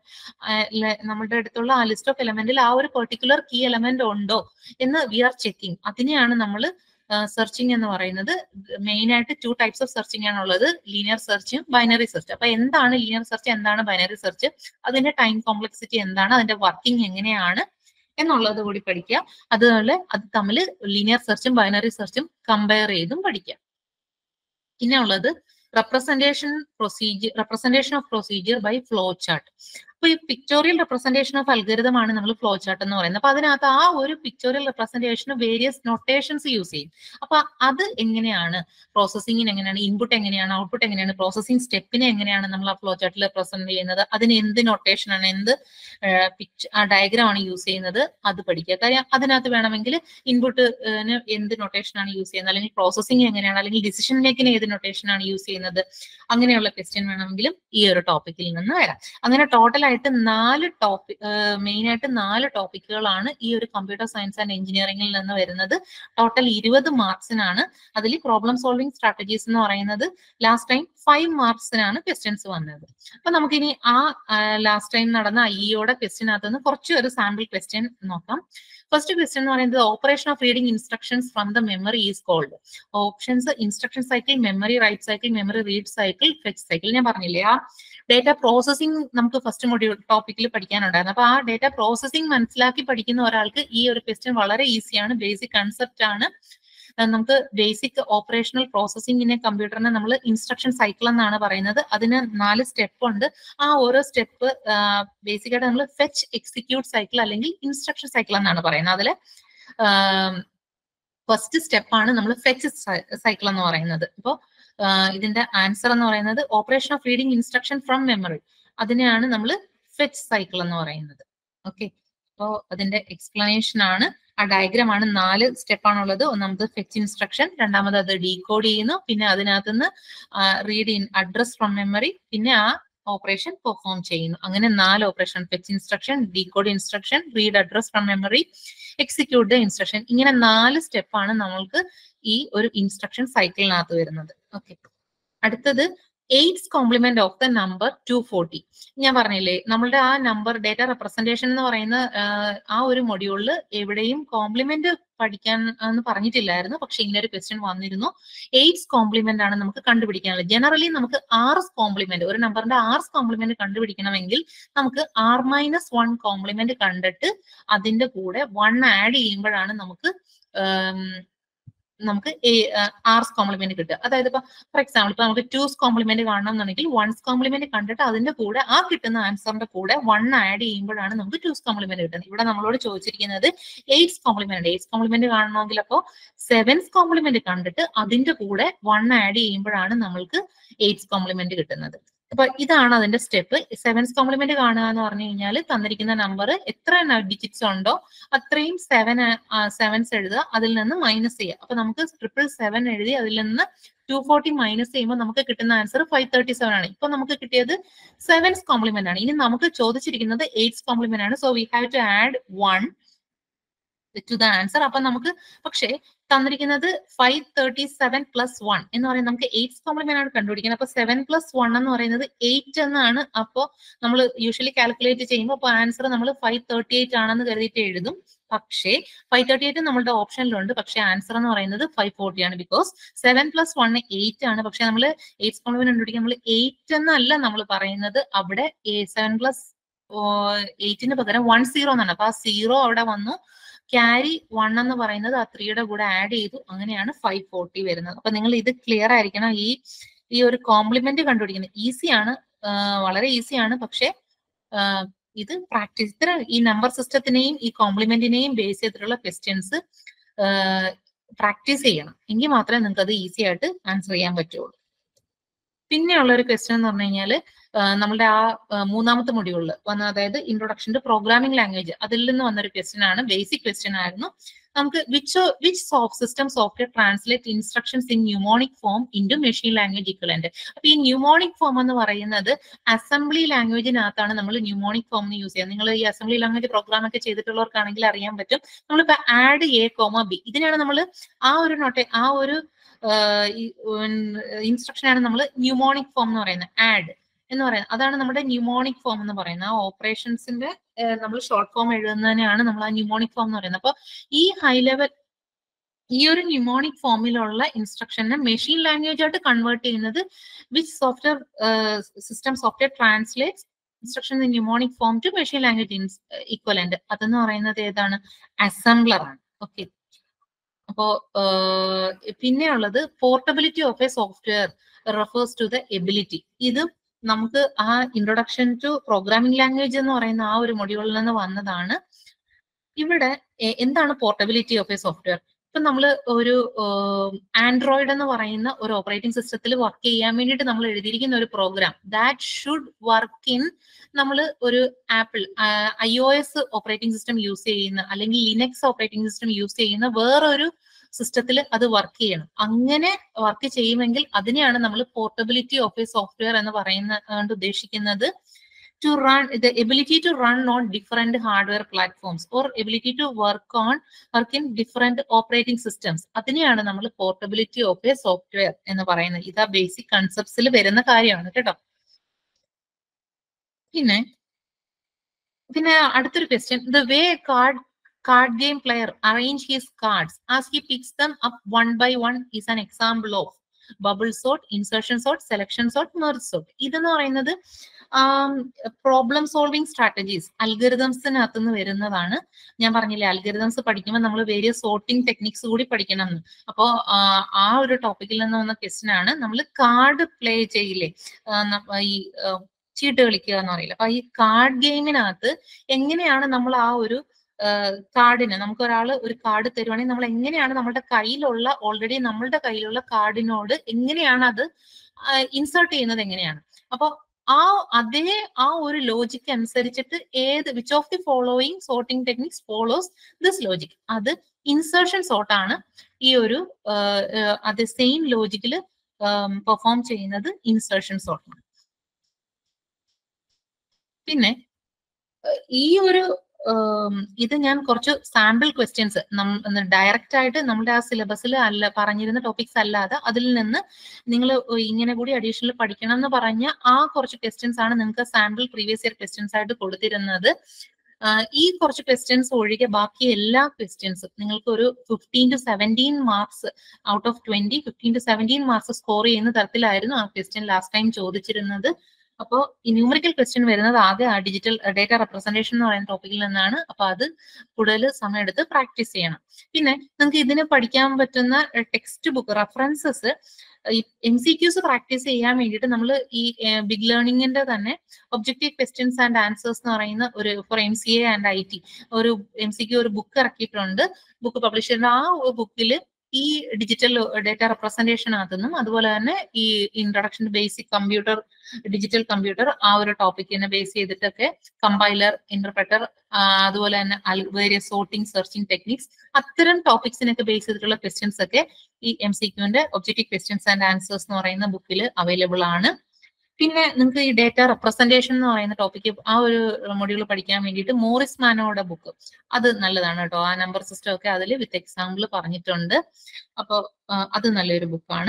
നമ്മുടെ അടുത്തുള്ള ആ ലിസ്റ്റ് ഓഫ് എലമെന്റിൽ ആ ഒരു പെർട്ടിക്കുലർ കീ എലമെന്റ് ഉണ്ടോ എന്ന് വി ആർ ചെക്കിങ് അതിനെയാണ് നമ്മൾ സെർച്ചിങ് എന്ന് പറയുന്നത് മെയിൻ ആയിട്ട് ടു ടൈപ്സ് ഓഫ് സെർച്ചിങ് ആണുള്ളത് ലീനിയർ സെർച്ചും ബൈനറി സെർച്ച് അപ്പൊ എന്താണ് ലീനിയർ സെർച്ച് എന്താണ് ബൈനറി സെർച്ച് അതിന്റെ ടൈം കോംപ്ലക്സിറ്റി എന്താണ് അതിന്റെ വർക്കിംഗ് എങ്ങനെയാണ് എന്നുള്ളത് കൂടി പഠിക്കുക അതുപോലെ അത് തമ്മിൽ ലീനിയർ സെർച്ചും ബൈനറി സെർച്ചും കമ്പയർ ചെയ്തും പഠിക്കുക പിന്നെ ഉള്ളത് representation procedure representation of procedure by flow chart അപ്പൊ ഈ പിക്ചോറിയൽ റെപ്രസെന്റേഷൻ ഓഫ് അൽഗരിതമാണ് നമ്മൾ ഫ്ലോ ചാർട്ട് എന്ന് പറയുന്നത് അപ്പൊ അതിനകത്ത് ആ ഒരു പിക്ചോറിയൽ റെപ്രസെന്റേഷന് വേരിയസ് നൊട്ടേഷൻസ് യൂസ് ചെയ്യും അപ്പൊ അത് എങ്ങനെയാണ് പ്രോസസ്സിങ്ങിന് എങ്ങനെയാണ് ഇൻപുട്ട് എങ്ങനെയാണ് ഔട്ട്പുട്ട് എങ്ങനെയാണ് പ്രോസസ്സിംഗ് സ്റ്റെപ്പിനെ എങ്ങനെയാണ് നമ്മൾ ആ ഫ്ലോ ചാർട്ടിൽ റെപ്രസെന്റ് ചെയ്യുന്നത് അതിന് എന്ത് നൊട്ടേഷൻ ആണ് എന്ത് പിക്ചർ ആ ഡയഗ്രാം ആണ് യൂസ് ചെയ്യുന്നത് അത് പഠിക്കുക കാര്യം അതിനകത്ത് വേണമെങ്കിൽ ഇൻപുട്ടിന് എന്ത് നൊട്ടേഷൻ ആണ് യൂസ് ചെയ്യുന്നത് അല്ലെങ്കിൽ പ്രോസസ്സിംഗ് എങ്ങനെയാണ് അല്ലെങ്കിൽ ഡിസിഷൻ മേക്കിന് ഏത് നൊട്ടേഷൻ ആണ് യൂസ് ചെയ്യുന്നത് അങ്ങനെയുള്ള ക്വസ്റ്റ്യൻ വേണമെങ്കിലും ഈ ഒരു ടോപ്പിക്കിൽ നിന്ന് വരാം അങ്ങനെ ടോട്ടൽ ആയിട്ട് നാല് ടോപ്പിക് മെയിൻ ആയിട്ട് നാല് ടോപ്പിക്കുകളാണ് ഈ ഒരു കമ്പ്യൂട്ടർ സയൻസ് ആൻഡ് എഞ്ചിനീയറിംഗിൽ നിന്ന് വരുന്നത് ടോട്ടൽ ഇരുപത് മാർക്സിനാണ് അതിൽ പ്രോബ്ലം സോൾവിംഗ് സ്ട്രാറ്റജീസ് എന്ന് പറയുന്നത് ലാസ്റ്റ് ടൈം ഫൈവ് മാർക്സിനാണ് ക്വസ്റ്റ്യൻസ് വന്നത് അപ്പൊ നമുക്കിനി ആ ലാസ്റ്റ് ടൈം നടന്ന ഐഇയുടെ ക്വസ്റ്റ്യനകത്ത് നിന്ന് കുറച്ച് ഒരു സാമ്പിൾ ക്വസ്റ്റ്യൻ നോക്കാം ഫസ്റ്റ് ക്വസ്റ്റ്യൻ എന്ന് പറയുന്നത് operation of reading instructions from the memory is called options instruction cycle memory write cycle memory read cycle fetch cycle ഞാൻ പറഞ്ഞില്ലേ ആ ഡേറ്റ പ്രോസസ്സിംഗ് നമുക്ക് ഫസ്റ്റ് മൊഡ്യൂൾ ടോപ്പിക്കിൽ പഠിക്കാനുണ്ടായിരുന്നു അപ്പൊ ആ ഡേറ്റ പ്രോസസ്സിംഗ് മനസ്സിലാക്കി പഠിക്കുന്ന ഒരാൾക്ക് ഈ ഒരു ക്വസ്റ്റ്യൻ വളരെ ഈസിയാണ് ബേസിക് കൺസെപ്റ്റ് ആണ് അഹ് നമുക്ക് ബേസിക് ഓപ്പറേഷണൽ പ്രോസസ്സിംഗിനെ കമ്പ്യൂട്ടറിനെ നമ്മൾ ഇൻസ്ട്രക്ഷൻ സൈക്കിൾ എന്നാണ് പറയുന്നത് അതിന് നാല് സ്റ്റെപ്പ് ഉണ്ട് ആ ഓരോ സ്റ്റെപ്പ് ബേസിക് ആയിട്ട് നമ്മൾ ഫെച്ച് എക്സിക്യൂട്ട് സൈക്കിൾ അല്ലെങ്കിൽ ഇൻസ്ട്രക്ഷൻ സൈക്കിൾ എന്നാണ് പറയുന്നത് അതിൽ ഫസ്റ്റ് സ്റ്റെപ്പാണ് നമ്മൾ ഫെച്ച് സൈക്കിൾ എന്ന് പറയുന്നത് ഇപ്പോൾ ഇതിന്റെ ആൻസർ എന്ന് പറയുന്നത് operation of reading instruction from memory അതിനെയാണ് നമ്മൾ ഫെച്ച് സൈക്കിൾ എന്ന് പറയുന്നത് ഓക്കെ അപ്പോൾ അതിന്റെ എക്സ്പ്ലനേഷൻ ആണ് ആ ഡയഗ്രാം ആണ് നാല് സ്റ്റെപ്പ് ആണുള്ളത് ഒന്നാമത് ഫെച്ച് ഇൻസ്ട്രക്ഷൻ രണ്ടാമത് അത് ഡീകോഡ് ചെയ്യുന്നു പിന്നെ അതിനകത്ത് നിന്ന് read in address from memory പിന്നെ ആ ഓപ്പറേഷൻ പെർഫോം ചെയ്യുന്നു അങ്ങനെ നാല് operation fetch instruction decode instruction read address from memory execute the instruction ഇങ്ങനെ നാല് സ്റ്റെപ്പാണ് നമ്മൾക്ക് ഈ ഒരു ഇൻസ്ട്രക്ഷൻ സൈക്കിളിനകത്ത് വരുന്നത് ഓക്കെ അടുത്തത് eight's complement of the number two forty ഞാൻ പറഞ്ഞില്ലേ നമ്മളുടെ ആ നമ്പർ ഡേറ്റ റെപ്രസെന്റേഷൻ എന്ന് പറയുന്ന ആ ഒരു മൊഡ്യൂളിൽ എവിടെയും കോംപ്ലിമെന്റ് പഠിക്കാൻ എന്ന് പറഞ്ഞിട്ടില്ലായിരുന്നു പക്ഷെ ഇങ്ങനെ ഒരു ക്വസ്റ്റ്യൻ വന്നിരുന്നു എയ്റ്റ്സ് കോംപ്ലിമെന്റ് ആണ് നമുക്ക് കണ്ടുപിടിക്കാനുള്ളത് ജനറലി നമുക്ക് ആർസ് കോംപ്ലിമെന്റ് ഒരു നമ്പറിന്റെ ആർസ് കോംപ്ലിമെന്റ് കണ്ടുപിടിക്കണമെങ്കിൽ നമുക്ക് ആർ മൈനസ് വൺ കോംപ്ലിമെന്റ് കണ്ടിട്ട് അതിന്റെ കൂടെ വൺ ആഡ് ചെയ്യുമ്പോഴാണ് നമുക്ക് നമുക്ക് ആർസ് കോംപ്ലിമെന്റ് കിട്ടുക അതായത് ഇപ്പൊ ഫോർ എക്സാമ്പിൾ ഇപ്പൊ നമുക്ക് ടൂസ് കോംപ്ലിമെന്റ് കാണണം എന്നുണ്ടെങ്കിൽ വൺസ് കോംപ്ലിമെന്റ് കണ്ടിട്ട് അതിന്റെ കൂടെ ആ കിട്ടുന്ന ആൻസറിന്റെ കൂടെ വൺ ആഡ് ചെയ്യുമ്പോഴാണ് നമുക്ക് ടൂസ് കോംപ്ലിമെന്റ് കിട്ടുന്നത് ഇവിടെ നമ്മളോട് ചോദിച്ചിരിക്കുന്നത് എയ്റ്റ്സ് കോംപ്ലിമെന്റ് എയ്റ്റ്സ് കോംപ്ലിമെന്റ് കാണണമെങ്കിൽ അപ്പോൾ സെവൻസ് കോംപ്ലിമെന്റ് കണ്ടിട്ട് അതിന്റെ കൂടെ വൺ ആഡ് ചെയ്യുമ്പോഴാണ് നമ്മൾക്ക് എയ്റ്റ്സ് കോംപ്ലിമെന്റ് കിട്ടുന്നത് അപ്പൊ ഇതാണ് അതിന്റെ സ്റ്റെപ്പ് സെവൻസ് കോംപ്ലിമെന്റ് കാണുക എന്ന് പറഞ്ഞു കഴിഞ്ഞാൽ തന്നിരിക്കുന്ന നമ്പർ എത്ര ഡിജിറ്റ്സ് ഉണ്ടോ അത്രയും സെവൻ സെവൻസ് എഴുതുക അതിൽ നിന്ന് മൈനസ് ചെയ്യുക അപ്പൊ നമുക്ക് ട്രിപ്പിൾ സെവൻ എഴുതി അതിൽ നിന്ന് ടു ഫോർട്ടി മൈനസ് ചെയ്യുമ്പോൾ നമുക്ക് കിട്ടുന്ന ആൻസർ ഫൈവ് തേർട്ടി സെവൻ ആണ് ഇപ്പൊ നമുക്ക് കിട്ടിയത് സെവൻസ് കോംപ്ലിമെന്റ് ആണ് ഇനി നമുക്ക് ചോദിച്ചിരിക്കുന്നത് എയ്റ്റ്സ് കോംപ്ലിമെന്റ് ആണ് so we have to add one to the answer അപ്പൊ നമുക്ക് പക്ഷേ തന്നിരിക്കുന്നത് five thirty seven plus one എന്ന് പറയുന്നത് നമുക്ക് എയ്റ്റ് കോംപ്ലിമെന്റ് ആണ് കണ്ടുപിടിക്കുന്നത് അപ്പൊ സെവൻ പ്ലസ് വൺ എന്ന് പറയുന്നത് എയ്റ്റ് എന്നാണ് അപ്പോ നമ്മൾ യൂഷ്വലി കാൽക്കുലേറ്റ് ചെയ്യുമ്പോൾ അപ്പൊ ആൻസർ നമ്മൾ ഫൈവ് തേർട്ടി എയ്റ്റ് ആണെന്ന് കരുതിയിട്ട് എഴുതും പക്ഷേ ഫൈവ് തേർട്ടി എയ്റ്റ് നമ്മളുടെ ഓപ്ഷനിലുണ്ട് പക്ഷേ ആൻസർ എന്ന് പറയുന്നത് ഫൈവ് ഫോർട്ടി ആണ് because seven plus one eight ആണ് പക്ഷെ നമ്മൾ എയ്റ്റ് കോംപ്ലിമെന്റ് കണ്ടുപിടിക്കാൻ നമ്മൾ എയ്റ്റ് എന്നല്ല നമ്മൾ പറയുന്നത് അവിടെ സെവൻ പ്ലസ് എയ്റ്റിന് പകരം വൺ സീറോ എന്നാണ് അപ്പൊ ആ സീറോ അവിടെ വന്നു ക്യാരി വൺ എന്ന് പറയുന്നത് ആ ത്രീയുടെ കൂടെ ആഡ് ചെയ്തു അങ്ങനെയാണ് ഫൈവ് ഫോർട്ടി വരുന്നത് അപ്പൊ നിങ്ങൾ ഇത് ക്ലിയർ ആയിരിക്കണം ഈ ഈ ഒരു കോംപ്ലിമെന്റ് കണ്ടുപിടിക്കുന്നത് ഈസിയാണ് വളരെ ഈസിയാണ് പക്ഷെ ഇത് പ്രാക്ടീസ് ഇത്ര ഈ നമ്പർ സിസ്റ്റത്തിനെയും ഈ കോംപ്ലിമെന്റിനെയും ബേസ് ചെയ്തിട്ടുള്ള ക്വസ്റ്റ്യൻസ് പ്രാക്ടീസ് ചെയ്യണം എങ്കിൽ മാത്രമേ നിങ്ങൾക്ക് അത് ഈസി ആയിട്ട് ആൻസർ ചെയ്യാൻ പറ്റുള്ളൂ പിന്നെയുള്ള ഒരു ക്വസ്റ്റ്യൻ എന്ന് പറഞ്ഞു കഴിഞ്ഞാല് നമ്മളുടെ ആ മൂന്നാമത്തെ മൊഡ്യൂളിൽ വന്ന അതായത് ഇൻട്രൊഡക്ഷൻ ടു പ്രോഗ്രാമിംഗ് ലാംഗ്വേജ് അതിൽ നിന്ന് വന്നൊരു ക്വസ്റ്റ്യൻ ആണ് ബേസിക് ക്വസ്റ്റ്യൻ ആയിരുന്നു നമുക്ക് which which soft system software translate instructions in mnemonic form into machine language equivalent അപ്പൊ ഈ ന്യൂമോണിക് ഫോം എന്ന് പറയുന്നത് അസംബ്ലി ലാംഗ്വേജിനകത്താണ് നമ്മൾ ന്യൂമോണിക് ഫോം യൂസ് ചെയ്യുക നിങ്ങൾ ഈ അസംബ്ലി ലാംഗ്വേജ് പ്രോഗ്രാം ഒക്കെ ചെയ്തിട്ടുള്ളവർക്കാണെങ്കിൽ അറിയാൻ പറ്റും നമ്മളിപ്പോ ആഡ് എ കോമ ബി ഇതിനാണ് നമ്മൾ ആ ഒരു നോട്ടെ ആ ഒരു ഇൻസ്ട്രക്ഷൻ ആണ് നമ്മൾ ന്യൂമോണിക് ഫോം എന്ന് പറയുന്നത് ആഡ് എന്ന് പറയുന്നത് അതാണ് നമ്മുടെ ന്യൂമോണിക് ഫോം എന്ന് പറയുന്നത് ആ ഓപ്പറേഷൻസിന്റെ നമ്മൾ ഷോർട്ട് ഫോം എഴുതുന്നതിനെയാണ് നമ്മൾ ആ ന്യൂമോണിക് ഫോം എന്ന് പറയുന്നത് അപ്പൊ ഈ ഹൈ ലെവൽ ഈ ഒരു ന്യൂമോണിക് ഫോമിലുള്ള ഇൻസ്ട്രക്ഷനെ മെഷീൻ ലാംഗ്വേജ് ആയിട്ട് കൺവേർട്ട് ചെയ്യുന്നത് which software system software translate instruction in mnemonic form to machine language equivalent അതെന്ന് പറയുന്നത് ഏതാണ് അസംബ്ലർ ആണ് ഓക്കെ അപ്പോ പിന്നെയുള്ളത് portability of a software refers to the ability ഇത് നമുക്ക് ആ ഇൻട്രൊഡക്ഷൻ ടു പ്രോഗ്രാമിംഗ് ലാംഗ്വേജ് എന്ന് പറയുന്ന ആ ഒരു മൊഡ്യൂളിൽ നിന്ന് വന്നതാണ് ഇവിടെ എന്താണ് പോർട്ടബിലിറ്റി ഓഫ് എ സോഫ്റ്റ്വെയർ ഇപ്പൊ നമ്മൾ ഒരു ആൻഡ്രോയിഡ് എന്ന് പറയുന്ന ഒരു ഓപ്പറേറ്റിംഗ് സിസ്റ്റത്തിൽ വർക്ക് ചെയ്യാൻ വേണ്ടിയിട്ട് നമ്മൾ എഴുതിയിരിക്കുന്ന ഒരു program that should work in നമ്മൾ ഒരു Apple I O S operating system use ചെയ്യുന്ന അല്ലെങ്കിൽ ലിനക്സ് ഓപ്പറേറ്റിംഗ് സിസ്റ്റം യൂസ് ചെയ്യുന്ന വേറൊരു സിസ്റ്റത്തിൽ അത് വർക്ക് ചെയ്യണം അങ്ങനെ വർക്ക് ചെയ്യുമെങ്കിൽ അതിനെയാണ് നമ്മൾ പോർട്ടബിലിറ്റി ഓഫ് എ സോഫ്റ്റ്വെയർ എന്ന് പറയുന്ന കൊണ്ട് ഉദ്ദേശിക്കുന്നത് to run the ability to run on different hardware platforms or ability to work on work in different operating systems അതിനെയാണ് നമ്മൾ പോർട്ടബിലിറ്റി ഓഫ് എ സോഫ്റ്റ്വെയർ എന്ന് പറയുന്നത് ഇതാ ബേസിക് കൺസെപ്റ്റ്സിൽ വരുന്ന കാര്യമാണ് കേട്ടോ പിന്നെ പിന്നെ അടുത്തൊരു question the way card card game player arrange his cards as he picks them up one by one is an example of bubble sort insertion sort selection sort merge sort ഇതെന്ന് പറയുന്നത് problem solving strategies അൽഗരിതംസിനകത്ത് നിന്ന് വരുന്നതാണ് ഞാൻ പറഞ്ഞില്ലേ algorithms പഠിക്കുമ്പോൾ നമ്മൾ various sorting techniques കൂടി പഠിക്കണം എന്ന് അപ്പോൾ ആ ഒരു ടോപ്പിക്കിൽ നിന്ന് വന്ന ക്വസ്റ്റ്യൻ ആണ് നമ്മൾ കാർഡ് പ്ലേ ചെയ്യില്ലേ ആ, ന- ഈ ആ, ചീട്ട് കളിക്കുക എന്ന് പറയില്ല അപ്പൊ ഈ കാർഡ് ഗെയിമിനകത്ത് എങ്ങനെയാണ് നമ്മൾ ആ ഒരു കാർഡിന് നമുക്ക് ഒരാൾ ഒരു കാർഡ് തരുവാണെങ്കിൽ നമ്മൾ എങ്ങനെയാണ് നമ്മുടെ കയ്യിലുള്ള ഓൾറെഡി നമ്മളുടെ കയ്യിലുള്ള കാർഡിനോട് എങ്ങനെയാണ് അത് ഇൻസേർട്ട് ചെയ്യുന്നത് എങ്ങനെയാണ് അപ്പൊ ആ അതേ ആ ഒരു ലോജിക്ക് അനുസരിച്ചിട്ട് ഏത് which of the following sorting techniques follows this logic അത് ഇൻസേർഷൻ സോർട്ട് ആണ് ഈ ഒരു അത് സെയിം ലോജിക്കിൽ പെർഫോം ചെയ്യുന്നത് ഇൻസേർഷൻ സോർട്ട് ആണ് പിന്നെ ഏഹ് ഈ ഒരു ഉം, ഇത് ഞാൻ കുറച്ച് സാമ്പിൾ ക്വസ്റ്റ്യൻസ് ഡയറക്റ്റ് ആയിട്ട് നമ്മുടെ ആ സിലബസിൽ അല്ല പറഞ്ഞിരുന്ന ടോപ്പിക്സ് അല്ലാതെ അതിൽ നിന്ന് നിങ്ങൾ ഇങ്ങനെ കൂടി അഡീഷണൽ പഠിക്കണം എന്ന് പറഞ്ഞ ആ കുറച്ച് ക്വസ്റ്റ്യൻസ് ആണ് നിങ്ങൾക്ക് സാമ്പിൾ പ്രീവിയസ് ഇയർ ക്വസ്റ്റ്യൻസ് ആയിട്ട് കൊടുത്തിരുന്നത് ആഹ് ഈ കുറച്ച് ക്വസ്റ്റ്യൻസ് ഒഴികെ ബാക്കി എല്ലാ ക്വസ്റ്റ്യൻസും നിങ്ങൾക്ക് ഒരു fifteen to seventeen marks out of twenty fifteen to seventeen marks score ചെയ്യുന്ന തരത്തിലായിരുന്നു ആ ക്വസ്റ്റ്യൻ ലാസ്റ്റ് ടൈം ചോദിച്ചിരുന്നത് അപ്പോൾ ഈ ന്യൂമറിക്കൽ ക്വസ്റ്റ്യൻ വരുന്നത് ആദ്യം ആ ഡിജിറ്റൽ ഡേറ്റ റെപ്രസെന്റേഷൻ എന്ന് പറയുന്ന ടോപ്പിക്കിൽ നിന്നാണ് അപ്പൊ അത് കൂടുതൽ സമയമെടുത്ത് പ്രാക്ടീസ് ചെയ്യണം പിന്നെ നിങ്ങൾക്ക് ഇതിന് പഠിക്കാൻ പറ്റുന്ന ടെക്സ്റ്റ് ബുക്ക് റെഫറൻസസ് ഈ എം സി ക്യൂസ് പ്രാക്ടീസ് ചെയ്യാൻ വേണ്ടിയിട്ട് നമ്മൾ ഈ ബിഗ് ലേണിംഗിന്റെ തന്നെ ഒബ്ജക്റ്റീവ് ക്വസ്റ്റ്യൻസ് ആൻഡ് ആൻസേഴ്സ് എന്ന് പറയുന്ന ഒരു for M C A and I T ഒരു എം സി ക്യു ഒരു ബുക്ക് ഇറക്കിയിട്ടുണ്ട് ബുക്ക് പബ്ലിഷ് ചെയ്യുന്ന ആ ബുക്കിൽ ഈ ഡിജിറ്റൽ ഡേറ്റ റെപ്രസെന്റേഷനകത്തുനിന്നും അതുപോലെ തന്നെ ഈ introduction basic computer digital computer ആ ഒരു ടോപ്പിക്കിനെ ബേസ് ചെയ്തിട്ടൊക്കെ കമ്പൈലർ ഇന്റർപ്രറ്റർ അതുപോലെ തന്നെ വേരിയസ് സോർട്ടിംഗ് സെർച്ചിങ് ടെക്നിക്സ് അത്തരം ടോപ്പിക്സിനൊക്കെ ബേസ് ചെയ്തിട്ടുള്ള ക്വസ്റ്റ്യൻസ് ഒക്കെ ഈ എം സി ക്യൂവിന്റെ ഒബ്ജക്റ്റീവ് ക്വസ്റ്റ്യൻസ് ആൻഡ് ആൻസേഴ്സ് എന്ന് പറയുന്ന ബുക്കിൽ അവൈലബിൾ ആണ് പിന്നെ നിങ്ങൾക്ക് ഈ ഡേറ്റ റെപ്രസെന്റേഷൻ എന്ന് പറയുന്ന ടോപ്പിക്ക് ആ ഒരു മൊഡ്യൂൾ പഠിക്കാൻ വേണ്ടിയിട്ട് മോറിസ് മാനോയുടെ ബുക്ക് അത് നല്ലതാണ് കേട്ടോ ആ നമ്പർ സിസ്റ്റം ഒക്കെ അതിൽ വിത്ത് എക്സാമ്പിൾ പറഞ്ഞിട്ടുണ്ട് അപ്പോൾ അത് നല്ലൊരു ബുക്കാണ്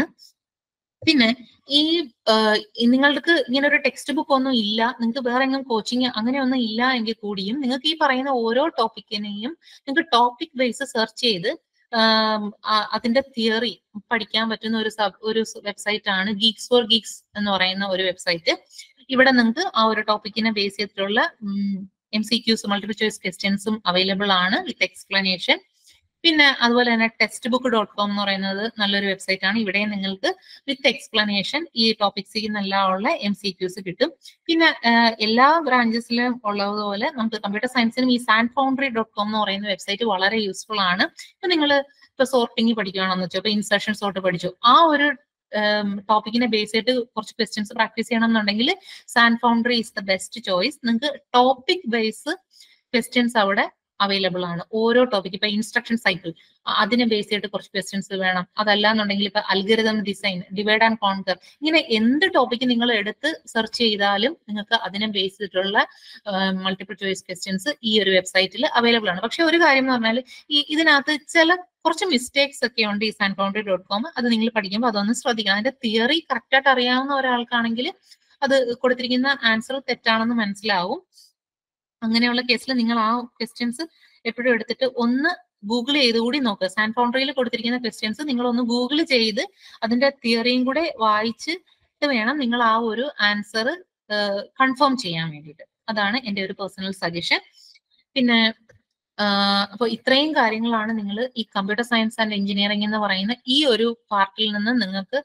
പിന്നെ ഈ ആഹ് ഈ നിങ്ങൾക്ക് ഇങ്ങനെ ഒരു ടെക്സ്റ്റ് ബുക്ക് ഒന്നും ഇല്ല നിങ്ങൾക്ക് വേറെ എങ്ങും കോച്ചിങ് അങ്ങനെയൊന്നും ഇല്ല എങ്കിൽ കൂടിയും നിങ്ങൾക്ക് ഈ പറയുന്ന ഓരോ ടോപ്പിക്കിനെയും നിങ്ങൾക്ക് ടോപ്പിക് ബേസ് സെർച്ച് ചെയ്ത് ആം, ആ- അതിന്റെ തിയറി പഠിക്കാൻ പറ്റുന്ന ഒരു സബ് ഒരു വെബ്സൈറ്റ് ആണ് ഗീക്സ് ഫോർ ഗീക്സ് എന്ന് പറയുന്ന ഒരു വെബ്സൈറ്റ് ഇവിടെ നിങ്ങൾക്ക് ആ ഒരു ടോപ്പിക്കിനെ ബേസ് ചെയ്തിട്ടുള്ള M C Qs multiple choice ക്വസ്റ്റ്യൻസും അവൈലബിൾ ആണ് വിത്ത് എക്സ്പ്ലനേഷൻ പിന്നെ അതുപോലെ തന്നെ ടെക്സ്റ്റ് ബുക്ക് ഡോട്ട് കോം എന്ന് പറയുന്നത് നല്ലൊരു വെബ്സൈറ്റ് ആണ് ഇവിടെ നിങ്ങൾക്ക് വിത്ത് എക്സ്പ്ലനേഷൻ ഈ ടോപ്പിക്സിൽ ഉള്ള എം സി ക്യൂസ് കിട്ടും പിന്നെ ആഹ് എല്ലാ ബ്രാഞ്ചസിലും ഉള്ളതുപോലെ നമുക്ക് കമ്പ്യൂട്ടർ സയൻസിനും ഈ സാൻഡ് ഫൗണ്ടറി ഡോട്ട് കോം എന്ന് പറയുന്ന വെബ്സൈറ്റ് വളരെ യൂസ്ഫുൾ ആണ് ഇപ്പൊ നിങ്ങൾ ഇപ്പൊ സോർട്ടിങ് പഠിക്കുകയാണെന്ന് വെച്ചോ ഇപ്പൊ ഇൻസർഷൻ സോർട്ട് പഠിച്ചു ആ ഒരു ടോപ്പിക്കിനെ ബേസ് ചെയ്തിട്ട് കുറച്ച് ക്വസ്റ്റ്യൻസ് പ്രാക്ടീസ് ചെയ്യണം എന്നുണ്ടെങ്കിൽ Sand Foundry is the best choice നിങ്ങൾക്ക് ടോപ്പിക് ബേസ് ക്വസ്റ്റ്യൻസ് അവിടെ അവൈലബിൾ ആണ് ഓരോ ടോപ്പിക് ഇപ്പൊ ഇൻസ്ട്രക്ഷൻ സൈക്കിൾ അതിനെ ബേസ് ചെയ്തിട്ട് കുറച്ച് ക്വസ്റ്റ്യൻസ് വേണം അതല്ല എന്നുണ്ടെങ്കിൽ ഇപ്പൊ algorithm design divide and conquer ഇങ്ങനെ എന്ത് ടോപ്പിക്ക് നിങ്ങൾ എടുത്ത് സെർച്ച് ചെയ്താലും നിങ്ങൾക്ക് അതിനെ ബേസ് ചെയ്തിട്ടുള്ള മൾട്ടിപ്പിൾ ചോയ്സ് ക്വസ്റ്റ്യൻസ് ഈ ഒരു വെബ്സൈറ്റിൽ അവൈലബിൾ ആണ് പക്ഷെ ഒരു കാര്യം എന്ന് പറഞ്ഞാൽ ഈ ഇതിനകത്ത് ചില കുറച്ച് മിസ്റ്റേക്സ് ഒക്കെ ഉണ്ട് ഈ സാൻ ഫൗണ്ടറി ഡോട്ട് കോം അത് നിങ്ങൾ പഠിക്കുമ്പോൾ അതൊന്ന് ശ്രദ്ധിക്കണം അതിന്റെ തിയറി കറക്റ്റ് ആയിട്ട് അറിയാവുന്ന ഒരാൾക്കാണെങ്കിൽ അത് കൊടുത്തിരിക്കുന്ന ആൻസർ തെറ്റാണെന്ന് മനസ്സിലാവും അങ്ങനെയുള്ള കേസിൽ നിങ്ങൾ ആ ക്വസ്റ്റ്യൻസ് എപ്പോഴും എടുത്തിട്ട് ഒന്ന് ഗൂഗിൾ ചെയ്ത് കൂടി നോക്കുക സാൻ ഫൗണ്ടറിയിൽ കൊടുത്തിരിക്കുന്ന ക്വസ്റ്റ്യൻസ് നിങ്ങൾ ഒന്ന് ഗൂഗിൾ ചെയ്ത് അതിന്റെ തിയറിയും കൂടെ വായിച്ചിട്ട് വേണം നിങ്ങൾ ആ ഒരു ആൻസർ കൺഫേം ചെയ്യാൻ വേണ്ടിയിട്ട് അതാണ് എൻ്റെ ഒരു പേഴ്സണൽ സജഷൻ പിന്നെ അപ്പോൾ ഇത്രയും കാര്യങ്ങളാണ് നിങ്ങൾ ഈ കമ്പ്യൂട്ടർ സയൻസ് ആൻഡ് എഞ്ചിനീയറിംഗ് എന്ന് പറയുന്ന ഈ ഒരു പാർട്ടിൽ നിന്ന് നിങ്ങൾക്ക്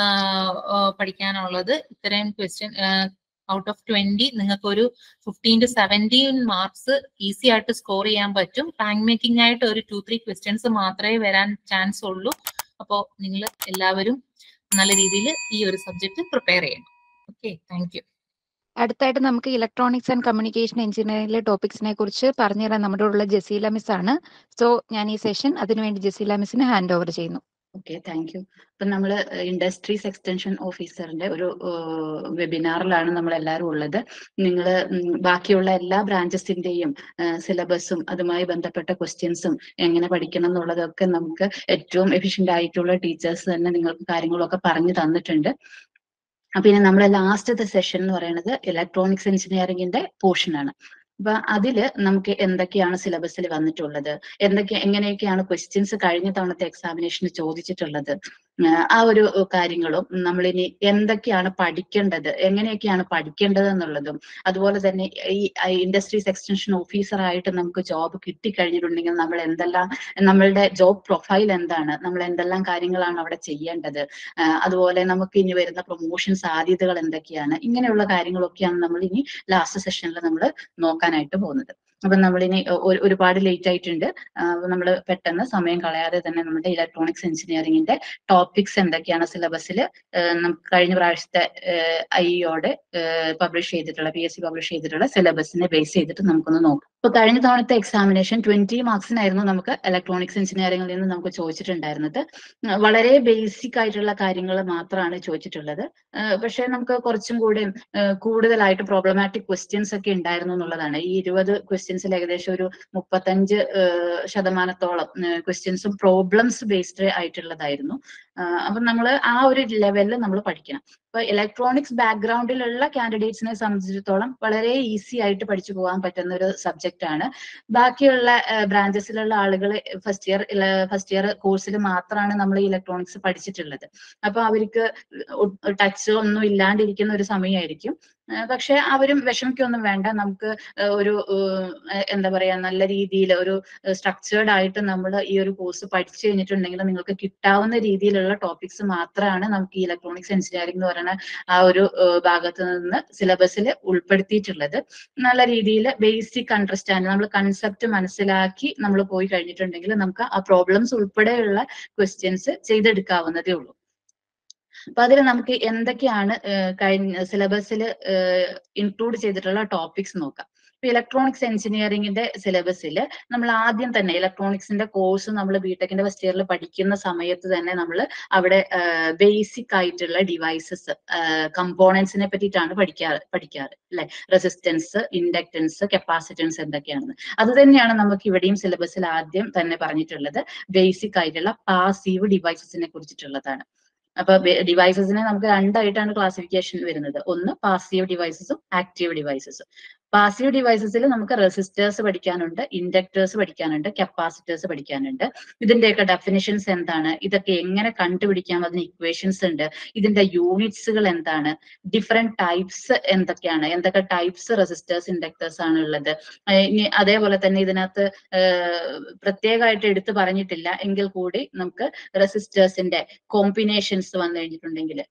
പഠിക്കാനുള്ളത് ഇത്രയും ക്വസ്റ്റ്യൻ ഔട്ട് ഓഫ് ട്വന്റി നിങ്ങൾക്ക് ഒരു fifteen to seventeen marks easy ആയിട്ട് സ്കോർ ചെയ്യാൻ പറ്റും റാങ്ക് മേക്കിംഗ് ആയിട്ട് ഒരു ടു ത്രീ ക്വസ്റ്റ്യൻസ് മാത്രമേ വരാൻ ചാൻസ് ഉള്ളൂ അപ്പോൾ നിങ്ങൾ എല്ലാവരും നല്ല രീതിയിൽ ഈ ഒരു സബ്ജക്ട് പ്രിപ്പയർ ചെയ്യണം ഓക്കെ താങ്ക് യു അടുത്തായിട്ട് നമുക്ക് ഇലക്ട്രോണിക്സ് ആൻഡ് കമ്മ്യൂണിക്കേഷൻ എഞ്ചിനീയറിംഗിലെ ടോപ്പിക്സിനെ കുറിച്ച് പറഞ്ഞുതരാൻ നമ്മുടെ ഉള്ള ജസീല മിസ് ആണ് സോ ഞാൻ ഈ സെഷൻ അതിനുവേണ്ടി ജസീല മിസ്സിന് ഹാൻഡ് ഓവർ ചെയ്യുന്നു ഓക്കെ താങ്ക് യു ഇപ്പൊ നമ്മൾ ഇൻഡസ്ട്രീസ് എക്സ്റ്റൻഷൻ ഓഫീസറിന്റെ ഒരു വെബിനാറിലാണ് നമ്മൾ എല്ലാവരും ഉള്ളത് നിങ്ങൾ ബാക്കിയുള്ള എല്ലാ ബ്രാഞ്ചസിന്റെയും സിലബസും അതുമായി ബന്ധപ്പെട്ട ക്വസ്റ്റ്യൻസും എങ്ങനെ പഠിക്കണം എന്നുള്ളതൊക്കെ നമുക്ക് ഏറ്റവും എഫിഷ്യന്റ് ആയിട്ടുള്ള ടീച്ചേഴ്സ് തന്നെ നിങ്ങൾക്ക് കാര്യങ്ങളൊക്കെ പറഞ്ഞു തന്നിട്ടുണ്ട് അപ്പൊ ഇനി നമ്മളെ ലാസ്റ്റത്തെ സെഷൻ എന്ന് പറയുന്നത് ഇലക്ട്രോണിക്സ് എഞ്ചിനീയറിംഗിന്റെ പോർഷൻ ആണ് അപ്പൊ അതില് നമുക്ക് എന്തൊക്കെയാണ് സിലബസിൽ വന്നിട്ടുള്ളത് എന്തൊക്കെ എങ്ങനെയൊക്കെയാണ് ക്വസ്റ്റ്യൻസ് കഴിഞ്ഞ തവണത്തെ എക്സാമിനേഷന് ചോദിച്ചിട്ടുള്ളത് ആഹ് ആ ഒരു കാര്യങ്ങളും നമ്മളിനി എന്തൊക്കെയാണ് പഠിക്കേണ്ടത് എങ്ങനെയൊക്കെയാണ് പഠിക്കേണ്ടത് എന്നുള്ളതും അതുപോലെ തന്നെ ഈ ഇൻഡസ്ട്രീസ് എക്സ്റ്റൻഷൻ ഓഫീസർ ആയിട്ട് നമുക്ക് ജോബ് കിട്ടിക്കഴിഞ്ഞിട്ടുണ്ടെങ്കിൽ നമ്മൾ എന്തെല്ലാം നമ്മളുടെ ജോബ് പ്രൊഫൈൽ എന്താണ് നമ്മൾ എന്തെല്ലാം കാര്യങ്ങളാണ് അവിടെ ചെയ്യേണ്ടത് ആഹ് അതുപോലെ നമുക്ക് ഇനി വരുന്ന പ്രൊമോഷൻ സാധ്യതകൾ എന്തൊക്കെയാണ് ഇങ്ങനെയുള്ള കാര്യങ്ങളൊക്കെയാണ് നമ്മൾ ഇനി ലാസ്റ്റ് സെഷനിൽ നമ്മൾ നോക്കാനായിട്ട് പോകുന്നത് അപ്പൊ നമ്മളിനി ഒരു- ഒരുപാട് ലേറ്റ് ആയിട്ടുണ്ട് നമ്മൾ പെട്ടെന്ന് സമയം കളയാതെ തന്നെ നമ്മുടെ ഇലക്ട്രോണിക്സ് എഞ്ചിനീയറിംഗിന്റെ ടോപ്പിക്സ് എന്തൊക്കെയാണ് സിലബസിൽ നമുക്ക് കഴിഞ്ഞ പ്രാവശ്യത്തെ ഐയോടെ പബ്ലിഷ് ചെയ്തിട്ടുള്ള പി എസ് സി പബ്ലിഷ് ചെയ്തിട്ടുള്ള സിലബസിനെ ബേസ് ചെയ്തിട്ട് നമുക്കൊന്ന് നോക്കാം ഇപ്പൊ കഴിഞ്ഞ തവണത്തെ എക്സാമിനേഷൻ ട്വന്റി മാർക്സിനായിരുന്നു നമുക്ക് ഇലക്ട്രോണിക്സ് എഞ്ചിനീയറിംഗിൽ നിന്ന് നമുക്ക് ചോദിച്ചിട്ടുണ്ടായിരുന്നത് ഉം, വളരെ ബേസിക് ആയിട്ടുള്ള കാര്യങ്ങൾ മാത്രമാണ് ചോദിച്ചിട്ടുള്ളത് ഏഹ് പക്ഷേ നമുക്ക് കുറച്ചും കൂടി ഏഹ് കൂടുതലായിട്ട് പ്രോബ്ലമാറ്റിക് ക്വസ്റ്റ്യൻസ് ഒക്കെ ഉണ്ടായിരുന്നു എന്നുള്ളതാണ് ഈ ഇരുപത് ക്വസ്റ്റ്യൻസിൽ ഏകദേശം ഒരു മുപ്പത്തഞ്ച് ഏഹ് ശതമാനത്തോളം ക്വസ്റ്റ്യൻസും പ്രോബ്ലംസ് ബേസ്ഡ് ആയിട്ടുള്ളതായിരുന്നു ആഹ് അപ്പൊ നമ്മൾ ആ ഒരു ലെവലിൽ നമ്മൾ പഠിക്കണം ഇപ്പൊ ഇലക്ട്രോണിക്സ് ബാക്ക്ഗ്രൗണ്ടിലുള്ള കാൻഡിഡേറ്റ്സിനെ സംബന്ധിച്ചിടത്തോളം വളരെ ഈസി ആയിട്ട് പഠിച്ചു പോകാൻ പറ്റുന്ന ഒരു സബ്ജക്റ്റ് ആണ് ബാക്കിയുള്ള ബ്രാഞ്ചസിലുള്ള ആളുകൾ ഫസ്റ്റ് ഇയർ ഫസ്റ്റ് ഇയർ കോഴ്സിൽ മാത്രമാണ് നമ്മൾ ഇലക്ട്രോണിക്സ് പഠിച്ചിട്ടുള്ളത് അപ്പൊ അവർക്ക് ടച്ച് ഒന്നും ഇല്ലാണ്ടിരിക്കുന്ന ഒരു സമയമായിരിക്കും ഏഹ് പക്ഷെ അവരും വിഷമിക്കൊന്നും വേണ്ട നമുക്ക് ഏഹ് ഒരു ഏഹ് എന്താ പറയാ നല്ല രീതിയിൽ ഒരു സ്ട്രക്ചേർഡ് ആയിട്ട് നമ്മൾ ഈ ഒരു കോഴ്സ് പഠിച്ചു കഴിഞ്ഞിട്ടുണ്ടെങ്കിൽ നിങ്ങൾക്ക് കിട്ടാവുന്ന രീതിയിലുള്ള ടോപ്പിക്സ് മാത്രമാണ് നമുക്ക് ഈ ഇലക്ട്രോണിക്സ് എഞ്ചിനീയറിംഗ് എന്ന് പറയുന്ന ആ ഒരു ഏഹ് ഭാഗത്ത് നിന്ന് സിലബസിൽ ഉൾപ്പെടുത്തിയിട്ടുള്ളത് നല്ല രീതിയിൽ ബേസിക് അണ്ടർസ്റ്റാൻഡ് നമ്മൾ കൺസെപ്റ്റ് മനസ്സിലാക്കി നമ്മൾ പോയി കഴിഞ്ഞിട്ടുണ്ടെങ്കിൽ നമുക്ക് ആ പ്രോബ്ലംസ് ഉൾപ്പെടെയുള്ള ക്വസ്റ്റ്യൻസ് ചെയ്തെടുക്കാവുന്നതേ ഉള്ളൂ അപ്പൊ അതിൽ നമുക്ക് എന്തൊക്കെയാണ് ഏഹ് കഴിഞ്ഞ സിലബസിൽ ഇൻക്ലൂഡ് ചെയ്തിട്ടുള്ള ടോപ്പിക്സ് നോക്കാം ഇപ്പൊ ഇലക്ട്രോണിക്സ് എഞ്ചിനീയറിംഗിന്റെ സിലബസിൽ നമ്മൾ ആദ്യം തന്നെ ഇലക്ട്രോണിക്സിന്റെ കോഴ്സ് നമ്മൾ ബിടെക്കിന്റെ ഫസ്റ്റ് ഇയറിൽ പഠിക്കുന്ന സമയത്ത് തന്നെ നമ്മൾ അവിടെ ബേസിക് ആയിട്ടുള്ള ഡിവൈസസ് കമ്പോണൻസിനെ പറ്റിയിട്ടാണ് പഠിക്കാറ് പഠിക്കാറ് അല്ലെ റെസിസ്റ്റൻസ് ഇൻഡക്റ്റൻസ് കപ്പാസിറ്റൻസ് എന്തൊക്കെയാണെന്ന് അത് തന്നെയാണ് നമുക്ക് ഇവിടെയും സിലബസിൽ ആദ്യം തന്നെ പറഞ്ഞിട്ടുള്ളത് ബേസിക് ആയിട്ടുള്ള പാസീവ് ഡിവൈസസിനെ കുറിച്ചിട്ടുള്ളതാണ് അപ്പൊ ഡിവൈസസിനെ നമുക്ക് രണ്ടായിട്ടാണ് ക്ലാസിഫിക്കേഷൻ വരുന്നത് ഒന്ന് പാസീവ് ഡിവൈസസും ആക്റ്റീവ് ഡിവൈസസും പാസീവ് ഡിവൈസസിൽ നമുക്ക് റെസിസ്റ്റേഴ്സ് പഠിക്കാനുണ്ട് ഇൻഡക്ടേഴ്സ് പഠിക്കാനുണ്ട് കപ്പാസിറ്റേഴ്സ് പഠിക്കാനുണ്ട് ഇതിന്റെയൊക്കെ ഡെഫിനിഷൻസ് എന്താണ് ഇതൊക്കെ എങ്ങനെ കണ്ടുപിടിക്കാം അതിന് ഇക്വേഷൻസ് ഉണ്ട് ഇതിന്റെ യൂണിറ്റ്സുകൾ എന്താണ് ഡിഫറെന്റ് ടൈപ്സ് എന്തൊക്കെയാണ് എന്തൊക്കെ ടൈപ്സ് റെസിസ്റ്റേഴ്സ് ഇൻഡക്ടേഴ്സ് ആണ് ഉള്ളത് ഏഹ് ഇനി അതേപോലെ തന്നെ ഇതിനകത്ത് പ്രത്യേകമായിട്ട് എടുത്തു പറഞ്ഞിട്ടില്ല എങ്കിൽ കൂടി നമുക്ക് റെസിസ്റ്റേഴ്സിന്റെ കോമ്പിനേഷൻസ് വന്നു കഴിഞ്ഞിട്ടുണ്ടെങ്കിൽ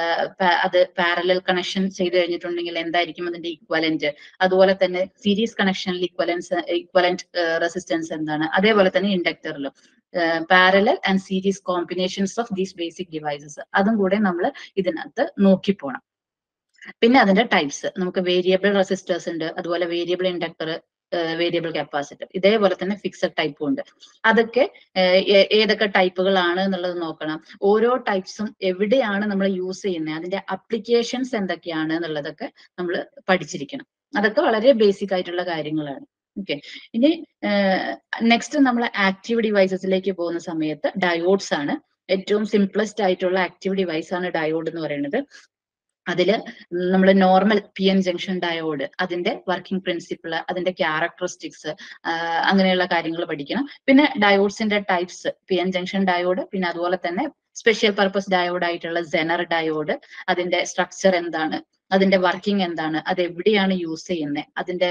അത് പാരലൽ കണക്ഷൻ ചെയ്ത് കഴിഞ്ഞിട്ടുണ്ടെങ്കിൽ എന്തായിരിക്കും അതിന്റെ ഇക്വലന്റ് അതുപോലെ തന്നെ സീരീസ് കണക്ഷനിൽ ഇക്വലൻസ് ഇക്വലന്റ് റെസിസ്റ്റൻസ് എന്താണ് അതേപോലെ തന്നെ ഇൻഡക്ടറിലും parallel and series combinations of these basic devices അതും കൂടെ നമ്മൾ ഇതിനകത്ത് നോക്കി പോണം പിന്നെ അതിന്റെ ടൈപ്സ് നമുക്ക് വേരിയബിൾ റെസിസ്റ്റേഴ്സ് ഉണ്ട് അതുപോലെ വേരിയബിൾ ഇൻഡക്ടർ വേരിയബിൾ കപ്പാസിറ്റർ ഇതേപോലെ തന്നെ ഫിക്സഡ് ടൈപ്പും ഉണ്ട് അതൊക്കെ ഏതൊക്കെ ടൈപ്പുകളാണ് എന്നുള്ളത് നോക്കണം ഓരോ ടൈപ്സും എവിടെയാണ് നമ്മൾ യൂസ് ചെയ്യുന്നത് അതിന്റെ അപ്ലിക്കേഷൻസ് എന്തൊക്കെയാണ് എന്നുള്ളതൊക്കെ നമ്മൾ പഠിച്ചിരിക്കണം അതൊക്കെ വളരെ ബേസിക് ആയിട്ടുള്ള കാര്യങ്ങളാണ് ഓക്കെ ഇനി നെക്സ്റ്റ് നമ്മൾ ആക്റ്റീവ് ഡിവൈസസിലേക്ക് പോകുന്ന സമയത്ത് ഡയോഡ്സ് ആണ് ഏറ്റവും സിംപ്ലസ്റ്റ് ആയിട്ടുള്ള ആക്റ്റീവ് ഡിവൈസ് ആണ് ഡയോഡ് എന്ന് പറയുന്നത് അതില് നമ്മൾ normal P N junction diode അതിന്റെ വർക്കിംഗ് പ്രിൻസിപ്പിൾ അതിന്റെ ക്യാരക്ടറിസ്റ്റിക്സ് അങ്ങനെയുള്ള കാര്യങ്ങൾ പഠിക്കണം പിന്നെ ഡയോഡ്സിന്റെ types P N junction diode പിന്നെ അതുപോലെ തന്നെ സ്പെഷ്യൽ പർപ്പസ് ഡയോഡ് ആയിട്ടുള്ള സെനർ ഡയോഡ് അതിന്റെ സ്ട്രക്ചർ എന്താണ് അതിന്റെ വർക്കിംഗ് എന്താണ് അത് എവിടെയാണ് യൂസ് ചെയ്യുന്നത് അതിന്റെ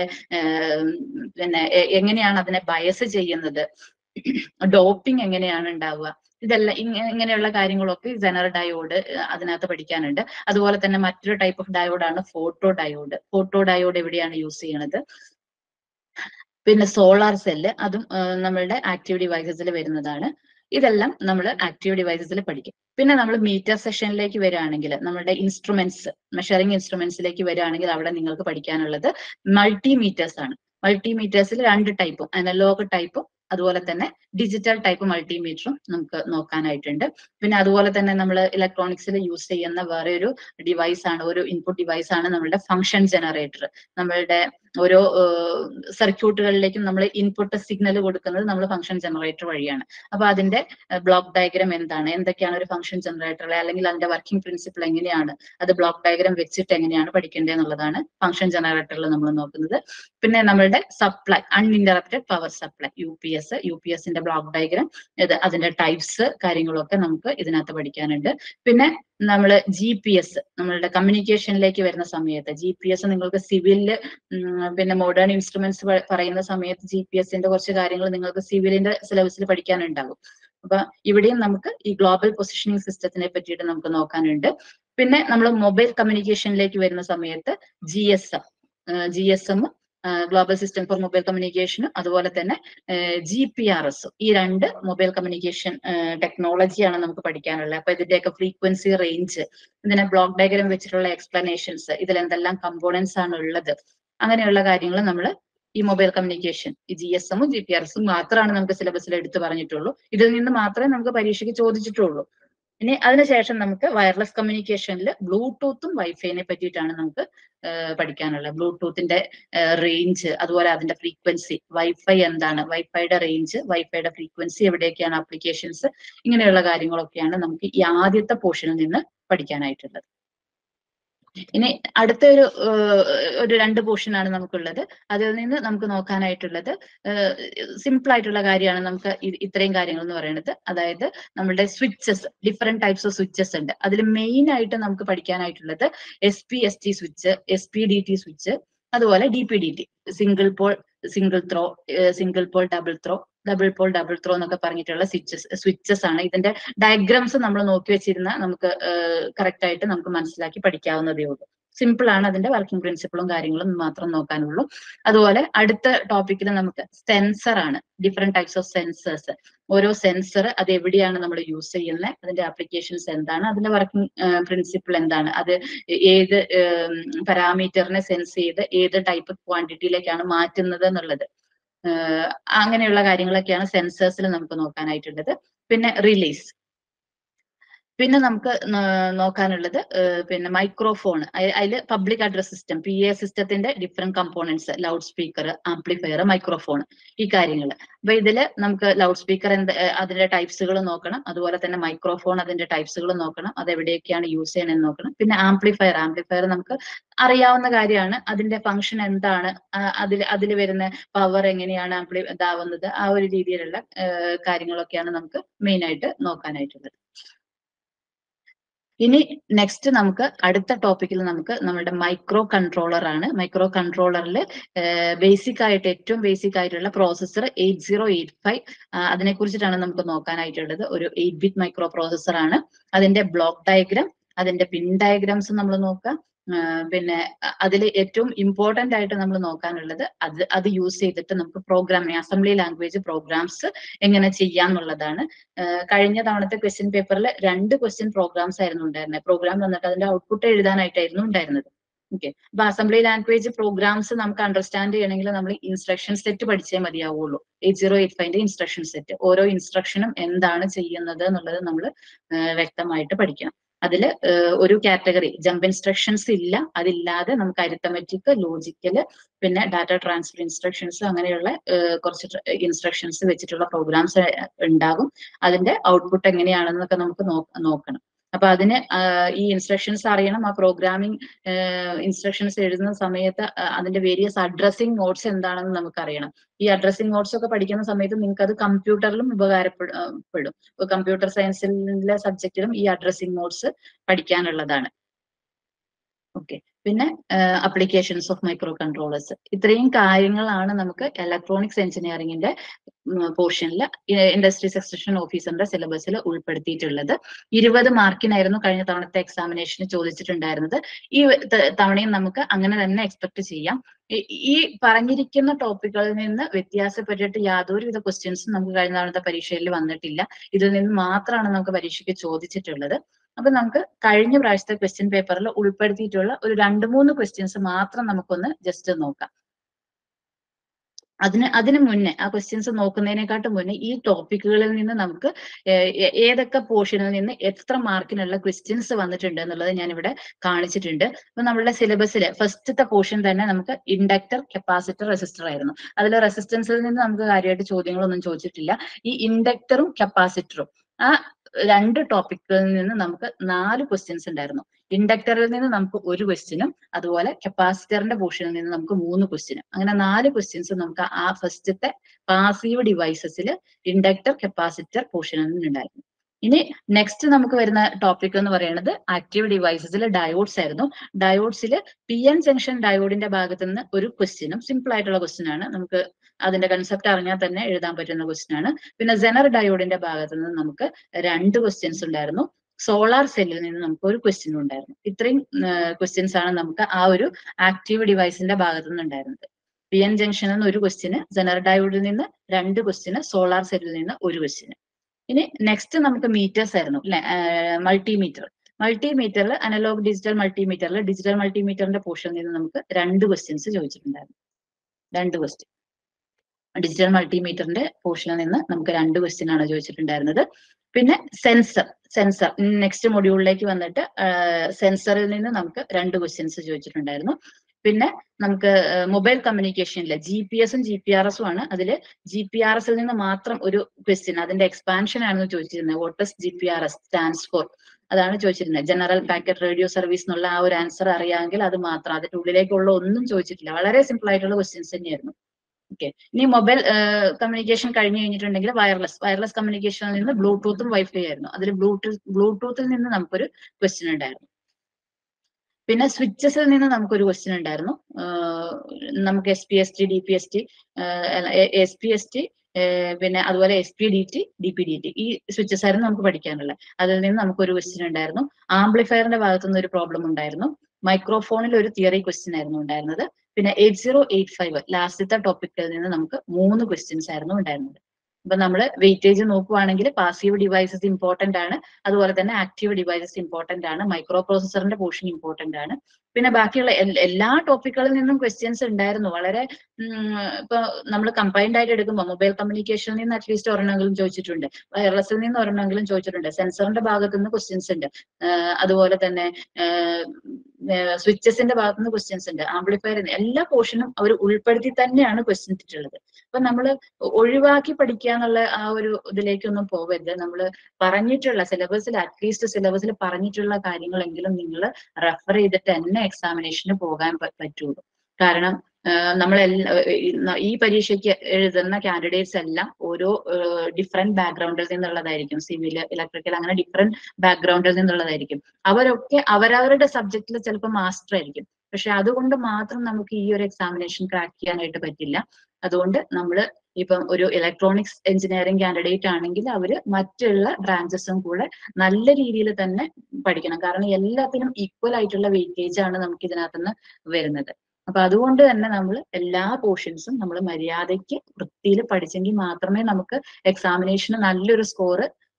പിന്നെ എങ്ങനെയാണ് അതിനെ ബയസ് ചെയ്യുന്നത് ഡോപ്പിംഗ് എങ്ങനെയാണ് ഉണ്ടാവുക ഇതെല്ലാം ഇങ്ങനെയുള്ള കാര്യങ്ങളൊക്കെ ജനറൽ ഡയോഡ് അതിനകത്ത് പഠിക്കാനുണ്ട് അതുപോലെ തന്നെ മറ്റൊരു ടൈപ്പ് ഓഫ് ഡയോഡാണ് ഫോട്ടോ ഡയോഡ് ഫോട്ടോ ഡയോഡ് എവിടെയാണ് യൂസ് ചെയ്യണത് പിന്നെ സോളാർ സെല്ല് അതും നമ്മളുടെ ആക്റ്റീവ് ഡിവൈസസിൽ വരുന്നതാണ് ഇതെല്ലാം നമ്മൾ ആക്റ്റീവ് ഡിവൈസസിൽ പഠിക്കും പിന്നെ നമ്മൾ മീറ്റർ സെഷനിലേക്ക് വരികയാണെങ്കിൽ നമ്മുടെ ഇൻസ്ട്രുമെന്റ്സ് മെഷറിംഗ് ഇൻസ്ട്രുമെന്റ്സിലേക്ക് വരികയാണെങ്കിൽ അവിടെ നിങ്ങൾക്ക് പഠിക്കാനുള്ളത് മൾട്ടിമീറ്റേഴ്സ് ആണ് മൾട്ടിമീറ്റേഴ്സിൽ രണ്ട് ടൈപ്പും അനലോഗ് ടൈപ്പും അതുപോലെ തന്നെ ഡിജിറ്റൽ ടൈപ്പ് മൾട്ടിമീറ്ററും നമുക്ക് നോക്കാനായിട്ടുണ്ട് പിന്നെ അതുപോലെ തന്നെ നമ്മൾ ഇലക്ട്രോണിക്സിൽ യൂസ് ചെയ്യുന്ന വേറെ ഒരു ഡിവൈസ് ആണ് ഒരു ഇൻപുട്ട് ഡിവൈസ് ആണ് നമ്മളുടെ ഫംഗ്ഷൻ ജനറേറ്റർ നമ്മളുടെ ഓരോ സർക്യൂട്ടുകളിലേക്കും നമ്മൾ ഇൻപുട്ട് സിഗ്നൽ കൊടുക്കുന്നത് നമ്മൾ ഫംഗ്ഷൻ ജനറേറ്റർ വഴിയാണ് അപ്പൊ അതിന്റെ ബ്ലോക്ക് ഡയഗ്രാം എന്താണ് എന്തൊക്കെയാണ് ഒരു ഫംഗ്ഷൻ ജനറേറ്റർ അല്ലെങ്കിൽ അതിന്റെ വർക്കിംഗ് പ്രിൻസിപ്പിൾ എങ്ങനെയാണ് അത് ബ്ലോക്ക് ഡയഗ്രാം വെച്ചിട്ട് എങ്ങനെയാണ് പഠിക്കേണ്ടത് എന്നുള്ളതാണ് ഫംഗ്ഷൻ ജനറേറ്ററിൽ നമ്മൾ നോക്കുന്നത് പിന്നെ നമ്മളുടെ supply uninterrupted power supply U P S U P എസിന്റെ ബ്ലോക്ക് ഡയഗ്രാം ഇത് അതിന്റെ ടൈപ്സ് കാര്യങ്ങളൊക്കെ നമുക്ക് ഇതിനകത്ത് പഠിക്കാനുണ്ട് പിന്നെ നമ്മൾ ജി പി എസ് നമ്മളുടെ കമ്മ്യൂണിക്കേഷനിലേക്ക് വരുന്ന സമയത്ത് ജി പി എസ് നിങ്ങൾക്ക് സിവിലില് പിന്നെ മോഡേൺ ഇൻസ്ട്രുമെന്റ്സ് പറയുന്ന സമയത്ത് ജി പി എസിന്റെ കുറച്ച് കാര്യങ്ങൾ നിങ്ങൾക്ക് സിവിലിന്റെ സിലബസിൽ പഠിക്കാനുണ്ടാകും അപ്പൊ ഇവിടെയും നമുക്ക് ഈ ഗ്ലോബൽ പൊസിഷനിങ് സിസ്റ്റത്തിനെ പറ്റിയിട്ട് നമുക്ക് നോക്കാനുണ്ട് പിന്നെ നമ്മൾ മൊബൈൽ കമ്മ്യൂണിക്കേഷനിലേക്ക് വരുന്ന സമയത്ത് G S M G S M global system for mobile കമ്മ്യൂണിക്കേഷനും അതുപോലെ തന്നെ ജി പി ആർ എസ് ഈ രണ്ട് മൊബൈൽ കമ്മ്യൂണിക്കേഷൻ ടെക്നോളജിയാണ് നമുക്ക് പഠിക്കാനുള്ളത് അപ്പൊ ഇതിന്റെയൊക്കെ ഫ്രീക്വൻസി റേഞ്ച് ഇതിനെ ബ്ലോക്ക് ഡയഗ്രാം വെച്ചിട്ടുള്ള എക്സ്പ്ലനേഷൻസ് ഇതിൽ എന്തെല്ലാം കമ്പോണൻസ് ആണ് ഉള്ളത് അങ്ങനെയുള്ള കാര്യങ്ങൾ നമ്മൾ ഈ മൊബൈൽ കമ്മ്യൂണിക്കേഷൻ ഈ ജി എസ് എമ്മും ജി പി ആർ എസും മാത്രമാണ് നമുക്ക് സിലബസിൽ എടുത്തു പറഞ്ഞിട്ടുള്ളൂ ഇതിൽ നിന്ന് മാത്രമേ നമുക്ക് പരീക്ഷയ്ക്ക് ചോദിച്ചിട്ടുള്ളൂ ഇനി അതിനുശേഷം നമുക്ക് വയർലെസ് കമ്മ്യൂണിക്കേഷനിൽ ബ്ലൂടൂത്തും വൈഫൈനെ പറ്റിയിട്ടാണ് നമുക്ക് പഠിക്കാനുള്ളത് ബ്ലൂടൂത്തിന്റെ റേഞ്ച് അതുപോലെ അതിന്റെ ഫ്രീക്വൻസി വൈഫൈ എന്താണ് വൈഫൈയുടെ റേഞ്ച് വൈഫൈയുടെ ഫ്രീക്വൻസി എവിടെയൊക്കെയാണ് ആപ്ലിക്കേഷൻസ് ഇങ്ങനെയുള്ള കാര്യങ്ങളൊക്കെയാണ് നമുക്ക് ഈ ആദ്യത്തെ പോർഷനിൽ നിന്ന് പഠിക്കാനായിട്ടുള്ളത് ഇനി അടുത്ത ഒരു ഒരു രണ്ട് പോർഷൻ ആണ് നമുക്കുള്ളത് അതിൽ നിന്ന് നമുക്ക് നോക്കാനായിട്ടുള്ളത് സിമ്പിൾ ആയിട്ടുള്ള കാര്യമാണ് നമുക്ക് ഇത്രയും കാര്യങ്ങൾ എന്ന് പറയുന്നത് അതായത് നമ്മുടെ switches different types of switches ഉണ്ട് അതിൽ മെയിൻ ആയിട്ട് നമുക്ക് പഠിക്കാനായിട്ടുള്ളത് S P S T switch S P D T switch അതുപോലെ D P D T single pole single throw single pole double throw double pole double throw എന്നൊക്കെ പറഞ്ഞിട്ടുള്ള switches switches ആണ് ഇതിന്റെ ഡയഗ്രാംസ് നമ്മൾ നോക്കി വെച്ചിരുന്ന നമുക്ക് കറക്റ്റ് ആയിട്ട് നമുക്ക് മനസ്സിലാക്കി പഠിക്കാവുന്നതേ ഉള്ളൂ സിമ്പിൾ ആണ് അതിന്റെ വർക്കിംഗ് പ്രിൻസിപ്പിളും കാര്യങ്ങളും മാത്രം നോക്കാനുള്ളൂ അതുപോലെ അടുത്ത ടോപ്പിക്കിൽ നമുക്ക് സെൻസർ ആണ് ഡിഫറെന്റ് ടൈപ്സ് ഓഫ് സെൻസേഴ്സ് ഓരോ സെൻസർ അത് എവിടെയാണ് നമ്മൾ യൂസ് ചെയ്യുന്നത് അതിന്റെ ആപ്ലിക്കേഷൻസ് എന്താണ് അതിന്റെ വർക്കിംഗ് പ്രിൻസിപ്പിൾ എന്താണ് അത് ഏത് പാരാമീറ്ററിനെ സെൻസ് ചെയ്ത് ഏത് ടൈപ്പ് ക്വാണ്ടിറ്റിയിലേക്കാണ് മാറ്റുന്നത് എന്നുള്ളത് അങ്ങനെയുള്ള കാര്യങ്ങളൊക്കെയാണ് സെൻസേഴ്സിൽ നമുക്ക് നോക്കാനായിട്ടുള്ളത് പിന്നെ റിലീസ് പിന്നെ നമുക്ക് നോക്കാനുള്ളത് പിന്നെ മൈക്രോഫോൺ അതിൽ public address system P A സിസ്റ്റത്തിന്റെ different components loud speaker amplifier microphone ഈ കാര്യങ്ങൾ അപ്പൊ ഇതില് നമുക്ക് ലൗഡ് സ്പീക്കർ എന്ത് അതിന്റെ ടൈപ്സുകൾ നോക്കണം അതുപോലെ തന്നെ മൈക്രോഫോൺ അതിന്റെ ടൈപ്സുകൾ നോക്കണം അത് എവിടെയൊക്കെയാണ് യൂസ് ചെയ്യണമെന്ന് നോക്കണം പിന്നെ ആംപ്ലിഫയർ ആംപ്ലിഫയർ നമുക്ക് അറിയാവുന്ന കാര്യമാണ് അതിന്റെ ഫംഗ്ഷൻ എന്താണ് അതിൽ അതിൽ വരുന്ന പവർ എങ്ങനെയാണ് ആംപ്ലി ഇതാവുന്നത് ആ ഒരു രീതിയിലുള്ള കാര്യങ്ങളൊക്കെയാണ് നമുക്ക് മെയിൻ ആയിട്ട് നോക്കാനായിട്ടുള്ളത് ഇനി നെക്സ്റ്റ് നമുക്ക് അടുത്ത ടോപ്പിക്കിൽ നമുക്ക് നമ്മുടെ മൈക്രോ കൺട്രോളർ ആണ് മൈക്രോ കൺട്രോളറിൽ ബേസിക് ആയിട്ട് ഏറ്റവും ബേസിക് ആയിട്ടുള്ള processor eight zero eight five അതിനെ കുറിച്ചിട്ടാണ് നമുക്ക് നോക്കാനായിട്ടുള്ളത് ഒരു എയ്റ്റ് ബിറ്റ് മൈക്രോ പ്രോസസ്സർ ആണ് അതിന്റെ ബ്ലോക്ക് ഡയഗ്രാം അതിന്റെ പിൻ ഡയഗ്രാംസ് നമ്മൾ നോക്കാം പിന്നെ അതിൽ ഏറ്റവും ഇമ്പോർട്ടന്റ് ആയിട്ട് നമ്മൾ നോക്കാനുള്ളത് അത് അത് യൂസ് ചെയ്തിട്ട് നമുക്ക് പ്രോഗ്രാമിംഗ് അസംബ്ലി ലാംഗ്വേജ് പ്രോഗ്രാംസ് എങ്ങനെ ചെയ്യാന്നുള്ളതാണ് കഴിഞ്ഞ തവണത്തെ ക്വസ്റ്റ്യൻ പേപ്പറിൽ രണ്ട് ക്വസ്റ്റ്യൻ പ്രോഗ്രാംസ് ആയിരുന്നു ഉണ്ടായിരുന്നത് പ്രോഗ്രാം വന്നിട്ട് അതിന്റെ ഔട്ട്പുട്ട് എഴുതാനായിട്ടായിരുന്നു ഉണ്ടായിരുന്നത് ഓക്കെ അപ്പൊ അസംബ്ലി ലാംഗ്വേജ് പ്രോഗ്രാംസ് നമുക്ക് അണ്ടർസ്റ്റാൻഡ് ചെയ്യണമെങ്കിൽ നമ്മൾ ഇൻസ്ട്രക്ഷൻ സെറ്റ് പഠിച്ചേ മതിയാവുള്ളൂ എയ്റ്റ് സീറോ എയ്റ്റ് ഫൈവിന്റെ ഇൻസ്ട്രക്ഷൻ സെറ്റ് ഓരോ ഇൻസ്ട്രക്ഷനും എന്താണ് ചെയ്യുന്നത് എന്നുള്ളത് നമ്മൾ വ്യക്തമായിട്ട് പഠിക്കണം അതിൽ ഒരു കാറ്റഗറി ജമ്പ് ഇൻസ്ട്രക്ഷൻസ് ഇല്ല അതില്ലാതെ നമുക്ക് അരിത്തമെറ്റിക് ലോജിക്കല് പിന്നെ ഡാറ്റ ട്രാൻസ്ഫർ ഇൻസ്ട്രക്ഷൻസ് അങ്ങനെയുള്ള കുറച്ച് ഇൻസ്ട്രക്ഷൻസ് വെച്ചിട്ടുള്ള പ്രോഗ്രാംസ് ഉണ്ടാകും അതിന്റെ ഔട്ട്പുട്ട് എങ്ങനെയാണെന്നൊക്കെ നമുക്ക് നോക്കണം അപ്പൊ അതിന് ഈ ഇൻസ്ട്രക്ഷൻസ് അറിയണം ആ പ്രോഗ്രാമിംഗ് ഇൻസ്ട്രക്ഷൻസ് എഴുതുന്ന സമയത്ത് അതിന്റെ വേരിയസ് അഡ്രസ്സിംഗ് നോട്ട്സ് എന്താണെന്ന് നമുക്ക് അറിയണം ഈ അഡ്രസ്സിംഗ് നോട്ട്സ് ഒക്കെ പഠിക്കുന്ന സമയത്ത് നിങ്ങൾക്ക് അത് കമ്പ്യൂട്ടറിലും ഉപകാരപ്പെടും കമ്പ്യൂട്ടർ സയൻസിലെ സബ്ജക്റ്റിലും ഈ അഡ്രസ്സിംഗ് നോട്ട്സ് പഠിക്കാനുള്ളതാണ് ഓക്കെ പിന്നെ അപ്ലിക്കേഷൻസ് ഓഫ് മൈക്രോ കൺട്രോളേഴ്സ് ഇത്രയും കാര്യങ്ങളാണ് നമുക്ക് ഇലക്ട്രോണിക്സ് എഞ്ചിനീയറിംഗിന്റെ പോർഷനിൽ ഇൻഡസ്ട്രീസ് എക്സ്റ്റൻഷൻ ഓഫീസറിന്റെ സിലബസിൽ ഉൾപ്പെടുത്തിയിട്ടുള്ളത് ഇരുപത് മാർക്കിനായിരുന്നു കഴിഞ്ഞ തവണത്തെ എക്സാമിനേഷന് ചോദിച്ചിട്ടുണ്ടായിരുന്നത് ഈ തവണയും നമുക്ക് അങ്ങനെ തന്നെ എക്സ്പെക്ട് ചെയ്യാം ഈ പറഞ്ഞിരിക്കുന്ന ടോപ്പിക്കുകളിൽ നിന്ന് വ്യത്യാസപ്പെട്ടിട്ട് യാതൊരുവിധ ക്വസ്റ്റ്യൻസും നമുക്ക് കഴിഞ്ഞ തവണത്തെ പരീക്ഷയിൽ വന്നിട്ടില്ല ഇതിൽ നിന്ന് മാത്രമാണ് നമുക്ക് പരീക്ഷയ്ക്ക് ചോദിച്ചിട്ടുള്ളത് അപ്പൊ നമുക്ക് കഴിഞ്ഞ പ്രാവശ്യത്തെ ക്വസ്റ്റ്യൻ പേപ്പറിൽ ഉൾപ്പെടുത്തിയിട്ടുള്ള ഒരു രണ്ട് മൂന്ന് ക്വസ്റ്റ്യൻസ് മാത്രം നമുക്കൊന്ന് ജസ്റ്റ് നോക്കാം അതിന് അതിന് മുന്നേ ആ ക്വസ്റ്റ്യൻസ് നോക്കുന്നതിനെക്കാട്ടും മുന്നേ ഈ ടോപ്പിക്കുകളിൽ നിന്ന് നമുക്ക് ഏ- ഏ- ഏതൊക്കെ പോർഷനിൽ നിന്ന് എത്ര മാർക്കിനുള്ള ക്വസ്റ്റ്യൻസ് വന്നിട്ടുണ്ട് എന്നുള്ളത് ഞാൻ ഇവിടെ കാണിച്ചിട്ടുണ്ട് അപ്പൊ നമ്മളുടെ സിലബസിലെ ഫസ്റ്റത്തെ പോർഷൻ തന്നെ നമുക്ക് ഇൻഡക്ടർ കപ്പാസിറ്റർ റെസിസ്റ്റർ ആയിരുന്നു അതിൽ റെസിസ്റ്റൻസിൽ നിന്ന് നമുക്ക് കാര്യമായിട്ട് ചോദ്യങ്ങളൊന്നും ചോദിച്ചിട്ടില്ല ഈ ഇൻഡക്ടറും കപ്പാസിറ്ററും ആ രണ്ട് ടോപ്പിക്കുകളിൽ നിന്ന് നമുക്ക് നാല് ക്വസ്റ്റ്യൻസ് ഉണ്ടായിരുന്നു ഇൻഡക്ടറിൽ നിന്ന് നമുക്ക് ഒരു ക്വസ്റ്റ്യനും അതുപോലെ കപ്പാസിറ്ററിന്റെ പോർഷനിൽ നിന്ന് നമുക്ക് മൂന്ന് ക്വസ്റ്റ്യനും അങ്ങനെ നാല് ക്വസ്റ്റ്യൻസ് നമുക്ക് ആ ഫസ്റ്റത്തെ പാസീവ് ഡിവൈസസിൽ ഇൻഡക്ടർ കപ്പാസിറ്റർ പോർഷനിൽ നിന്നുണ്ടായിരുന്നു ഇനി നെക്സ്റ്റ് നമുക്ക് വരുന്ന ടോപ്പിക് എന്ന് പറയുന്നത് ആക്റ്റീവ് ഡിവൈസസിൽ ഡയോഡ്സ് ആയിരുന്നു ഡയോഡ്സിൽ പി എൻ ജംഗ്ഷൻ ഡയോഡിന്റെ ഭാഗത്ത് നിന്ന് ഒരു ക്വസ്റ്റ്യനും സിമ്പിൾ ആയിട്ടുള്ള ക്വസ്റ്റ്യൻ ആണ് നമുക്ക് അതിന്റെ കൺസെപ്റ്റ് അറിഞ്ഞാൽ തന്നെ എഴുതാൻ പറ്റുന്ന ക്വസ്റ്റ്യൻ ആണ് പിന്നെ ജെനർ ഡയോഡിന്റെ ഭാഗത്ത് നിന്ന് നമുക്ക് രണ്ട് ക്വസ്റ്റ്യൻസ് ഉണ്ടായിരുന്നു സോളാർ സെല്ലിൽ നിന്ന് നമുക്ക് ഒരു ക്വസ്റ്റ്യൻ ഉണ്ടായിരുന്നു ഇത്രയും ക്വസ്റ്റ്യൻസ് ആണ് നമുക്ക് ആ ഒരു ആക്റ്റീവ് ഡിവൈസിന്റെ ഭാഗത്ത് നിന്ന് ഉണ്ടായിരുന്നത് പി എൻ ജംഗ്ഷനിൽ നിന്ന് ഒരു ക്വസ്റ്റ്യന് ജനറൽ ഡയോഡിൽ നിന്ന് രണ്ട് ക്വസ്റ്റ്യന് സോളാർ സെല്ലിൽ നിന്ന് ഒരു ക്വസ്റ്റ്യന് ഇനി നെക്സ്റ്റ് നമുക്ക് മീറ്റേഴ്സ് ആയിരുന്നു അല്ലെ മൾട്ടിമീറ്റർ മൾട്ടിമീറ്ററിൽ അനലോഗ് ഡിജിറ്റൽ മൾട്ടിമീറ്ററിൽ ഡിജിറ്റൽ മൾട്ടിമീറ്ററിന്റെ പോർഷനിൽ നിന്ന് നമുക്ക് രണ്ട് ക്വസ്റ്റ്യൻസ് ചോദിച്ചിട്ടുണ്ടായിരുന്നു രണ്ട് ക്വസ്റ്റ്യൻ ഡിജിറ്റൽ മൾട്ടിമീറ്ററിന്റെ പോർഷനിൽ നിന്ന് നമുക്ക് രണ്ട് ക്വസ്റ്റ്യൻ ആണ് ചോദിച്ചിട്ടുണ്ടായിരുന്നത് പിന്നെ സെൻസർ സെൻസർ നെക്സ്റ്റ് മൊഡ്യൂളിലേക്ക് വന്നിട്ട് സെൻസറിൽ നിന്ന് നമുക്ക് രണ്ട് ക്വസ്റ്റ്യൻസ് ചോദിച്ചിട്ടുണ്ടായിരുന്നു പിന്നെ നമുക്ക് മൊബൈൽ കമ്മ്യൂണിക്കേഷനിലെ ജി പി എസും ജി പി ആർ എസും ആണ് അതിൽ ജി പി ആർ എസിൽ നിന്ന് മാത്രം ഒരു ക്വസ്റ്റ്യൻ അതിന്റെ എക്സ്പാൻഷൻ ആണ് ചോദിച്ചിരുന്നത് what's G P R S stands for അതാണ് ചോദിച്ചിരുന്നത് ജനറൽ പാക്കറ്റ് റേഡിയോ സർവീസ് എന്നുള്ള ആ ഒരു ആൻസർ അറിയാമെങ്കിൽ അത് മാത്രം അതിന്റെ ഉള്ളിലേക്കുള്ള ഒന്നും ചോദിച്ചിട്ടില്ല വളരെ സിമ്പിൾ ആയിട്ടുള്ള ക്വസ്റ്റ്യൻസ് തന്നെയായിരുന്നു ഓക്കെ ഇനി മൊബൈൽ കമ്മ്യൂണിക്കേഷൻ കഴിഞ്ഞു കഴിഞ്ഞിട്ടുണ്ടെങ്കിൽ വയർലെസ് വയർലെസ് കമ്മ്യൂണിക്കേഷനിൽ നിന്ന് ബ്ലൂടൂത്തും വൈഫൈ ആയിരുന്നു അതിൽ ബ്ലൂടൂത്ത് ബ്ലൂടൂത്തിൽ നിന്ന് നമുക്കൊരു ക്വസ്റ്റ്യൻ ഉണ്ടായിരുന്നു പിന്നെ സ്വിച്ചസിൽ നിന്ന് നമുക്കൊരു ക്വസ്റ്റ്യൻ ഉണ്ടായിരുന്നു ആഹ് നമുക്ക് S P S T D P S T S P S T പിന്നെ അതുപോലെ S P D T D P D T ഈ സ്വിച്ചസ് ആയിരുന്നു നമുക്ക് പഠിക്കാനുള്ളത് അതിൽ നിന്ന് നമുക്കൊരു ക്വസ്റ്റ്യൻ ഉണ്ടായിരുന്നു ആംപ്ലിഫയറിന്റെ ഭാഗത്തു നിന്ന് ഒരു പ്രോബ്ലം ഉണ്ടായിരുന്നു മൈക്രോഫോണിൽ ഒരു തിയറി ക്വസ്റ്റ്യൻ ആയിരുന്നു ഉണ്ടായിരുന്നത് പിന്നെ എയ്റ്റ് സീറോ എയ്റ്റ് ഫൈവ് ലാസ്റ്റത്തെ ടോപ്പിക്കിൽ നിന്ന് നമുക്ക് മൂന്ന് ക്വസ്റ്റ്യൻസ് ആയിരുന്നു ഉണ്ടായിരുന്നത് അപ്പൊ നമ്മൾ വെയിറ്റേജ് നോക്കുവാണെങ്കിൽ പാസീവ് ഡിവൈസസ് ഇമ്പോർട്ടന്റ് ആണ് അതുപോലെ തന്നെ ആക്റ്റീവ് ഡിവൈസസ് ഇമ്പോർട്ടന്റ് ആണ് മൈക്രോ പ്രോസസറിന്റെ പോർഷൻ ഇമ്പോർട്ടന്റ് ആണ് പിന്നെ ബാക്കിയുള്ള എൽ- എല്ലാ ടോപ്പിക്കുകളിൽ നിന്നും ക്വസ്റ്റ്യൻസ് ഉണ്ടായിരുന്നു വളരെ ഉം, ഇപ്പൊ നമ്മൾ കമ്പൈൻഡ് ആയിട്ട് എടുക്കുമ്പോൾ മൊബൈൽ കമ്മ്യൂണിക്കേഷനിൽ നിന്ന് അറ്റ്ലീസ്റ്റ് ഒരെണ്ണമെങ്കിലും ചോദിച്ചിട്ടുണ്ട് വയർലെസ്സിൽ നിന്ന് ഒരെണ്ണമെങ്കിലും ചോദിച്ചിട്ടുണ്ട് സെൻസറിന്റെ ഭാഗത്തു നിന്ന് ക്വസ്റ്റ്യൻസ് ഉണ്ട് ആഹ് അതുപോലെ തന്നെ സ്വിച്ചസിന്റെ ഭാഗത്തു നിന്ന് ക്വസ്റ്റ്യൻസ് ഉണ്ട് ആംപ്ലിഫയർ എല്ലാ പോർഷനും അവർ ഉൾപ്പെടുത്തി തന്നെയാണ് ക്വസ്റ്റ്യൻ ഇട്ടിട്ടുള്ളത് അപ്പൊ നമ്മൾ ഒഴിവാക്കി പഠിക്കുക എന്നുള്ള ആ ഒരു ഇതിലേക്കൊന്നും പോവരുത് നമ്മൾ പറഞ്ഞിട്ടുള്ള സിലബസിൽ അറ്റ്ലീസ്റ്റ് സിലബസിൽ പറഞ്ഞിട്ടുള്ള കാര്യങ്ങളെങ്കിലും നിങ്ങൾ റെഫർ ചെയ്തിട്ട് തന്നെ എക്സാമിനേഷന് പോകാൻ പ- പറ്റുള്ളൂ കാരണം നമ്മൾ ഈ പരീക്ഷയ്ക്ക് എഴുതുന്ന കാൻഡിഡേറ്റ്സ് എല്ലാം ഓരോ ഡിഫറെന്റ് ബാക്ക്ഗ്രൗണ്ടിൽ നിന്നുള്ളതായിരിക്കും സിവിൽ ഇലക്ട്രിക്കൽ അങ്ങനെ ഡിഫറെന്റ് ബാക്ക്ഗ്രൗണ്ടിൽ നിന്നുള്ളതായിരിക്കും അവരൊക്കെ അവരവരുടെ സബ്ജക്റ്റിൽ ചിലപ്പോൾ മാസ്റ്റർ ആയിരിക്കും പക്ഷെ അതുകൊണ്ട് മാത്രം നമുക്ക് ഈ ഒരു എക്സാമിനേഷൻ ക്രാക്ക് ചെയ്യാനായിട്ട് പറ്റില്ല അതുകൊണ്ട് നമ്മൾ ഇപ്പം ഒരു ഇലക്ട്രോണിക്സ് എഞ്ചിനീയറിംഗ് കാൻഡിഡേറ്റ് ആണെങ്കിൽ അവര് മറ്റുള്ള ബ്രാഞ്ചസും കൂടെ നല്ല രീതിയിൽ തന്നെ പഠിക്കണം കാരണം എല്ലാത്തിനും ഈക്വൽ ആയിട്ടുള്ള വെയിറ്റേജ് ആണ് നമുക്ക് ഇതിനകത്ത് നിന്ന് വരുന്നത് അപ്പൊ അതുകൊണ്ട് തന്നെ നമ്മൾ എല്ലാ പോർഷൻസും നമ്മൾ മര്യാദയ്ക്ക് വൃത്തിയിൽ പഠിച്ചെങ്കിൽ മാത്രമേ നമുക്ക് എക്സാമിനേഷന് നല്ലൊരു സ്കോർ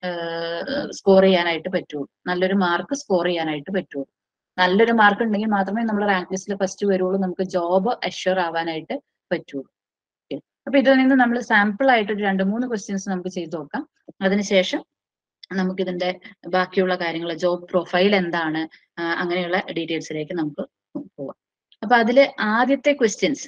സ്കോർ ചെയ്യാനായിട്ട് പറ്റുള്ളൂ നല്ലൊരു മാർക്ക് സ്കോർ ചെയ്യാനായിട്ട് പറ്റുള്ളൂ നല്ലൊരു മാർക്ക് ഉണ്ടെങ്കിൽ മാത്രമേ നമ്മൾ റാങ്ക് ലിസ്റ്റിൽ ഫസ്റ്റ് വരുള്ളൂ നമുക്ക് ജോബ് അഷ്യൂർ ആവാനായിട്ട് പറ്റുള്ളൂ Okay. അപ്പൊ ഇതിൽ നിന്ന് നമ്മൾ സാമ്പിൾ ആയിട്ട് ഒരു രണ്ട് മൂന്ന് ക്വസ്റ്റ്യൻസ് നമുക്ക് ചെയ്ത് നോക്കാം അതിനുശേഷം നമുക്ക് ഇതിന്റെ ബാക്കിയുള്ള കാര്യങ്ങൾ ജോബ് പ്രൊഫൈൽ എന്താണ് ആ, അങ്ങനെയുള്ള ഡീറ്റെയിൽസിലേക്ക് നമുക്ക് പോവാം അപ്പൊ അതില് ആദ്യത്തെ ക്വസ്റ്റ്യൻസ്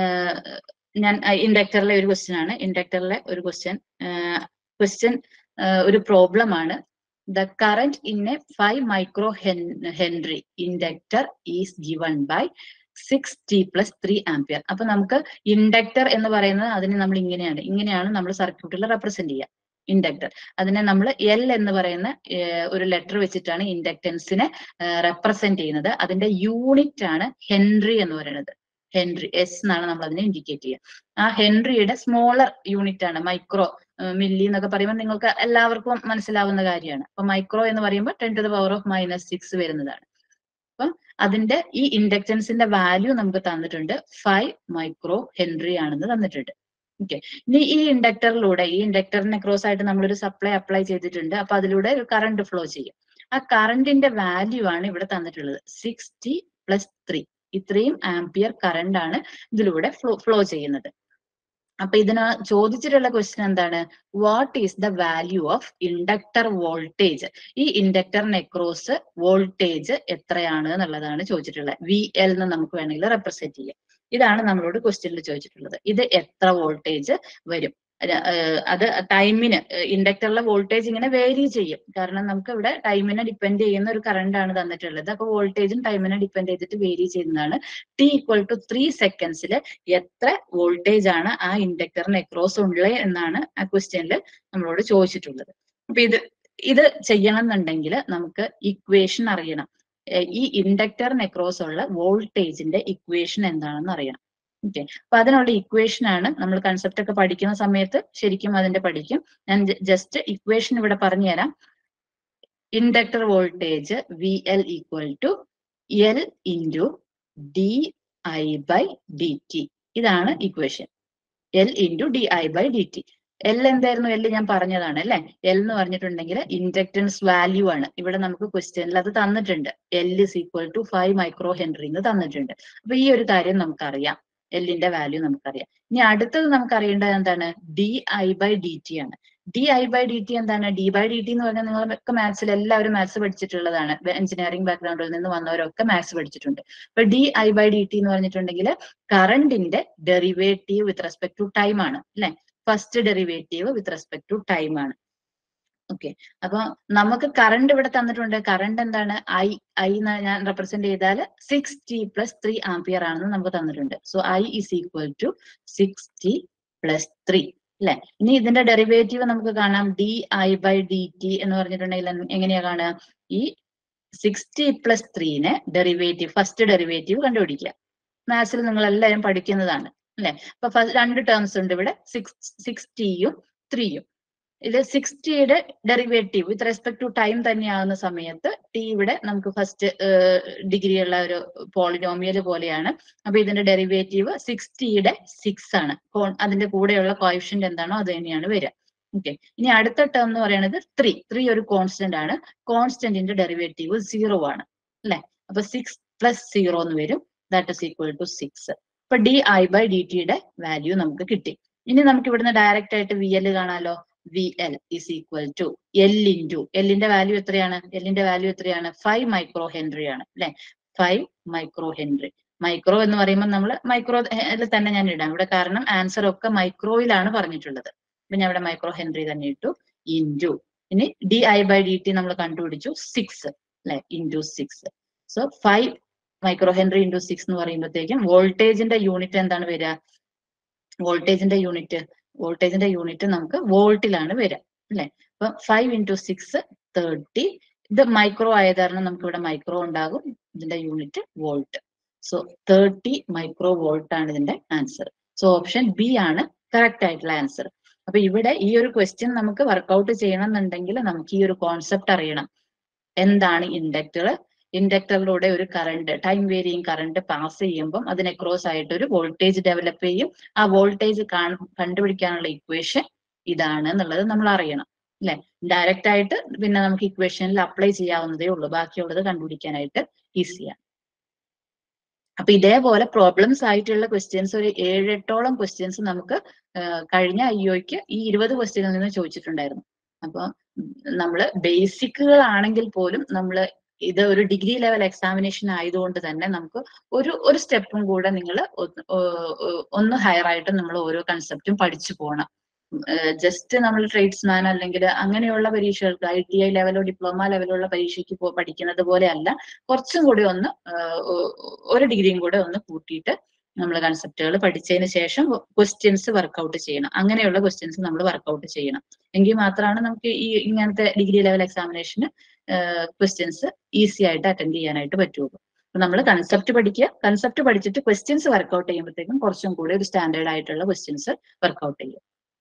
ഞാൻ ഇൻഡക്ടറിലെ ഒരു ക്വസ്റ്റ്യൻ ആണ് ഇൻഡക്ടറിലെ ഒരു ക്വസ്റ്റ്യൻ ക്വസ്റ്റ്യൻ ഒരു പ്രോബ്ലം ആണ് the current in a five micro henry inductor is given by six T plus three ampere അപ്പൊ നമുക്ക് ഇൻഡക്ടർ എന്ന് പറയുന്നത് അതിനെ നമ്മൾ ഇങ്ങനെയാണ് ഇങ്ങനെയാണ് നമ്മൾ സർക്യൂട്ടിൽ റെപ്രസെന്റ് ചെയ്യുക ഇൻഡക്ടർ അതിനെ നമ്മൾ എൽ എന്ന് പറയുന്ന ഏർ, ഒരു ലെറ്റർ വെച്ചിട്ടാണ് ഇൻഡക്ടൻസിനെ റെപ്രസെന്റ് ചെയ്യുന്നത് അതിന്റെ യൂണിറ്റ് ആണ് ഹെൻറി എന്ന് പറയുന്നത് ഹെൻറി എസ് എന്നാണ് നമ്മൾ അതിനെ ഇൻഡിക്കേറ്റ് ചെയ്യുക ആ ഹെൻറിയുടെ സ്മോളർ യൂണിറ്റ് ആണ് മൈക്രോ മില്ലി എന്നൊക്കെ പറയുമ്പോൾ നിങ്ങൾക്ക് എല്ലാവർക്കും മനസ്സിലാവുന്ന കാര്യമാണ് അപ്പൊ മൈക്രോ എന്ന് പറയുമ്പോൾ ten to the power of minus six വരുന്നതാണ് അപ്പം അതിന്റെ ഈ ഇൻഡക്റ്റൻസിന്റെ വാല്യൂ നമുക്ക് തന്നിട്ടുണ്ട് ഫൈവ് മൈക്രോ ഹെൻറി ആണെന്ന് തന്നിട്ടുണ്ട് ഓക്കെ ഇനി ഈ ഇൻഡക്ടറിലൂടെ ഈ ഇൻഡക്ടറിനെ ക്രോസ് ആയിട്ട് നമ്മളൊരു സപ്ലൈ അപ്ലൈ ചെയ്തിട്ടുണ്ട് അപ്പൊ അതിലൂടെ ഒരു കറണ്ട് ഫ്ലോ ചെയ്യും ആ കറണ്ടിന്റെ വാല്യൂ ആണ് ഇവിടെ തന്നിട്ടുള്ളത് സിക്സ്റ്റി പ്ലസ് ത്രീ ഇത്രയും ആംപിയർ കറണ്ട് ആണ് ഇതിലൂടെ ഫ്ലോ ഫ്ലോ ചെയ്യുന്നത് അപ്പൊ ഇതിന് ചോദിച്ചിട്ടുള്ള ക്വസ്റ്റ്യൻ എന്താണ് what is the value of inductor voltage ഈ ഇൻഡക്ടറിന് അക്രോസ് വോൾട്ടേജ് എത്രയാണ് എന്നുള്ളതാണ് ചോദിച്ചിട്ടുള്ളത് വി എൽ എന്ന് നമുക്ക് വേണമെങ്കിൽ റെപ്രസെന്റ് ചെയ്യാം ഇതാണ് നമ്മളോട് ക്വസ്റ്റ്യനിൽ ചോദിച്ചിട്ടുള്ളത് ഇത് എത്ര വോൾട്ടേജ് വരും അത്, ഏഹ്, അത് ടൈമിന് ഇൻഡക്ടറിലെ വോൾട്ടേജ് ഇങ്ങനെ വേരി ചെയ്യും കാരണം നമുക്ക് ഇവിടെ ടൈമിനെ ഡിപ്പെൻഡ് ചെയ്യുന്ന ഒരു കറണ്ട് ആണ് തന്നിട്ടുള്ളത് അപ്പൊ വോൾട്ടേജും ടൈമിനെ ഡിപ്പെൻഡ് ചെയ്തിട്ട് വേരി ചെയ്യുന്നതാണ് ടി ഈക്വൽ ടു ത്രീ സെക്കൻഡ്സിൽ എത്ര വോൾട്ടേജ് ആണ് ആ ഇൻഡക്ടറിന് അക്രോസ് ഉള്ളത് എന്നാണ് ആ ക്വസ്റ്റ്യനിൽ നമ്മളോട് ചോദിച്ചിട്ടുള്ളത് അപ്പൊ ഇത് ഇത് ചെയ്യണം എന്നുണ്ടെങ്കിൽ നമുക്ക് ഇക്വേഷൻ അറിയണം ഏർ ഈ ഇൻഡക്ടറിന് അക്രോസ് ഉള്ള വോൾട്ടേജിന്റെ ഇക്വേഷൻ എന്താണെന്ന് അറിയണം ഓക്കെ അപ്പൊ അതിനുള്ള ഇക്വേഷൻ ആണ് നമ്മൾ കൺസെപ്റ്റ് ഒക്കെ പഠിക്കുന്ന സമയത്ത് ശരിക്കും അതിന്റെ പഠിക്കും ഞാൻ ജസ്റ്റ് ഇക്വേഷൻ ഇവിടെ പറഞ്ഞു തരാം inductor voltage V L equal to L into D I by D T ഇതാണ് equation L into D I by D T L എന്തായിരുന്നു എൽ ഞാൻ പറഞ്ഞതാണ് അല്ലെ എൽ എന്ന് പറഞ്ഞിട്ടുണ്ടെങ്കിൽ ഇൻഡക്ടൻസ് വാല്യൂ ആണ് ഇവിടെ നമുക്ക് ക്വസ്റ്റ്യനിൽ അത് തന്നിട്ടുണ്ട് L is equal to five micro henry എന്ന് തന്നിട്ടുണ്ട് അപ്പൊ ഈ ഒരു കാര്യം നമുക്കറിയാം എല്ലിന്റെ വാല്യൂ നമുക്കറിയാം ഇനി അടുത്തത് നമുക്ക് അറിയേണ്ടത് എന്താണ് D I by D T ആണ് D I by D T എന്താണ് ഡി ബൈ ഡി ടി എന്ന് പറഞ്ഞാൽ നിങ്ങളൊക്കെ മാത്സിൽ എല്ലാവരും മാത്സ് പഠിച്ചിട്ടുള്ളതാണ് എഞ്ചിനീയറിംഗ് ബാക്ക്ഗ്രൗണ്ടിൽ നിന്ന് വന്നവരൊക്കെ മാത്സ് പഠിച്ചിട്ടുണ്ട് അപ്പൊ D I by D T എന്ന് പറഞ്ഞിട്ടുണ്ടെങ്കിൽ കറണ്ടിന്റെ derivative with respect to time ആണ് അല്ലെ first derivative with respect to time ആണ് ഓക്കെ അപ്പൊ നമുക്ക് കറണ്ട് ഇവിടെ തന്നിട്ടുണ്ട് കറണ്ട് എന്താണ് ഐ ഐ ഞാൻ റെപ്രസെന്റ് ചെയ്താൽ six T plus three ampere ആണെന്ന് നമുക്ക് തന്നിട്ടുണ്ട് so I is equal to six T plus three അല്ലെ ഇനി ഇതിന്റെ ഡെറിവേറ്റീവ് നമുക്ക് കാണാം D I by D T എന്ന് പറഞ്ഞിട്ടുണ്ടെങ്കിൽ എന്ത്- എങ്ങനെയാ കാണുക ഈ സിക്സ്റ്റി പ്ലസ് ത്രീനെ ഡെറിവേറ്റീവ് ഫസ്റ്റ് ഡെറിവേറ്റീവ് കണ്ടുപിടിക്കുക മാത്സിൽ നിങ്ങൾ എല്ലാവരും പഠിക്കുന്നതാണ് അല്ലെ അപ്പൊ ഫ- രണ്ട് ടേംസ് ഉണ്ട് ഇവിടെ സിക്സ് സിക്സ്റ്റിയും ത്രീയും ഇത് സിക്സ്റ്റിയുടെ derivative with respect to time തന്നെയാകുന്ന സമയത്ത് ടി ഇവിടെ നമുക്ക് ഫസ്റ്റ് ഡിഗ്രി ഉള്ള ഒരു പോളിനോമിയൽ പോലെയാണ് അപ്പൊ ഇതിന്റെ ഡെറിവേറ്റീവ് സിക്സ്റ്റിയുടെ സിക്സ് ആണ് കോ- അതിന്റെ കൂടെയുള്ള കോയിഷ്യന്റ് എന്താണോ അത് തന്നെയാണ് വരിക ഓക്കെ ഇനി അടുത്ത ടേം എന്ന് പറയുന്നത് ത്രീ ത്രീ ഒരു കോൺസ്റ്റന്റ് ആണ് കോൺസ്റ്റന്റിന്റെ ഡെറിവേറ്റീവ് സീറോ ആണ് അല്ലെ അപ്പൊ സിക്സ് പ്ലസ് സീറോ എന്ന് വരും that is equal to six അപ്പൊ ഡി ഐ ബൈ ഡി ടിയുടെ വാല്യൂ നമുക്ക് കിട്ടി ഇനി നമുക്ക് ഇവിടുന്ന് ഡയറക്റ്റ് ആയിട്ട് വി എൽ കാണാലോ V L is equal to L into എല്ലിന്റെ വാല്യൂ എത്രയാണ് എല്ലിന്റെ വാല്യൂ എത്രയാണ് ഫൈവ് മൈക്രോ ഹെൻറി ആണ് അല്ലെ ഫൈവ് മൈക്രോ ഹെൻറി മൈക്രോ എന്ന് പറയുമ്പോൾ നമ്മൾ മൈക്രോ തന്നെ ഞാൻ ഇടാം ഇവിടെ കാരണം ആൻസർ ഒക്കെ മൈക്രോയിലാണ് പറഞ്ഞിട്ടുള്ളത് അപ്പൊ ഞാൻ ഇവിടെ മൈക്രോ ഹെൻറി തന്നെ ഇട്ടു ഇൻറ്റു ഇനി D I by D T നമ്മൾ കണ്ടുപിടിച്ചു സിക്സ് അല്ലെ into six so five micro henry into six എന്ന് പറയുമ്പോഴത്തേക്കും വോൾട്ടേജിന്റെ യൂണിറ്റ് എന്താണ് വരിക വോൾട്ടേജിന്റെ യൂണിറ്റ് വോൾട്ടേജിന്റെ യൂണിറ്റ് നമുക്ക് വോൾട്ടിലാണ് വരിക അല്ലെ അപ്പൊ ഫൈവ് ഇൻറ്റു സിക്സ് തേർട്ടി ഇത് മൈക്രോ ആയത് കാരണം നമുക്ക് ഇവിടെ മൈക്രോ ഉണ്ടാകും ഇതിന്റെ unit volt so thirty micro volt ആണ് ഇതിന്റെ ആൻസർ സോ ഓപ്ഷൻ ബി ആണ് കറക്റ്റ് ആയിട്ടുള്ള ആൻസർ അപ്പൊ ഇവിടെ ഈ ഒരു ക്വസ്റ്റ്യൻ നമുക്ക് വർക്കൗട്ട് ചെയ്യണം എന്നുണ്ടെങ്കിൽ നമുക്ക് ഈ ഒരു കോൺസെപ്റ്റ് അറിയണം എന്താണ് ഇൻഡക്ടർ ഇൻഡക്ടറിലൂടെ ഒരു current time varying current pass ചെയ്യുമ്പോൾ അതിനെ ക്രോസ് ആയിട്ട് ഒരു വോൾട്ടേജ് ഡെവലപ്പ് ചെയ്യും ആ വോൾട്ടേജ് കണ്ടുപിടിക്കാനുള്ള ഇക്വേഷൻ ഇതാണ് എന്നുള്ളത് നമ്മൾ അറിയണം അല്ലെ ഡയറക്റ്റ് ആയിട്ട് പിന്നെ നമുക്ക് ഇക്വേഷനിൽ അപ്ലൈ ചെയ്യാവുന്നതേ ഉള്ളൂ ബാക്കിയുള്ളത് കണ്ടുപിടിക്കാനായിട്ട് ഈസിയാണ് അപ്പൊ ഇതേപോലെ പ്രോബ്ലംസ് ആയിട്ടുള്ള ക്വസ്റ്റ്യൻസ് ഒരു ഏഴെട്ടോളം ക്വസ്റ്റ്യൻസ് നമുക്ക് ആഹ് കഴിഞ്ഞ അയ്യോയ്ക്ക് ഈ ഇരുപത് ക്വസ്റ്റ്യനിൽ നിന്ന് ചോദിച്ചിട്ടുണ്ടായിരുന്നു അപ്പൊ നമ്മൾ ബേസിക്കുകളാണെങ്കിൽ പോലും നമ്മൾ ഇത് ഒരു ഡിഗ്രി ലെവൽ എക്സാമിനേഷൻ ആയതുകൊണ്ട് തന്നെ നമുക്ക് ഒരു ഒരു സ്റ്റെപ്പും കൂടെ നിങ്ങൾ ഒന്ന് ഹയർ ആയിട്ട് നമ്മൾ ഓരോ കൺസെപ്റ്റും പഠിച്ചു പോകണം ജസ്റ്റ് നമ്മൾ ട്രേഡ്സ്മാൻ അല്ലെങ്കിൽ അങ്ങനെയുള്ള പരീക്ഷകൾക്ക് ഐ ടി ഐ ലെവലോ ഡിപ്ലോമ ലെവലുള്ള പരീക്ഷയ്ക്ക് പോ പഠിക്കുന്നത് പോലെ അല്ല കുറച്ചും കൂടി ഒന്ന് ആഹ് ഒ- ഒരു ഡിഗ്രിയും കൂടെ ഒന്ന് കൂട്ടിയിട്ട് നമ്മൾ കൺസെപ്റ്റുകൾ പഠിച്ചതിന് ശേഷം ക്വസ്റ്റ്യൻസ് വർക്കൗട്ട് ചെയ്യണം അങ്ങനെയുള്ള ക്വസ്റ്റ്യൻസ് നമ്മൾ വർക്കൗട്ട് ചെയ്യണം എങ്കിൽ മാത്രമാണ് നമുക്ക് ഈ ഇങ്ങനത്തെ ഡിഗ്രി ലെവൽ എക്സാമിനേഷന് ക്വസ്റ്റ്യൻസ് ഈസി ആയിട്ട് അറ്റൻഡ് ചെയ്യാനായിട്ട് പറ്റുള്ളൂ അപ്പൊ നമ്മൾ കൺസെപ്റ്റ് പഠിക്കുക കൺസെപ്റ്റ് പഠിച്ചിട്ട് ക്വസ്റ്റ്യൻസ് വർക്കൗട്ട് ചെയ്യുമ്പോഴത്തേക്കും കുറച്ചും കൂടി ഒരു സ്റ്റാൻഡേർഡ് ആയിട്ടുള്ള ക്വസ്റ്റ്യൻസ് വർക്കൗട്ട് ചെയ്യും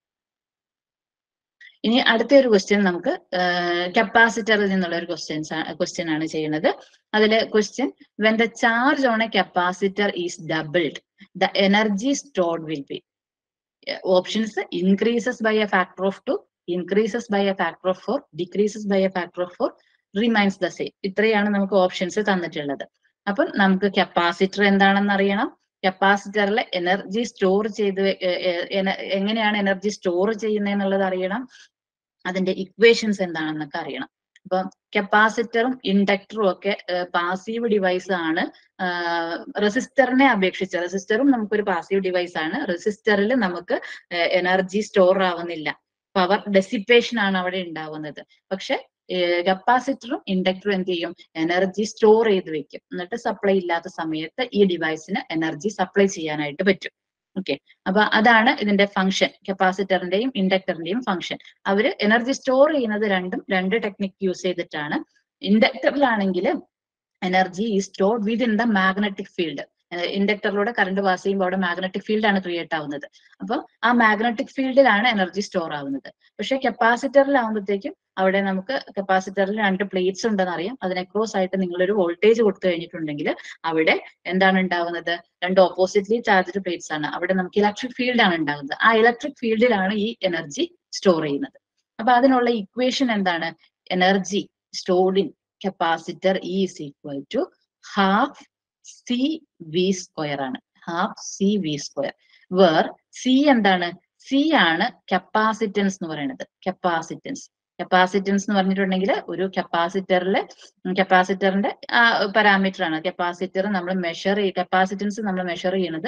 ഇനി അടുത്ത ഒരു ക്വസ്റ്റ്യൻ നമുക്ക് കപ്പാസിറ്ററിൽ നിന്നുള്ള ഒരു ക്വസ്റ്റ്യൻസ് ക്വസ്റ്റ്യൻ ആണ് ചെയ്യുന്നത് അതില് question when the charge on a capacitor is doubled the energy stored will be options increases by a factor of two increases by a factor of four decreases by a factor of four remains the same ഇത്രയാണ് നമുക്ക് options തന്നിട്ടുള്ളത് അപ്പം നമുക്ക് capacitor എന്താണെന്ന് അറിയണം കപ്പാസിറ്ററിൽ energy store ചെയ്ത് വെ- എ- എ- എന- എങ്ങനെയാണ് എനർജി സ്റ്റോർ ചെയ്യുന്നതെന്നുള്ളത് അറിയണം അതിന്റെ ഇക്വേഷൻസ് എന്താണെന്നൊക്കെ അറിയണം അപ്പൊ കപ്പാസിറ്ററും ഇൻഡക്ടറും ഒക്കെ പാസീവ് ഡിവൈസ് ആണ് റെസിസ്റ്ററിനെ അപേക്ഷിച്ച് റെസിസ്റ്ററും നമുക്കൊരു പാസീവ് ഡിവൈസ് ആണ് റെസിസ്റ്ററിൽ നമുക്ക് എനർജി സ്റ്റോർ ആവുന്നില്ല പവർ ഡെസിപ്പേഷൻ ആണ് അവിടെ ഉണ്ടാവുന്നത് പക്ഷെ കപ്പാസിറ്ററും ഇൻഡക്ടറും എന്ത് ചെയ്യും എനർജി സ്റ്റോർ ചെയ്ത് വെക്കും എന്നിട്ട് സപ്ലൈ ഇല്ലാത്ത സമയത്ത് ഈ ഡിവൈസിന് എനർജി സപ്ലൈ ചെയ്യാനായിട്ട് പറ്റും ഓക്കെ അപ്പൊ അതാണ് ഇതിന്റെ ഫംഗ്ഷൻ കപ്പാസിറ്ററിന്റെയും ഇൻഡക്ടറിന്റെയും ഫംഗ്ഷൻ അവര് എനർജി സ്റ്റോർ ചെയ്യുന്നത് രണ്ടും രണ്ട് ടെക്നിക് യൂസ് ചെയ്തിട്ടാണ് ഇൻഡക്ടറിലാണെങ്കിൽ energy is stored within the magnetic field ഇൻഡക്ടറിലൂടെ കറണ്ട് പാസ് ചെയ്യുമ്പോൾ അവിടെ മാഗ്നറ്റിക് ഫീൽഡ് ആണ് ക്രിയേറ്റ് ആവുന്നത് അപ്പൊ ആ മാഗ്നറ്റിക് ഫീൽഡിലാണ് എനർജി സ്റ്റോർ ആവുന്നത് പക്ഷെ കപ്പാസിറ്ററിലാവുമ്പോഴത്തേക്കും അവിടെ നമുക്ക് കപ്പാസിറ്ററിൽ രണ്ട് പ്ലേറ്റ്സ് ഉണ്ടെന്ന് അറിയാം അതിനെ ക്രോസ് ആയിട്ട് നിങ്ങളൊരു വോൾട്ടേജ് കൊടുത്തു കഴിഞ്ഞിട്ടുണ്ടെങ്കിൽ അവിടെ എന്താണ് ഉണ്ടാവുന്നത് രണ്ട് ഓപ്പോസിറ്റ്ലി ചാർജ്ഡ് പ്ലേറ്റ്സ് ആണ് അവിടെ നമുക്ക് ഇലക്ട്രിക് ഫീൽഡ് ആണ് ഉണ്ടാകുന്നത് ആ ഇലക്ട്രിക് ഫീൽഡിലാണ് ഈ എനർജി സ്റ്റോർ ചെയ്യുന്നത് അപ്പൊ അതിനുള്ള ഇക്വേഷൻ എന്താണ് energy stored in capacitor is equal to half C V square ആണ് half C V square where C എന്താണ് സി ആണ് കപ്പാസിറ്റൻസ് എന്ന് പറയുന്നത് കപ്പാസിറ്റൻസ് കപ്പാസിറ്റൻസ് എന്ന് പറഞ്ഞിട്ടുണ്ടെങ്കിൽ ഒരു കപ്പാസിറ്ററിൽ കപ്പാസിറ്ററിന്റെ പാരാമീറ്റർ ആണ് കപ്പാസിറ്റർ നമ്മൾ മെഷർ കപ്പാസിറ്റൻസ് നമ്മൾ മെഷർ ചെയ്യുന്നത്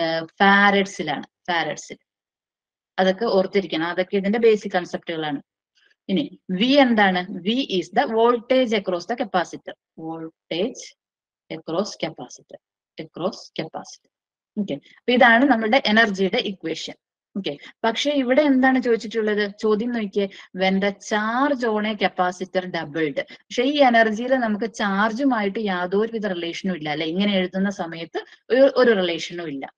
ഫാരഡ്സിലാണ് ഫാരഡ്സിൽ അതൊക്കെ ഓർത്തിരിക്കണം അതൊക്കെ ഇതിന്റെ ബേസിക് കൺസെപ്റ്റുകളാണ് ഇനി വി എന്താണ് V is the voltage across the capacitor voltage across capacitor across capacitor okay അപ്പൊ ഇതാണ് നമ്മുടെ എനർജിയുടെ ഇക്വേഷൻ ഓക്കെ പക്ഷെ ഇവിടെ എന്താണ് ചോദിച്ചിട്ടുള്ളത് ചോദ്യം നോക്കിയേ when the charge on a capacitor doubled പക്ഷെ ഈ എനർജിയിൽ നമുക്ക് ചാർജുമായിട്ട് യാതൊരുവിധ റിലേഷനും ഇല്ല അല്ലെ ഇങ്ങനെ എഴുതുന്ന സമയത്ത് ഒരു ഒരു റിലേഷനും ഇല്ല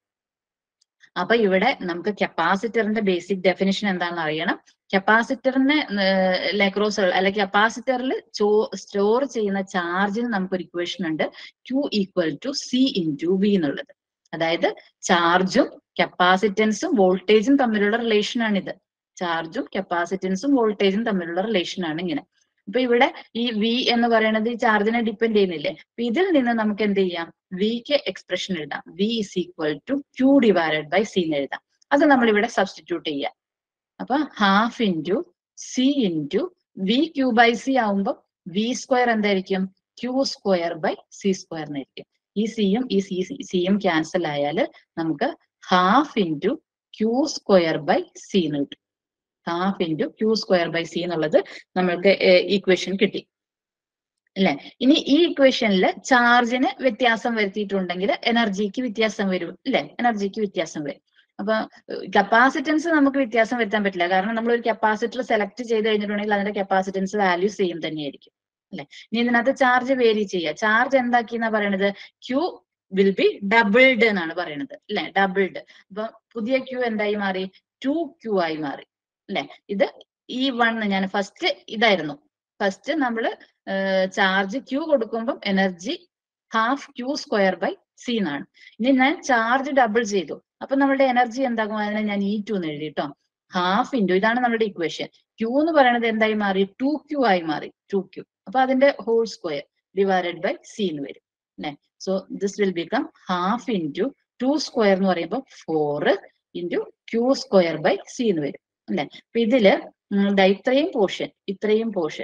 അപ്പൊ ഇവിടെ നമുക്ക് കപ്പാസിറ്ററിന്റെ ബേസിക് ഡെഫിനിഷൻ എന്താണെന്ന് അറിയണം കപ്പാസിറ്ററിനെ ലെക്രോസ് അല്ലെ കപ്പാസിറ്ററിൽ സ്റ്റോർ ചെയ്യുന്ന ചാർജിന് നമുക്കൊരു ഇക്വേഷൻ ഉണ്ട് Q equal to C into V എന്നുള്ളത് അതായത് ചാർജും കപ്പാസിറ്റൻസും വോൾട്ടേജും തമ്മിലുള്ള റിലേഷൻ ആണിത് ചാർജും കപ്പാസിറ്റൻസും വോൾട്ടേജും തമ്മിലുള്ള റിലേഷൻ ആണ് ഇങ്ങനെ അപ്പൊ ഇവിടെ ഈ വി എന്ന് പറയുന്നത് ഈ ചാർജിനെ ഡിപ്പെൻഡ് ചെയ്യുന്നില്ലേ അപ്പൊ ഇതിൽ നിന്ന് നമുക്ക് എന്ത് ചെയ്യാം വിക്ക് എക്സ്പ്രഷൻ എഴുതാം V is equal to Q divided by C എന്ന് എഴുതാം അത് നമ്മൾ ഇവിടെ സബ്സ്റ്റിറ്റ്യൂട്ട് ചെയ്യാം അപ്പൊ half into C into V Q by C ആവുമ്പോൾ വി സ്ക്വയർ എന്തായിരിക്കും Q square by C square എന്നായിരിക്കും ഈ സിയും ഈ സി സിയും ക്യാൻസൽ ആയാൽ നമുക്ക് half into Q square by C എന്ന് കിട്ടും half into Q square by C എന്നുള്ളത് നമ്മൾക്ക് ഈക്വേഷൻ കിട്ടി അല്ലെ ഇനി ഈ ഇക്വേഷനിൽ ചാർജിന് വ്യത്യാസം വരുത്തിയിട്ടുണ്ടെങ്കിൽ എനർജിക്ക് വ്യത്യാസം വരും അല്ലെ എനർജിക്ക് വ്യത്യാസം വരും അപ്പൊ കപ്പാസിറ്റൻസ് നമുക്ക് വ്യത്യാസം വരുത്താൻ പറ്റില്ല കാരണം നമ്മൾ ഒരു കപ്പാസിറ്റർ സെലക്ട് ചെയ്ത് കഴിഞ്ഞിട്ടുണ്ടെങ്കിൽ അതിന്റെ കപ്പാസിറ്റൻസ് വാല്യൂ സെയിം തന്നെയായിരിക്കും അല്ലെ ഇനി ഇതിനകത്ത് ചാർജ് വേരി ചെയ്യുക ചാർജ് എന്താക്കി എന്നാ പറയണത് ക്യൂ വിൽ ബി ഡബിൾഡ് എന്നാണ് പറയുന്നത് അല്ലെ ഡബിൾഡ് അപ്പൊ പുതിയ ക്യൂ എന്തായി മാറി ടു ക്യൂ ആയി മാറി അല്ലെ ഇത് ഈ വൺ ഞാൻ ഫസ്റ്റ് ഇതായിരുന്നു ഫസ്റ്റ് നമ്മൾ ചാർജ് ക്യൂ കൊടുക്കുമ്പോൾ energy half Q square by C എന്നാണ് ഇനി ഞാൻ ചാർജ് ഡബിൾ ചെയ്തു അപ്പൊ നമ്മുടെ എനർജി എന്താകും അതിനെ ഞാൻ ഇ ടു എന്ന് എഴുതി കേട്ടോ ഹാഫ് ഇൻറ്റു ഇതാണ് നമ്മുടെ ഇക്വേഷൻ ക്യൂ എന്ന് പറയുന്നത് എന്തായി മാറി ടു ക്യൂ ആയി മാറി ടു ക്യൂ അപ്പൊ അതിന്റെ whole square divided by C എന്ന് വരും അല്ലെ so this will become half into two square എന്ന് പറയുമ്പോൾ four into Q square by C എന്ന് വരും അല്ലെ അപ്പൊ ഇതില് ദാ ഇത്രയും പോർഷൻ ഇത്രയും പോർഷൻ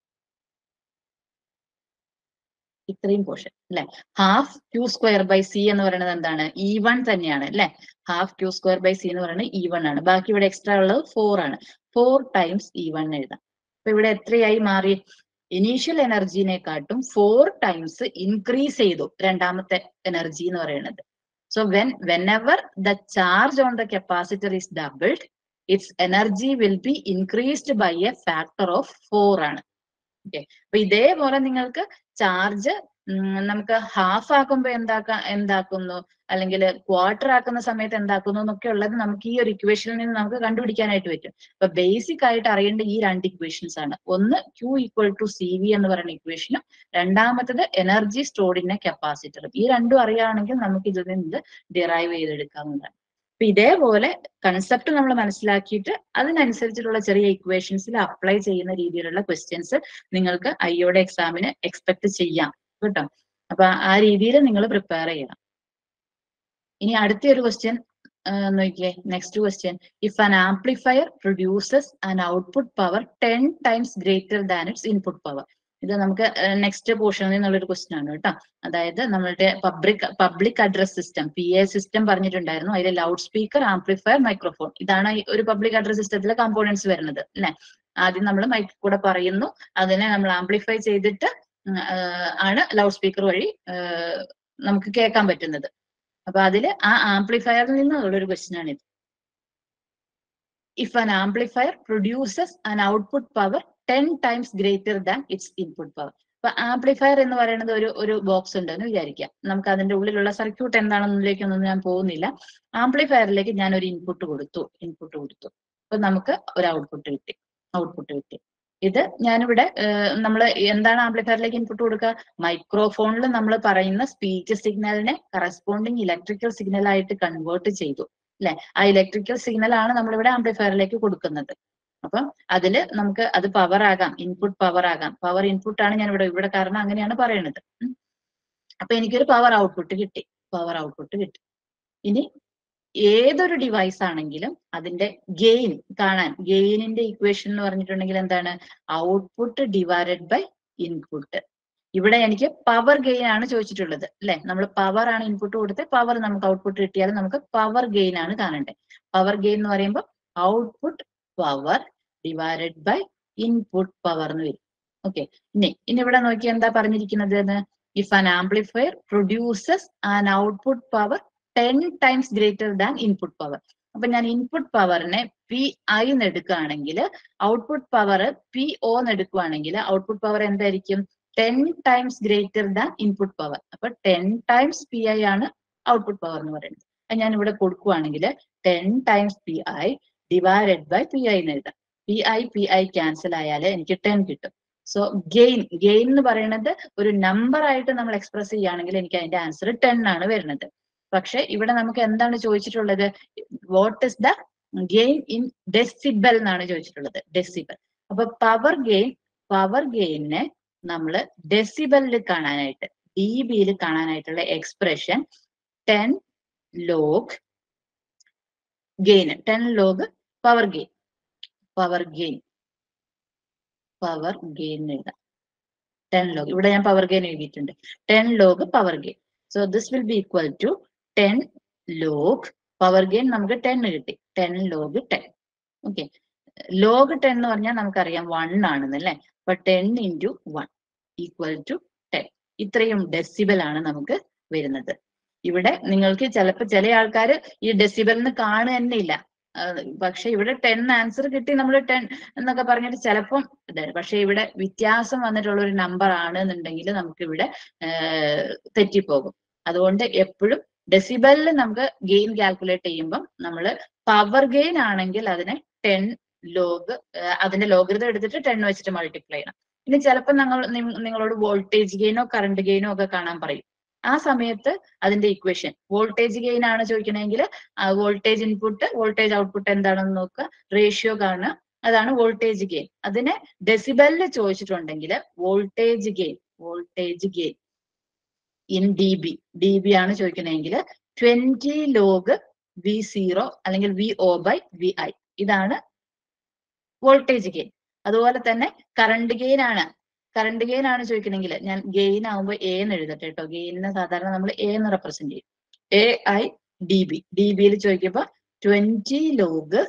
ഇത്രയും പോർഷൻ അല്ലെ half Q square by C എന്ന് പറയുന്നത് എന്താണ് ഇ വൺ തന്നെയാണ് അല്ലെ half Q square by C എന്ന് പറയുന്നത് ഇ വൺ ആണ് ബാക്കി ഇവിടെ എക്സ്ട്രാ ഉള്ളത് ഫോർ ആണ് ഫോർ ടൈംസ് ഇ വൺ എഴുതാം അപ്പൊ ഇവിടെ എത്രയായി മാറി ഇനീഷ്യൽ എനർജിനെക്കാട്ടും ഫോർ ടൈംസ് ഇൻക്രീസ് ചെയ്തു രണ്ടാമത്തെ എനർജി എന്ന് പറയുന്നത് so when whenever the charge on the capacitor is doubled its energy will be increased by a factor of four ആണ് ഓക്കെ അപ്പൊ ഇതേപോലെ നിങ്ങൾക്ക് ചാർജ് നമുക്ക് ഹാഫ് ആക്കുമ്പോൾ എന്താക്കാ എന്താക്കുന്നു അല്ലെങ്കിൽ ക്വാർട്ടർ ആക്കുന്ന സമയത്ത് എന്താക്കുന്നു എന്നൊക്കെ ഉള്ളത് നമുക്ക് ഈ ഒരു ഇക്വേഷനിൽ നിന്ന് നമുക്ക് കണ്ടുപിടിക്കാനായിട്ട് പറ്റും അപ്പൊ ബേസിക് ആയിട്ട് അറിയേണ്ട ഈ രണ്ട് ഇക്വേഷൻസ് ആണ് ഒന്ന് Q equal to C V എന്ന് പറയുന്ന ഇക്വേഷനും രണ്ടാമത്തത് എനർജി സ്റ്റോർഡ് ഇൻ എ കപ്പാസിറ്ററും ഈ രണ്ടും അറിയുകയാണെങ്കിൽ നമുക്ക് ഇതിൽ നിന്ന് ഡിറൈവ് ചെയ്തെടുക്കാവുന്നതാണ് അപ്പൊ ഇതേപോലെ കൺസെപ്റ്റ് നമ്മൾ മനസ്സിലാക്കിയിട്ട് അതിനനുസരിച്ചിട്ടുള്ള ചെറിയ ഇക്വേഷൻസിൽ അപ്ലൈ ചെയ്യുന്ന രീതിയിലുള്ള ക്വസ്റ്റ്യൻസ് നിങ്ങൾക്ക് ഐയുടെ എക്സാമിന് എക്സ്പെക്ട് ചെയ്യാം കേട്ടോ അപ്പൊ ആ രീതിയിൽ നിങ്ങൾ പ്രിപ്പയർ ചെയ്യണം ഇനി അടുത്ത ഒരു ക്വസ്റ്റ്യൻ നോക്കിയേ next question if an amplifier produces an output power ten times greater than its input power ഇത് നമുക്ക് നെക്സ്റ്റ് പോർഷനിൽ നിന്നുള്ളൊരു ക്വസ്റ്റ്യൻ ആണ് കേട്ടോ അതായത് നമ്മളുടെ public public address system P A system പറഞ്ഞിട്ടുണ്ടായിരുന്നു അതിൽ ലൗഡ് സ്പീക്കർ ആംപ്ലിഫയർ മൈക്രോഫോൺ ഇതാണ് ഈ ഒരു പബ്ലിക് അഡ്രസ് സിസ്റ്റത്തിലെ കമ്പോണൻസ് വരുന്നത് അല്ലെ ആദ്യം നമ്മൾ മൈക്കിൽ കൂടെ പറയുന്നു അതിനെ നമ്മൾ ആംപ്ലിഫൈ ചെയ്തിട്ട് ഉം, ആ, ആണ് ലൗഡ് സ്പീക്കർ വഴി ആ, നമുക്ക് കേൾക്കാൻ പറ്റുന്നത് അപ്പൊ അതില് ആ ആംപ്ലിഫയറിൽ നിന്നുള്ള ഒരു ക്വസ്റ്റ്യൻ ആണ് ഇത് if an amplifier produces an output power ten times greater than its input power അപ്പൊ ആംപ്ലിഫയർ എന്ന് പറയുന്നത് ഒരു ഒരു ബോക്സ് ഉണ്ടെന്ന് വിചാരിക്കാം നമുക്ക് അതിന്റെ ഉള്ളിലുള്ള സർക്യൂട്ട് എന്താണെന്നിലേക്കൊന്നും ഞാൻ പോകുന്നില്ല ആംപ്ലിഫയറിലേക്ക് ഞാൻ ഒരു ഇൻപുട്ട് കൊടുത്തു ഇൻപുട്ട് കൊടുത്തു അപ്പൊ നമുക്ക് ഒരു ഔട്ട്പുട്ട് കിട്ടി ഔട്ട്പുട്ട് കിട്ടി ഇത് ഞാനിവിടെ നമ്മൾ എന്താണ് ആംപ്ലിഫയറിലേക്ക് ഇൻപുട്ട് കൊടുക്കുക മൈക്രോഫോണിൽ നമ്മൾ പറയുന്ന സ്പീച്ച് സിഗ്നലിനെ കറസ്പോണ്ടിങ് ഇലക്ട്രിക്കൽ സിഗ്നൽ ആയിട്ട് കൺവേർട്ട് ചെയ്തു അല്ലെ ആ ഇലക്ട്രിക്കൽ സിഗ്നൽ ആണ് നമ്മളിവിടെ ആംപ്ലിഫയറിലേക്ക് കൊടുക്കുന്നത് അപ്പം അതില് നമുക്ക് അത് പവർ ആകാം ഇൻപുട്ട് പവർ ആകാം പവർ ഇൻപുട്ട് ആണ് ഞാൻ ഇവിടെ ഇവിടെ കാരണം അങ്ങനെയാണ് പറയുന്നത് ഉം. അപ്പൊ എനിക്കൊരു പവർ ഔട്ട്പുട്ട് കിട്ടി പവർ ഔട്ട്പുട്ട് കിട്ടി ഇനി ഏതൊരു ഡിവൈസ് ആണെങ്കിലും അതിന്റെ ഗെയിൻ കാണാൻ ഗെയിനിന്റെ ഇക്വേഷൻ എന്ന് പറഞ്ഞിട്ടുണ്ടെങ്കിൽ എന്താണ് ഔട്ട്പുട്ട് ഡിവൈഡഡ് ബൈ ഇൻപുട്ട് ഇവിടെ എനിക്ക് പവർ ഗെയിൻ ആണ് ചോദിച്ചിട്ടുള്ളത് അല്ലെ നമ്മൾ പവർ ആണ് ഇൻപുട്ട് കൊടുത്ത് പവർ നമുക്ക് ഔട്ട്പുട്ട് കിട്ടിയാൽ നമുക്ക് പവർ ഗെയിൻ ആണ് കാണേണ്ടത് പവർ ഗെയിൻ എന്ന് പറയുമ്പോൾ output power divided by input power എന്ന് വരും ഓക്കെ ഇനി ഇനി ഇവിടെ നോക്കി എന്താ പറഞ്ഞിരിക്കുന്നത് എന്ന് if an amplifier produces an output power ten times greater than input power അപ്പൊ ഞാൻ ഇൻപുട്ട് പവറിനെ പി ഐ എന്ന് എടുക്കുകയാണെങ്കിൽ ഔട്ട്പുട്ട് പവർ പി ഒ എന്ന് എടുക്കുകയാണെങ്കിൽ ഔട്ട്പുട്ട് പവർ എന്തായിരിക്കും ten times greater than input power അപ്പൊ ടെൻ ടൈംസ് പി ഐ ആണ് ഔട്ട്പുട്ട് പവർ എന്ന് പറയുന്നത് അത് ഞാൻ ഇവിടെ കൊടുക്കുകയാണെങ്കിൽ ten times P I divided by P I എന്ന് എഴുതാം P I P I cancel ആയാൽ എനിക്ക് ടെൻ കിട്ടും സോ ഗെയിൻ ഗെയിൻ എന്ന് പറയുന്നത് ഒരു നമ്പർ ആയിട്ട് നമ്മൾ എക്സ്പ്രസ് ചെയ്യുകയാണെങ്കിൽ എനിക്ക് അതിന്റെ ആൻസർ ടെൻ ആണ് വരുന്നത് പക്ഷെ ഇവിടെ നമുക്ക് എന്താണ് ചോദിച്ചിട്ടുള്ളത് what is the gain in decibel എന്നാണ് ചോദിച്ചിട്ടുള്ളത് ഡെസിബൽ അപ്പൊ പവർ ഗെയിൻ പവർ ഗെയിനെ നമ്മൾ ഡെസിബലിൽ കാണാനായിട്ട് ഡി ബിയിൽ കാണാനായിട്ടുള്ള expression ten log gain ten log power gain power gain power gain എഴുതാം ടെൻ ലോഗ് ഇവിടെ ഞാൻ പവർ ഗെയിൻ എഴുതിയിട്ടുണ്ട് ten log power gain so this will be equal to ten log power gain നമുക്ക് ten കിട്ടി ten log ten okay log ten എന്ന് പറഞ്ഞാൽ നമുക്കറിയാം one ആണെന്ന് അല്ലേ അപ്പൊ ten into one equal to ten ഇത്രയും ഡെസിബൽ ആണ് നമുക്ക് വരുന്നത് ഇവിടെ നിങ്ങൾക്ക് ചിലപ്പോൾ ചില ആൾക്കാർ ഈ ഡെസിബലിന് കാണുക തന്നെ ഇല്ല ആഹ് പക്ഷെ ഇവിടെ ടെൻ ആൻസർ കിട്ടി നമ്മൾ ടെൻ എന്നൊക്കെ പറഞ്ഞിട്ട് ചിലപ്പം ഇതാണ് പക്ഷെ ഇവിടെ വ്യത്യാസം വന്നിട്ടുള്ള ഒരു നമ്പർ ആണ് എന്നുണ്ടെങ്കിൽ നമുക്ക് ഇവിടെ തെറ്റിപ്പോകും അതുകൊണ്ട് എപ്പോഴും ഡെസിബലിൽ നമുക്ക് ഗെയിൻ കാൽക്കുലേറ്റ് ചെയ്യുമ്പം നമ്മൾ പവർ ഗെയിൻ ആണെങ്കിൽ അതിനെ ടെൻ ലോഗ് അതിന്റെ ലോഗരിതം എടുത്തിട്ട് ടെൻ വെച്ചിട്ട് മൾട്ടിപ്ലൈ ചെയ്യണം ഇനി ചിലപ്പോൾ ഞങ്ങൾ നിങ്ങ- നിങ്ങളോട് വോൾട്ടേജ് ഗെയിനോ കറണ്ട് ഗെയിനോ ഒക്കെ കാണാൻ പറയും ആ സമയത്ത് അതിന്റെ ഇക്വേഷൻ വോൾട്ടേജ് ഗെയിൻ ആണ് ചോദിക്കണമെങ്കിൽ വോൾട്ടേജ് ഇൻപുട്ട് വോൾട്ടേജ് ഔട്ട്പുട്ട് എന്താണെന്ന് നോക്കുക റേഷ്യോ കാണുക അതാണ് വോൾട്ടേജ് ഗെയിൻ അതിനെ ഡെസിബലിൽ ചോദിച്ചിട്ടുണ്ടെങ്കിൽ voltage gain voltage gain in D B D B ആണ് ചോദിക്കണമെങ്കിൽ ട്വന്റി ലോഗ് വി സീറോ അല്ലെങ്കിൽ V O by V I ഇതാണ് വോൾട്ടേജ് ഗെയിൻ അതുപോലെ തന്നെ കറണ്ട് ഗെയിൻ ആണ് കറണ്ട് ഗെയിൻ ആണ് ചോദിക്കണമെങ്കിൽ ഞാൻ ഗെയിൻ ആകുമ്പോൾ എ എന്ന് എഴുതട്ടെ കേട്ടോ ഗെയിനിനെ സാധാരണ നമ്മൾ എ എന്ന് റെപ്രസെന്റ് ചെയ്യും A I D B D ബിയിൽ ചോദിക്കുമ്പോൾ twenty log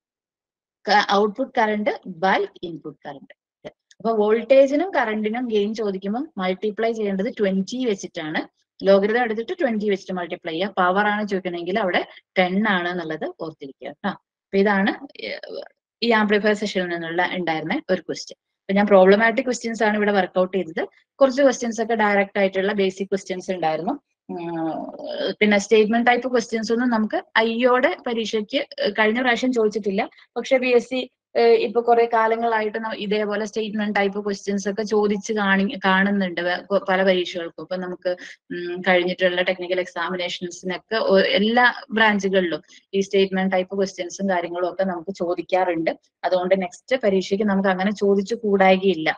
output current by input current അപ്പൊ വോൾട്ടേജിനും കറണ്ടിനും ഗെയിൻ ചോദിക്കുമ്പോൾ മൾട്ടിപ്ലൈ ചെയ്യേണ്ടത് ട്വന്റി വെച്ചിട്ടാണ് ലോഗരിതം എടുത്തിട്ട് ട്വന്റി വെച്ചിട്ട് മൾട്ടിപ്ലൈ ചെയ്യുക പവർ ആണ് ചോദിക്കണമെങ്കിൽ അവിടെ ടെൻ ആണ് എന്നുള്ളത് ഓർത്തിരിക്കുക കേട്ടോ അപ്പൊ ഇതാണ് ഏർ ഈ ആംപ്ലിഫയർ സെഷനിൽ നിന്നുള്ള ഉണ്ടായിരുന്ന ഒരു ക്വസ്റ്റ്യൻ അപ്പൊ ഞാൻ പ്രോബ്ലമാറ്റിക് ക്വസ്റ്റ്യൻസ് ആണ് ഇവിടെ വർക്ക്ഔട്ട് ചെയ്തത് കുറച്ച് ക്വസ്റ്റ്യൻസ് ഒക്കെ ഡയറക്റ്റ് ആയിട്ടുള്ള ബേസിക് ക്വസ്റ്റ്യൻസ് ഉണ്ടായിരുന്നു ഉം, പിന്നെ സ്റ്റേറ്റ്മെന്റ് ടൈപ്പ് ക്വസ്റ്റ്യൻസ് ഒന്നും നമുക്ക് അയ്യോടെ പരീക്ഷയ്ക്ക് കഴിഞ്ഞ പ്രാവശ്യം ചോദിച്ചിട്ടില്ല പക്ഷെ ബി എസ് സി ഇപ്പൊ കുറെ കാലങ്ങളായിട്ട് ന- ഇതേപോലെ സ്റ്റേറ്റ്മെന്റ് ടൈപ്പ് ക്വസ്റ്റ്യൻസ് ഒക്കെ ചോദിച്ച് കാണി കാണുന്നുണ്ട് വേ- പ- പല പരീക്ഷകൾക്കും ഇപ്പൊ നമുക്ക് ഉം, കഴിഞ്ഞിട്ടുള്ള ടെക്നിക്കൽ എക്സാമിനേഷൻസിനൊക്കെ എല്ലാ ബ്രാഞ്ചുകളിലും ഈ സ്റ്റേറ്റ്മെന്റ് ടൈപ്പ് ക്വസ്റ്റ്യൻസും കാര്യങ്ങളും ഒക്കെ നമുക്ക് ചോദിക്കാറുണ്ട് അതുകൊണ്ട് നെക്സ്റ്റ് പരീക്ഷയ്ക്ക് നമുക്ക് അങ്ങനെ ചോദിച്ചു കൂടായികയില്ല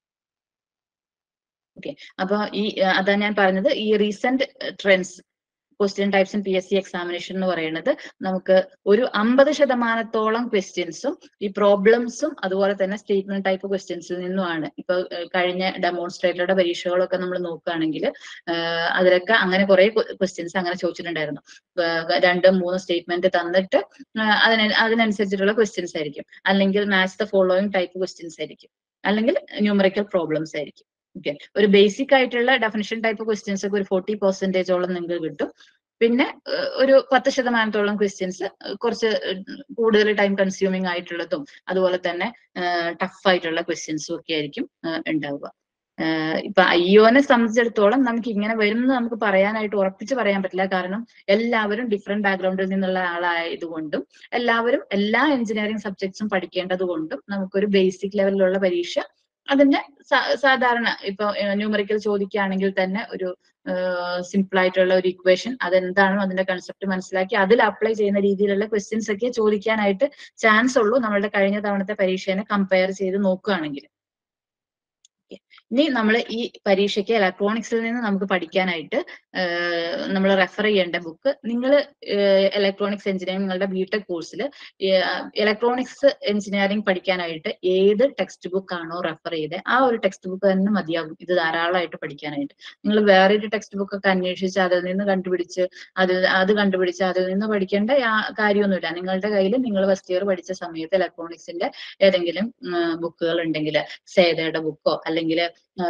ഓക്കെ അപ്പൊ ഈ അഹ് അതാ ഞാൻ പറഞ്ഞത് ഈ recent trends question types in P S C examination എന്ന് പറയുന്നത് നമുക്ക് ഒരു അമ്പത് ശതമാനത്തോളം ക്വസ്റ്റ്യൻസും ഈ പ്രോബ്ലംസും അതുപോലെ തന്നെ സ്റ്റേറ്റ്മെന്റ് ടൈപ്പ് ക്വസ്റ്റ്യൻസിൽ നിന്നുമാണ് ഇപ്പൊ ഏഹ്, കഴിഞ്ഞ ഡെമോൺസ്ട്രേറ്ററുടെ പരീക്ഷകളൊക്കെ നമ്മൾ നോക്കുകയാണെങ്കിൽ അതിലൊക്കെ അങ്ങനെ കുറെ ക്വസ്റ്റ്യൻസ് അങ്ങനെ ചോദിച്ചിട്ടുണ്ടായിരുന്നു ഏഹ്, രണ്ട് മൂന്ന് സ്റ്റേറ്റ്മെന്റ് തന്നിട്ട് ഏഹ്, അതിന് അതിനനുസരിച്ചിട്ടുള്ള ക്വസ്റ്റ്യൻസ് ആയിരിക്കും അല്ലെങ്കിൽ match the following type questions ആയിരിക്കും അല്ലെങ്കിൽ ന്യൂമറിക്കൽ പ്രോബ്ലംസ് ആയിരിക്കും ഓക്കെ ഒരു ബേസിക് ആയിട്ടുള്ള ഡെഫിനിഷൻ ടൈപ്പ് ക്വസ്റ്റ്യൻസ് ഒക്കെ ഒരു ഫോർട്ടി പെർസെന്റേജോളം നിങ്ങൾക്ക് കിട്ടും പിന്നെ ഏഹ്, ഒരു പത്ത് ശതമാനത്തോളം ക്വസ്റ്റ്യൻസ് കുറച്ച് കൂടുതൽ ടൈം കൺസ്യൂമിങ് ആയിട്ടുള്ളതും അതുപോലെ തന്നെ ടഫ് ആയിട്ടുള്ള ക്വസ്റ്റ്യൻസും ഒക്കെ ആയിരിക്കും ഏഹ്, ഉണ്ടാവുക ഏഹ്, ഇപ്പൊ അയ്യോനെ സംബന്ധിച്ചിടത്തോളം നമുക്ക് ഇങ്ങനെ വരുമെന്ന് നമുക്ക് പറയാനായിട്ട് ഉറപ്പിച്ച് പറയാൻ പറ്റില്ല കാരണം എല്ലാവരും ഡിഫറെന്റ് ബാക്ക്ഗ്രൗണ്ടിൽ നിന്നുള്ള ആളായതുകൊണ്ടും എല്ലാവരും എല്ലാ എഞ്ചിനീയറിംഗ് സബ്ജക്ട്സും പഠിക്കേണ്ടത് കൊണ്ടും നമുക്കൊരു ബേസിക് ലെവലിലുള്ള പരീക്ഷ അതിന്റെ സാ- സാധാരണ ഇപ്പൊ ന്യൂമറിക്കൽ ചോദിക്കുകയാണെങ്കിൽ തന്നെ ഒരു സിമ്പിൾ ആയിട്ടുള്ള ഒരു ഇക്വേഷൻ അതെന്താണോ അതിന്റെ കൺസെപ്റ്റ് മനസ്സിലാക്കി അതിൽ അപ്ലൈ ചെയ്യുന്ന രീതിയിലുള്ള ക്വസ്റ്റ്യൻസ് ഒക്കെ ചോദിക്കാനായിട്ട് ചാൻസ് ഉള്ളൂ നമ്മളുടെ കഴിഞ്ഞ തവണത്തെ പരീക്ഷേനെ കമ്പയർ ചെയ്ത് നോക്കുകയാണെങ്കിൽ ഇനി നമ്മൾ ഈ പരീക്ഷയ്ക്ക് ഇലക്ട്രോണിക്സിൽ നിന്ന് നമുക്ക് പഠിക്കാനായിട്ട് നമ്മൾ റെഫർ ചെയ്യേണ്ട ബുക്ക് നിങ്ങൾ ഇലക്ട്രോണിക്സ് എഞ്ചിനീയറിംഗ് നിങ്ങളുടെ ബിടെക് കോഴ്സിൽ ഇലക്ട്രോണിക്സ് എഞ്ചിനീയറിംഗ് പഠിക്കാനായിട്ട് ഏത് ടെക്സ്റ്റ് ബുക്ക് ആണോ റെഫർ ചെയ്ത് ആ ഒരു ടെക്സ്റ്റ് ബുക്ക് തന്നെ മതിയാകും ഇത് ധാരാളമായിട്ട് പഠിക്കാനായിട്ട് നിങ്ങൾ വേറെ ഒരു ടെക്സ്റ്റ് ബുക്ക് ഒക്കെ അന്വേഷിച്ച് അതിൽ നിന്ന് കണ്ടുപിടിച്ച് അത് അത് കണ്ടുപിടിച്ച് അതിൽ നിന്ന് പഠിക്കേണ്ട യാ- കാര്യമൊന്നുമില്ല നിങ്ങളുടെ കയ്യിൽ നിങ്ങൾ ഫസ്റ്റ് ഇയർ പഠിച്ച സമയത്ത് ഇലക്ട്രോണിക്സിന്റെ ഏതെങ്കിലും ബുക്കുകൾ ഉണ്ടെങ്കിൽ സേതയുടെ ബുക്കോ അല്ലെങ്കിൽ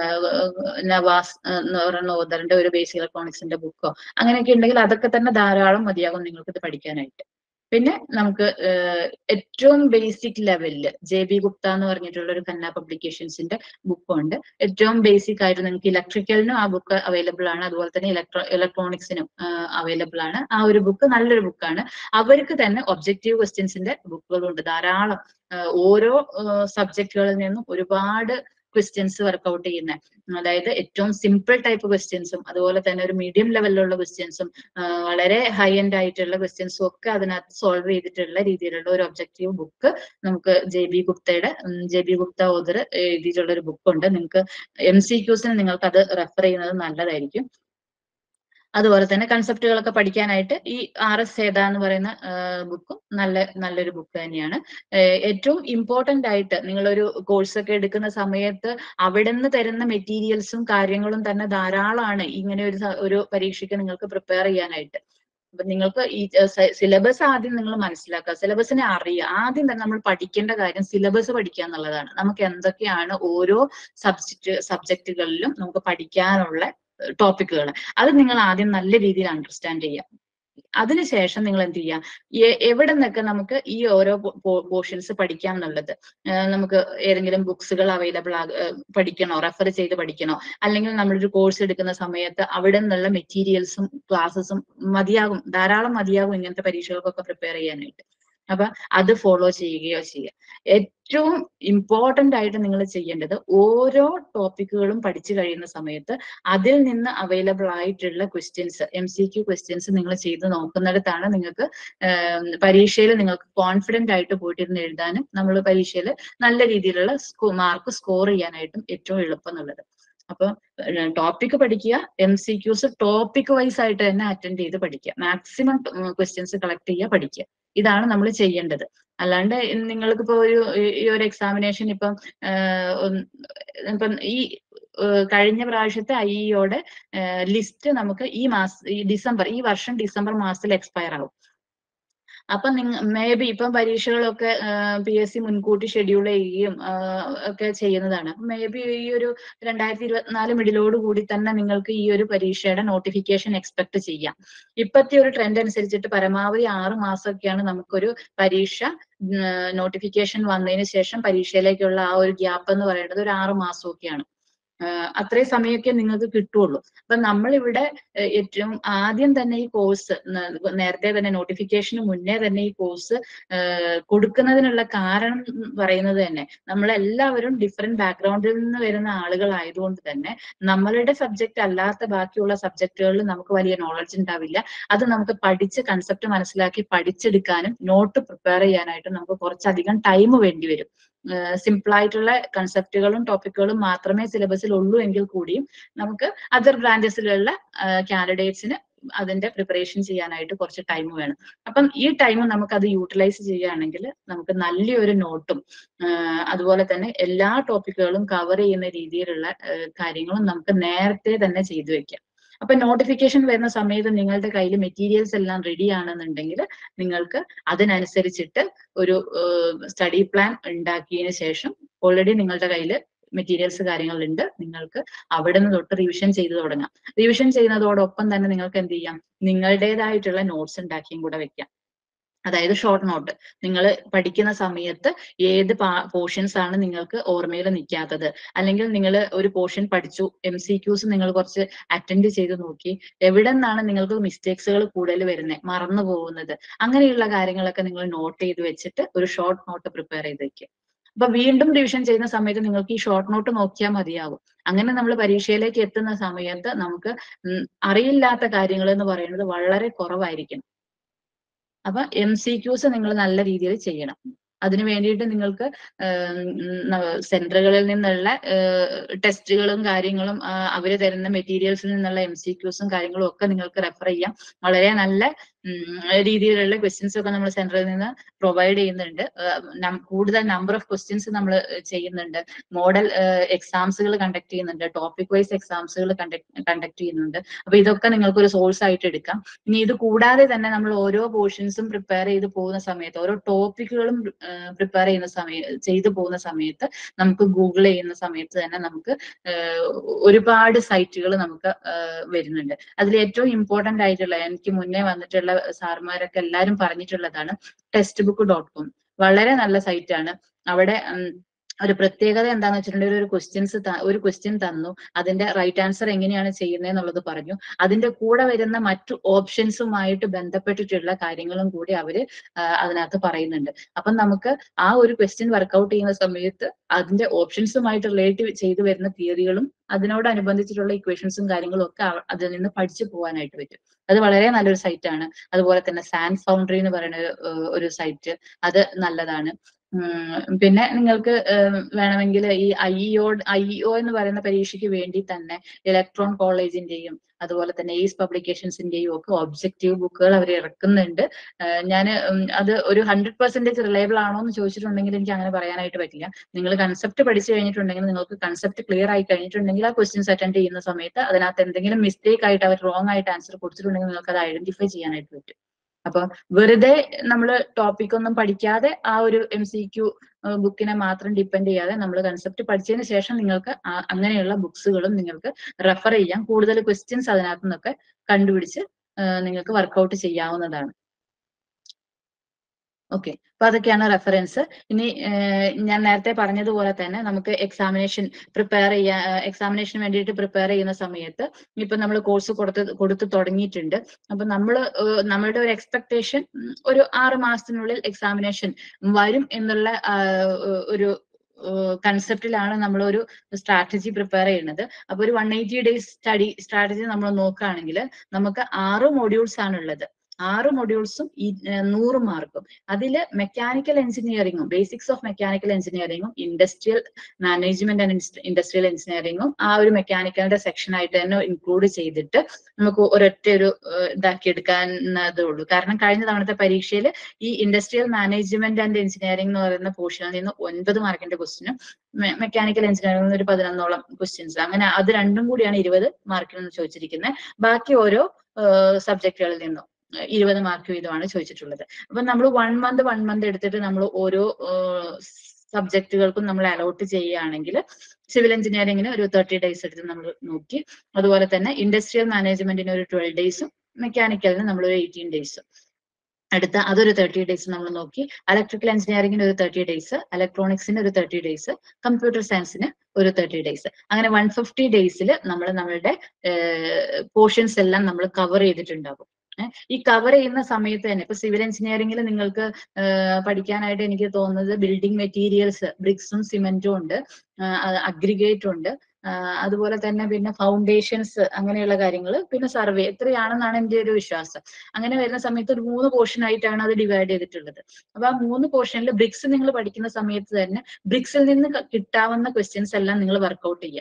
നവാസ് ആ, എന്ന് പറയുന്ന ഓദറിന്റെ ഒരു ബേസിക് ഇലക്ട്രോണിക്സിന്റെ ബുക്കോ അങ്ങനെയൊക്കെ ഉണ്ടെങ്കിൽ അതൊക്കെ തന്നെ ധാരാളം മതിയാകും നിങ്ങൾക്ക് ഇത് പഠിക്കാനായിട്ട് പിന്നെ നമുക്ക് ഏഹ്, ഏറ്റവും ബേസിക് ലെവലില് ജെ ബി ഗുപ്ത എന്ന് പറഞ്ഞിട്ടുള്ള ഒരു കന്ന പബ്ലിക്കേഷൻസിന്റെ ബുക്കുണ്ട് ഏറ്റവും ബേസിക് ആയിട്ട് നിങ്ങൾക്ക് ഇലക്ട്രിക്കലിനും ആ ബുക്ക് അവൈലബിൾ ആണ് അതുപോലെ തന്നെ ഇലക്ട്രോ ഇലക്ട്രോണിക്സിനും അവൈലബിൾ ആണ് ആ ഒരു ബുക്ക് നല്ലൊരു ബുക്കാണ് അവർക്ക് തന്നെ ഒബ്ജക്റ്റീവ് ക്വസ്റ്റ്യൻസിന്റെ ബുക്കുകളുണ്ട് ധാരാളം ആഹ് ഓരോ സബ്ജക്റ്റുകളിൽ നിന്നും ഒരുപാട് ക്വസ്റ്റ്യൻസ് വർക്കൗട്ട് ചെയ്യുന്ന അതായത് ഏറ്റവും സിമ്പിൾ ടൈപ്പ് ക്വസ്റ്റ്യൻസും അതുപോലെ തന്നെ ഒരു മീഡിയം ലെവലിലുള്ള ക്വസ്റ്റ്യൻസും വളരെ ഹൈ എൻഡ് ആയിട്ടുള്ള ക്വസ്റ്റ്യൻസും ഒക്കെ അതിനകത്ത് സോൾവ് ചെയ്തിട്ടുള്ള രീതിയിലുള്ള ഒരു ഒബ്ജക്റ്റീവ് ബുക്ക് നമുക്ക് ജെ ബി ഗുപ്തയുടെ ജെ ബി ഗുപ്ത ഓദർ എഴുതിയിട്ടുള്ള ഒരു ബുക്കുണ്ട് നിങ്ങൾക്ക് എം സി ക്യൂസിന് നിങ്ങൾക്ക് അത് റെഫർ ചെയ്യുന്നത് നല്ലതായിരിക്കും അതുപോലെ തന്നെ കൺസെപ്റ്റുകളൊക്കെ പഠിക്കാനായിട്ട് ഈ ആർ എസ് സേത എന്ന് പറയുന്ന ബുക്കും നല്ല നല്ലൊരു ബുക്ക് തന്നെയാണ് ഏഹ് ഏറ്റവും ഇമ്പോർട്ടന്റ് ആയിട്ട് നിങ്ങളൊരു കോഴ്സ് ഒക്കെ എടുക്കുന്ന സമയത്ത് അവിടെ നിന്ന് തരുന്ന മെറ്റീരിയൽസും കാര്യങ്ങളും തന്നെ ധാരാളമാണ് ഇങ്ങനെ ഒരു സ- ഒരു പരീക്ഷയ്ക്ക് നിങ്ങൾക്ക് പ്രിപ്പയർ ചെയ്യാനായിട്ട് അപ്പൊ നിങ്ങൾക്ക് ഈ സിലബസ് ആദ്യം നിങ്ങൾ മനസ്സിലാക്കുക സിലബസിനെ അറിയുക ആദ്യം തന്നെ നമ്മൾ പഠിക്കേണ്ട കാര്യം സിലബസ് പഠിക്കുക എന്നുള്ളതാണ് നമുക്ക് എന്തൊക്കെയാണ് ഓരോ സബ്ജക്ട് സബ്ജക്റ്റുകളിലും നമുക്ക് പഠിക്കാനുള്ള ടോപ്പിക്കുകൾ അത് നിങ്ങൾ ആദ്യം നല്ല രീതിയിൽ അണ്ടർസ്റ്റാൻഡ് ചെയ്യുക അതിനുശേഷം നിങ്ങൾ എന്ത് ചെയ്യുക എ- എവിടെ നിന്നൊക്കെ നമുക്ക് ഈ ഓരോ പോർഷൻസ് പഠിക്കാം എന്നുള്ളത് ഏഹ് നമുക്ക് ഏതെങ്കിലും ബുക്സുകൾ അവൈലബിൾ ആ പഠിക്കണോ റെഫർ ചെയ്ത് പഠിക്കണോ അല്ലെങ്കിൽ നമ്മളൊരു കോഴ്സ് എടുക്കുന്ന സമയത്ത് അവിടെ നിന്നുള്ള മെറ്റീരിയൽസും ക്ലാസ്സസും മതിയാകും ധാരാളം മതിയാകും ഇങ്ങനത്തെ പരീക്ഷകൾക്കൊക്കെ പ്രിപ്പയർ ചെയ്യാനായിട്ട് അപ്പൊ അത് ഫോളോ ചെയ്യുകയോ ചെയ്യുക ഏറ്റവും ഇമ്പോർട്ടന്റ് ആയിട്ട് നിങ്ങൾ ചെയ്യേണ്ടത് ഓരോ ടോപ്പിക്കുകളും പഠിച്ചു കഴിയുന്ന സമയത്ത് അതിൽ നിന്ന് അവൈലബിൾ ആയിട്ടുള്ള questions M C Q questions നിങ്ങൾ ചെയ്ത് നോക്കുന്നിടത്താണ് നിങ്ങൾക്ക് പരീക്ഷയിൽ നിങ്ങൾക്ക് കോൺഫിഡന്റ് ആയിട്ട് പോയിട്ടിരുന്ന് എഴുതാനും നമ്മൾ പരീക്ഷയിൽ നല്ല രീതിയിലുള്ള മാർക്ക് സ്കോർ ചെയ്യാനായിട്ടും ഏറ്റവും എളുപ്പം എന്നുള്ളത് അപ്പൊ ടോപ്പിക് പഠിക്കുക M C Qs topic wise ആയിട്ട് തന്നെ അറ്റൻഡ് ചെയ്ത് പഠിക്കുക മാക്സിമം ക്വസ്റ്റ്യൻസ് കളക്ട് ചെയ്യുക പഠിക്കുക ഇതാണ് നമ്മൾ ചെയ്യേണ്ടത് അല്ലാണ്ട് നിങ്ങൾക്ക് ഇപ്പൊ ഒരു ഈ- ഈ ഒരു എക്സാമിനേഷൻ ഇപ്പം ആഹ് ഒന്ന് ഇപ്പം ഈ ആഹ് കഴിഞ്ഞ പ്രാവശ്യത്തെ ഐ ഇയോടെ ലിസ്റ്റ് നമുക്ക് ഈ മാസം ഈ ഡിസംബർ ഈ വർഷം ഡിസംബർ മാസത്തിൽ എക്സ്പയർ ആവും അപ്പൊ നിങ്ങ മേ ബി ഇപ്പം പരീക്ഷകളൊക്കെ പി എസ് സി മുൻകൂട്ടി ഷെഡ്യൂൾ ചെയ്യുകയും ആഹ് ഒക്കെ ചെയ്യുന്നതാണ് മേ ബി ഈ ഒരു രണ്ടായിരത്തി ഇരുപത്തിനാല് മിഡിലോട് കൂടി തന്നെ നിങ്ങൾക്ക് ഈ ഒരു പരീക്ഷയുടെ നോട്ടിഫിക്കേഷൻ എക്സ്പെക്ട് ചെയ്യാം ഇപ്പത്തെ ഒരു ട്രെൻഡ് അനുസരിച്ചിട്ട് പരമാവധി ആറ് മാസമൊക്കെയാണ് നമുക്കൊരു പരീക്ഷ നോട്ടിഫിക്കേഷൻ വന്നതിന് ശേഷം പരീക്ഷയിലേക്കുള്ള ആ ഒരു ഗ്യാപ്പ് എന്ന് പറയുന്നത് ഒരു ആറ് മാസമൊക്കെയാണ് ആഹ് അത്രയും സമയമൊക്കെ നിങ്ങൾക്ക് കിട്ടുള്ളൂ അപ്പൊ നമ്മളിവിടെ ഏഹ് ഏറ്റവും ആദ്യം തന്നെ ഈ കോഴ്സ് നേരത്തെ തന്നെ നോട്ടിഫിക്കേഷന് മുന്നേ തന്നെ ഈ കോഴ്സ് കൊടുക്കുന്നതിനുള്ള കാരണം എന്ന് പറയുന്നത് തന്നെ നമ്മളെല്ലാവരും ഡിഫറെന്റ് ബാക്ക്ഗ്രൗണ്ടിൽ നിന്ന് വരുന്ന ആളുകളായതുകൊണ്ട് തന്നെ നമ്മളുടെ സബ്ജക്റ്റ് അല്ലാത്ത ബാക്കിയുള്ള സബ്ജക്റ്റുകളിൽ നമുക്ക് വലിയ നോളജ് ഉണ്ടാവില്ല അത് നമുക്ക് പഠിച്ച് കൺസെപ്റ്റ് മനസ്സിലാക്കി പഠിച്ചെടുക്കാനും നോട്ട് പ്രിപ്പയർ ചെയ്യാനായിട്ടും നമുക്ക് കുറച്ചധികം ടൈം വേണ്ടി വരും സിമ്പിൾ ആയിട്ടുള്ള കൺസെപ്റ്റുകളും ടോപ്പിക്കുകളും മാത്രമേ സിലബസിൽ ഉള്ളൂ എങ്കിൽ കൂടിയും നമുക്ക് അതർ ബ്രാഞ്ചസിലുള്ള കാൻഡിഡേറ്റ്സിന് അതിന്റെ പ്രിപ്പറേഷൻ ചെയ്യാനായിട്ട് കുറച്ച് ടൈം വേണം അപ്പം ഈ ടൈം നമുക്ക് അത് യൂട്ടിലൈസ് ചെയ്യുകയാണെങ്കിൽ നമുക്ക് നല്ലൊരു നോട്ടും അതുപോലെ തന്നെ എല്ലാ ടോപ്പിക്കുകളും കവർ ചെയ്യുന്ന രീതിയിലുള്ള ആഹ് കാര്യങ്ങളും നമുക്ക് നേരത്തെ തന്നെ ചെയ്തു വെക്കാം അപ്പൊ നോട്ടിഫിക്കേഷൻ വരുന്ന സമയത്ത് നിങ്ങളുടെ കയ്യിൽ മെറ്റീരിയൽസ് എല്ലാം റെഡി ആണെന്നുണ്ടെങ്കിൽ നിങ്ങൾക്ക് അതിനനുസരിച്ചിട്ട് ഒരു സ്റ്റഡി പ്ലാൻ ഉണ്ടാക്കിയതിന് ശേഷം ഓൾറെഡി നിങ്ങളുടെ കയ്യിൽ മെറ്റീരിയൽസ് കാര്യങ്ങളുണ്ട് നിങ്ങൾക്ക് അവിടെ നിന്ന് തൊട്ട് റിവിഷൻ ചെയ്ത് തുടങ്ങാം റിവിഷൻ ചെയ്യുന്നതോടൊപ്പം തന്നെ നിങ്ങൾക്ക് എന്ത് ചെയ്യാം നിങ്ങളുടേതായിട്ടുള്ള നോട്ട്സ് ഉണ്ടാക്കിയും കൂടെ വെക്കാം അതായത് ഷോർട്ട് നോട്ട് നിങ്ങൾ പഠിക്കുന്ന സമയത്ത് ഏത് പോർഷൻസ് ആണ് നിങ്ങൾക്ക് ഓർമ്മയിൽ നിൽക്കാത്തത് അല്ലെങ്കിൽ നിങ്ങൾ ഒരു പോർഷൻ പഠിച്ചു എം സി ക്യൂസ് നിങ്ങൾ കുറച്ച് അറ്റൻഡ് ചെയ്ത് നോക്കി എവിടെ നിന്നാണ് നിങ്ങൾക്ക് മിസ്റ്റേക്സുകൾ കൂടുതൽ വരുന്നത് മറന്നു പോകുന്നത് അങ്ങനെയുള്ള കാര്യങ്ങളൊക്കെ നിങ്ങൾ നോട്ട് ചെയ്ത് വെച്ചിട്ട് ഒരു ഷോർട്ട് നോട്ട് പ്രിപ്പയർ ചെയ്ത് വെക്കുക അപ്പൊ വീണ്ടും റിവിഷൻ ചെയ്യുന്ന സമയത്ത് നിങ്ങൾക്ക് ഈ ഷോർട്ട് നോട്ട് നോക്കിയാൽ മതിയാവും അങ്ങനെ നമ്മൾ പരീക്ഷയിലേക്ക് എത്തുന്ന സമയത്ത് നമുക്ക് ഉം അറിയില്ലാത്ത കാര്യങ്ങൾ എന്ന് പറയുന്നത് വളരെ കുറവായിരിക്കും അപ്പൊ എം സി ക്യൂസ് നിങ്ങൾ നല്ല രീതിയിൽ ചെയ്യണം അതിനു വേണ്ടിയിട്ട് നിങ്ങൾക്ക് സെന്ററുകളിൽ നിന്നുള്ള ടെസ്റ്റുകളും കാര്യങ്ങളും അവർ തരുന്ന മെറ്റീരിയൽസിൽ നിന്നുള്ള എം സി ക്യൂസും കാര്യങ്ങളും ഒക്കെ നിങ്ങൾക്ക് റെഫർ ചെയ്യാം വളരെ നല്ല രീതിയിലുള്ള ക്വസ്റ്റ്യൻസ് ഒക്കെ നമ്മൾ സെന്ററിൽ നിന്ന് പ്രൊവൈഡ് ചെയ്യുന്നുണ്ട് കൂടുതൽ നമ്പർ ഓഫ് ക്വസ്റ്റ്യൻസ് നമ്മൾ ചെയ്യുന്നുണ്ട് മോഡൽ എക്സാംസുകൾ കണ്ടക്ട് ചെയ്യുന്നുണ്ട് ടോപ്പിക് വൈസ് എക്സാംസുകൾ കണ്ടക്ട് ചെയ്യുന്നുണ്ട് അപ്പൊ ഇതൊക്കെ നിങ്ങൾക്ക് ഒരു സോഴ്സ് ആയിട്ട് എടുക്കാം ഇനി ഇത് കൂടാതെ തന്നെ നമ്മൾ ഓരോ പോർഷൻസും പ്രിപ്പയർ ചെയ്ത് പോകുന്ന സമയത്ത് ഓരോ ടോപ്പിക്കുകളും പ്രിപ്പയർ ചെയ്യുന്ന സമയത്ത് ചെയ്തു പോകുന്ന സമയത്ത് നമുക്ക് ഗൂഗിൾ ചെയ്യുന്ന സമയത്ത് തന്നെ നമുക്ക് ഒരുപാട് സൈറ്റുകൾ നമുക്ക് വരുന്നുണ്ട് അതിൽ ഏറ്റവും ഇമ്പോർട്ടന്റ് ആയിട്ടുള്ള എനിക്ക് മുന്നേ വന്നിട്ടുള്ള സാർമാരൊക്കെ എല്ലാവരും പറഞ്ഞിട്ടുള്ളതാണ് ടെക്സ്റ്റ് ബുക്ക് ഡോട്ട് കോം വളരെ നല്ല സൈറ്റ് ആണ് അവിടെ ഒരു പ്രത്യേകത എന്താന്ന് വെച്ചിട്ടുണ്ടെങ്കിൽ ഒരു ക്വസ്റ്റ്യൻസ് ഒരു ക്വസ്റ്റ്യൻ തന്നു അതിന്റെ റൈറ്റ് ആൻസർ എങ്ങനെയാണ് ചെയ്യുന്നത് എന്നുള്ളത് പറഞ്ഞു അതിന്റെ കൂടെ വരുന്ന മറ്റു ഓപ്ഷൻസുമായിട്ട് ബന്ധപ്പെട്ടിട്ടുള്ള കാര്യങ്ങളും കൂടി അവര് അതിനകത്ത് പറയുന്നുണ്ട് അപ്പം നമുക്ക് ആ ഒരു ക്വസ്റ്റ്യൻ വർക്ക്ഔട്ട് ചെയ്യുന്ന സമയത്ത് അതിന്റെ ഓപ്ഷൻസുമായിട്ട് റിലേറ്റ് ചെയ്തു വരുന്ന തിയറികളും അതിനോടനുബന്ധിച്ചിട്ടുള്ള ഇക്വേഷൻസും കാര്യങ്ങളും ഒക്കെ അതിൽ നിന്ന് പഠിച്ചു പോകാനായിട്ട് പറ്റും അത് വളരെ നല്ലൊരു സൈറ്റ് ആണ് അതുപോലെ തന്നെ സാൻഡ് ഫൗണ്ടറി എന്ന് പറയുന്ന ഒരു സൈറ്റ് അത് നല്ലതാണ് പിന്നെ നിങ്ങൾക്ക് വേണമെങ്കിൽ ഈ ഐ ഒ ഐ ഒ എന്ന് പറയുന്ന പരീക്ഷയ്ക്ക് വേണ്ടി തന്നെ ഇലക്ട്രോൺ കോളേജിന്റെയും അതുപോലെ തന്നെ ഈസ് പബ്ലിക്കേഷൻസിന്റെയും ഒക്കെ ഒബ്ജക്റ്റീവ് ബുക്കുകൾ അവർ ഇറക്കുന്നുണ്ട് ഞാൻ അത് ഒരു ഹൺഡ്രഡ് പെർസെന്റേജ് റിലയബിൾ ആണോ എന്ന് ചോദിച്ചിട്ടുണ്ടെങ്കിൽ എനിക്ക് അങ്ങനെ പറയാനായിട്ട് പറ്റില്ല നിങ്ങൾ കൺസെപ്റ്റ് പഠിച്ചു കഴിഞ്ഞിട്ടുണ്ടെങ്കിൽ നിങ്ങൾക്ക് കൺസെപ്റ്റ് ക്ലിയർ ആയി കഴിഞ്ഞിട്ടുണ്ടെങ്കിൽ ആ ക്വസ്റ്റ്യൻസ് അറ്റൻഡ് ചെയ്യുന്ന സമയത്ത് അതിനകത്ത് എന്തെങ്കിലും മിസ്റ്റേക്ക് ആയിട്ട് അവർ റോങ് ആയിട്ട് ആൻസർ കൊടുത്തിട്ടുണ്ടെങ്കിൽ നിങ്ങൾക്ക് അത് ഐഡന്റിഫൈ ചെയ്യാനായിട്ട് പറ്റും അപ്പൊ വെറുതെ നമ്മൾ ടോപ്പിക് ഒന്നും പഠിക്കാതെ ആ ഒരു എം സി ക്യു ബുക്കിനെ മാത്രം ഡിപ്പെൻഡ് ചെയ്യാതെ നമ്മൾ കൺസെപ്റ്റ് പഠിച്ചതിന് ശേഷം നിങ്ങൾക്ക് അങ്ങനെയുള്ള ബുക്സുകളും നിങ്ങൾക്ക് റെഫർ ചെയ്യാം കൂടുതൽ ക്വസ്റ്റ്യൻസ് അതിനകത്തു നിന്നൊക്കെ കണ്ടുപിടിച്ച് നിങ്ങൾക്ക് വർക്ക്ഔട്ട് ചെയ്യാവുന്നതാണ് ഓക്കെ അപ്പൊ അതൊക്കെയാണ് റെഫറൻസ് ഇനി ഞാൻ നേരത്തെ പറഞ്ഞതുപോലെ തന്നെ നമുക്ക് എക്സാമിനേഷൻ പ്രിപ്പയർ ചെയ്യാൻ എക്സാമിനേഷന് വേണ്ടിയിട്ട് പ്രിപ്പയർ ചെയ്യുന്ന സമയത്ത് ഇപ്പൊ നമ്മൾ കോഴ്സ് കൊടുത്ത് കൊടുത്തു തുടങ്ങിയിട്ടുണ്ട് അപ്പൊ നമ്മൾ നമ്മളുടെ ഒരു എക്സ്പെക്ടേഷൻ ഒരു ആറ് മാസത്തിനുള്ളിൽ എക്സാമിനേഷൻ വരും എന്നുള്ള ഒരു കൺസെപ്റ്റിലാണ് നമ്മൾ ഒരു സ്ട്രാറ്റജി പ്രിപ്പയർ ചെയ്യുന്നത് അപ്പൊ ഒരു one eighty days study strategy നമ്മൾ നോക്കുകയാണെങ്കിൽ നമുക്ക് ആറ് മോഡ്യൂൾസ് ആണുള്ളത് ആറ് മൊഡ്യൂൾസും ഈ നൂറ് മാർക്കും അതിൽ മെക്കാനിക്കൽ എഞ്ചിനീയറിംഗും ബേസിക്സ് ഓഫ് മെക്കാനിക്കൽ എഞ്ചിനീയറിംഗും ഇൻഡസ്ട്രിയൽ മാനേജ്മെന്റ് ആൻഡ് ഇൻഡസ്ട്രിയൽ എഞ്ചിനീയറിംഗും ആ ഒരു മെക്കാനിക്കലിന്റെ സെക്ഷൻ ആയിട്ട് തന്നെ ഇൻക്ലൂഡ് ചെയ്തിട്ട് നമുക്ക് ഒരൊറ്റ ഒരു ഇതാക്കി എടുക്കാവുന്നതേ ഉള്ളൂ കാരണം കഴിഞ്ഞ തവണത്തെ പരീക്ഷയിൽ ഈ ഇൻഡസ്ട്രിയൽ മാനേജ്മെന്റ് ആൻഡ് എഞ്ചിനീയറിംഗ് എന്ന് പറയുന്ന പോർഷനിൽ നിന്ന് ഒൻപത് മാർക്കിന്റെ ക്വസ്റ്റിനും മെക്കാനിക്കൽ എഞ്ചിനീയറിംഗ് ഒരു പതിനൊന്നോളം ക്വസ്റ്റ്യൻസ് അങ്ങനെ അത് രണ്ടും കൂടിയാണ് ഇരുപത് മാർക്കിൽ നിന്ന് ചോദിച്ചിരിക്കുന്നത് ബാക്കി ഓരോ സബ്ജക്റ്റുകളിൽ നിന്നും ഇരുപത് മാർക്ക് വീതമാണ് ചോദിച്ചിട്ടുള്ളത് അപ്പൊ നമ്മൾ വൺ മന്ത് വൺ മന്ത് എടുത്തിട്ട് നമ്മൾ ഓരോ സബ്ജക്റ്റുകൾക്കും നമ്മൾ അലോട്ട് ചെയ്യുകയാണെങ്കിൽ സിവിൽ എഞ്ചിനീയറിംഗിന് ഒരു തേർട്ടി ഡേയ്സ് എടുത്ത് നമ്മൾ നോക്കി അതുപോലെ തന്നെ ഇൻഡസ്ട്രിയൽ മാനേജ്മെന്റിന് ഒരു ട്വൽവ് ഡേയ്സും മെക്കാനിക്കലിന് നമ്മൾ ഒരു എയ്റ്റീൻ ഡേയ്സും അടുത്ത അതൊരു തേർട്ടി ഡേയ്സ് നമ്മൾ നോക്കി ഇലക്ട്രിക്കൽ എഞ്ചിനീയറിംഗിന് ഒരു തേർട്ടി ഡേയ്സ് ഇലക്ട്രോണിക്സിന് ഒരു തേർട്ടി ഡേയ്സ് കമ്പ്യൂട്ടർ സയൻസിന് ഒരു തേർട്ടി ഡേയ്സ് അങ്ങനെ വൺ ഫിഫ്റ്റി ഡേയ്സിൽ നമ്മൾ നമ്മളുടെ പോർഷൻസ് എല്ലാം നമ്മൾ കവർ ചെയ്തിട്ടുണ്ടാകും ഈ കവർ ചെയ്യുന്ന സമയത്ത് തന്നെ ഇപ്പൊ സിവിൽ എഞ്ചിനീയറിംഗിൽ നിങ്ങൾക്ക് പഠിക്കാനായിട്ട് എനിക്ക് തോന്നുന്നത് ബിൽഡിംഗ് മെറ്റീരിയൽസ് ബ്രിക്സും സിമെന്റും ഉണ്ട് അഗ്രിഗേറ്റ് ഉണ്ട് അതുപോലെ തന്നെ പിന്നെ ഫൗണ്ടേഷൻസ് അങ്ങനെയുള്ള കാര്യങ്ങൾ പിന്നെ സർവേ എത്രയാണെന്നാണ് എൻ്റെ ഒരു വിശ്വാസം അങ്ങനെ വരുന്ന സമയത്ത് ഒരു മൂന്ന് പോർഷൻ ആയിട്ടാണ് അത് ഡിവൈഡ് ചെയ്തിട്ടുള്ളത് അപ്പൊ ആ മൂന്ന് പോർഷനിൽ ബ്രിക്സ് നിങ്ങൾ പഠിക്കുന്ന സമയത്ത് തന്നെ ബ്രിക്സിൽ നിന്ന് കിട്ടാവുന്ന ക്വസ്റ്റ്യൻസ് എല്ലാം നിങ്ങൾ വർക്ക്ഔട്ട് ചെയ്യുക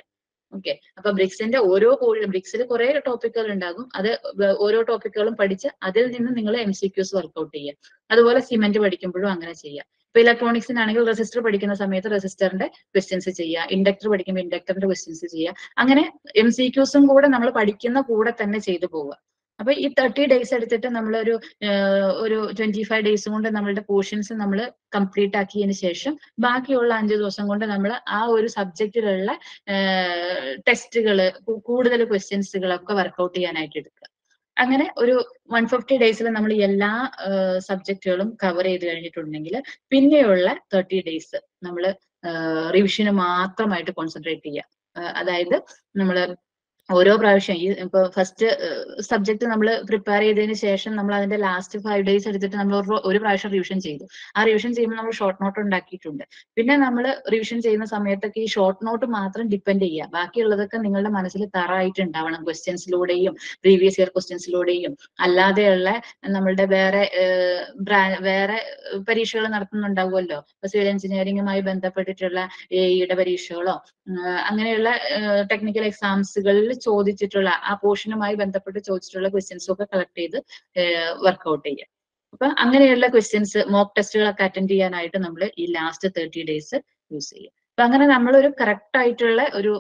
ഓക്കെ അപ്പൊ ബ്രിക്സിന്റെ ഓരോ ബ്രിക്സിൽ കുറെ ടോപ്പിക്കുകൾ ഉണ്ടാകും അത് വ- ഓരോ ടോപ്പിക്കുകളും പഠിച്ച് അതിൽ നിന്ന് നിങ്ങൾ എം സി ക്യൂസ് വർക്ക്ഔട്ട് ചെയ്യുക അതുപോലെ സിമെന്റ് പഠിക്കുമ്പോഴും അങ്ങനെ ചെയ്യുക ഇപ്പൊ ഇലക്ട്രോണിക്സിനാണെങ്കിൽ റെസിസ്റ്റർ പഠിക്കുന്ന സമയത്ത് റെസിസ്റ്ററിന്റെ ക്വസ്റ്റ്യൻസ് ചെയ്യുക ഇൻഡക്ടർ പഠിക്കുമ്പോൾ ഇൻഡക്ടറിന്റെ ക്വസ്റ്റ്യൻസ് ചെയ്യുക അങ്ങനെ എം സി ക്യൂസും കൂടെ നമ്മൾ പഠിക്കുന്ന കൂടെ തന്നെ ചെയ്തു പോവുക അപ്പൊ ഈ തേർട്ടി ഡേയ്സ് എടുത്തിട്ട് നമ്മളൊരു ഏഹ്, ഒരു ട്വന്റി ഫൈവ് ഡേയ്സ് കൊണ്ട് നമ്മളുടെ പോർഷൻസ് നമ്മൾ കംപ്ലീറ്റ് ആക്കിയതിന് ശേഷം ബാക്കിയുള്ള അഞ്ച് ദിവസം കൊണ്ട് നമ്മൾ ആ ഒരു സബ്ജക്റ്റിലുള്ള ടെസ്റ്റുകൾ കൂടുതൽ ക്വസ്റ്റ്യൻസുകളൊക്കെ വർക്ക്ഔട്ട് ചെയ്യാനായിട്ട് എടുക്കുക അങ്ങനെ ഒരു വൺ ഫിഫ്റ്റി ഡേയ്സിൽ നമ്മൾ എല്ലാ സബ്ജക്റ്റുകളും കവർ ചെയ്ത് കഴിഞ്ഞിട്ടുണ്ടെങ്കിൽ പിന്നെയുള്ള തേർട്ടി ഡേയ്സ് നമ്മൾ റിവിഷന് മാത്രമായിട്ട് കോൺസെൻട്രേറ്റ് ചെയ്യുക ആ, അതായത് നമ്മൾ ഓരോ പ്രാവശ്യം ഈ ഇപ്പൊ ഫസ്റ്റ് സബ്ജക്ട് നമ്മൾ പ്രിപ്പയർ ചെയ്തതിന് ശേഷം നമ്മൾ അതിന്റെ ലാസ്റ്റ് ഫൈവ് ഡേയ്സ് എടുത്തിട്ട് നമ്മൾ ഒരു ഒരു പ്രാവശ്യം റിവിഷൻ ചെയ്തു ആ റിവിഷൻ ചെയ്യുമ്പോൾ നമ്മൾ ഷോർട്ട് നോട്ട് ഉണ്ടാക്കിയിട്ടുണ്ട് പിന്നെ നമ്മൾ റിവിഷൻ ചെയ്യുന്ന സമയത്തൊക്കെ ഈ ഷോർട്ട് നോട്ട് മാത്രം ഡിപ്പെൻഡ് ചെയ്യുക ബാക്കിയുള്ളതൊക്കെ നിങ്ങളുടെ മനസ്സിൽ തറായിട്ട് ഉണ്ടാവണം ക്വസ്റ്റ്യൻസിലൂടെയും പ്രീവിയസ് ഇയർ ക്വസ്റ്റ്യൻസിലൂടെയും അല്ലാതെയുള്ള നമ്മളുടെ വേറെ ഏഹ്, ബ്രാ- വേറെ പരീക്ഷകൾ നടത്തുന്നുണ്ടാവുമല്ലോ സിവിൽ എഞ്ചിനീയറിംഗുമായി ബന്ധപ്പെട്ടിട്ടുള്ള എയുടെ പരീക്ഷകളോ ഉം, അങ്ങനെയുള്ള ടെക്നിക്കൽ എക്സാംസുകളിൽ ചോദിച്ചിട്ടുള്ള ആ പോർഷനുമായി ബന്ധപ്പെട്ട് ചോദിച്ചിട്ടുള്ള ക്വസ്റ്റ്യൻസും ഒക്കെ കളക്ട് ചെയ്ത് വർക്ക്ഔട്ട് ചെയ്യുക അപ്പൊ അങ്ങനെയുള്ള ക്വസ്റ്റ്യൻസ് മോക്ക് ടെസ്റ്റുകളൊക്കെ അറ്റൻഡ് ചെയ്യാനായിട്ട് നമ്മൾ ഈ ലാസ്റ്റ് തേർട്ടി ഡേയ്സ് യൂസ് ചെയ്യും അപ്പൊ അങ്ങനെ നമ്മളൊരു കറക്റ്റ് ആയിട്ടുള്ള ഒരു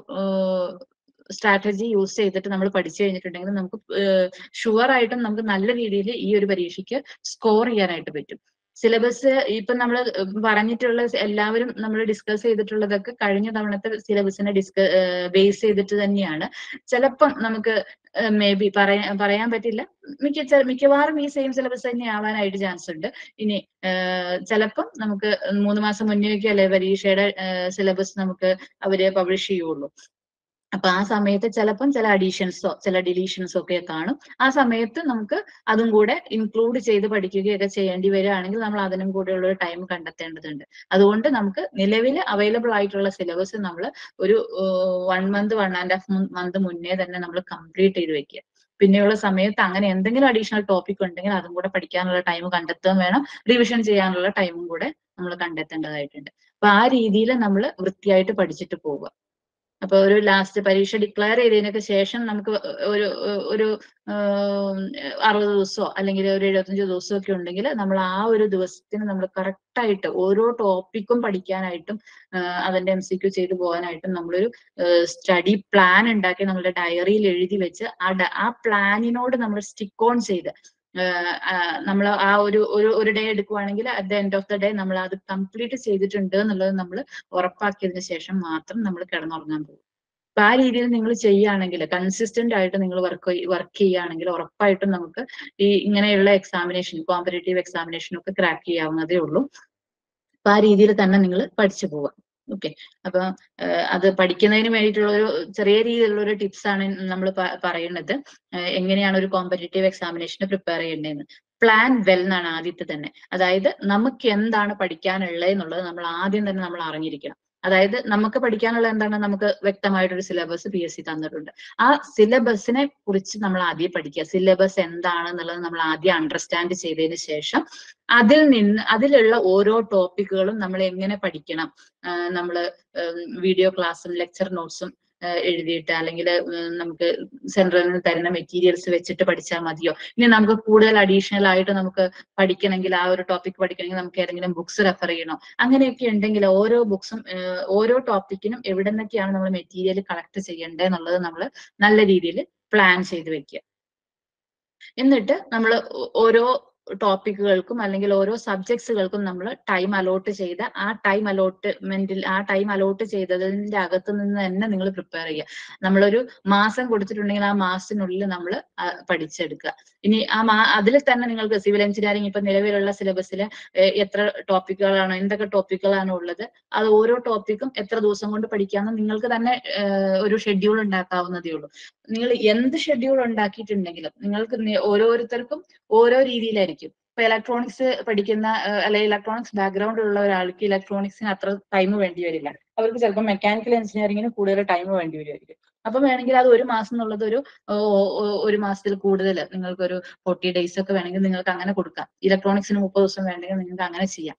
സ്ട്രാറ്റജി യൂസ് ചെയ്തിട്ട് നമ്മൾ പഠിച്ചു കഴിഞ്ഞിട്ടുണ്ടെങ്കിൽ നമുക്ക് ഷുവർ ആയിട്ടും നമുക്ക് നല്ല രീതിയിൽ ഈ ഒരു പരീക്ഷയ്ക്ക് സ്കോർ ചെയ്യാനായിട്ട് പറ്റും സിലബസ് ഇപ്പൊ നമ്മൾ പറഞ്ഞിട്ടുള്ള എല്ലാവരും നമ്മൾ ഡിസ്കസ് ചെയ്തിട്ടുള്ളതൊക്കെ കഴിഞ്ഞ തവണത്തെ സിലബസിനെ ഡിസ്ക ബേസ് ചെയ്തിട്ട് തന്നെയാണ് ചിലപ്പം നമുക്ക് മേ ബി പറയാൻ പറയാൻ പറ്റില്ല മിക്ക ചെ- മിക്കവാറും ഈ സെയിം സിലബസ് തന്നെ ആവാനായിട്ട് ചാൻസ് ഉണ്ട് ഇനി ചിലപ്പം നമുക്ക് മൂന്ന് മാസം മുന്നേയൊക്കെ അല്ലെ പരീക്ഷയുടെ സിലബസ് നമുക്ക് അവര് പബ്ലിഷ് ചെയ്യുള്ളൂ അപ്പൊ ആ സമയത്ത് ചിലപ്പം ചില അഡീഷൻസോ ചില ഡിലീഷൻസോ ഒക്കെ കാണും ആ സമയത്ത് നമുക്ക് അതും കൂടെ ഇൻക്ലൂഡ് ചെയ്ത് പഠിക്കുകയൊക്കെ ചെയ്യേണ്ടി വരികയാണെങ്കിൽ നമ്മൾ അതിനും കൂടെയുള്ള ഒരു ടൈം കണ്ടെത്തേണ്ടതുണ്ട് അതുകൊണ്ട് നമുക്ക് നിലവിൽ അവൈലബിൾ ആയിട്ടുള്ള സിലബസ് നമ്മൾ ഒരു one month one and half month മുന്നേ തന്നെ നമ്മൾ കംപ്ലീറ്റ് ചെയ്ത് വെക്കുക പിന്നെയുള്ള സമയത്ത് അങ്ങനെ എന്തെങ്കിലും അഡീഷണൽ ടോപ്പിക് ഉണ്ടെങ്കിൽ അതും കൂടെ പഠിക്കാനുള്ള ടൈം കണ്ടെത്തുകയും വേണം റിവിഷൻ ചെയ്യാനുള്ള ടൈമും കൂടെ നമ്മൾ കണ്ടെത്തേണ്ടതായിട്ടുണ്ട് അപ്പൊ ആ രീതിയിൽ നമ്മൾ വൃത്തിയായിട്ട് പഠിച്ചിട്ട് പോവുക അപ്പൊ ഒരു ലാസ്റ്റ് പരീക്ഷ ഡിക്ലെയർ ചെയ്തതിനൊക്കെ ശേഷം നമുക്ക് ഒരു ഒരു ആഹ് അറുപത് ദിവസമോ അല്ലെങ്കിൽ ഒരു എഴുപത്തഞ്ച് ദിവസമോ ഒക്കെ ഉണ്ടെങ്കിൽ നമ്മൾ ആ ഒരു ദിവസത്തിന് നമ്മൾ കറക്റ്റ് ആയിട്ട് ഓരോ ടോപ്പിക്കും പഠിക്കാനായിട്ടും ആഹ് അതിന്റെ എം സി ക്യു ചെയ്തു പോകാനായിട്ടും നമ്മളൊരു സ്റ്റഡി പ്ലാൻ ഉണ്ടാക്കി നമ്മുടെ ഡയറിയിൽ എഴുതി വെച്ച് ആ ഡ- ആ പ്ലാനിനോട് നമ്മൾ സ്റ്റിക്ക് ഓൺ ചെയ്ത് നമ്മൾ ആ ഒരു ഒരു ഒരു ഡേ എടുക്കുവാണെങ്കിൽ at the end of the day നമ്മൾ അത് കംപ്ലീറ്റ് ചെയ്തിട്ടുണ്ട് എന്നുള്ളത് നമ്മൾ ഉറപ്പാക്കിയതിന് ശേഷം മാത്രം നമ്മൾ കിടന്നുറങ്ങാൻ പോകും അപ്പൊ ആ രീതിയിൽ നിങ്ങൾ ചെയ്യുകയാണെങ്കിൽ കൺസിസ്റ്റന്റ് ആയിട്ട് നിങ്ങൾ വർക്ക് വർക്ക് ചെയ്യുകയാണെങ്കിൽ ഉറപ്പായിട്ടും നമുക്ക് ഈ ഇങ്ങനെയുള്ള എക്സാമിനേഷൻ കോമ്പറ്റേറ്റീവ് എക്സാമിനേഷൻ ഒക്കെ ക്രാക്ക് ചെയ്യാവുന്നതേ ഉള്ളൂ അപ്പൊ ആ രീതിയിൽ തന്നെ നിങ്ങൾ പഠിച്ചു പോവാം ഓക്കെ അപ്പൊ ഏഹ് അത് പഠിക്കുന്നതിന് വേണ്ടിയിട്ടുള്ള ഒരു ചെറിയ രീതിയിലുള്ള ഒരു ടിപ്സ് ആണ് നമ്മൾ പറയുന്നത് ഏഹ് എങ്ങനെയാണ് ഒരു കോമ്പറ്റേറ്റീവ് എക്സാമിനേഷന് പ്രിപ്പയർ ചെയ്യേണ്ടതെന്ന് പ്ലാൻ വെൽ എന്നാണ് ആദ്യത്തെ തന്നെ അതായത് നമുക്ക് എന്താണ് പഠിക്കാനുള്ളത് എന്നുള്ളത് നമ്മൾ ആദ്യം തന്നെ നമ്മൾ അറിഞ്ഞിരിക്കണം അതായത് നമുക്ക് പഠിക്കാനുള്ള എന്താണ് നമുക്ക് വ്യക്തമായിട്ടൊരു സിലബസ് പി എസ് സി തന്നിട്ടുണ്ട് ആ സിലബസിനെ കുറിച്ച് നമ്മൾ ആദ്യം പഠിക്കുക സിലബസ് എന്താണെന്നുള്ളത് നമ്മൾ ആദ്യം അണ്ടർസ്റ്റാൻഡ് ചെയ്തതിന് ശേഷം അതിൽ നിന്ന് അതിലുള്ള ഓരോ ടോപ്പിക്കുകളും നമ്മൾ എങ്ങനെ പഠിക്കണം നമ്മൾ വീഡിയോ ക്ലാസ്സും ലെക്ചർ നോട്ട്സും എഴുതിയിട്ട് അല്ലെങ്കിൽ നമുക്ക് സെൻട്രലിൽ നിന്ന് തരുന്ന മെറ്റീരിയൽസ് വെച്ചിട്ട് പഠിച്ചാൽ മതിയോ ഇനി നമുക്ക് കൂടുതൽ അഡീഷണൽ ആയിട്ട് നമുക്ക് പഠിക്കണമെങ്കിൽ ആ ഒരു ടോപ്പിക് പഠിക്കണമെങ്കിൽ നമുക്ക് ഏതെങ്കിലും ബുക്സ് റെഫർ ചെയ്യണോ അങ്ങനെയൊക്കെ ഉണ്ടെങ്കിൽ ഓരോ ബുക്സും ഓരോ ടോപ്പിക്കിനും എവിടെ നിന്നൊക്കെയാണ് നമ്മൾ മെറ്റീരിയൽ കളക്ട് ചെയ്യേണ്ടത് എന്നുള്ളത് നമ്മൾ നല്ല രീതിയിൽ പ്ലാൻ ചെയ്ത് വെക്കുക എന്നിട്ട് നമ്മൾ ഓരോ ടോപ്പിക്കുകൾക്കും അല്ലെങ്കിൽ ഓരോ സബ്ജക്ട്സുകൾക്കും നമ്മൾ ടൈം അലോട്ട് ചെയ്ത ആ ടൈം അലോട്ട്മെന്റിൽ ആ ടൈം അലോട്ട് ചെയ്തതിന്റെ അകത്ത് നിന്ന് തന്നെ നിങ്ങൾ പ്രിപ്പയർ ചെയ്യുക നമ്മളൊരു മാസം കൊടുത്തിട്ടുണ്ടെങ്കിൽ ആ മാസത്തിനുള്ളിൽ നമ്മൾ പഠിച്ചെടുക്കുക ഇനി ആ മാ അതിൽ തന്നെ നിങ്ങൾക്ക് സിവിൽ എഞ്ചിനീയറിംഗ് ഇപ്പൊ നിലവിലുള്ള സിലബസിൽ എത്ര ടോപ്പിക്കുകളാണ് എന്തൊക്കെ ടോപ്പിക്കുകളാണ് ഉള്ളത് അത് ഓരോ ടോപ്പിക്കും എത്ര ദിവസം കൊണ്ട് പഠിക്കാമെന്ന് നിങ്ങൾക്ക് തന്നെ ഒരു ഷെഡ്യൂൾ ഉണ്ടാക്കാവുന്നതേ ഉള്ളൂ നിങ്ങൾ എന്ത് ഷെഡ്യൂൾ ഉണ്ടാക്കിയിട്ടുണ്ടെങ്കിലും നിങ്ങൾക്ക് ഓരോരുത്തർക്കും ഓരോ രീതിയിലായിരിക്കും ഇപ്പൊ ഇലക്ട്രോണിക്സ് പഠിക്കുന്ന അല്ലെങ്കിൽ ഇലക്ട്രോണിക്സ് ബാക്ക്ഗ്രൗണ്ട് ഉള്ള ഒരാൾക്ക് ഇലക്ട്രോണിക്സിന് അത്ര ടൈം വേണ്ടി വരില്ല അവർക്ക് ചിലപ്പോൾ മെക്കാനിക്കൽ എഞ്ചിനീയറിംഗിന് കൂടുതൽ ടൈം വേണ്ടി വരുമായിരിക്കും അപ്പൊ വേണമെങ്കിൽ അത് ഒരു മാസം എന്നുള്ളത് ഒരു ഒരു മാസത്തിൽ കൂടുതൽ നിങ്ങൾക്ക് ഒരു ഫോർട്ടി ഡേയ്സ് ഒക്കെ വേണമെങ്കിൽ നിങ്ങൾക്ക് അങ്ങനെ കൊടുക്കാം ഇലക്ട്രോണിക്സിന് മുപ്പത് ദിവസം വേണമെങ്കിൽ നിങ്ങൾക്ക് അങ്ങനെ ചെയ്യാം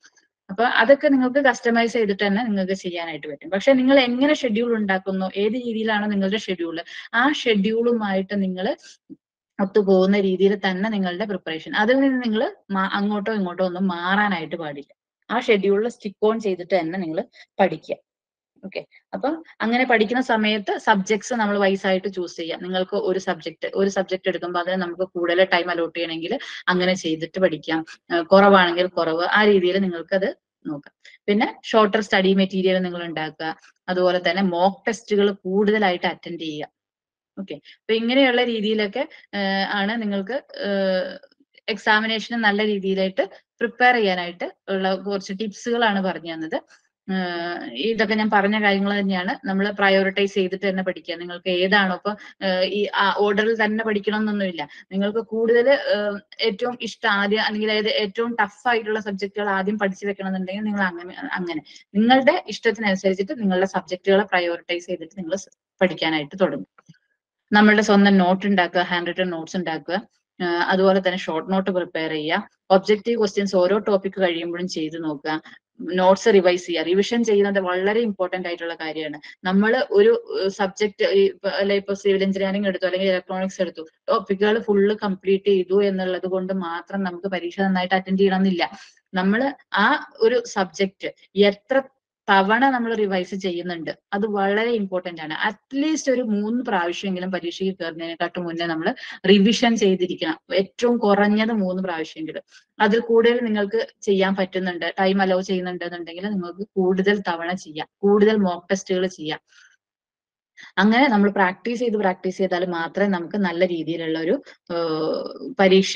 അപ്പൊ അതൊക്കെ നിങ്ങൾക്ക് കസ്റ്റമൈസ് ചെയ്തിട്ട് തന്നെ നിങ്ങൾക്ക് ചെയ്യാനായിട്ട് പറ്റും പക്ഷെ നിങ്ങൾ എങ്ങനെ ഷെഡ്യൂൾ ഉണ്ടാക്കുന്നു ഏത് രീതിയിലാണ് നിങ്ങളുടെ ഷെഡ്യൂൾ ആ ഷെഡ്യൂളുമായിട്ട് നിങ്ങൾ ഒത്തുപോകുന്ന രീതിയിൽ തന്നെ നിങ്ങളുടെ പ്രിപ്പറേഷൻ അതിൽ നിന്ന് നിങ്ങൾ അങ്ങോട്ടോ ഇങ്ങോട്ടോ ഒന്നും മാറാനായിട്ട് പാടില്ല ആ ഷെഡ്യൂളിൽ സ്റ്റിക്ക് ഓൺ ചെയ്തിട്ട് തന്നെ നിങ്ങൾ പഠിക്കുക ഓക്കെ അപ്പം അങ്ങനെ പഠിക്കുന്ന സമയത്ത് സബ്ജക്ട്സ് നമ്മൾ വൈസ് ആയിട്ട് ചൂസ് ചെയ്യാം നിങ്ങൾക്ക് ഒരു സബ്ജക്ട് ഒരു സബ്ജക്ട് എടുക്കുമ്പോൾ അതിന് നമുക്ക് കൂടുതൽ ടൈം അലോട്ട് ചെയ്യണമെങ്കിൽ അങ്ങനെ ചെയ്തിട്ട് പഠിക്കാം ഏഹ് കുറവാണെങ്കിൽ കുറവ് ആ രീതിയിൽ നിങ്ങൾക്ക് അത് നോക്കാം പിന്നെ ഷോർട്ടർ സ്റ്റഡി മെറ്റീരിയൽ നിങ്ങൾ ഉണ്ടാക്കുക അതുപോലെ തന്നെ മോക്ക് ടെസ്റ്റുകൾ കൂടുതലായിട്ട് അറ്റൻഡ് ചെയ്യുക ഓക്കെ അപ്പൊ ഇങ്ങനെയുള്ള രീതിയിലൊക്കെ ഏഹ് ആണ് നിങ്ങൾക്ക് എക്സാമിനേഷന് നല്ല രീതിയിലായിട്ട് പ്രിപ്പയർ ചെയ്യാനായിട്ട് ഉള്ള കുറച്ച് ടിപ്സുകളാണ് പറഞ്ഞു തന്നത് ഏഹ് ഇതൊക്കെ ഞാൻ പറഞ്ഞ കാര്യങ്ങൾ തന്നെയാണ് നമ്മൾ പ്രയോറിറ്റൈസ് ചെയ്തിട്ട് തന്നെ പഠിക്കുക നിങ്ങൾക്ക് ഏതാണോ ഇപ്പൊ ഏഹ് ഈ ഓർഡറിൽ തന്നെ പഠിക്കണം എന്നൊന്നുമില്ല നിങ്ങൾക്ക് കൂടുതൽ ഏറ്റവും ഇഷ്ടം ആദ്യം അല്ലെങ്കിൽ അതായത് ഏറ്റവും ടഫ് ആയിട്ടുള്ള സബ്ജക്റ്റുകൾ ആദ്യം പഠിച്ചു വെക്കണം എന്നുണ്ടെങ്കിൽ നിങ്ങൾ അങ്ങനെ അങ്ങനെ നിങ്ങളുടെ ഇഷ്ടത്തിനനുസരിച്ചിട്ട് നിങ്ങളുടെ സബ്ജക്റ്റുകളെ പ്രയോറിറ്റൈസ് ചെയ്തിട്ട് നിങ്ങൾ പഠിക്കാനായിട്ട് തുടങ്ങും നമ്മളുടെ സ്വന്തം നോട്ട് ഉണ്ടാക്കുക ഹാൻഡ് റിട്ടൺ നോട്ട്സ് ഉണ്ടാക്കുക ആഹ് അതുപോലെ തന്നെ ഷോർട്ട് നോട്ട് പ്രിപ്പയർ ചെയ്യുക ഒബ്ജക്റ്റീവ് ക്വസ്റ്റ്യൻസ് ഓരോ ടോപ്പിക് കഴിയുമ്പോഴും ചെയ്ത് നോക്കുക നോട്ട്സ് റിവൈസ് ചെയ്യുക റിവിഷൻ ചെയ്യുന്നത് വളരെ ഇമ്പോർട്ടന്റ് ആയിട്ടുള്ള കാര്യമാണ് നമ്മൾ ഒരു സബ്ജക്ട് അല്ലെ ഇപ്പൊ സിവിൽ എഞ്ചിനീയറിംഗ് എടുത്തു അല്ലെങ്കിൽ ഇലക്ട്രോണിക്സ് എടുത്തു ടോപ്പിക്കുകൾ ഫുള്ള് കംപ്ലീറ്റ് ചെയ്തു എന്നുള്ളത് കൊണ്ട് മാത്രം നമുക്ക് പരീക്ഷ നന്നായിട്ട് അറ്റൻഡ് ചെയ്യണമെന്നില്ല നമ്മൾ ആ ഒരു സബ്ജക്ട് എത്ര തവണ നമ്മൾ റിവൈസ് ചെയ്യുന്നുണ്ട് അത് വളരെ ഇമ്പോർട്ടന്റ് ആണ് അറ്റ്ലീസ്റ്റ് ഒരു മൂന്ന് പ്രാവശ്യമെങ്കിലും പരീക്ഷയ്ക്ക് കയറുന്നതിനെക്കാട്ടും മുന്നേ നമ്മൾ റിവിഷൻ ചെയ്തിരിക്കണം ഏറ്റവും കുറഞ്ഞത് മൂന്ന് പ്രാവശ്യമെങ്കിലും അതിൽ കൂടുതൽ നിങ്ങൾക്ക് ചെയ്യാൻ പറ്റുന്നുണ്ട് ടൈം അലോ ചെയ്യുന്നുണ്ട് എന്നുണ്ടെങ്കിൽ നിങ്ങൾക്ക് കൂടുതൽ തവണ ചെയ്യാം കൂടുതൽ മോക്ക് ടെസ്റ്റുകൾ ചെയ്യാം അങ്ങനെ നമ്മൾ പ്രാക്ടീസ് ചെയ്ത് പ്രാക്ടീസ് ചെയ്താൽ മാത്രമേ നമുക്ക് നല്ല രീതിയിലുള്ള ഒരു പരീക്ഷ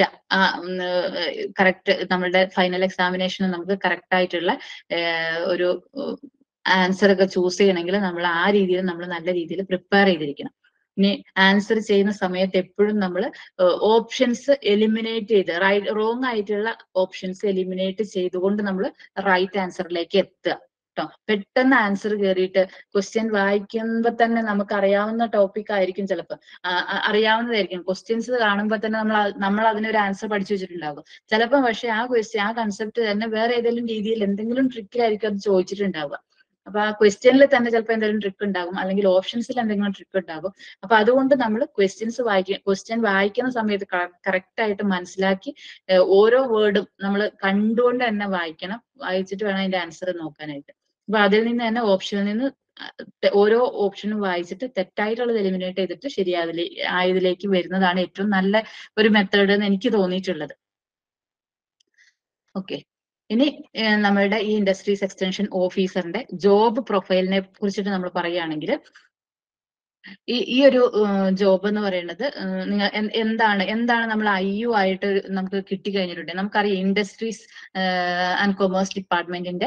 കറക്റ്റ് നമ്മളുടെ ഫൈനൽ എക്സാമിനേഷന് നമുക്ക് കറക്റ്റ് ആയിട്ടുള്ള ഒരു ആൻസർ ഒക്കെ ചൂസ് ചെയ്യണമെങ്കിൽ നമ്മൾ ആ രീതിയിൽ നമ്മൾ നല്ല രീതിയിൽ പ്രിപ്പയർ ചെയ്തിരിക്കണം ഇനി ആൻസർ ചെയ്യുന്ന സമയത്ത് എപ്പോഴും നമ്മൾ ഓപ്ഷൻസ് എലിമിനേറ്റ് ചെയ്ത് റൈറ്റ് റോങ് ആയിട്ടുള്ള ഓപ്ഷൻസ് എലിമിനേറ്റ് ചെയ്തുകൊണ്ട് നമ്മൾ റൈറ്റ് ആൻസറിലേക്ക് എത്തുക കേട്ടോ പെട്ടെന്ന് ആൻസർ കയറിയിട്ട് ക്വസ്റ്റ്യൻ വായിക്കുമ്പോ തന്നെ നമുക്ക് അറിയാവുന്ന ടോപ്പിക് ആയിരിക്കും ചിലപ്പോൾ അറിയാവുന്നതായിരിക്കും ക്വസ്റ്റ്യൻസ് കാണുമ്പോൾ തന്നെ നമ്മൾ നമ്മൾ അതിനൊരു ആൻസർ പഠിച്ചു വെച്ചിട്ടുണ്ടാകും ചിലപ്പോൾ പക്ഷെ ആ ക്വസ്റ്റ്യൻ ആ കൺസെപ്റ്റ് തന്നെ വേറെ ഏതെങ്കിലും രീതിയിൽ എന്തെങ്കിലും ട്രിക്കിലായിരിക്കും അത് ചോദിച്ചിട്ടുണ്ടാവുക അപ്പൊ ആ ക്വസ്റ്റ്യനിൽ തന്നെ ചിലപ്പോൾ എന്തെങ്കിലും ട്രിക്ക് ഉണ്ടാകും അല്ലെങ്കിൽ ഓപ്ഷൻസിൽ എന്തെങ്കിലും ട്രിക്ക് ഉണ്ടാകും അപ്പൊ അതുകൊണ്ട് നമ്മൾ ക്വസ്റ്റ്യൻസ് വായിക്കുക ക്വസ്റ്റ്യൻ വായിക്കുന്ന സമയത്ത് കറക്റ്റ് ആയിട്ട് മനസ്സിലാക്കി ഓരോ വേർഡും നമ്മൾ കണ്ടുകൊണ്ട് തന്നെ വായിക്കണം വായിച്ചിട്ട് വേണം അതിന്റെ ആൻസർ നോക്കാനായിട്ട് അപ്പൊ അതിൽ നിന്ന് തന്നെ ഓപ്ഷനിൽ നിന്ന് ഓരോ ഓപ്ഷനും വായിച്ചിട്ട് തെറ്റായിട്ടുള്ളത് എലിമിനേറ്റ് ചെയ്തിട്ട് ശരിയായതിലേ ആയതിലേക്ക് വരുന്നതാണ് ഏറ്റവും നല്ല ഒരു മെത്തേഡ് എന്ന് എനിക്ക് തോന്നിയിട്ടുള്ളത് ഓക്കെ ഇനി നമ്മളുടെ ഈ ഇൻഡസ്ട്രീസ് എക്സ്റ്റൻഷൻ ഓഫീസറിന്റെ ജോബ് പ്രൊഫൈലിനെ കുറിച്ചിട്ട് നമ്മൾ പറയുകയാണെങ്കിൽ ഈ ഈ ഒരു ജോബ് എന്ന് പറയുന്നത് നിങ്ങൾ എന്താണ് എന്താണ് നമ്മൾ ഐ യു ആയിട്ട് നമുക്ക് കിട്ടിക്കഴിഞ്ഞിട്ടുണ്ട് നമുക്കറിയാം ഇൻഡസ്ട്രീസ് ആൻഡ് കൊമേഴ്സ് ഡിപ്പാർട്ട്മെന്റിന്റെ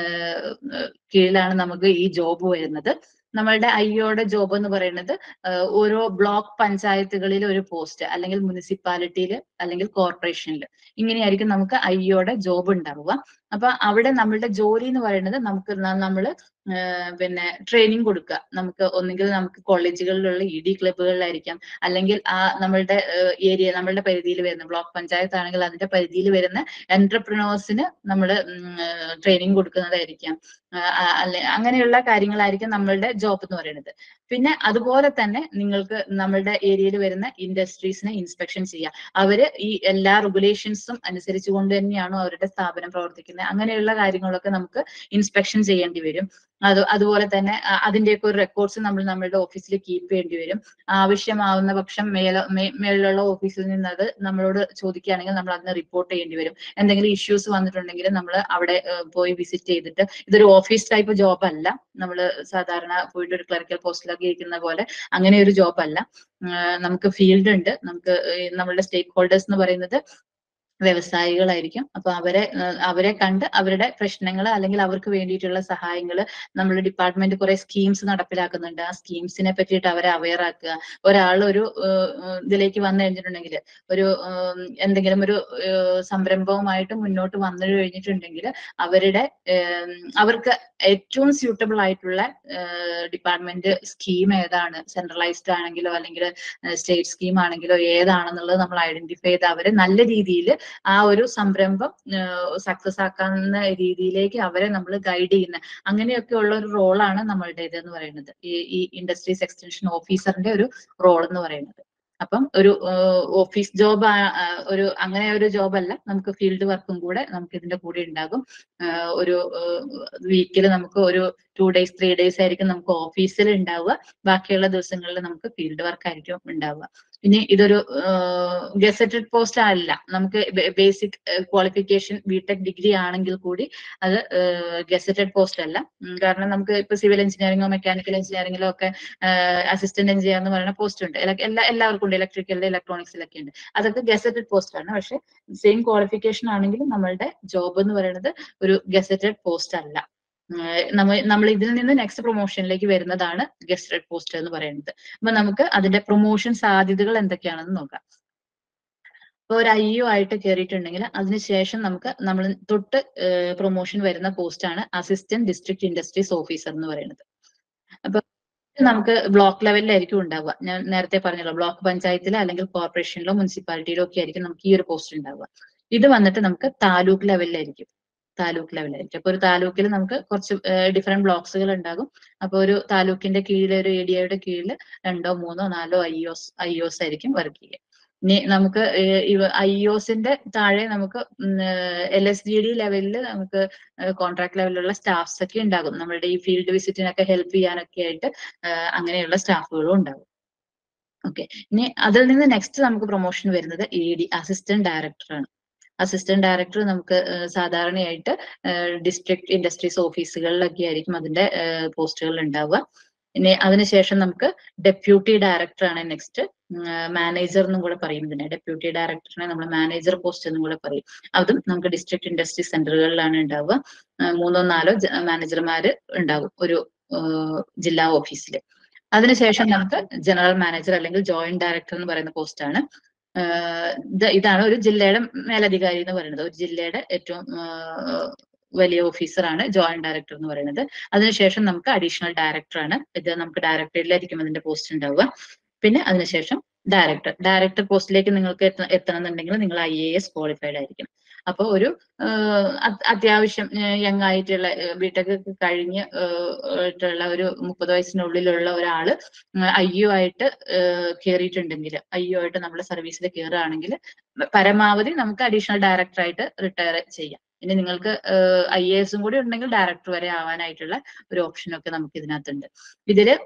കീഴിലാണ് നമുക്ക് ഈ ജോബ് വരുന്നത് നമ്മളുടെ ഐയോടെ ജോബ് എന്ന് പറയുന്നത് ഓരോ ബ്ലോക്ക് പഞ്ചായത്തുകളിൽ ഒരു പോസ്റ്റ് അല്ലെങ്കിൽ മുനിസിപ്പാലിറ്റിയിൽ അല്ലെങ്കിൽ കോർപ്പറേഷനിൽ ഇങ്ങനെയായിരിക്കും നമുക്ക് ഐയോടെ ജോബ് ഉണ്ടാവുക അപ്പൊ അവിടെ നമ്മളുടെ ജോലി എന്ന് പറയുന്നത് നമുക്ക് നമ്മൾ പിന്നെ ട്രെയിനിങ് കൊടുക്കുക നമുക്ക് ഒന്നുകിൽ നമുക്ക് കോളേജുകളിലുള്ള ഇ ഡി ക്ലബുകളിലായിരിക്കാം അല്ലെങ്കിൽ ആ നമ്മളുടെ ഏരിയ നമ്മളുടെ പരിധിയിൽ വരുന്ന ബ്ലോക്ക് പഞ്ചായത്ത് ആണെങ്കിൽ അതിന്റെ പരിധിയിൽ വരുന്ന എന്റർപ്രണേഴ്സിന് നമ്മൾ ട്രെയിനിങ് കൊടുക്കുന്നതായിരിക്കാം അല്ലെ അങ്ങനെയുള്ള കാര്യങ്ങളായിരിക്കും നമ്മളുടെ ജോബ് എന്ന് പറയുന്നത് പിന്നെ അതുപോലെ തന്നെ നിങ്ങൾക്ക് നമ്മളുടെ ഏരിയയിൽ വരുന്ന ഇൻഡസ്ട്രീസിനെ ഇൻസ്പെക്ഷൻ ചെയ്യുക അവര് ഈ എല്ലാ റെഗുലേഷൻസും അനുസരിച്ചുകൊണ്ട് തന്നെയാണോ അവരുടെ സ്ഥാപനം പ്രവർത്തിക്കുന്നത് അങ്ങനെയുള്ള കാര്യങ്ങളൊക്കെ നമുക്ക് ഇൻസ്പെക്ഷൻ ചെയ്യേണ്ടി വരും അത് അതുപോലെ തന്നെ അതിന്റെയൊക്കെ ഒരു റെക്കോർഡ്സ് നമ്മൾ നമ്മളുടെ ഓഫീസിൽ കീപ്പ് ചെയ്യേണ്ടി വരും ആവശ്യമാവുന്ന പക്ഷം മേല മേളിലുള്ള ഓഫീസിൽ നിന്ന് അത് നമ്മളോട് ചോദിക്കുകയാണെങ്കിൽ നമ്മൾ അതിന് റിപ്പോർട്ട് ചെയ്യേണ്ടി വരും എന്തെങ്കിലും ഇഷ്യൂസ് വന്നിട്ടുണ്ടെങ്കിൽ നമ്മൾ അവിടെ പോയി വിസിറ്റ് ചെയ്തിട്ട് ഇതൊരു ഓഫീസ് ടൈപ്പ് ജോബ് അല്ല നമ്മൾ സാധാരണ പോയിട്ട് ഒരു ക്ലറിക്കൽ പോസ്റ്റിലൊക്കെ ഇരിക്കുന്ന പോലെ അങ്ങനെ ഒരു ജോബ് അല്ല നമുക്ക് ഫീൽഡ് ഉണ്ട് നമുക്ക് നമ്മളുടെ സ്റ്റേക്ക് ഹോൾഡേഴ്സ് എന്ന് പറയുന്നത് വ്യവസായികളായിരിക്കും അപ്പൊ അവരെ അവരെ കണ്ട് അവരുടെ പ്രശ്നങ്ങൾ അല്ലെങ്കിൽ അവർക്ക് വേണ്ടിയിട്ടുള്ള സഹായങ്ങൾ നമ്മൾ ഡിപ്പാർട്ട്മെന്റ് കുറെ സ്കീംസ് നടപ്പിലാക്കുന്നുണ്ട് ആ സ്കീംസിനെ പറ്റിയിട്ട് അവരെ അവെയർ ആക്കുക ഒരാൾ ഒരു ഇതിലേക്ക് വന്നു കഴിഞ്ഞിട്ടുണ്ടെങ്കിൽ ഒരു എന്തെങ്കിലും ഒരു സംരംഭവുമായിട്ട് മുന്നോട്ട് വന്നു കഴിഞ്ഞിട്ടുണ്ടെങ്കിൽ അവരുടെ അവർക്ക് ഏറ്റവും സ്യൂട്ടബിൾ ആയിട്ടുള്ള ഡിപ്പാർട്ട്മെന്റ് സ്കീം ഏതാണ് സെൻട്രലൈസ്ഡ് ആണെങ്കിലോ അല്ലെങ്കിൽ സ്റ്റേറ്റ് സ്കീം ആണെങ്കിലോ ഏതാണെന്നുള്ളത് നമ്മൾ ഐഡന്റിഫൈ ചെയ്ത് അവരെ നല്ല രീതിയിൽ ആ ഒരു സംരംഭം സക്സസ് ആക്കാവുന്ന രീതിയിലേക്ക് അവരെ നമ്മൾ ഗൈഡ് ചെയ്യുന്ന അങ്ങനെയൊക്കെ ഉള്ള ഒരു റോളാണ് നമ്മളുടേത് എന്ന് പറയുന്നത് ഈ ഈ ഇൻഡസ്ട്രീസ് എക്സ്റ്റൻഷൻ ഓഫീസറിന്റെ ഒരു റോൾ എന്ന് പറയുന്നത് അപ്പം ഒരു ഓഫീസ് ജോബ് ഒരു അങ്ങനെ ഒരു ജോബ് അല്ല നമുക്ക് ഫീൽഡ് വർക്കും കൂടെ നമുക്ക് ഇതിന്റെ കൂടെ ഉണ്ടാകും ആഹ് ഒരു വീക്കിൽ നമുക്ക് ഒരു ടു ഡേയ്സ് ത്രീ ഡേയ്സ് ആയിരിക്കും നമുക്ക് ഓഫീസിൽ ഉണ്ടാവുക ബാക്കിയുള്ള ദിവസങ്ങളിൽ നമുക്ക് ഫീൽഡ് വർക്ക് ആയിരിക്കും ഉണ്ടാവുക ഇനി ഇതൊരു ഗസറ്റഡ് പോസ്റ്റ് അല്ല നമുക്ക് ബേസിക് ക്വാളിഫിക്കേഷൻ ബിടെക് ഡിഗ്രി ആണെങ്കിൽ കൂടി അത് ഗസറ്റഡ് പോസ്റ്റ് അല്ല ഉം, കാരണം നമുക്ക് ഇപ്പൊ സിവിൽ എഞ്ചിനീയറിംഗോ മെക്കാനിക്കൽ എഞ്ചിനീയറിംഗിലോ ഒക്കെ അസിസ്റ്റന്റ് എഞ്ചിനീയർ എന്ന് പറയുന്ന പോസ്റ്റ് ഉണ്ട് എല്ലാ എല്ലാ- എല്ലാവർക്കും ഉണ്ട് ഇലക്ട്രിക്കലിൽ ഇലക്ട്രോണിക്സിലൊക്കെ ഉണ്ട് അതൊക്കെ ഗസറ്റഡ് പോസ്റ്റ് ആണ് പക്ഷെ സെയിം ക്വാളിഫിക്കേഷൻ ആണെങ്കിലും നമ്മളുടെ ജോബ് എന്ന് പറയുന്നത് ഒരു ഗസറ്റഡ് പോസ്റ്റ് അല്ല നമ്മൾ നമ്മൾ ഇതിൽ നിന്ന് നെക്സ്റ്റ് പ്രൊമോഷനിലേക്ക് വരുന്നതാണ് ഗസ്റ്റഡ് പോസ്റ്റ് എന്ന് പറയുന്നത് അപ്പൊ നമുക്ക് അതിന്റെ പ്രൊമോഷൻ സാധ്യതകൾ എന്തൊക്കെയാണെന്ന് നോക്കാം ഇപ്പൊ ഒരു ഐ യു ആയിട്ട് കയറിയിട്ടുണ്ടെങ്കിൽ അതിനുശേഷം നമുക്ക് നമ്മൾ തൊട്ട് പ്രൊമോഷൻ വരുന്ന പോസ്റ്റ് ആണ് അസിസ്റ്റന്റ് ഡിസ്ട്രിക്ട് ഇൻഡസ്ട്രീസ് ഓഫീസർ എന്ന് പറയുന്നത് അപ്പൊ ഇത് നമുക്ക് ബ്ലോക്ക് ലെവലിലായിരിക്കും ഉണ്ടാവുക ഞാൻ നേരത്തെ പറഞ്ഞല്ലോ ബ്ലോക്ക് പഞ്ചായത്തിലോ അല്ലെങ്കിൽ കോർപ്പറേഷനിലോ മുനിസിപ്പാലിറ്റിയിലോ ഒക്കെ ആയിരിക്കും നമുക്ക് ഈ ഒരു പോസ്റ്റ് ഉണ്ടാവുക ഇത് വന്നിട്ട് നമുക്ക് താലൂക്ക് ലെവലിലായിരിക്കും താലൂക്ക് ലെവലായിരിക്കും അപ്പൊ ഒരു താലൂക്കിൽ നമുക്ക് കുറച്ച് ഡിഫറെന്റ് ബ്ലോക്സുകൾ ഉണ്ടാകും അപ്പൊ ഒരു താലൂക്കിന്റെ കീഴിൽ ഒരു ഏരിയയുടെ കീഴിൽ രണ്ടോ മൂന്നോ നാലോ ഐ ഒസ് ഐ ഒസ് ആയിരിക്കും വർക്ക് ചെയ്യുക ഇനി നമുക്ക് ഐ ഒസിന്റെ താഴെ നമുക്ക് എൽ എസ് ജി ഡി ലെവലിൽ നമുക്ക് കോൺട്രാക്ട് ലെവലിലുള്ള സ്റ്റാഫ്സ് ഒക്കെ ഉണ്ടാകും നമ്മളുടെ ഈ ഫീൽഡ് വിസിറ്റിനൊക്കെ ഹെൽപ്പ് ചെയ്യാനൊക്കെ ആയിട്ട് ഏഹ് അങ്ങനെയുള്ള സ്റ്റാഫുകളും ഉണ്ടാകും ഓക്കെ ഇനി അതിൽ നിന്ന് നെക്സ്റ്റ് നമുക്ക് പ്രൊമോഷൻ വരുന്നത് എ ഡി അസിസ്റ്റന്റ് ഡയറക്ടർ ആണ് അസിസ്റ്റന്റ് ഡയറക്ടർ നമുക്ക് ഏഹ് സാധാരണയായിട്ട് ഡിസ്ട്രിക്ട് ഇൻഡസ്ട്രീസ് ഓഫീസുകളിലൊക്കെ ആയിരിക്കും അതിന്റെ പോസ്റ്റുകൾ ഉണ്ടാവുക ഇനി അതിനുശേഷം നമുക്ക് ഡെപ്യൂട്ടി ഡയറക്ടർ ആണ് നെക്സ്റ്റ് മാനേജർ എന്നും കൂടെ പറയും ഇതിനെ ഡെപ്യൂട്ടി ഡയറക്ടറിനെ നമ്മൾ മാനേജർ പോസ്റ്റ് എന്നും കൂടെ പറയും അതും നമുക്ക് ഡിസ്ട്രിക്ട് ഇൻഡസ്ട്രി സെന്ററുകളിലാണ് ഉണ്ടാവുക ഏഹ് മൂന്നോ നാലോ മാനേജർമാര് ഉണ്ടാവും ഒരു ഏഹ് ജില്ലാ ഓഫീസിൽ അതിനുശേഷം നമുക്ക് ജനറൽ മാനേജർ അല്ലെങ്കിൽ ജോയിന്റ് ഡയറക്ടർ എന്ന് പറയുന്ന പോസ്റ്റാണ് ഇത് ഇതാണ് ഒരു ജില്ലയുടെ മേലധികാരി എന്ന് പറയുന്നത് ഒരു ജില്ലയുടെ ഏറ്റവും ആഹ് വലിയ ഓഫീസറാണ് ജോയിന്റ് ഡയറക്ടർ എന്ന് പറയുന്നത് അതിനുശേഷം നമുക്ക് അഡീഷണൽ ഡയറക്ടർ ആണ് ഇത് നമുക്ക് ഡയറക്ടറേറ്റിലായിരിക്കും അതിന്റെ പോസ്റ്റ് ഉണ്ടാവുക പിന്നെ അതിനുശേഷം ഡയറക്ടർ ഡയറക്ടർ പോസ്റ്റിലേക്ക് നിങ്ങൾക്ക് എത്ത- എത്തണമെന്നുണ്ടെങ്കിൽ നിങ്ങൾ ഐ എ എസ് ക്വാളിഫൈഡ് ആയിരിക്കും അപ്പൊ ഒരു ആഹ് അത് അത്യാവശ്യം യങ് ആയിട്ടുള്ള ബിടെക് കഴിഞ്ഞ് ആഹ് ആയിട്ടുള്ള ഒരു മുപ്പത് വയസ്സിനുള്ളിലുള്ള ഒരാള് ഐ യു ആയിട്ട് കയറിയിട്ടുണ്ടെങ്കിൽ ഐ യു ആയിട്ട് നമ്മുടെ സർവീസിൽ കയറുകയാണെങ്കിൽ പരമാവധി നമുക്ക് അഡീഷണൽ ഡയറക്ടർ ആയിട്ട് റിട്ടയർ ചെയ്യാം ഇനി നിങ്ങൾക്ക് ഐ എ എസും കൂടി ഉണ്ടെങ്കിൽ ഡയറക്ടർ വരെ ആവാനായിട്ടുള്ള ഒരു ഓപ്ഷനൊക്കെ നമുക്ക് ഇതിനകത്തുണ്ട് ഇതില്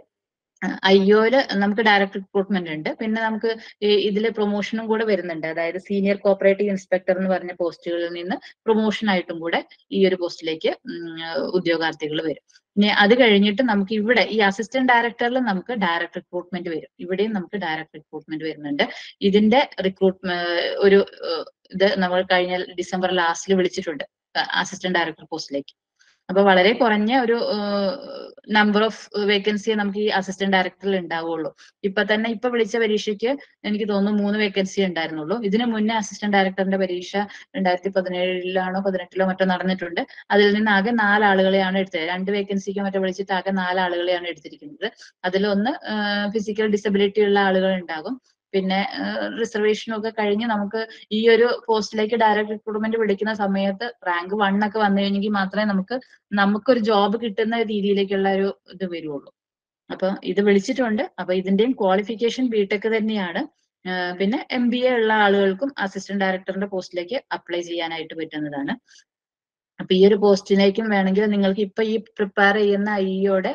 ഐഒയില് നമുക്ക് ഡയറക്ട് റിക്രൂട്ട്മെന്റ് ഉണ്ട് പിന്നെ നമുക്ക് ഈ- ഇതില് പ്രൊമോഷനും കൂടെ വരുന്നുണ്ട് അതായത് സീനിയർ കോപ്പറേറ്റീവ് ഇൻസ്പെക്ടർ എന്ന് പറഞ്ഞ പോസ്റ്റുകളിൽ നിന്ന് പ്രൊമോഷൻ ആയിട്ടും കൂടെ ഈ ഒരു പോസ്റ്റിലേക്ക് ഉദ്യോഗാർത്ഥികൾ വരും ഇനി അത് കഴിഞ്ഞിട്ട് നമുക്ക് ഇവിടെ ഈ അസിസ്റ്റന്റ് ഡയറക്ടറിൽ നമുക്ക് ഡയറക്ട് റിക്രൂട്ട്മെന്റ് വരും ഇവിടെയും നമുക്ക് ഡയറക്ട് റിക്രൂട്ട്മെന്റ് വരുന്നുണ്ട് ഇതിന്റെ റിക്രൂട്ട്മെന്റ് ഒരു ഏഹ്, ഇത് നമ്മൾ കഴിഞ്ഞ ഡിസംബർ ലാസ്റ്റിൽ വിളിച്ചിട്ടുണ്ട് അസിസ്റ്റന്റ് ഡയറക്ടർ പോസ്റ്റിലേക്ക് അപ്പൊ വളരെ കുറഞ്ഞ ഒരു നമ്പർ ഓഫ് വേക്കൻസിയെ നമുക്ക് ഈ അസിസ്റ്റന്റ് ഡയറക്ടറിൽ ഉണ്ടാവുള്ളൂ ഇപ്പൊ തന്നെ ഇപ്പൊ വിളിച്ച പരീക്ഷയ്ക്ക് എനിക്ക് തോന്നുന്നു മൂന്ന് വേക്കൻസി ഉണ്ടായിരുന്നുള്ളൂ ഇതിനു മുന്നേ അസിസ്റ്റന്റ് ഡയറക്ടറിന്റെ പരീക്ഷ രണ്ടായിരത്തി പതിനേഴിലാണോ പതിനെട്ടിലോ മറ്റോ നടന്നിട്ടുണ്ട് അതിൽ നിന്ന് ആകെ നാലാളുകളെയാണ് എടുത്തത് രണ്ട് വേക്കൻസിക്ക് മറ്റോ വിളിച്ചിട്ട് ആകെ നാലാളുകളെയാണ് എടുത്തിരിക്കുന്നത് അതിലൊന്ന് ഫിസിക്കൽ ഡിസബിലിറ്റി ഉള്ള ആളുകൾ ഉണ്ടാകും പിന്നെ റിസർവേഷനും ഒക്കെ കഴിഞ്ഞ് നമുക്ക് ഈ ഒരു പോസ്റ്റിലേക്ക് ഡയറക്ട് റിക്രൂട്ട്മെന്റ് വിളിക്കുന്ന സമയത്ത് റാങ്ക് വൺ ഒക്കെ വന്നു കഴിഞ്ഞെങ്കിൽ മാത്രമേ നമുക്ക് നമുക്കൊരു ജോബ് കിട്ടുന്ന രീതിയിലേക്കുള്ള ഒരു ഇത് വരുള്ളൂ അപ്പൊ ഇത് വിളിച്ചിട്ടുണ്ട് അപ്പൊ ഇതിന്റെയും ക്വാളിഫിക്കേഷൻ ബിടെക് തന്നെയാണ് ആഹ് പിന്നെ എം ബി എ ഉള്ള ആളുകൾക്കും അസിസ്റ്റന്റ് ഡയറക്ടറിന്റെ പോസ്റ്റിലേക്ക് അപ്ലൈ ചെയ്യാനായിട്ട് പറ്റുന്നതാണ് അപ്പൊ ഈ ഒരു പോസ്റ്റിലേക്കും വേണമെങ്കിൽ നിങ്ങൾക്ക് ഇപ്പൊ ഈ പ്രിപ്പയർ ചെയ്യുന്ന ഐയുടെ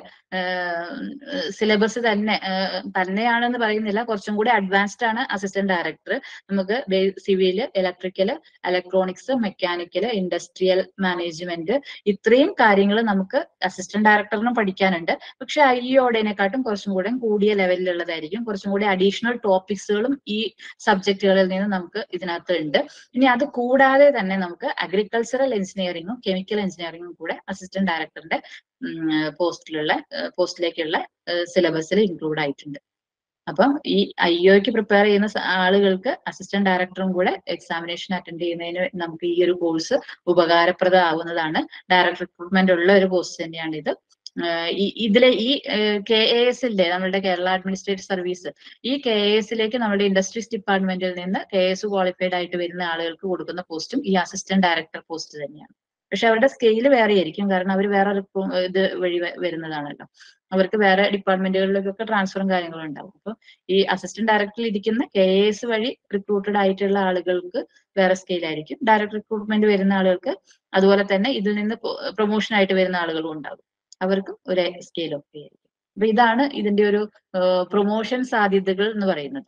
സിലബസ് തന്നെ ആഹ് തന്നെയാണെന്ന് പറയുന്നില്ല കുറച്ചും കൂടി അഡ്വാൻസ്ഡ് ആണ് അസിസ്റ്റന്റ് ഡയറക്ടർ നമുക്ക് civil electrical electronics mechanical industrial management ഇത്രയും കാര്യങ്ങൾ നമുക്ക് അസിസ്റ്റന്റ് ഡയറക്ടറിനും പഠിക്കാനുണ്ട് പക്ഷെ ഐയോടേനെക്കാട്ടും കുറച്ചും കൂടെ കൂടിയ ലെവലിലുള്ളതായിരിക്കും കുറച്ചും കൂടി അഡീഷണൽ ടോപ്പിക്സുകളും ഈ സബ്ജക്റ്റുകളിൽ നിന്ന് നമുക്ക് ഇതിനകത്ത് ഉണ്ട് ഇനി അത് കൂടാതെ തന്നെ നമുക്ക് അഗ്രികൾച്ചറൽ എഞ്ചിനീയറിംഗും കെമിക്കൽ എഞ്ചിനീയറിംഗും കൂടെ അസിസ്റ്റന്റ് ഡയറക്ടറിന്റെ പോസ്റ്റിലുള്ള പോസ്റ്റിലേക്കുള്ള സിലബസിൽ ഇൻക്ലൂഡ് ആയിട്ടുണ്ട് അപ്പം ഈ ഐ ഒക്ക് പ്രിപ്പയർ ചെയ്യുന്ന സ- ആളുകൾക്ക് അസിസ്റ്റന്റ് ഡയറക്ടറും കൂടെ എക്സാമിനേഷൻ അറ്റൻഡ് ചെയ്യുന്നതിന് നമുക്ക് ഈ ഒരു കോഴ്സ് ഉപകാരപ്രദമാവുന്നതാണ് ഡയറക്ട് റിക്രൂട്ട്മെന്റ് ഉള്ള ഒരു പോസ്റ്റ് തന്നെയാണ് ഇത് ആഹ് ഈ ഇതിലെ ഈ കെ എ എസിന്റെ നമ്മുടെ കേരള അഡ്മിനിസ്ട്രേറ്റീവ് സർവീസ് ഈ കെ എ എസിലേക്ക് നമ്മുടെ ഇൻഡസ്ട്രീസ് ഡിപ്പാർട്ട്മെന്റിൽ നിന്ന് കെ എസ് ക്വാളിഫൈഡ് ആയിട്ട് വരുന്ന ആളുകൾക്ക് കൊടുക്കുന്ന പോസ്റ്റും ഈ അസിസ്റ്റന്റ് ഡയറക്ടർ പോസ്റ്റ് തന്നെയാണ് പക്ഷെ അവരുടെ സ്കെയിൽ വേറെ ആയിരിക്കും കാരണം അവർ വേറെ recru- ഇത് വഴി വ- വരുന്നതാണല്ലോ അവർക്ക് വേറെ ഡിപ്പാർട്ട്മെന്റുകളിലേക്കൊക്കെ ട്രാൻസ്ഫറും കാര്യങ്ങളും ഉണ്ടാവും അപ്പൊ ഈ അസിസ്റ്റന്റ് ഡയറക്ടറിൽ ഇരിക്കുന്ന കെ എസ് വഴി റിക്രൂട്ടഡ് ആയിട്ടുള്ള ആളുകൾക്ക് വേറെ സ്കെയിൽ ആയിരിക്കും ഡയറക്ട് റിക്രൂട്ട്മെന്റ് വരുന്ന ആളുകൾക്ക് അതുപോലെ തന്നെ ഇതിൽ നിന്ന് പ്രൊമോഷൻ ആയിട്ട് വരുന്ന ആളുകളും ഉണ്ടാകും അവർക്കും ഒരേ സ്കെയിൽ ഓഫ് പേ ആയിരിക്കും അപ്പൊ ഇതാണ് ഇതിന്റെ ഒരു പ്രൊമോഷൻ സാധ്യതകൾ എന്ന് പറയുന്നത്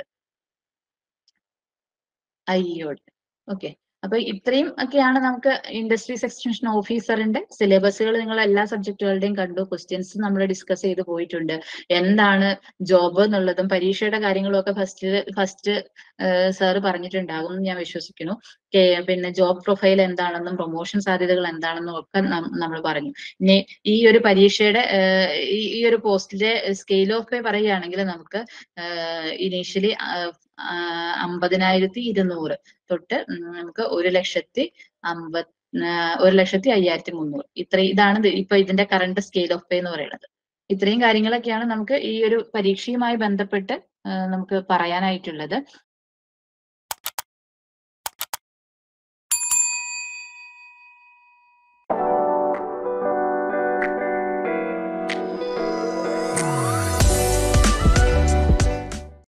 അയ്യോട് ഓക്കെ അപ്പൊ ഇത്രയും ഒക്കെയാണ് നമുക്ക് ഇൻഡസ്ട്രീസ് എക്സ്റ്റൻഷൻ ഓഫീസറിന്റെ സിലബസുകൾ നിങ്ങൾ എല്ലാ സബ്ജക്റ്റുകളുടെയും കണ്ടു ക്വസ്റ്റ്യൻസ് നമ്മൾ ഡിസ്കസ് ചെയ്ത് പോയിട്ടുണ്ട് എന്താണ് ജോബ് എന്നുള്ളതും പരീക്ഷയുടെ കാര്യങ്ങളും ഒക്കെ ഫസ്റ്റ് ഫസ്റ്റ് സാറ് പറഞ്ഞിട്ടുണ്ടാകും എന്ന് ഞാൻ വിശ്വസിക്കുന്നു കെ- പിന്നെ ജോബ് പ്രൊഫൈൽ എന്താണെന്നും പ്രൊമോഷൻ സാധ്യതകൾ എന്താണെന്നും ഒക്കെ നമ്മൾ പറഞ്ഞു ഇനി ഈ ഒരു പരീക്ഷയുടെ ഏഹ്, ഈ ഈ ഒരു പോസ്റ്റിലെ സ്കെയിൽ ഓഫ് പേ പറയുകയാണെങ്കിൽ നമുക്ക് ഇനീഷ്യലി അമ്പതിനായിരത്തി ഇരുന്നൂറ് തൊട്ട് ഉം, നമുക്ക് ഒരു ലക്ഷത്തി അമ്പത് ഒരു ലക്ഷത്തി അയ്യായിരത്തി മുന്നൂറ് ഇത്ര ഇതാണ് ഇത് ഇപ്പൊ ഇതിന്റെ കറണ്ട് സ്കെയിൽ ഓഫ് പേ എന്ന് പറയുന്നത് ഇത്രയും കാര്യങ്ങളൊക്കെയാണ് നമുക്ക് ഈ ഒരു പരീക്ഷയുമായി ബന്ധപ്പെട്ട് ആ, നമുക്ക് പറയാനായിട്ടുള്ളത്